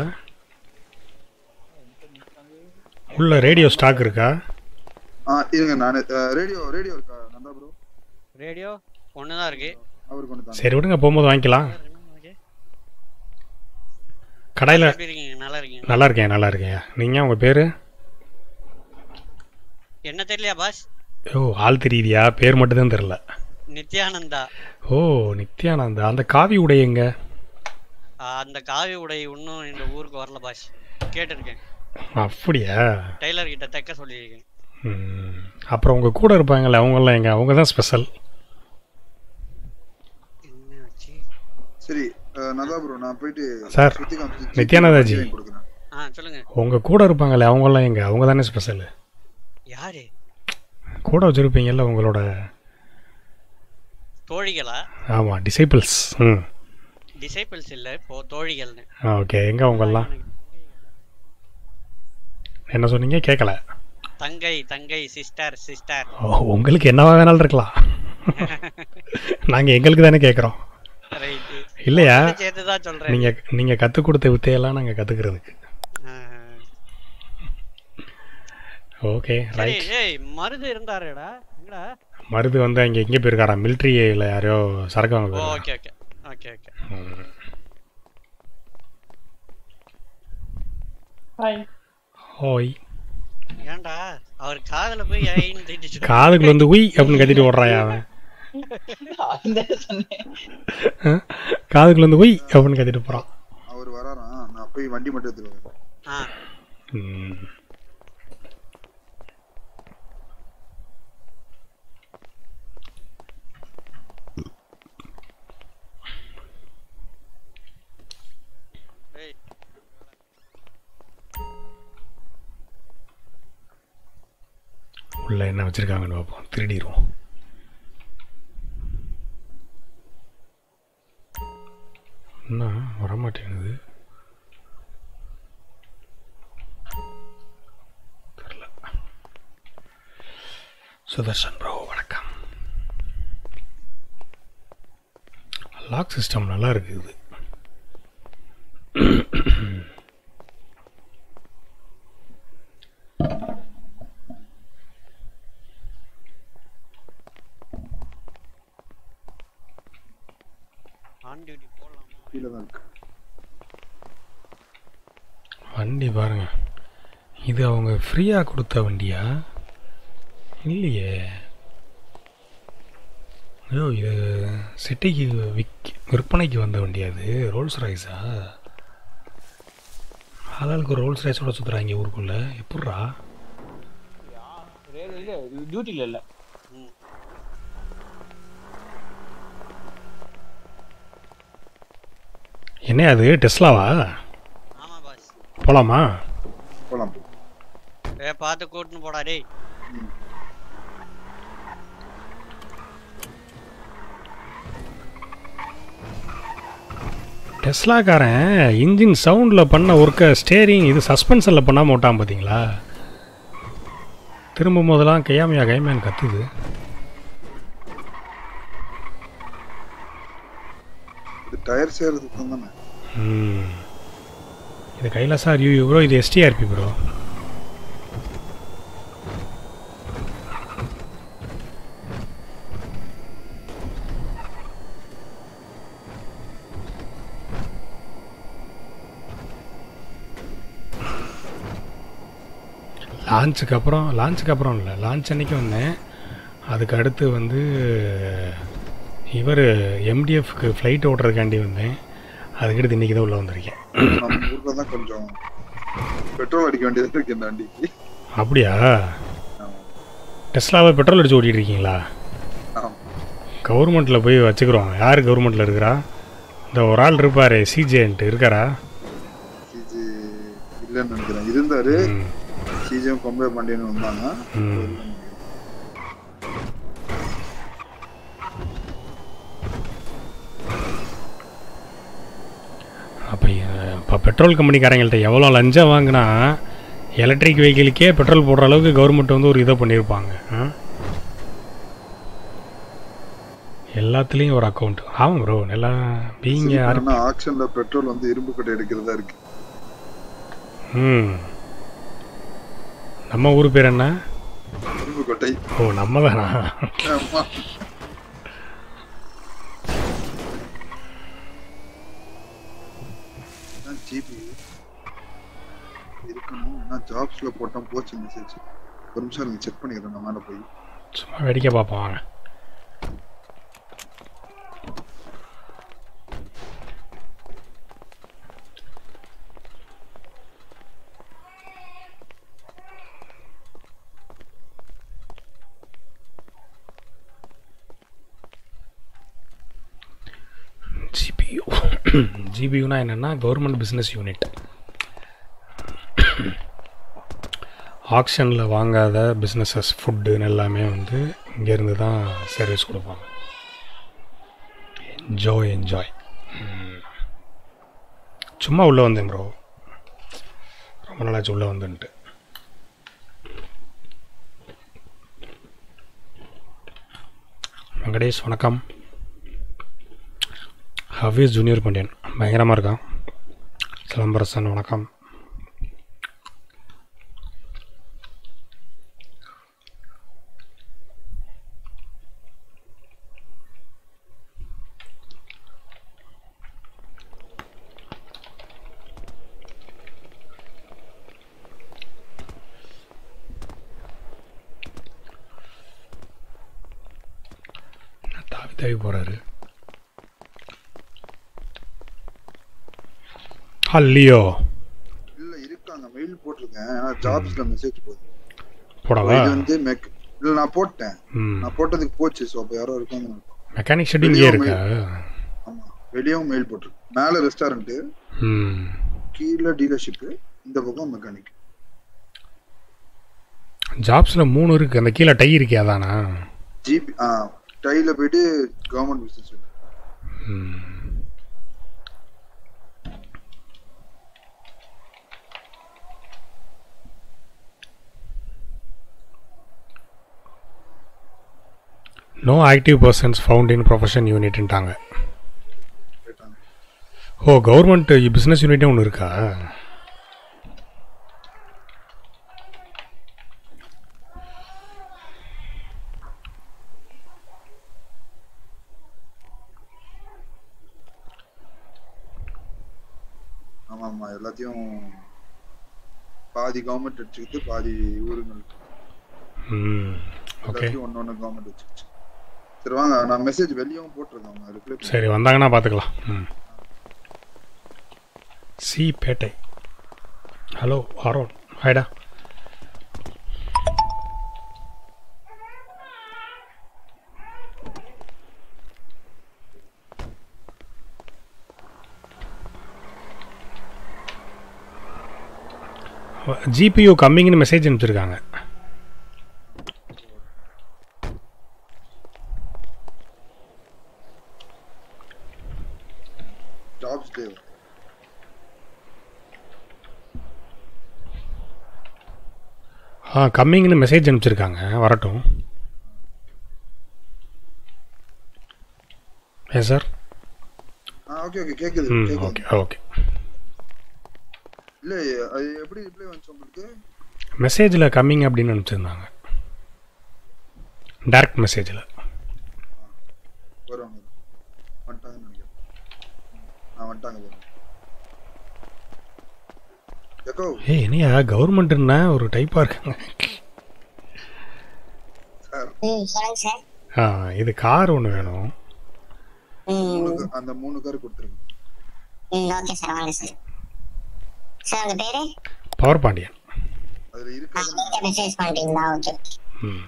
Speaker 2: உள்ள ரேடியோ ஸ்டாக் இருக்கா
Speaker 15: ஆ இருங்க நான் ரேடியோ ரேடியோ இருக்கா நந்தா ப்ரோ
Speaker 16: ரேடியோ ஒன்று தான் இருக்கு
Speaker 15: அவருக்கு ஒன்று
Speaker 2: சரி விடுங்க போகும்போது வாங்கிக்கலாம் கடையில்
Speaker 16: எப்படி இருக்கீங்க நல்லா இருக்கீங்க
Speaker 2: நல்லா இருக்கேன் நல்லா இருக்கேன் நீங்கள் உங்கள் பேர்
Speaker 16: என்ன தெரியலையா பாஸ்
Speaker 2: ஓ ஆள் தெரியுதியா பேர் மட்டும்தான் தெரில
Speaker 16: நித்யானந்தா
Speaker 2: ஓ நித்யானந்தா அந்த காவி உடை எங்க
Speaker 16: ஆ, அந்த காவி உடை இன்னும் இந்த ஊருக்கு வரல பாஸ் கேட்டிருக்கேன்
Speaker 2: அப்படியா
Speaker 16: டெய்லர் கிட்ட தைக்க சொல்லியிருக்கேன்
Speaker 2: ம். அப்புறம் உங்கள் கூட இருப்பாங்கல்ல அவங்கெல்லாம் எங்க அவங்க தான் ஸ்பெஷல்
Speaker 15: சரி அஹ், நந்தா ப்ரோ நான் போயிட்டு
Speaker 2: சார்
Speaker 15: சுத்தி காமிச்சு
Speaker 2: நித்யானந்தாஜி
Speaker 15: வாங்கி கொடுக்குறேன்
Speaker 16: ஆ சொல்லுங்க
Speaker 2: உங்கள் கூட இருப்பாங்களே அவங்கெல்லாம் எங்க அவங்க தானே ஸ்பெஷல்
Speaker 16: யாரு
Speaker 2: கூட வச்சுருப்பீங்கல்ல உங்களோட
Speaker 16: தோழிகளா
Speaker 2: ஆமாம் டிசைபிள்ஸ் ம்
Speaker 16: டிசைபிள்ஸ் இல்ல இப்போ தோழிகள்னு
Speaker 2: ஓகே எங்கே அவங்கெல்லாம் என்ன சொன்னீங்க கேட்கல
Speaker 16: தங்கை தங்கை சிஸ்டர் சிஸ்டர்
Speaker 2: ஓ உங்களுக்கு என்னவா வேணாலும் இருக்கலாம் நாங்கள் எங்களுக்கு தானே கேட்குறோம்
Speaker 16: ரைட்டு
Speaker 2: இல்லையா
Speaker 16: சேர்த்து தான் சொல்றேன்
Speaker 2: நீங்கள் நீங்கள் கற்றுக் கொடுத்த வித்தையெல்லாம் நாங்கள் கற்றுக்கிறதுக்கு ஓகே
Speaker 16: சரி
Speaker 2: ரைட்
Speaker 16: ஏய் மருது இருந்தாருடா எங்கடா
Speaker 2: மருது வந்து அங்கே எங்கே போயிருக்காரா மிலிட்ரியில் யாரையோ சரக்கு வாங்க
Speaker 16: ஓ
Speaker 2: போயிருக்காரா
Speaker 16: ஓகே ஓகே ஓகே ஓகே
Speaker 2: ஹோய்
Speaker 16: ஏன்டா அவர் காதுல போய் ஐன்னு திட்டிட்டு
Speaker 2: காதுக்குள்ள வந்து உய் அப்படின்னு கத்திட்டு ஓடுறாயா அவன் ஆ? காதுக்குள்ள வந்து உய் அப்படின்னு கத்திட்டு போறான்
Speaker 15: அவர் வராராம் நான் போய் வண்டி மட்டும் எடுத்துட்டு வரேன்
Speaker 16: ஆ
Speaker 2: ம். உள்ள என்ன வச்சிருக்காங்கன்னு பார்ப்போம் திருடிடுவோம் என்ன வரமாட்டேங்குது தெரியல சுதர்ஷன் ப்ரோ வணக்கம் லாக் சிஸ்டம் நல்லா இருக்குது
Speaker 16: ஆன் டியூட்டி போடலாமா
Speaker 15: கீழே தான் இருக்கு
Speaker 2: வண்டி பாருங்க இது அவங்க ஃப்ரீயாக கொடுத்த வண்டியா இல்லையே ஐயோ இது சிட்டிக்கு விக் விற்பனைக்கு வந்த வண்டியா அது ரோல்ஸ் ரைஸா ஆளாளுக்கு ரோல்ஸ் ரைஸோட சுற்றுறாங்க ஊருக்குள்ள எப்பட்றா
Speaker 13: டியூட்டில இல்ல
Speaker 2: என்ன அது டெஸ்லாவா
Speaker 16: ஆமா பாஸ்
Speaker 2: போலாமா
Speaker 15: போலாம்
Speaker 16: ஏ பார்த்து கூட்டின்னு போடா டேய்
Speaker 2: டெஸ்லாக்காரன் இன்ஜின் சவுண்டில் பண்ண ஒர்க்கை ஸ்டேரிங் இது சஸ்பென்ஷனில் பண்ணாமல் விட்டான் பார்த்தீங்களா திரும்பும் போதெல்லாம் கையாமையா கைமையான்னு கத்துது
Speaker 15: இது டயர் சேர்றதுக்கு தானே
Speaker 2: ம். இது கைலாசா ரிவ்யூ ப்ரோ இது எஸ்டிஆர்பி ப்ரோ லான்ச்சுக்கு அப்புறம் லான்ச்சுக்கு அப்புறம் இல்லை லான்ச் அன்னைக்கு வந்தேன் அதுக்கு அடுத்து வந்து இவர் எம்டிஎஃப்க்கு ஃப்ளைட் ஓட்டுறதுக்காண்டி வந்தேன் அதுக்கடுத்து இன்றைக்கி தான் உள்ளே வந்திருக்கேன்
Speaker 15: நம்ம ஊர்ல தான் கொஞ்சம் பெட்ரோல் அடிக்க வேண்டியது இருக்கு இந்த வண்டிக்கு
Speaker 2: அப்படியா டெஸ்லாவை பெட்ரோல் அடிச்சு ஓட்டிட்டு இருக்கீங்களா
Speaker 15: ஆமா.
Speaker 2: கவர்மெண்ட்டில் போய் வச்சுக்கிறோம் யார் கவர்மெண்ட்டில் இருக்கிறா இந்த ஒரு ஆள் இருப்பாரு சிஜேன்ட்டு இருக்காரா
Speaker 15: சிஜி இல்லைன்னு நினைக்கிறேன் இருந்தாரு சிஜியும் கொம்பே பாண்டியன் வந்தாங்க
Speaker 2: ம். அப்போ இப்போ பெட்ரோல் கம்பெனிக்காரங்கள்ட்ட எவ்வளோ லஞ்சம் வாங்கினா எலக்ட்ரிக் வெஹிக்கிளுக்கே பெட்ரோல் போடுற அளவுக்கு கவர்மெண்ட் வந்து ஒரு இதை பண்ணியிருப்பாங்க ஆ? எல்லாத்துலேயும் ஒரு அக்கௌண்ட் ஆமாம் ப்ரோ எல்லாம் பீங்க
Speaker 15: ஆனா ஆக்ஷன்ல பெட்ரோல் வந்து இரும்பு கட்டை எடுக்கிறதா இருக்கு
Speaker 2: ம் நம்ம ஊர் பேர் என்ன
Speaker 15: இரும்பு கொட்டை
Speaker 2: ஓ நம்ம தானா
Speaker 15: ஆமா ஜிபி இருக்கணும் நான் ஜாப்ஸ்ல போட்டோம் போச்சு மெசேஜ் ஒரு நிமிஷம் நீங்க செக் பண்ணிக்கிறேன் நான் மேல போய்
Speaker 2: சும்மா வேடிக்கை பார்ப்போம் வாங்க ஜிபியு ஜிபியூனா என்னென்னா கவர்மெண்ட் பிஸ்னஸ் யூனிட் ஆக்ஷனில் வாங்காத பிஸ்னஸஸ் ஃபுட்டுன்னு எல்லாமே வந்து இங்கேருந்து தான் சர்வீஸ் கொடுப்பாங்க என்ஜாய் என்ஜாய் சும்மா உள்ளே வந்தேன் ப்ரோ ரொம்ப நாளாச்சு உள்ளே வந்துன்ட்டு வெங்கடேஷ் வணக்கம் ஹவீஸ் ஜூனியர் பாண்டியன் பயங்கரமாக இருக்கான் சிலம்பரசன் வணக்கம் தேவை போகிறாரு அல்லியோ
Speaker 15: இல்ல இருக்காங்க மெயில் போட்டிருக்கேன் ஆனா ஜாப்ஸ்ல மெசேஜ் போகுது
Speaker 2: போடவா
Speaker 15: இது வந்து மெக் இல்ல நான் போட்டேன்
Speaker 2: ம்
Speaker 15: நான் போட்டதுக்கு போச்சு சோ அப்ப யாரோ இருக்காங்க
Speaker 2: மெக்கானிக் ஷெட் இங்கே இருக்கா
Speaker 15: ஆமா வெளியவும் மெயில் போட்டிருக்கு மேல ரெஸ்டாரண்ட்
Speaker 2: ம்
Speaker 15: கீழே டீலர்ஷிப் இந்த பக்கம் மெக்கானிக்
Speaker 2: ஜாப்ஸில் மூணு இருக்குது அந்த கீழே டை இருக்கே அதானா
Speaker 15: ஜிபி ஆ டைல போயிட்டு கவர்மெண்ட் பிசினஸ்
Speaker 2: ம் no active persons found in profession யூனிட்ன்ட்டாங்க ஓ கவர்மெண்ட் பிஸ்னஸ் யூனிட்டே ஒன்று இருக்கா
Speaker 15: ஆமா ஆமா எல்லாத்தையும் பாதி கவர்மெண்ட் வச்சுக்கிட்டு பாதி ஊருங்கள்
Speaker 2: ம் ஓகே
Speaker 15: எல்லாத்தையும் ஒன்னு ஒன்னு கவர்மெண்ட் வச்சுக்கிச்சு சரி வாங்க நான் மெசேஜ் வெளியவும் போட்டிருக்கேன் அவங்க ரிப்ளை
Speaker 2: சரி வந்தாங்கன்னா பார்த்துக்கலாம் ம் சி பேட்டை ஹலோ அரோன் ஹாய்டா ஜிபியூ கம்மிங்னு மெசேஜ் அனுப்பிச்சிருக்காங்க
Speaker 15: ஜாப்ஸ் டே
Speaker 2: ஆ கம்மிங்னு மெசேஜ் அனுப்பிச்சிருக்காங்க வரட்டும் ஏ சார்
Speaker 15: ஆ ஓகே ஓகே கேக்குது
Speaker 2: ம்
Speaker 15: கேக்குது
Speaker 2: ஓகே ஓகே
Speaker 15: இல்ல அது எப்படி ரிப்ளை வந்துச்சு உங்களுக்கு
Speaker 2: மெசேஜில் கம்மிங் அப்படின்னு அனுப்பிச்சிருந்தாங்க டைரக்ட் மெசேஜில்
Speaker 15: வருவாங்க வந்துட்டாங்கன்னு நினைக்கிறேன் ஆ வந்துட்டாங்க பாருங்க எக்கோ
Speaker 2: ஏய் என்னையா கவர்மெண்ட்னா ஒரு டைப்பாக இருக்காங்க
Speaker 15: சார்
Speaker 13: ம் சொல்லுங்க சார்
Speaker 2: ஆ இது கார் ஒன்று வேணும்
Speaker 15: மூணு car- அந்த மூணு கார் கொடுத்துருங்க
Speaker 13: ம் ஓகே சார் வாங்க சார் சார் உங்க பேரு
Speaker 2: பவர் பாண்டியன்
Speaker 15: அதுல இருக்காது
Speaker 13: நீங்க மெசேஜ் பண்றீங்களா ஓகே
Speaker 2: ம்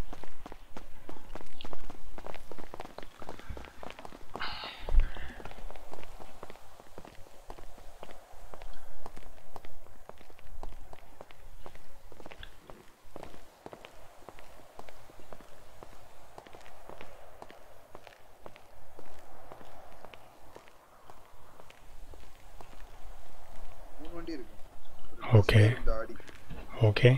Speaker 15: மூணு வண்டி இருக்கு
Speaker 2: ஓகே
Speaker 15: இந்த ஆடி
Speaker 2: ஓகே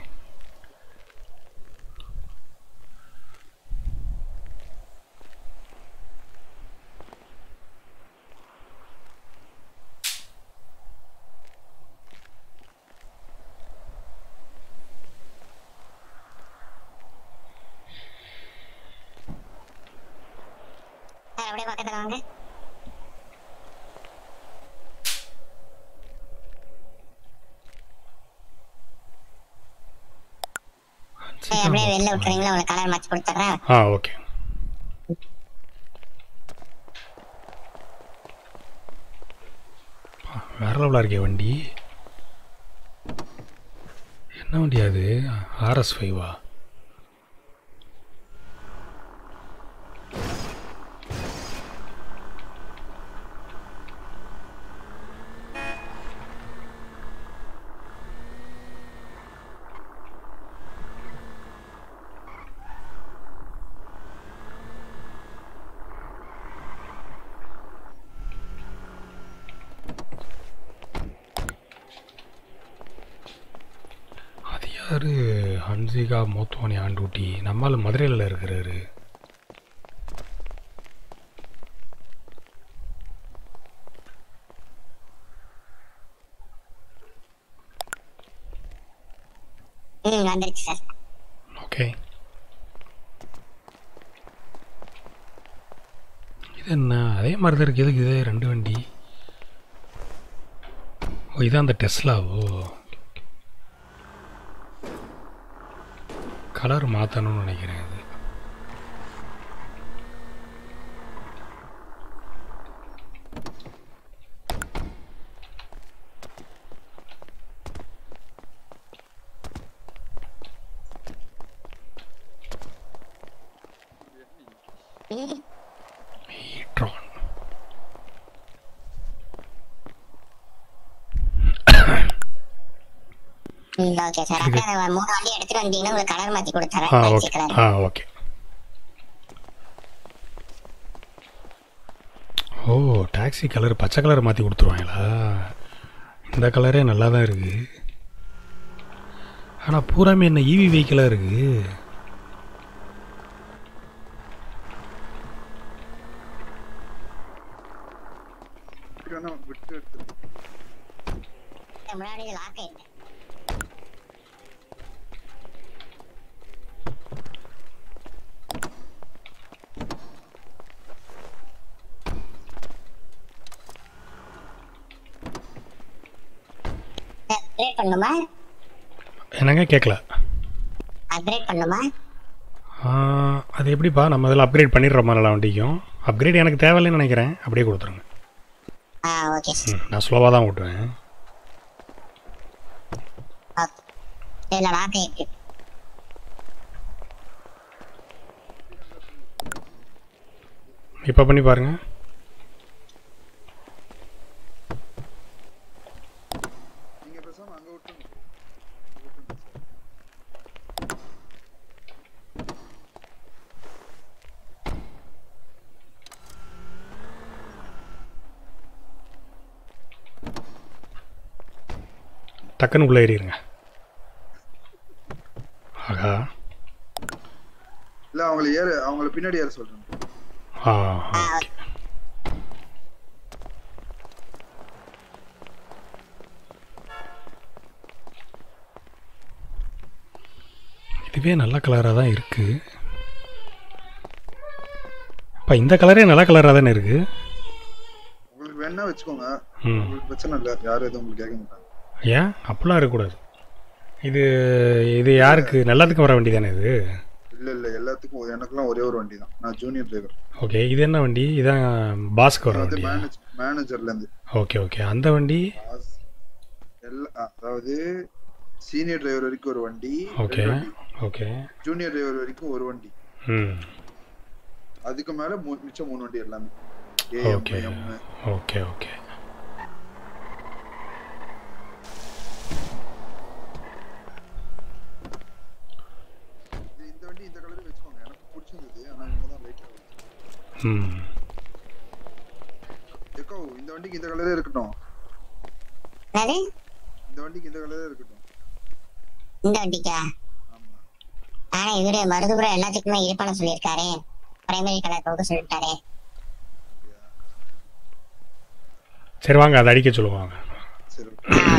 Speaker 13: சார் அப்படியே பக்கத்துல வாங்க சார் அப்படியே வெளில விட்டுறீங்களா உங்களுக்கு கலர் மாற்றி கொடுத்துட்றேன்
Speaker 2: ஆ ஓகே ஆ, வேற லெவலாக இருக்கே வண்டி என்ன வண்டி அது ஆர்எஸ் ஃபைவா அது யாரு ஹன்சிகா மோத்வானி ஆண்டூட்டி நம்மால் மதுரையில் இருக்கிறாரு
Speaker 13: ம் வந்துருச்சு சார்
Speaker 2: ஓகே இது என்ன அதே மாதிரி தான் இருக்குது எதுக்கு இதே ரெண்டு வண்டி ஓ இதான் அந்த டெஸ்லாவோ கலர் மாற்றணும்னு நினைக்கிறேன் இது ஈட்ரான்
Speaker 13: ம் ஓகே சார் அப்படியே அந்த மூணு வண்டி எடுத்துட்டு வந்தீங்கன்னா உங்களுக்கு கலர் மாத்தி கொடுத்துறேன்
Speaker 2: ஆ
Speaker 13: fancy
Speaker 2: ஓகே
Speaker 13: colour.
Speaker 2: ஆ ஓகே ஓ டாக்ஸி கலர் பச்சை கலர் மாற்றி கொடுத்துருவாங்களா இந்த கலரே நல்லா தான் இருக்குது ஆனால் பூராமே என்ன ஈவி வெஹிக்கிளாக இருக்குது
Speaker 15: வேணா விட்டு எடுத்து
Speaker 13: முன்னாடி லாக் ஆயிட்டு அப்கிரேட் பண்ணுமா
Speaker 2: என்னங்க கேட்கல
Speaker 13: அப்கிரேட் பண்ணுமா
Speaker 2: ஆ, அது எப்படிப்பா நம்ம அதில் அப்கிரேட் பண்ணிடுறோமா நல்லா வண்டிக்கும் அப்கிரேட் எனக்கு தேவையில்லைன்னு நினைக்கிறேன் அப்படியே கொடுத்துருங்க
Speaker 13: ஆ ஓகே
Speaker 2: ம் நான் ஸ்லோவாக தான் ஓட்டுவேன்
Speaker 13: இல்ல லாக் ஆயிட்டு
Speaker 2: இப்போ பண்ணி பாருங்கள்
Speaker 15: நீங்க பேசாம அங்க விட்டுருங்க
Speaker 2: டக்குன்னு உள்ளே ஏறிடுங்க ஆகா
Speaker 15: இல்ல அவங்கள ஏற அவங்கள பின்னாடி ஏற சொல்றேன்
Speaker 2: ஆ ஓகே இதுவே நல்ல கலராக தான் இருக்குது இப்போ இந்த கலரே நல்ல கலராக தானே இருக்குது
Speaker 15: உங்களுக்கு வேணா வச்சுக்கோங்க
Speaker 2: ம்.
Speaker 15: உங்களுக்கு பிரச்சனை இல்ல யாரும் எதுவும் உங்களுக்கு கேட்க மாட்டாங்க
Speaker 2: ஏன் அப்படிலாம் இருக்கக்கூடாது இது இது யாருக்கு நல்லதுக்கு வர வண்டி தானே இது
Speaker 15: இல்ல இல்ல எல்லாத்துக்கும் எனக்கெல்லாம் ஒரே ஒரு வண்டி தான் நான் ஜூனியர் டிரைவர்
Speaker 2: ஓகே இது என்ன வண்டி இதான் பாஸ்க்கு வர
Speaker 15: வந்து
Speaker 2: வண்டி
Speaker 15: மேனேஜ் மேனேஜர்ல இருந்து
Speaker 2: ஓகே ஓகே அந்த வண்டி
Speaker 15: எல்லா அதாவது சீனியர் டிரைவர் வரைக்கும் ஒரு வண்டி
Speaker 2: ஓகே
Speaker 15: ரெண்டு வண்டி.
Speaker 2: ஓகே
Speaker 15: ஜூனியர் டிரைவர் வரைக்கும் ஒரு வண்டி
Speaker 2: ம்
Speaker 15: அதுக்கு மேல மூ- மிச்சம் மூணு வண்டி எல்லாமே
Speaker 2: ஓகே
Speaker 15: AM,
Speaker 2: ஓகே ஓகே
Speaker 15: இது இந்த வண்டி இந்த கலர் வச்சுக்கோங்க எனக்கு பிடிச்சிருந்தது ஆனா இவங்க தான் லைட்
Speaker 2: ம்
Speaker 15: எக்கோ இந்த வண்டிக்கு இந்த கலரே இருக்கட்டும்
Speaker 13: என்னது
Speaker 15: இந்த வண்டிக்கு இந்த கலரே இருக்கட்டும்
Speaker 13: இந்த வண்டிக்கா ஆனா இவரு மருதுபுரம் எல்லாத்துக்குமே இது பண்ண சொல்லியிருக்காரு பிரைமரி கலர் கொடுக்க சொல்லிட்டாரு
Speaker 2: சரி வாங்க அதை அடிக்க சொல்லுவாங்க
Speaker 15: சரி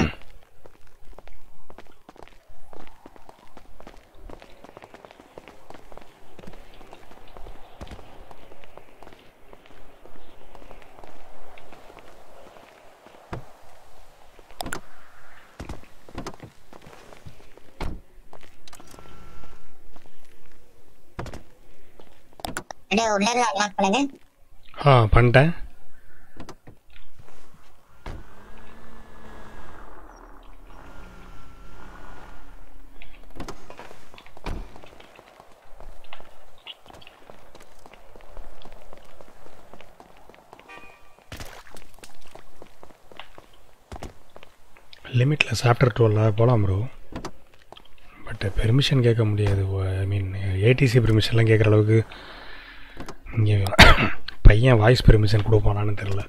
Speaker 13: அப்படியே உள்ள இருந்து அன்லாக் பண்ணுங்க
Speaker 2: ஆ பண்ணிட்டேன் லிமிட்லெஸ் ஆஃப்டர் டுவெல் போகலாம் ப்ரோ பட் பெர்மிஷன் கேட்க முடியாது ஐ மீன் ஏடிசி பெர்மிஷன்லாம் கேட்குற அளவுக்கு இங்கே பையன் வாய்ஸ் பெர்மிஷன் கொடுப்பானான்னு தெரில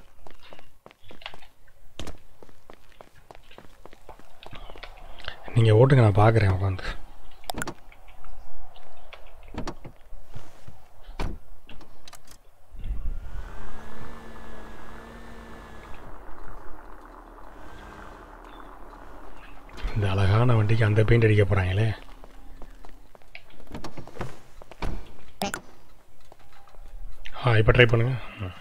Speaker 2: நீங்கள் ஓட்டுங்க நான் பார்க்குறேன் உட்காந்து இந்த அழகான வண்டிக்கு அந்த பெயிண்ட் அடிக்க போகிறாங்களே ஆ இப்போ ட்ரை பண்ணுங்க ம்.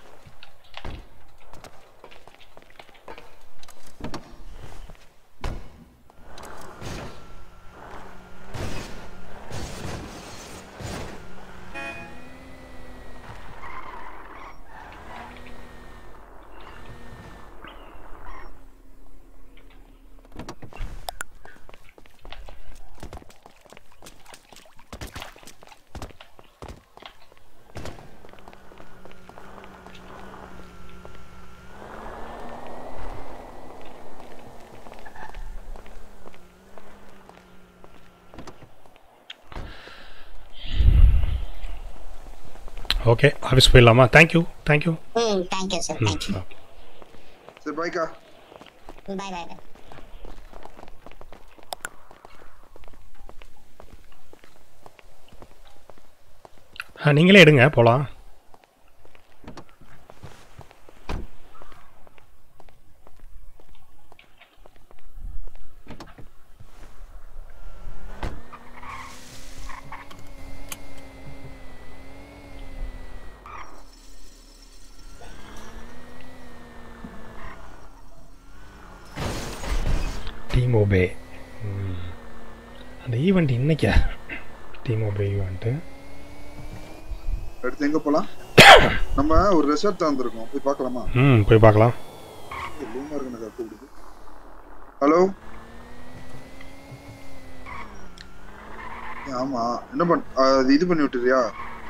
Speaker 2: ஓகே ஆஃபீஸ் போயிடலாமா தேங்க்யூ தேங்க்யூ
Speaker 13: ம் தேங்க்யூ சார்
Speaker 2: ம்
Speaker 13: தேங்க்யூ
Speaker 2: ஓகே
Speaker 15: சரி பாய்க்கா
Speaker 13: பாய் பாய் பாய்
Speaker 2: ஆ நீங்களே எடுங்க போகலாம் டீமோபே அந்த ஈவெண்ட் இன்னைக்கா டீமோபே ஈவெண்ட்டு
Speaker 15: அடுத்து எங்க போலாம் நம்ம ஒரு ரெசார்ட் வந்திருக்கோம் போய் பார்க்கலாமா
Speaker 2: ம் போய் பார்க்கலாம்
Speaker 15: லூமா இருக்கு எனக்கு கூப்பிடுது ஹலோ ஆமா என்ன பண் அது இது பண்ணி விட்டுறியா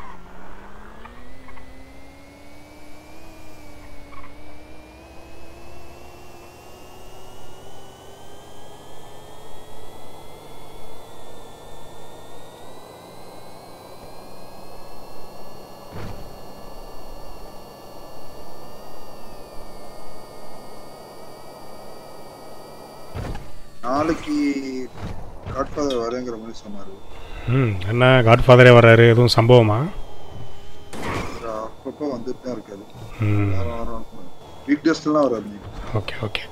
Speaker 15: நாளைக்கு காட்ஃபாதர் வரேங்கிற மாதிரி சொன்னாரு
Speaker 2: ம் என்ன காட்ஃபாதரே வர்றாரு எதுவும் சம்பவமா
Speaker 15: அவரு அப்பப்போ வந்துட்டு தான் இருக்காரு
Speaker 2: ம்
Speaker 15: வாரம் வாரம் வீக் டேஸ்லாம் வராது நீ
Speaker 2: ஓகே ஓகே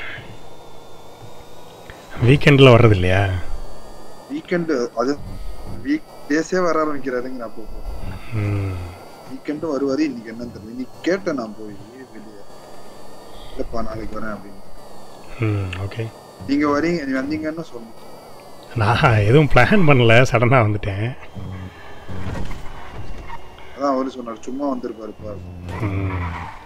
Speaker 2: வீக்கெண்டில் வர்றது இல்லையா
Speaker 15: வீக்கெண்டு அது வீக் டேஸே வர ஆரம்பிக்கிறாருங்க நான் அப்பப்போ
Speaker 2: ம்
Speaker 15: வீக்கெண்டு வருவாரு இன்னைக்கு என்னன்னு தெரியல இன்னைக்கு கேட்டேன் நான் போய் வெளியே இல்லப்பா நாளைக்கு வரேன் அப்படின்னு
Speaker 2: ம் ஓகே
Speaker 15: நீங்க வரீங்க நீ வந்தீங்கன்னு சொன்னீங்க
Speaker 2: நான் எதுவும் பிளான் பண்ணல சடனாக வந்துட்டேன்
Speaker 15: அதான் அவரு சொன்னார் சும்மா வந்திருப்பாருப்பா
Speaker 2: ம்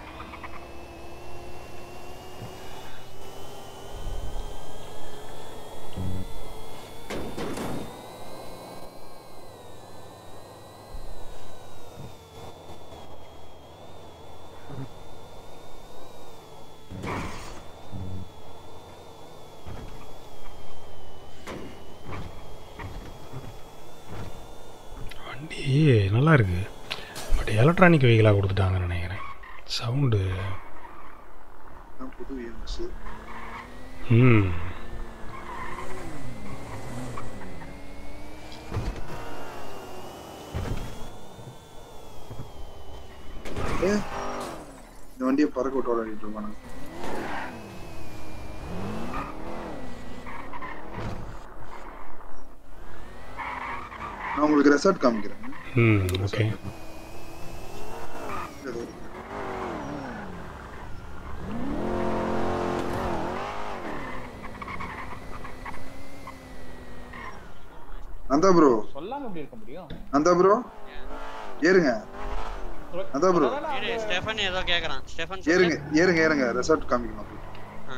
Speaker 2: வண்டி நல்லா இருக்கு பட் எலக்ட்ரானிக் வெஹிக்கிளாக கொடுத்துட்டாங்கன்னு நினைக்கிறேன் சவுண்டு
Speaker 15: அதான் புது EMS.
Speaker 2: ம்
Speaker 15: ஏ, இந்த வண்டியை பறக்க விட்டு விளையாடிட்டு இருப்பானுங்க நான் உங்களுக்கு ரெசார்ட் காமிக்கிறேன்
Speaker 2: ம் ஓகே
Speaker 15: ஏதோ நந்தா ப்ரோ
Speaker 3: சொல்லாம எப்படி இருக்க முடியும்
Speaker 15: நந்தா ப்ரோ ஏறுங்க நந்தா ப்ரோ
Speaker 16: இரு, ஸ்டெஃபன் ஏதோ கேக்குறான் ஸ்டெஃபன் சொல்லு.
Speaker 15: ஏறுங்க ஏறுங்க ஏறுங்க ரெசார்ட் காமிக்கணும்
Speaker 16: ஆ.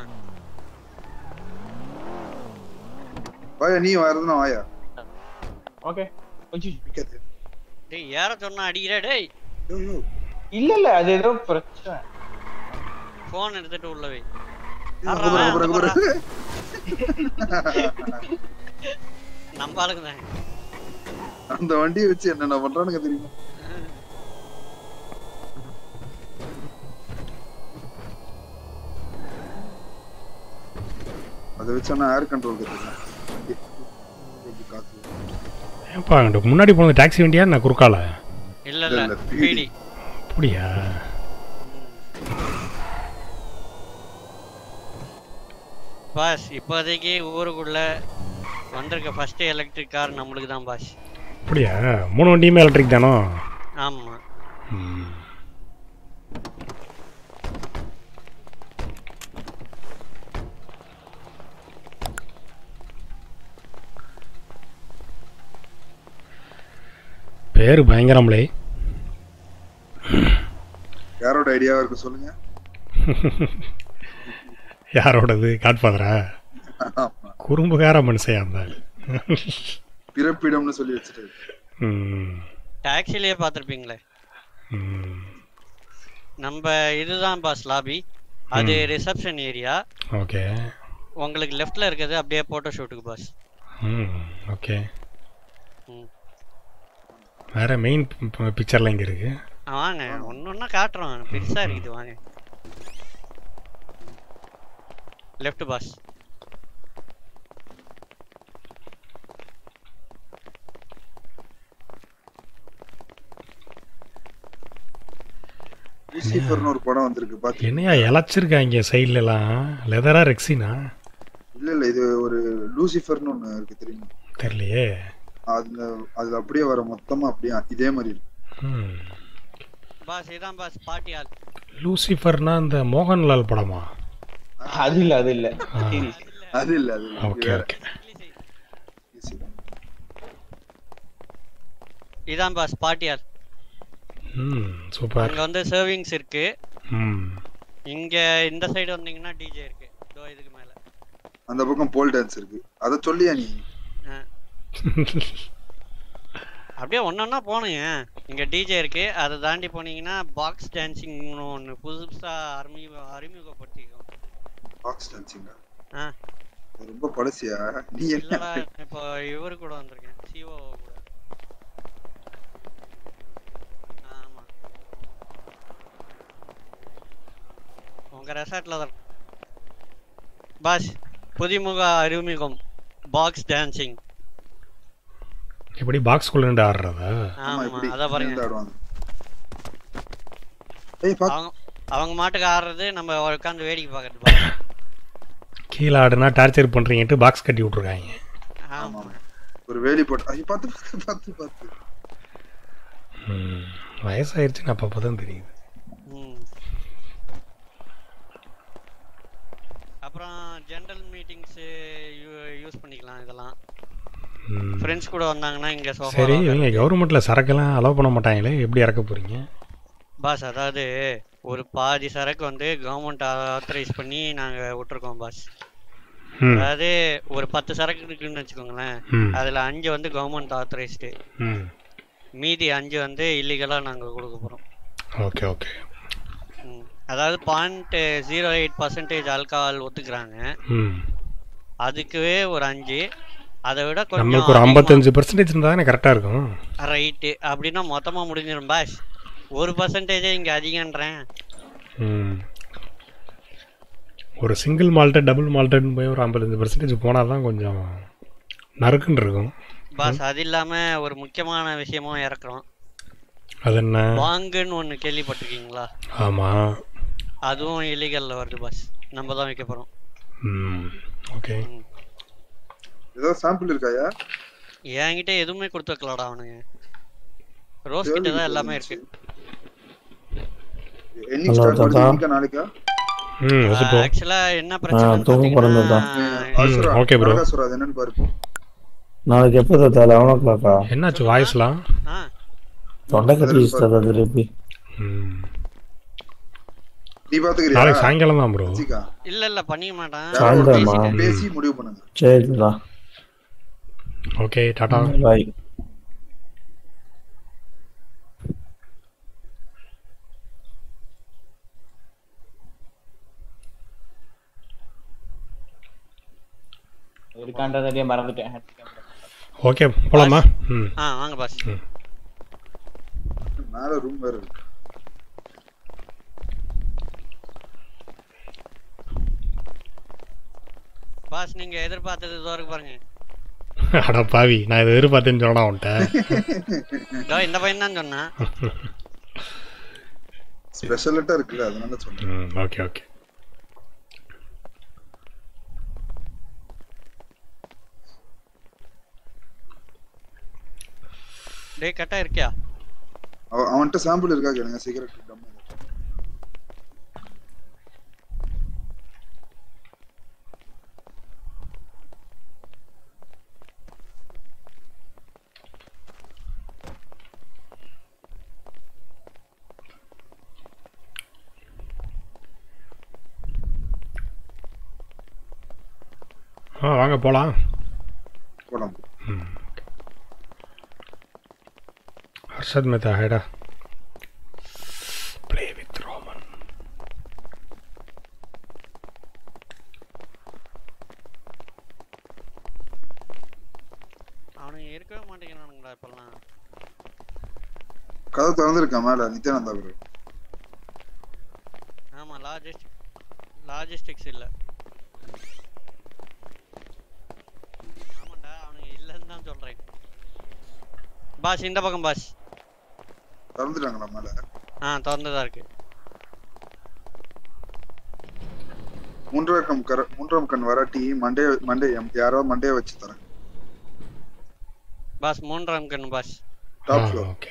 Speaker 15: வாயா நீ வரதுனா வாயா
Speaker 3: ஓகே கொஞ்சம்
Speaker 16: டேய் ஏற சொன்னா அடிக்கிற டேய்
Speaker 3: இல்ல இல்ல அது ஏதோ பிரச்சனை
Speaker 16: போன் எடுத்துட்டு உள்ள வை
Speaker 15: குபுர, குபுர, குபுர.
Speaker 16: நம்ம ஆளுங்க தான்
Speaker 15: அந்த வண்டியை வச்சு என்னென்ன பண்றானுங்க தெரியுமா அதை வச்சு நான் ஏர் கண்ட்ரோல் கத்துக்கலாம் வண்டி கொஞ்சம் காத்து
Speaker 2: ஏன்ப்பா அங்கிட்டு முன்னாடி போனது டாக்ஸி வண்டியா நான் குறுக்கால
Speaker 16: இல்ல இல்ல
Speaker 15: இல்ல,
Speaker 16: பீடி
Speaker 2: அப்படியா
Speaker 16: பாஸ் இப்போதைக்கு ஊருக்குள்ள வந்திருக்க ஃபர்ஸ்ட் எலக்ட்ரிக் கார் நம்மளுக்கு தான் பாஸ்
Speaker 2: அப்படியா மூணு வண்டியுமே எலக்ட்ரிக் தானோ
Speaker 16: ஆமா
Speaker 2: ம் பேர் பயங்கரம்லே
Speaker 15: யாரோட ஐடியாவா இருக்கு சொல்லுங்க
Speaker 2: யாரோடது காட்ஃபாதரா
Speaker 15: ஆமா.
Speaker 2: குறும்புகார மனுஷன் அந்த ஆளு.
Speaker 15: பிறப்பிடம்னு சொல்லி வச்சுட்டு
Speaker 2: ம்
Speaker 16: டாக்ஸிலேயே பார்த்துருப்பீங்களே
Speaker 2: ம்
Speaker 16: நம்ம இதுதான் பாஸ் லாபி அது ரிசப்ஷன் ஏரியா
Speaker 2: ஓகே
Speaker 16: உங்களுக்கு லெஃப்ட்ல இருக்கிறது அப்படியே போட்டோ ஷூட்டுக்கு பாஸ்
Speaker 2: ம் ஓகே
Speaker 16: ம்.
Speaker 2: வேற மெயின் பிக்சர்லாம் இங்கே இருக்கு
Speaker 16: ஆ, வாங்க ஒன்று ஒன்றா காட்டுறோம் பெருசா இருக்குது வாங்க லெஃப்ட் பாஸ்
Speaker 15: லூசிஃபர்னு ஒரு படம் வந்திருக்கு பாத்து
Speaker 2: என்னையா இழைச்சிருக்காங்க சைட்லலாம் லெதரா ரெக்ஸினா
Speaker 15: இல்ல இல்ல இது ஒரு லூசிஃபர்னு ஒண்ணு இருக்கு தெரியுமா
Speaker 2: தெரியலையே
Speaker 15: அதுல அதுல அப்படியே வர மொத்தமா அப்படியே இதே மாதிரி இருக்கு
Speaker 2: ம்
Speaker 16: பாஸ் இதான் பாஸ் பாட்டி ஆள்
Speaker 2: லூசிஃபர்னா இந்த மோகன்லால் படமா
Speaker 3: அது இல்ல அது இல்ல
Speaker 2: ஆ.
Speaker 15: அது இல்ல அது இல்ல
Speaker 2: ஓகே ஓகே
Speaker 16: இதான் பாஸ் பாட்டி ஆள்
Speaker 2: ம் சூப்பர்
Speaker 16: அங்க வந்து சர்விங்ஸ் இருக்கு
Speaker 2: ம்
Speaker 16: இங்க இந்த சைடு வந்தீங்கன்னா டிஜே இருக்கு இதோ இதுக்கு மேல
Speaker 15: அந்த பக்கம் போல் டான்ஸ் இருக்கு அத சொல்லியா நீ
Speaker 16: ஆ. அப்படியே ஒன்னொன்னா போனுங்க இங்க டிஜே இருக்கு அதை தாண்டி போனீங்கன்னா பாக்ஸ் டான்சிங்னு ஒண்ணு புதுசா அறிமுக அறிமுகப்படுத்திக்கோ
Speaker 15: பாக்ஸ் டான்சிங்கா
Speaker 16: ஆ
Speaker 15: ரொம்ப பழசியா நீ
Speaker 16: இல்லடா
Speaker 15: என்ன
Speaker 16: இப்போ இவரு கூட வந்திருக்கேன் சிஓ கூட ஆமா உங்க ரெசார்ட்ல தான் பாஸ் புதிமுக அறிமுகம் பாக்ஸ் டான்சிங்
Speaker 2: இப்படி பாக்ஸ்குள்ள நின்று ஆடுறதா
Speaker 16: ஆமா
Speaker 15: இப்படி
Speaker 16: அத பாருங்க
Speaker 15: இருந்து ஆடுவாங்க ஏய் பாக்
Speaker 16: அவங்க அவங்க மாட்டுக்கு ஆடுறது நம்ம உட்காந்து வேடிக்கை பார்க்கறது பாருங்க.
Speaker 2: கீழே ஆடுனா டார்ச்சர் பண்ணுறீங்கன்ட்டு பாக்ஸ் கட்டி விட்ருக்காங்க
Speaker 16: ஆமா
Speaker 15: ஒரு வேலி போட்டு ஐயோ பார்த்து பார்த்து பார்த்து பார்த்து
Speaker 2: ம் வயசாயிருச்சுன்னு அப்பப்போ தான் தெரியுது
Speaker 16: ம். அப்புறம் ஜெனரல் மீட்டிங்ஸ் யூஸ் பண்ணிக்கலாம் இதெல்லாம்
Speaker 2: ம்.
Speaker 16: ஃப்ரெண்ட்ஸ் கூட வந்தாங்கன்னா இங்க சோஃபா
Speaker 2: சரி இவங்க கவர்மெண்ட்டில் சரக்கெல்லாம் அலோவ் பண்ண மாட்டாங்களே எப்படி இறக்க போகிறீங்க
Speaker 16: பாஸ் அதாவது ஒரு பாதி சரக்கு வந்து கவர்மெண்ட் ஆத்தரைஸ் பண்ணி நாங்க விட்டுருக்கோம் பாஸ்
Speaker 2: ம்.
Speaker 16: அதாவது ஒரு பத்து சரக்கு இருக்குன்னு வச்சுக்கோங்களேன்
Speaker 2: ம்.
Speaker 16: அதுல அஞ்சு வந்து கவர்மெண்ட் ஆத்தரைஸ்டு
Speaker 2: ம்
Speaker 16: மீதி அஞ்சு வந்து இல்லீகலா நாங்க கொடுக்க போறோம்
Speaker 2: ஓகே ஓகே
Speaker 16: ம். அதாவது point zero eight percentage alcohol ஒத்துக்கிறாங்க
Speaker 2: ம்
Speaker 16: அதுக்குவே ஒரு அஞ்சு அதை விட கொஞ்சம்
Speaker 2: நம்மளுக்கு ஒரு ஐம்பத்தஞ்சு பர்சன்டேஜ் இருந்தால் தானே கரெக்டாக இருக்கும்
Speaker 16: ரைட்டு அப்படின்னா மொத்தமா முடிஞ்சிடும் பாஸ் ஒரு பர்சன்டேஜே இங்க அதிகன்றேன்
Speaker 2: ம் ஒரு சிங்கிள் மால்ட்டு டபுள் மால்ட்டுன்னு போய் ஒரு ஐம்பத்தஞ்சு பர்சன்டேஜ் போனால் தான் கொஞ்சம் நறுக்குன்னு இருக்கும்
Speaker 16: பாஸ் அது இல்லாம ஒரு முக்கியமான விஷயமும் இறக்குறோம்
Speaker 2: அது என்ன
Speaker 16: வாங்குன்னு ஒண்ணு கேள்விப்பட்டிருக்கீங்களா
Speaker 2: ஆமாம்
Speaker 16: அதுவும் இல்லீகல்ல வருது பாஸ் நம்ம தான் வைக்க போறோம்
Speaker 2: ம் ஓகே
Speaker 15: ஏதோ சாம்பிள் இருக்காயா
Speaker 16: என்கிட்ட எதுவுமே கொடுத்து வைக்கலடா அவனுங்க ரோஸ் கிட்ட தான் எல்லாமே இருக்கு
Speaker 15: என்னைக்கு ஸ்டார்ட்
Speaker 14: தாத்தா.
Speaker 15: பண்ணுது இன்னைக்கா நாளைக்கா
Speaker 2: ம் வச்சுப்போம்
Speaker 16: ஆக்சுவலா என்ன
Speaker 14: ஆ
Speaker 16: பிரச்சனை
Speaker 14: தூங்க பிறந்ததா
Speaker 15: அசுரா,
Speaker 2: okay bro.
Speaker 15: அழகாசுரா, அது என்னன்னு பாரு
Speaker 14: நாளைக்கு எப்போ தாத்தா லெவன் ஓ கிளாக்கா
Speaker 2: என்னாச்சு வாய்ஸ்லாம்
Speaker 14: தொண்டை கட்டி தாத்தா திருப்பி
Speaker 2: ம்
Speaker 15: நீ பாத்துக்கிறியா
Speaker 2: நாளைக்கு சாயங்காலம் தான் ப்ரோ
Speaker 15: வச்சிக்கா.
Speaker 16: இல்ல இல்ல பண்ணிக்க மாட்டான்
Speaker 14: சாயந்தரமா
Speaker 15: பேசி முடிவு பண்ணுங்க
Speaker 14: சரி தாத்தா
Speaker 2: ஓகே டாடா
Speaker 14: பாய்
Speaker 3: இருக்கான்றதையே மறந்துட்டேன்
Speaker 2: ஓகே போலாமா ம்
Speaker 16: ஆ வாங்க பாஸ்
Speaker 2: ம்
Speaker 15: மேல ரூம் வேற இருக்கு
Speaker 16: பாஸ் நீங்க எதிர்பார்த்தது இதோ இருக்கு பாருங்க
Speaker 2: அட பாவி நான் இதை எதிர்பார்த்தேன்னு சொல்லலாம் உன்ட்ட
Speaker 16: இதோ இந்த பையன் தான் சொன்னான்
Speaker 15: ஸ்பெஷலிட்டா இருக்குல்ல அதனால சொல்றேன்
Speaker 2: ம் ஓகே ஓகே
Speaker 16: டேய் கரெக்டா இருக்கியா
Speaker 15: அவ- அவன்கிட்ட சாம்பிள் இருக்கா கேளுங்க சிகரெட் டம்
Speaker 2: ஆ வாங்க போகலாம்
Speaker 15: போலாம்
Speaker 2: ம் ஹர்ஷத் மேத்தா ஹேடா ப்ளே வித் ரோமன்
Speaker 16: அவனுங்க இருக்கவே மாட்டேங்கிறானுங்களா இப்பெல்லாம்
Speaker 15: கதை திறந்துருக்கேன் மேல நித்யானந்தா ப்ரோ
Speaker 16: ஆமா லாஜிஸ்டிக் லாஜிஸ்டிக்ஸ் இல்ல ஆமாண்டா அவனுங்க இல்லன்னு தான் சொல்றேன் பாஸ் இந்த பக்கம் பாஸ்
Speaker 15: திறந்துட்டாங்களா மேல
Speaker 16: ஆ திறந்துதான் இருக்கு
Speaker 15: மூன்றாம் கம் கர மூன்றாம் கண் வராட்டி மண்டே மண்டே யாராவது மண்டையை வச்சு தரேன்
Speaker 16: பாஸ் மூன்றாம் கண் பாஸ்
Speaker 15: டாப் ஃப்ளோர்
Speaker 2: ஓகே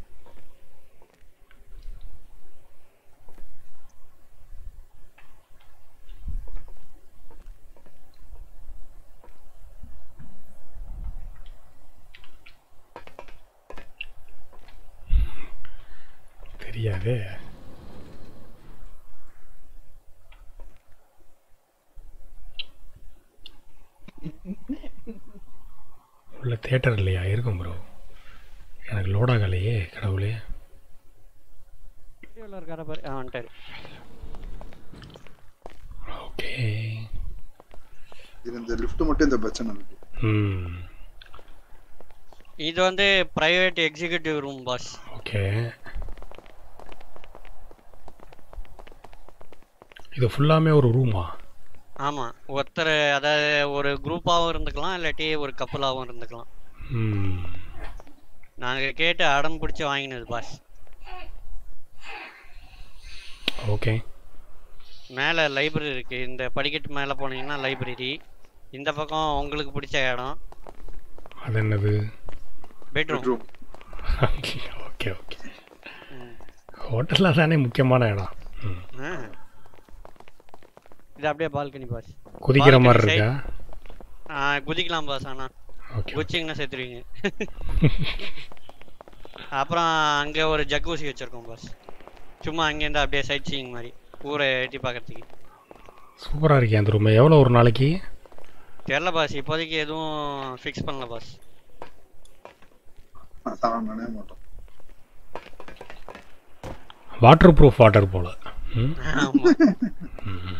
Speaker 2: தெரியாதே உள்ள தேட்டர் இல்லையா இருக்கும் ப்ரோ எனக்கு லோட் ஆகலையே கடவுளே
Speaker 16: வீடியோல இருக்கார பாரு ஆ வந்துட்டாரு
Speaker 2: ஓகே
Speaker 15: இது இந்த லிஃப்ட் மட்டும் இந்த பிரச்சனை இருக்கு
Speaker 2: ம்
Speaker 16: இது வந்து private executive room boss
Speaker 2: okay இது ஃபுல்லாமே ஒரு ரூமா
Speaker 16: ஆமா ஒருத்தர் அதாவது ஒரு குரூப்பாவும் இருந்துக்கலாம் இல்லாட்டி ஒரு கப்பலாவும் இருந்துக்கலாம்
Speaker 2: ம்
Speaker 16: நாங்க கேட்டு அடம் பிடிச்சி வாங்கினது பாஸ்
Speaker 2: ஓகே
Speaker 16: மேலே லைப்ரரி இருக்கு இந்த படிக்கட்டு மேலே போனீங்கன்னா லைப்ரரி இந்த பக்கம் உங்களுக்கு பிடிச்ச இடம்
Speaker 2: அது என்னது
Speaker 16: பெட்ரூம்
Speaker 2: ஓகே ஓகே ஹோட்டலில் தானே முக்கியமான இடம் ம்
Speaker 16: இது அப்படியே பால்கனி பாஸ்
Speaker 2: குதிக்கிற மாதிரி
Speaker 16: Balcony
Speaker 2: இருக்கா?
Speaker 16: side- ஆ குதிக்கலாம் பாஸ் ஆனா
Speaker 2: Okay.
Speaker 16: குதிச்சிங்கன்னா செத்துருவீங்க அப்புறம் அங்க ஒரு ஜக்கூசி வச்சிருக்கோம் பாஸ் சும்மா அங்கேருந்து அப்படியே சைட் சீயிங் மாதிரி ஊரை எட்டி பார்க்கறதுக்கு
Speaker 2: சூப்பராக இருக்கே அந்த ரூம் எவ்வளோ ஒரு நாளைக்கு
Speaker 16: தெரில பாஸ் இப்போதைக்கு எதுவும் ஃபிக்ஸ் பண்ணல பாஸ்
Speaker 15: அதான் நினைய மாட்டோம்
Speaker 2: வாட்டர் ப்ரூஃப் வாட்டர் போல் ம்
Speaker 16: ஆமா
Speaker 2: ம்.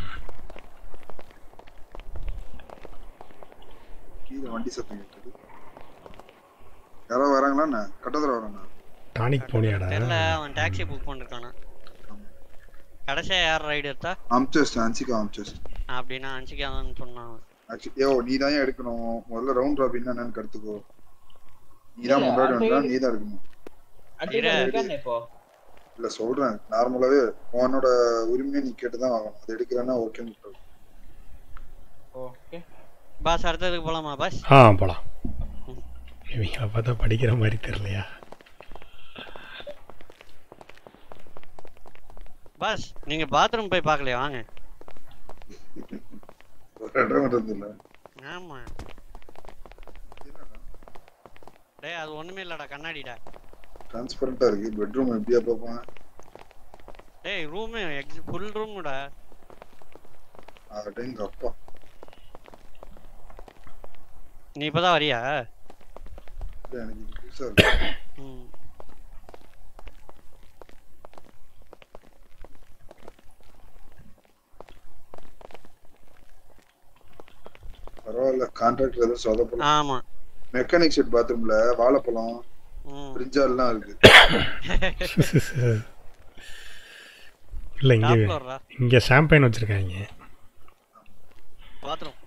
Speaker 15: கீழே வண்டி சத்தம் கேட்டது யாராவது வராங்களா என்ன கட்டத்தில் வராங்க
Speaker 2: டானிக் போனியாடா
Speaker 16: தெரில அவன் டாக்ஸி புக் பண்ணிருக்கானா கடைசியா யார் ரைடு எடுத்தா
Speaker 15: அமுச்சு வச்சிட்டேன் அன்சிக்கா அமுச்சு வச்சிட்டேன்
Speaker 16: அப்படின்னா அன்சிக்காதான் சொன்னான்
Speaker 15: ஆக்சுவலி யோ நீ தான் எடுக்கணும் முதல்ல ரவுண்ட் ராபின் என்னன்னு கருத்துக்கோ நீ தான்
Speaker 17: இல்ல,
Speaker 15: முன்னாடி
Speaker 17: அந்த
Speaker 15: வந்தா
Speaker 17: இது-
Speaker 15: நீ தான் எடுக்கணும்
Speaker 17: அடியில இருக்கானே இப்போ
Speaker 15: இல்ல சொல்றேன் நார்மலாவே உன்னோட உரிமையை நீ கேட்டு தான் வாங்கணும் அது எடுக்கிறேன்னா ஓகேன்னு சொல்லு.
Speaker 17: ஓகே
Speaker 16: பாஸ் அடுத்ததுக்கு போலாமா பாஸ்
Speaker 2: ஆ போகலாம் இவங்களை பார்த்தா படிக்கிற மாதிரி தெரியலையா
Speaker 16: பாஸ் நீங்க பாத்ரூம் போய் பார்க்கலையா வாங்க
Speaker 15: ஒரு இடம் விடுறது இல்ல
Speaker 16: ஆமா டேய் அது ஒண்ணுமே இல்லடா கண்ணாடிடா
Speaker 15: டிரான்ஸ்பரண்டா இருக்கு பெட்ரூம் எப்படியா பார்ப்பேன்
Speaker 16: டேய் ரூம் ஃபுல் ரூம்டா
Speaker 15: அடேங்க அப்பா
Speaker 16: நீ இப்பதான் வரியா
Speaker 15: இல்ல, எனக்கு இது புதுசா இருக்கு
Speaker 16: ம்
Speaker 15: பரவாயில்ல கான்ட்ராக்டர் எதுவும் சொதப்பல
Speaker 16: ஆமா
Speaker 15: மெக்கானிக் ஷெட் பாத்ரூம்ல வாழைப்பழம்
Speaker 16: ம்
Speaker 15: பிரிஞ்சால்லாம் இருக்கு
Speaker 2: இல்லை இங்கே
Speaker 16: Top floor ரா.
Speaker 2: இங்கே ஷாம்பைன் வச்சுருக்காங்க
Speaker 16: பாத்ரூம்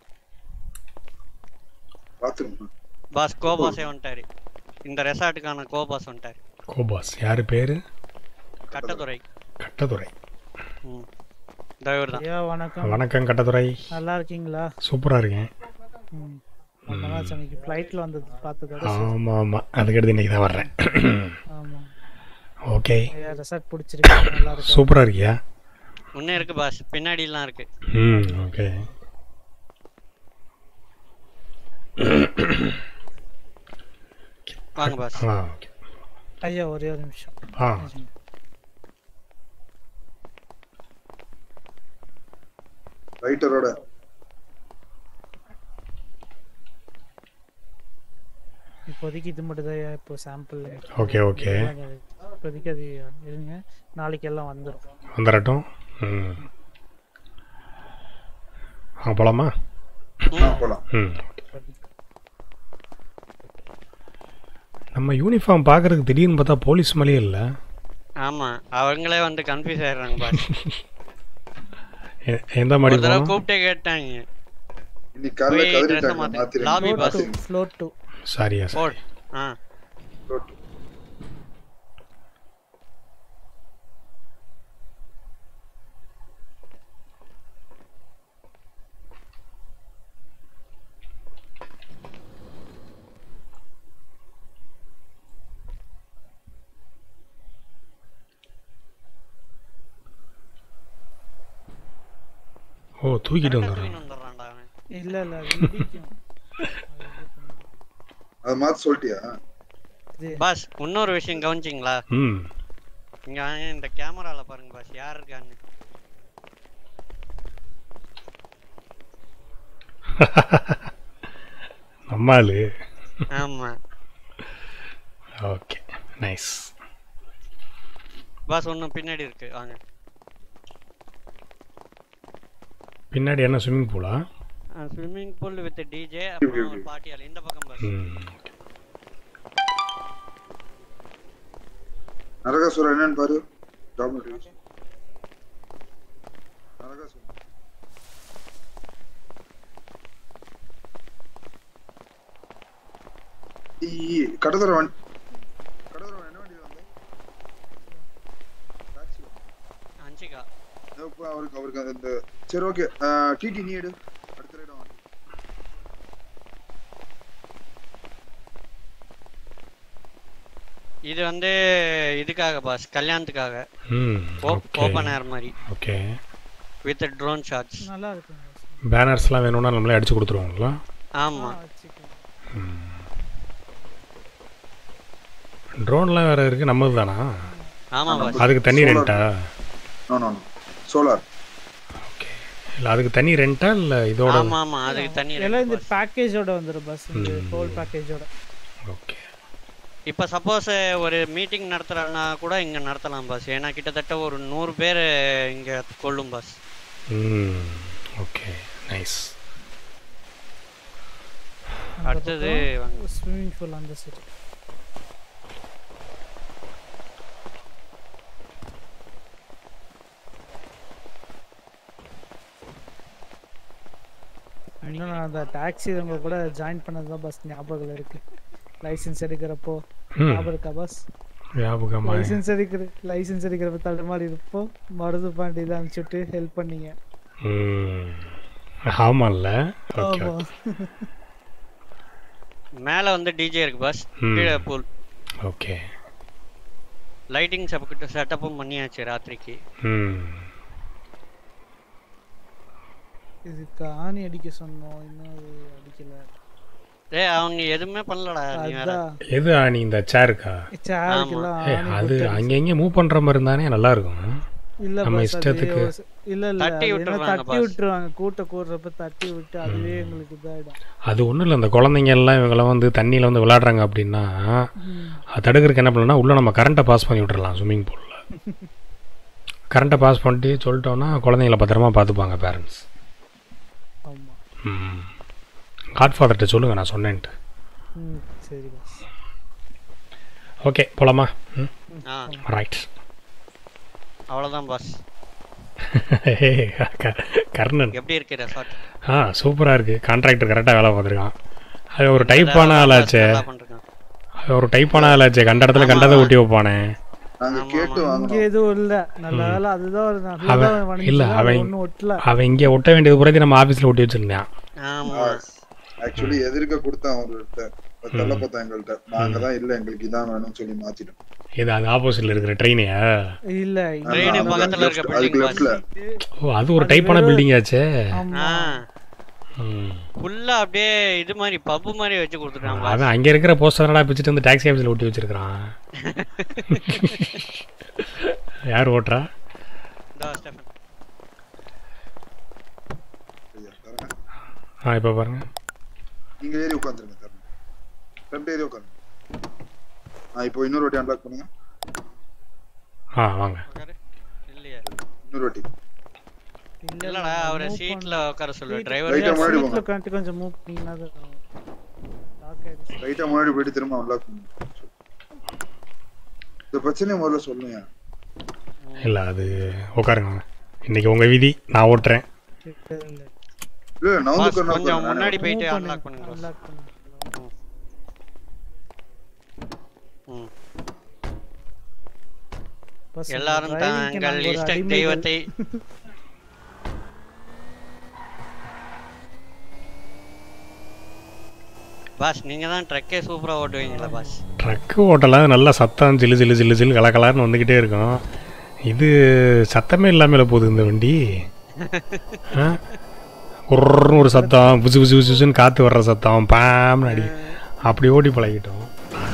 Speaker 15: பாத்ரூம்
Speaker 16: பாஸ் கோபாஸே வந்துட்டாரு இந்த ரெசார்ட்டுக்கான கோபாஸ் வந்துட்டாரு
Speaker 2: கோபாஸ் யார் பேர்
Speaker 16: கட்டதுரை
Speaker 2: கட்டதுரை
Speaker 16: ம் டிரைவர் தான்
Speaker 18: ஐயா வணக்கம்
Speaker 2: வணக்கம் கட்டதுரை
Speaker 18: நல்லா இருக்கீங்களா
Speaker 2: சூப்பராக இருக்கேன்
Speaker 18: ம் ரொம்ப நாள் அன்னைக்கு ஃப்ளைட்டில் வந்தது பார்த்ததோட
Speaker 2: ஆமாம் ஆமாம் அதுக்கடுத்து இன்றைக்கி தான் வர்றேன்
Speaker 18: ஆமாம்
Speaker 2: ஓகே
Speaker 18: ஐயா ரெசார்ட் பிடிச்சிருக்கு நல்லா இருக்கு
Speaker 2: சூப்பராக இருக்கியா
Speaker 16: இன்னும் இருக்கு பாஸ் பின்னாடிலாம் இருக்கு
Speaker 2: ம் ஓகே
Speaker 16: வாங்க பாஸ்
Speaker 2: ஆ ஓகே
Speaker 18: ஐயா ஒரே ஒரு நிமிஷம்
Speaker 2: ஆ
Speaker 15: ரைட்டரோட
Speaker 18: இப்போதைக்கு இது மட்டும் தான் இப்போ சாம்பிள்
Speaker 2: Okay, okay.
Speaker 18: இப்போதைக்கு அது இருங்க நாளைக்கு எல்லாம் வந்துடும்
Speaker 2: வந்துடட்டும் ம் ஆ போகலாமா
Speaker 15: ஆ போலாம்
Speaker 2: ம் இந்த நம்ம யூனிஃபார்ம் பார்க்கறதுக்கு திடீர்னு பார்த்தா போலீஸ் மாதிரியே இல்லை
Speaker 16: ஆமா அவங்களே வந்து கன்ஃபியூஸ் ஆயிடுறாங்க பாஸ்
Speaker 2: எ- எந்த மாதிரி
Speaker 16: ஒரு தடவை
Speaker 2: போகணும்
Speaker 16: கூப்பிட்டே கேட்டாங்க
Speaker 15: இன்னைக்கு காலைல
Speaker 16: போய் dress
Speaker 15: கதறிட்டாங்க,
Speaker 16: மாத்து
Speaker 15: மாத்திருங்க.
Speaker 16: Lobby
Speaker 15: Float
Speaker 16: boss
Speaker 15: two,
Speaker 18: float two.
Speaker 2: சாரியா சார்
Speaker 16: போட் ஆ
Speaker 2: ஓ தூக்கிட்டு வந்துடுறோம்
Speaker 18: இல்ல இல்ல அது இடிக்கும்.
Speaker 15: அது மாத்த சொல்லிட்டியா
Speaker 16: பாஸ் இன்னொரு விஷயம் கவனிச்சிங்களா
Speaker 2: ம்
Speaker 16: இங்க வாங்க, இந்த கேமரால பாருங்க பாஸ் யார் இருக்கான்னு
Speaker 2: நம்ம ஆளு
Speaker 16: ஆமா
Speaker 2: ஓகே நைஸ்
Speaker 16: பாஸ் ஒன்னும் பின்னாடி இருக்கு வாங்க
Speaker 2: பின்னாடி என்ன ஸ்விம்மிங் பூலா
Speaker 16: ஸ்விம்மிங் பூல் வித் டிஜே அப்புறம் ஒரு பார்ட்டியால் இந்த பக்கம் பாஸ்
Speaker 2: ம்
Speaker 15: நரகாசுரம் என்னன்னு பாரு டாமினேட் நரகாசுரம் ಈ ಕಡದರ ವನ್ ಕಡದರ என்ன வண்டி வந்து டாக்ஸி
Speaker 16: அஞ்சிகா
Speaker 15: இப்போ அவருக்கு அவருக்கு அந்த சரி ஓகே டிடி நீ எடு அடுத்த ரைடம் வாங்க
Speaker 16: இது வந்து இதுக்காக பாஸ் கல்யாணத்துக்காக
Speaker 2: ம்
Speaker 16: ஓப்பன் ஏர் மாதிரி
Speaker 2: ஓகே
Speaker 16: வித் ட்ரோன் ஷாட்ஸ்
Speaker 18: நல்லா இருக்கு
Speaker 2: பேனர்ஸ்லாம் வேணும்னா நம்மளே அடிச்சு கொடுத்துருவோங்களா
Speaker 16: ஆமா
Speaker 2: ட்ரோன்லாம் வேற இருக்கு நம்மது தானா
Speaker 16: ஆமா boss.
Speaker 2: அதுக்கு தனி
Speaker 15: Solar.
Speaker 2: ரெண்டா
Speaker 15: நோ நோ நோ சோலார்
Speaker 2: இல்லை அதுக்கு தனி ரெண்டா இல்லை இதோட
Speaker 16: ஆமா ஆமா அதுக்கு தனி
Speaker 18: எல்லாம் இந்த பேக்கேஜோட வந்துரும் பஸ் இந்த
Speaker 2: ம்.
Speaker 18: ஹோல் பேக்கேஜோட
Speaker 2: ஓகே
Speaker 16: இப்போ சப்போஸ் ஒரு மீட்டிங் நடத்துறதுனா கூட இங்க நடத்தலாம் பாஸ் ஏன்னா கிட்டத்தட்ட ஒரு நூறு பேர் இங்க கொள்ளும் பாஸ்
Speaker 2: ம் ஓகே நைஸ்
Speaker 16: அடுத்தது வாங்க.
Speaker 18: ஸ்விம்மிங் பூல் அந்த சைடு இன்னும் நான் அந்த டாக்ஸி உங்க கூட ஜாயின் பண்ணது தான் பஸ் ஞாபகம் இருக்கு லைசென்ஸ் எடுக்கிறப்போ
Speaker 2: ம்.
Speaker 18: ஞாபகம் இருக்கா பஸ்
Speaker 2: ஞாபகமா
Speaker 18: லைசென்ஸ் எடுக்கிற லைசென்ஸ் எடுக்கிறப்ப தடுமாறி இருப்போம் மருது பாண்டி தான் அனுப்பிச்சுட்டு ஹெல்ப் பண்ணீங்க
Speaker 2: ம் ஆமாம்ல ஓகே
Speaker 18: ஆமா.
Speaker 2: ஓகே
Speaker 16: மேல வந்து டிஜே இருக்கு பாஸ்
Speaker 2: ம்.
Speaker 16: கீழே பூல்
Speaker 2: ஓகே
Speaker 16: லைட்டிங் செப்பக்கிட்ட செட்டப்பும் பண்ணியாச்சு ராத்திரிக்கு
Speaker 2: ம்
Speaker 18: இதுக்கு ஆணி அடிக்க சொன்னோம் இன்னும் அது அடிக்கல
Speaker 16: ஏய் அவங்க எதுவுமே பண்ணலடா நீ வேற
Speaker 18: அதான்
Speaker 2: எது ஆணி இந்த சேருக்கா
Speaker 18: சேருக்கெல்லாம்
Speaker 2: ஏய்,
Speaker 18: ஆணி
Speaker 2: அது
Speaker 18: குத்து
Speaker 2: அங்கே இங்கே மூவ் பண்ணுற மாதிரி இருந்தானே நல்லா இருக்கும்
Speaker 18: இல்ல
Speaker 2: நம்ம
Speaker 18: boss, அது
Speaker 2: இஷ்டத்துக்கு
Speaker 18: ஒரு- இல்ல இல்ல
Speaker 16: தட்டி
Speaker 18: அது என்ன
Speaker 16: விட்டுருவாங்க
Speaker 18: தட்டி
Speaker 16: boss.
Speaker 18: விட்டுருவாங்க கூட்ட கூடுறப்ப தட்டி விட்டு அதுவே எங்களுக்கு இதாயிடும்
Speaker 2: அது ஒன்றும் இல்லை இந்த குழந்தைங்க எல்லாம் இவங்கெல்லாம் வந்து தண்ணியில் வந்து விளையாடுறாங்க அப்படின்னா அது தடுக்கிறதுக்கு என்ன பண்ணலாம் உள்ள நம்ம கரண்ட்டை பாஸ் பண்ணி விட்டுறலாம் ஸ்விம்மிங் பூலில் கரண்ட்டை பாஸ் பண்ணிட்டு சொல்லிட்டோம்னா குழந்தைங்கள பத்திரமா பார்த்துப்பாங்க பேரண்ட்ஸ்
Speaker 18: ஆமா
Speaker 2: ம் காட்ஃபாதர்கிட்ட சொல்லுங்கள் நான் சொன்னேன்ட்டு
Speaker 18: ம் சரி பாஸ்
Speaker 2: ஓகே போலாமா ம்
Speaker 16: ஆ
Speaker 2: ரைட்
Speaker 16: அவ்வளவுதான் பாஸ்
Speaker 2: கர்ணன்
Speaker 16: எப்படி இருக்கு ரெசார்ட்
Speaker 2: ஆ சூப்பராக இருக்குது கான்ட்ராக்டர் கரெக்டாக வேலை பார்த்துருக்கான் அது ஒரு டைப்பான ஆளாச்சே
Speaker 16: நல்லா பண்றான்
Speaker 2: அது ஒரு டைப்பான ஆளாச்சே கண்ட இடத்துல கண்டதை ஊட்டி வைப்பானே
Speaker 15: நாங்க கேட்டு
Speaker 18: இங்க
Speaker 15: வாங்கினோம்
Speaker 18: எதுவும் இல்ல நல்ல வேலை அதுதான் ஒரு நல்லதா
Speaker 2: அவன் இல்லை
Speaker 18: வணிகம்
Speaker 2: அவன்
Speaker 18: ஒன்னும் ஒட்டல
Speaker 2: அவன் இங்கே ஒட்ட வேண்டியது புறத்தி நம்ம ஆஃபீஸில் ஒட்டி வச்சிருந்தான்
Speaker 16: ஆமா
Speaker 15: ஆக்சுவலி எதிர்க்க கொடுத்தான் அவர்கிட்ட தள்ள பார்த்தா எங்கள்கிட்ட நாங்க தான் இல்ல எங்களுக்கு இதான் வேணும்னு சொல்லி மாத்திட்டோம்
Speaker 2: இது அது ஆப்போசிட்ல இருக்கிற ட்ரெயினையா
Speaker 18: இல்ல
Speaker 16: Train
Speaker 15: ஆமா,
Speaker 16: பக்கத்துல
Speaker 15: left-
Speaker 16: இருக்க
Speaker 15: அதுக்கு
Speaker 16: building
Speaker 15: லெஃப்ட்ல
Speaker 2: ஓ அது ஒரு டைப்பான பில்டிங் ஆச்சே
Speaker 18: ஆமா
Speaker 2: ம்.
Speaker 16: ஃபுல்லா அப்படியே இது மாதிரி பப்பு மாதிரி வச்சு கொடுத்துட்டான் boss.
Speaker 2: அவன் அங்கே இருக்கிற போஸ்டர்லாம் பிச்சுட்டு வந்து டாக்ஸி ஆஃபீஸில் ஒட்டி வச்சிருக்கிறான் யார் ஓட்டுறா
Speaker 16: இதோ ஸ்டெஃபன்
Speaker 2: ஆ இப்போ பாருங்க
Speaker 15: நீங்க ஏறி உட்காந்துருங்க தரணும் ரெண்டு ஏறி உட்காருங்க ஆ இப்போ இன்னொரு வாட்டி அன்லாக் பண்ணுங்க
Speaker 2: ஆ வாங்க
Speaker 16: இல்லையா
Speaker 15: இன்னொரு வாட்டி
Speaker 16: இல்லடா அவரை சீட்ல உட்கார சொல்லு
Speaker 15: Right
Speaker 16: டிரைவர்
Speaker 15: ஆ முன்னாடி
Speaker 18: சீட்ல
Speaker 15: போங்க.
Speaker 18: உட்காந்துட்டு கொஞ்சம் மூவ் பண்ணீங்கன்னா லாக் ஆயிடுச்சு
Speaker 15: ரைட்டா முன்னாடி போயிட்டு திரும்ப அன்லாக் பண்ணுங்க இந்த பிரச்சனையை முதல்ல சொல்லுங்க
Speaker 2: இல்லை அது உட்காருங்க இன்னைக்கு உங்கள் விதி நான் ஓட்டுறேன்
Speaker 15: இல்ல நான்
Speaker 16: Boss,
Speaker 15: வந்து
Speaker 16: கொஞ்சம் முன்னாடி போயிட்டு அன்லாக் பண்ணுங்க boss.
Speaker 18: அன்லாக் பண்ணு
Speaker 16: ம்.
Speaker 18: Boss,
Speaker 16: எல்லாரும்
Speaker 18: driving க்கு
Speaker 16: தங்கள்
Speaker 18: நாங்க ஒரு
Speaker 16: இஷ்ட
Speaker 18: அடிமைகள்.
Speaker 16: தெய்வத்தை பாஸ் நீங்க தான் ட்ரக்கே சூப்பரா ஓட்டுவீங்களா பாஸ்
Speaker 2: ட்ரக்கு ஓட்டலாம் நல்லா சத்தம் ஜில்லு ஜில்லு ஜில்லு ஜில்லு கலக்கலான்னு வந்துக்கிட்டே இருக்கும் இது சத்தமே இல்லாமல் போகுது இந்த வண்டி ஆ? குர்ன்னு ஒரு சத்தம் புசு புசு புசு புசுன்னு காற்று வர்ற சத்தம் பாம்னு அடி அப்படி ஓட்டி பழகிட்டோம்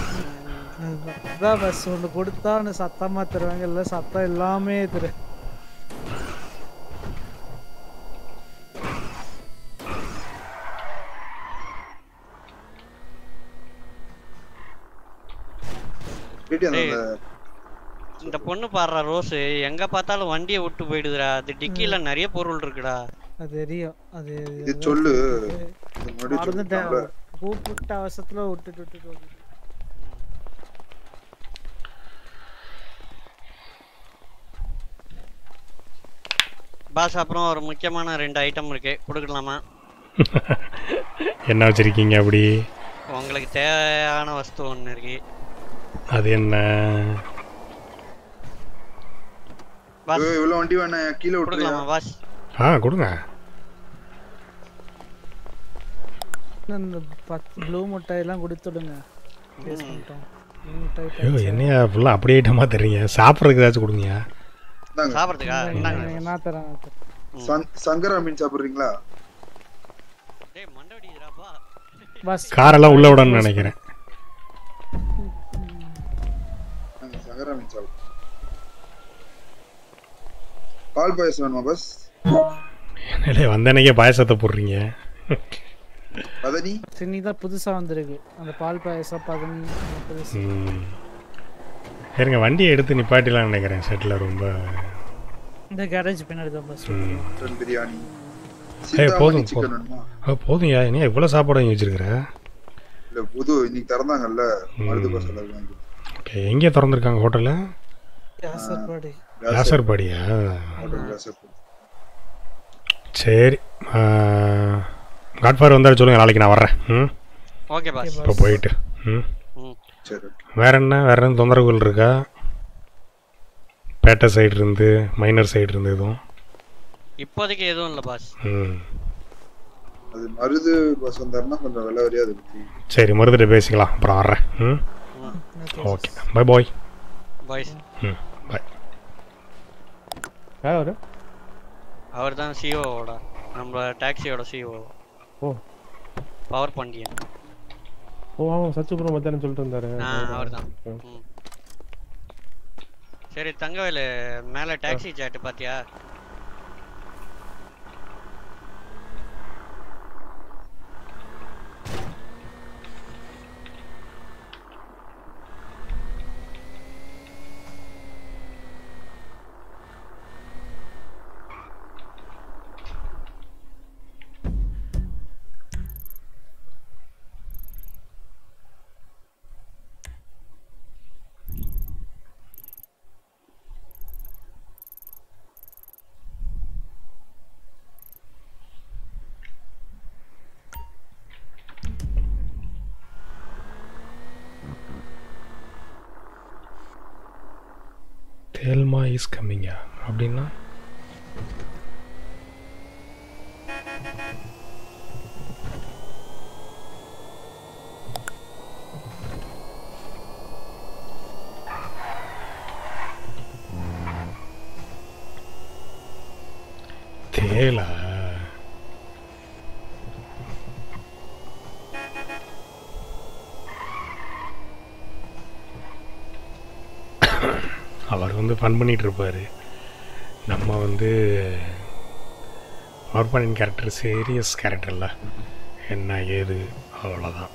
Speaker 18: அதான் பஸ் ஒன்று கொடுத்தா ஒன்று சத்தமா தருவாங்க இல்லை சத்தம் எல்லாமே தரு
Speaker 15: வீட்டு அந்த
Speaker 16: டேய், இந்த பொண்ணு பாடுற ரோஸ் எங்க பார்த்தாலும் வண்டியை விட்டு போயிடுதுடா அது டிக்கில நிறைய பொருள் இருக்குடா
Speaker 18: அது தெரியும் அது
Speaker 15: இது சொல்லு இது முன்னாடி
Speaker 18: மறந்துட்டேன்
Speaker 15: சொல்லிட்டான்ல.
Speaker 18: கூப்பிட்ட அவசரத்துல விட்டுட்டு விட்டுட்டு ஓடிட்டேன்.
Speaker 16: பாஸ் அப்புறம் ஒரு முக்கியமான ரெண்டு ஐட்டம் இருக்கு கொடுக்கலாமா
Speaker 2: என்ன வச்சுருக்கீங்க அப்படி
Speaker 16: உங்களுக்கு தேவையான வஸ்து ஒன்று இருக்கு
Speaker 2: அது என்ன
Speaker 16: பாஸ்
Speaker 15: ஏய், இவ்வளவு வண்டி வேணாம் கீழே விட்டுறியா
Speaker 16: கொடுக்கலாமா பாஸ்
Speaker 2: ஆ கொடுங்க
Speaker 18: இந்த பத்து ப்ளூ மிட்டாய் எல்லாம் கொடுத்துடுங்க பேஸ் பண்ணிட்டோம் ப்ளூ மிட்டாய்
Speaker 2: ஐயோ என்னையா ஃபுல்லாக அப்படியே ஐட்டமாக தர்றீங்க சாப்பிட்றதுக்கு ஏதாச்சும் கொடுங்கயா
Speaker 16: சாப்பிட்றதுக்கா இந்தாங்க
Speaker 18: என்ன தரேன் நான் தரேன்.
Speaker 15: சங்- சங்கரா மீன் சாப்பிடுறீங்களா
Speaker 16: டேய் மண்டை வெடிக்குதுடாப்பா
Speaker 18: பஸ்
Speaker 2: காரெல்லாம் உள்ள விடணும்னு நினைக்கிறேன்
Speaker 15: நாங்க சங்கரா மீன் சாப்பிடுறோம் பால் பாயசம் வேணுமா பஸ்
Speaker 2: என்னடே வந்த அன்னைக்கே பாயசத்தை போடுறீங்க
Speaker 15: பதனி
Speaker 18: சின்னி தான் புதுசா வந்திருக்கு அந்த பால் பாயசம் பதனி அந்த புதுசு
Speaker 2: ம். சரிங்க வண்டியை எடுத்து நிப்பாட்டிலாம் நினைக்கிறேன் செட்டில் ரொம்ப
Speaker 18: இந்த கேரேஜ் பின்னாடி தான் பஸ்
Speaker 2: ம்.
Speaker 15: மட்டன் பிரியாணி
Speaker 2: ஏய்
Speaker 15: சிந்தாமணி
Speaker 2: போதும்
Speaker 15: சிக்கன்
Speaker 2: போதும்
Speaker 15: வேணுமா
Speaker 2: ஆ போதும்யா நீ இவ்வளோ சாப்பாடு வாங்கி வச்சிருக்கிற
Speaker 15: இல்ல புது இன்னைக்கு திறந்தாங்கல்ல மருது பஸ் வாங்கி
Speaker 2: ஓகே எங்கே திறந்துருக்காங்க ஹோட்டலு
Speaker 18: யாசர்பாடி
Speaker 2: லாசர்பாடியா
Speaker 15: ஹோட்டல் லாசர்
Speaker 2: சரி காட்ஃபார் வந்தாலும் சொல்லுங்கள் நாளைக்கு நான் வர்றேன் ம்
Speaker 16: ஓகே பாஸ்
Speaker 2: இப்போ போயிட்டு ம்
Speaker 16: ம்
Speaker 15: சரி
Speaker 2: வேற என்ன வேற என்ன தொந்தரவுகள் இருக்கா பேட்டை சைடு இருந்து மைனர் சைடு இருந்து எதுவும்
Speaker 16: இப்போதைக்கு எதுவும் இல்லை பாஸ்
Speaker 2: ம்
Speaker 15: அது மருது பஸ் வந்தாருன்னா கொஞ்சம் விலை வரையா அது பத்தி
Speaker 2: சரி மருந்துட்டு பேசிக்கலாம் அப்புறம் வர்றேன் ம் ஓகே பை பாய்
Speaker 16: பாய்ஸ்
Speaker 2: ம் பாய்
Speaker 19: யார் அவரு
Speaker 16: அவர் தான் சிஓவோட நம்ம டாக்ஸியோட சிஓ
Speaker 19: ஓ
Speaker 16: பவர் பாண்டியன்
Speaker 19: ஓ ஆமாம் சச்சுபுரம் மத்தியானம் சொல்லிட்டு இருந்தாரு
Speaker 16: ஆ அவர் தான் சரி தங்கவேலு மேலே டாக்ஸி சாட்டு பாத்தியா
Speaker 2: தேல்மா இஸ் கம்மிங்கா அப்படின்னா தேலா அவர் வந்து ஃபன் பண்ணிட்டு இருப்பாரு நம்ம வந்து ஆர்பானின் கேரக்டர் சீரியஸ் கேரக்டர்ல என்ன ஏது அவ்வளோதான்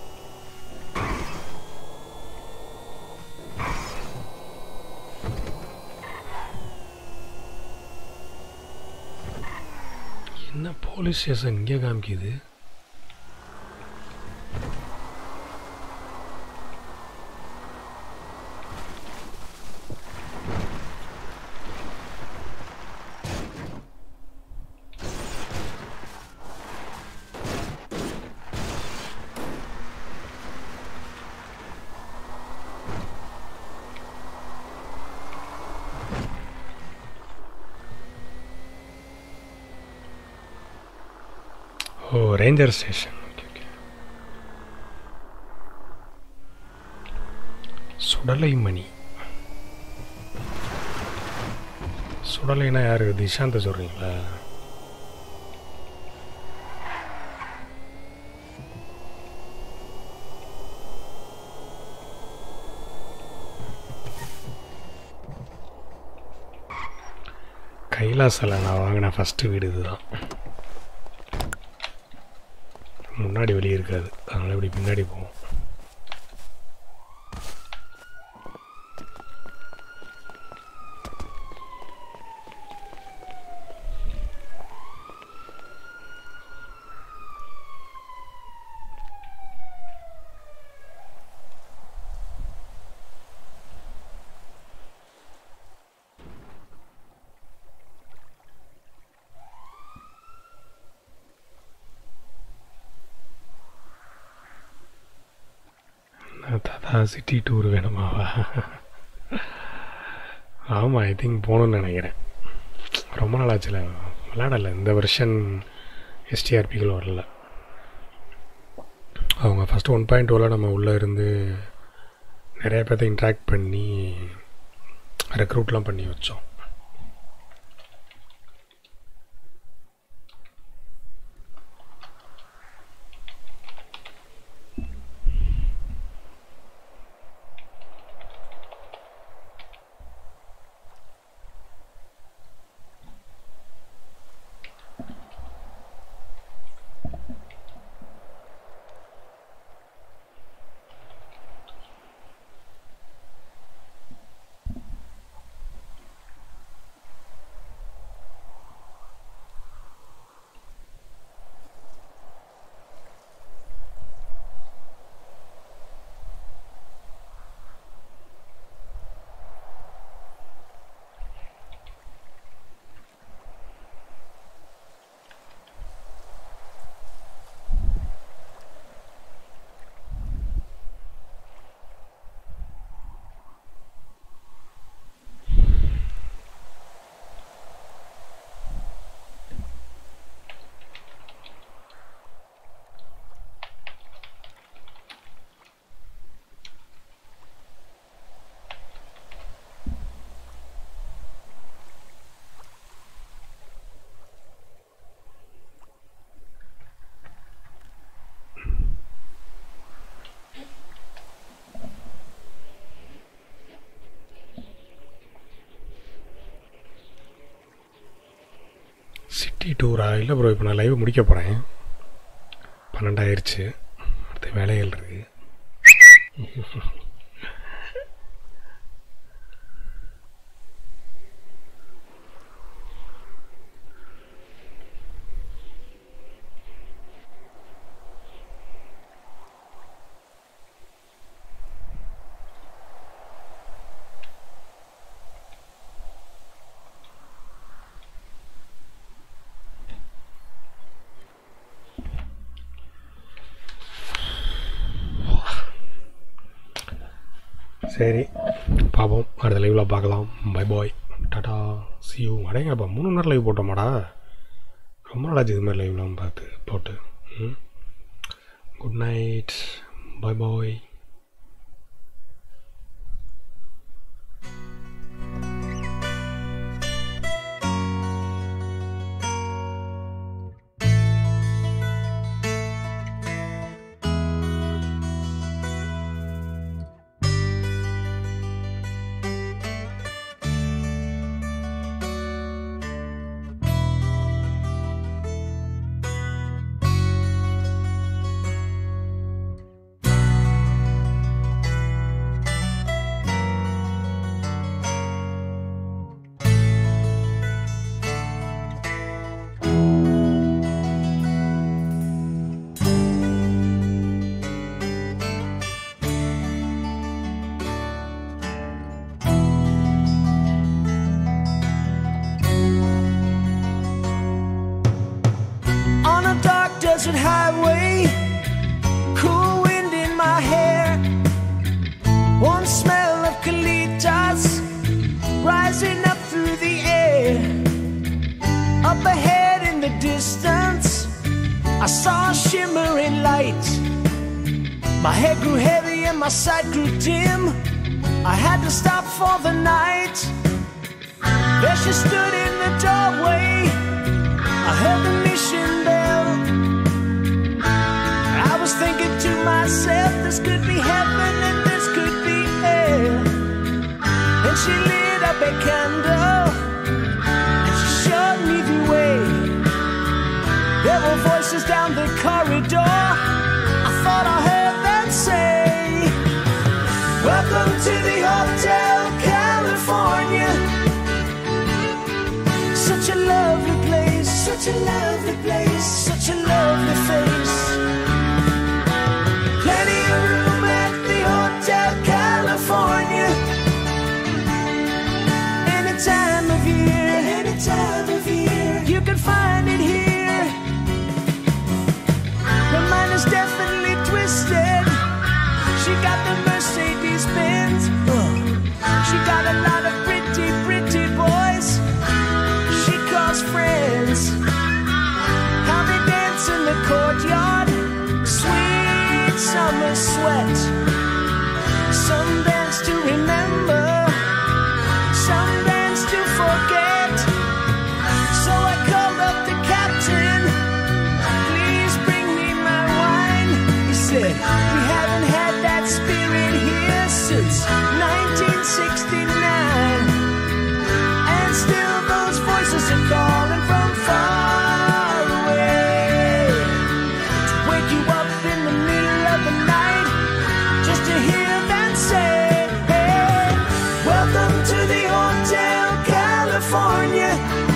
Speaker 2: என்ன போலீஸ் ஸ்டேஷன் இங்கே காமிக்குது ஓ ranger station okay okay Sudalai Mani சுடலைனா யாரு திஷாந்த சொல்கிறீங்களா கைலாசில் நான் வாங்கின ஃபஸ்ட்டு வீடு இதுதான் முன்னாடி வெளியே இருக்காது அதனால் இப்படி பின்னாடி போவோம் தாத்தா சிட்டி டூர் வேணுமாவா ஆமாம் ஐ திங்க் போகணுன்னு நினைக்கிறேன் ரொம்ப நாள் ஆச்சுல விளையாடலை இந்த வருஷன் எஸ்டிஆர்பிகள் வரல அவங்க ஃபஸ்ட்டு ஒன் பாயிண்ட் டூவில் நம்ம உள்ளே இருந்து நிறைய பேர்த்த இன்ட்ராக்ட் பண்ணி ரெக்ரூட்லாம் பண்ணி வச்சோம் சிட்டி டூரா இல்லை ப்ரோ இப்போ நான் லைவ் முடிக்க போகிறேன் பன்னெண்டாயிருச்சு அடுத்த வேலைகள் இருக்குது சரி பார்ப்போம் அடுத்த லைவில் பார்க்கலாம் பை பாய் டாடா சியூ அடைங்கப்பா மூணு மணி நேரம் லைவ் போட்டோமாடா ரொம்ப நாளாச்சு இது மாதிரி லைவ்லாம் பார்த்து போட்டு ம் good night bye bye
Speaker 1: I saw a shimmering light. My head grew heavy and my sight grew dim. I had to stop for the night. There she stood in the doorway. I heard the mission bell. I was thinking to myself, this could be heaven and this could be hell. And she lit up a candle and she showed me the way. There were voices down the corridor. I thought I heard them say, Welcome to the Hotel California. Such a lovely place, such a lovely place, such a lovely face. Plenty of room at the Hotel California. Any time of year, any time of year, you can find it here. Her mind is definitely twisted. She got the Mercedes Benz. She got a lot of pretty, pretty boys. She calls friends. How they dance in the courtyard. Sweet summer sweat. Some dance to remember. Some dance to forget. So I called up the captain. Please bring me my wine. He said, We haven't had that spirit here since 1969. And still those voices are calling from far away. To wake you up in the middle of the night just to hear them say, Hey, welcome to the Hotel California.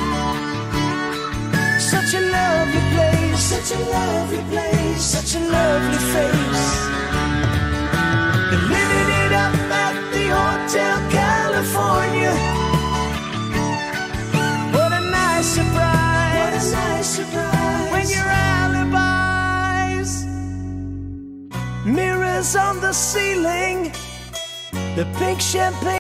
Speaker 1: Such a lovely place, such a lovely place, such a lovely face. They're living it up at the Hotel California. What a nice surprise! What a nice surprise! When your alibis, mirrors on the ceiling, the pink champagne.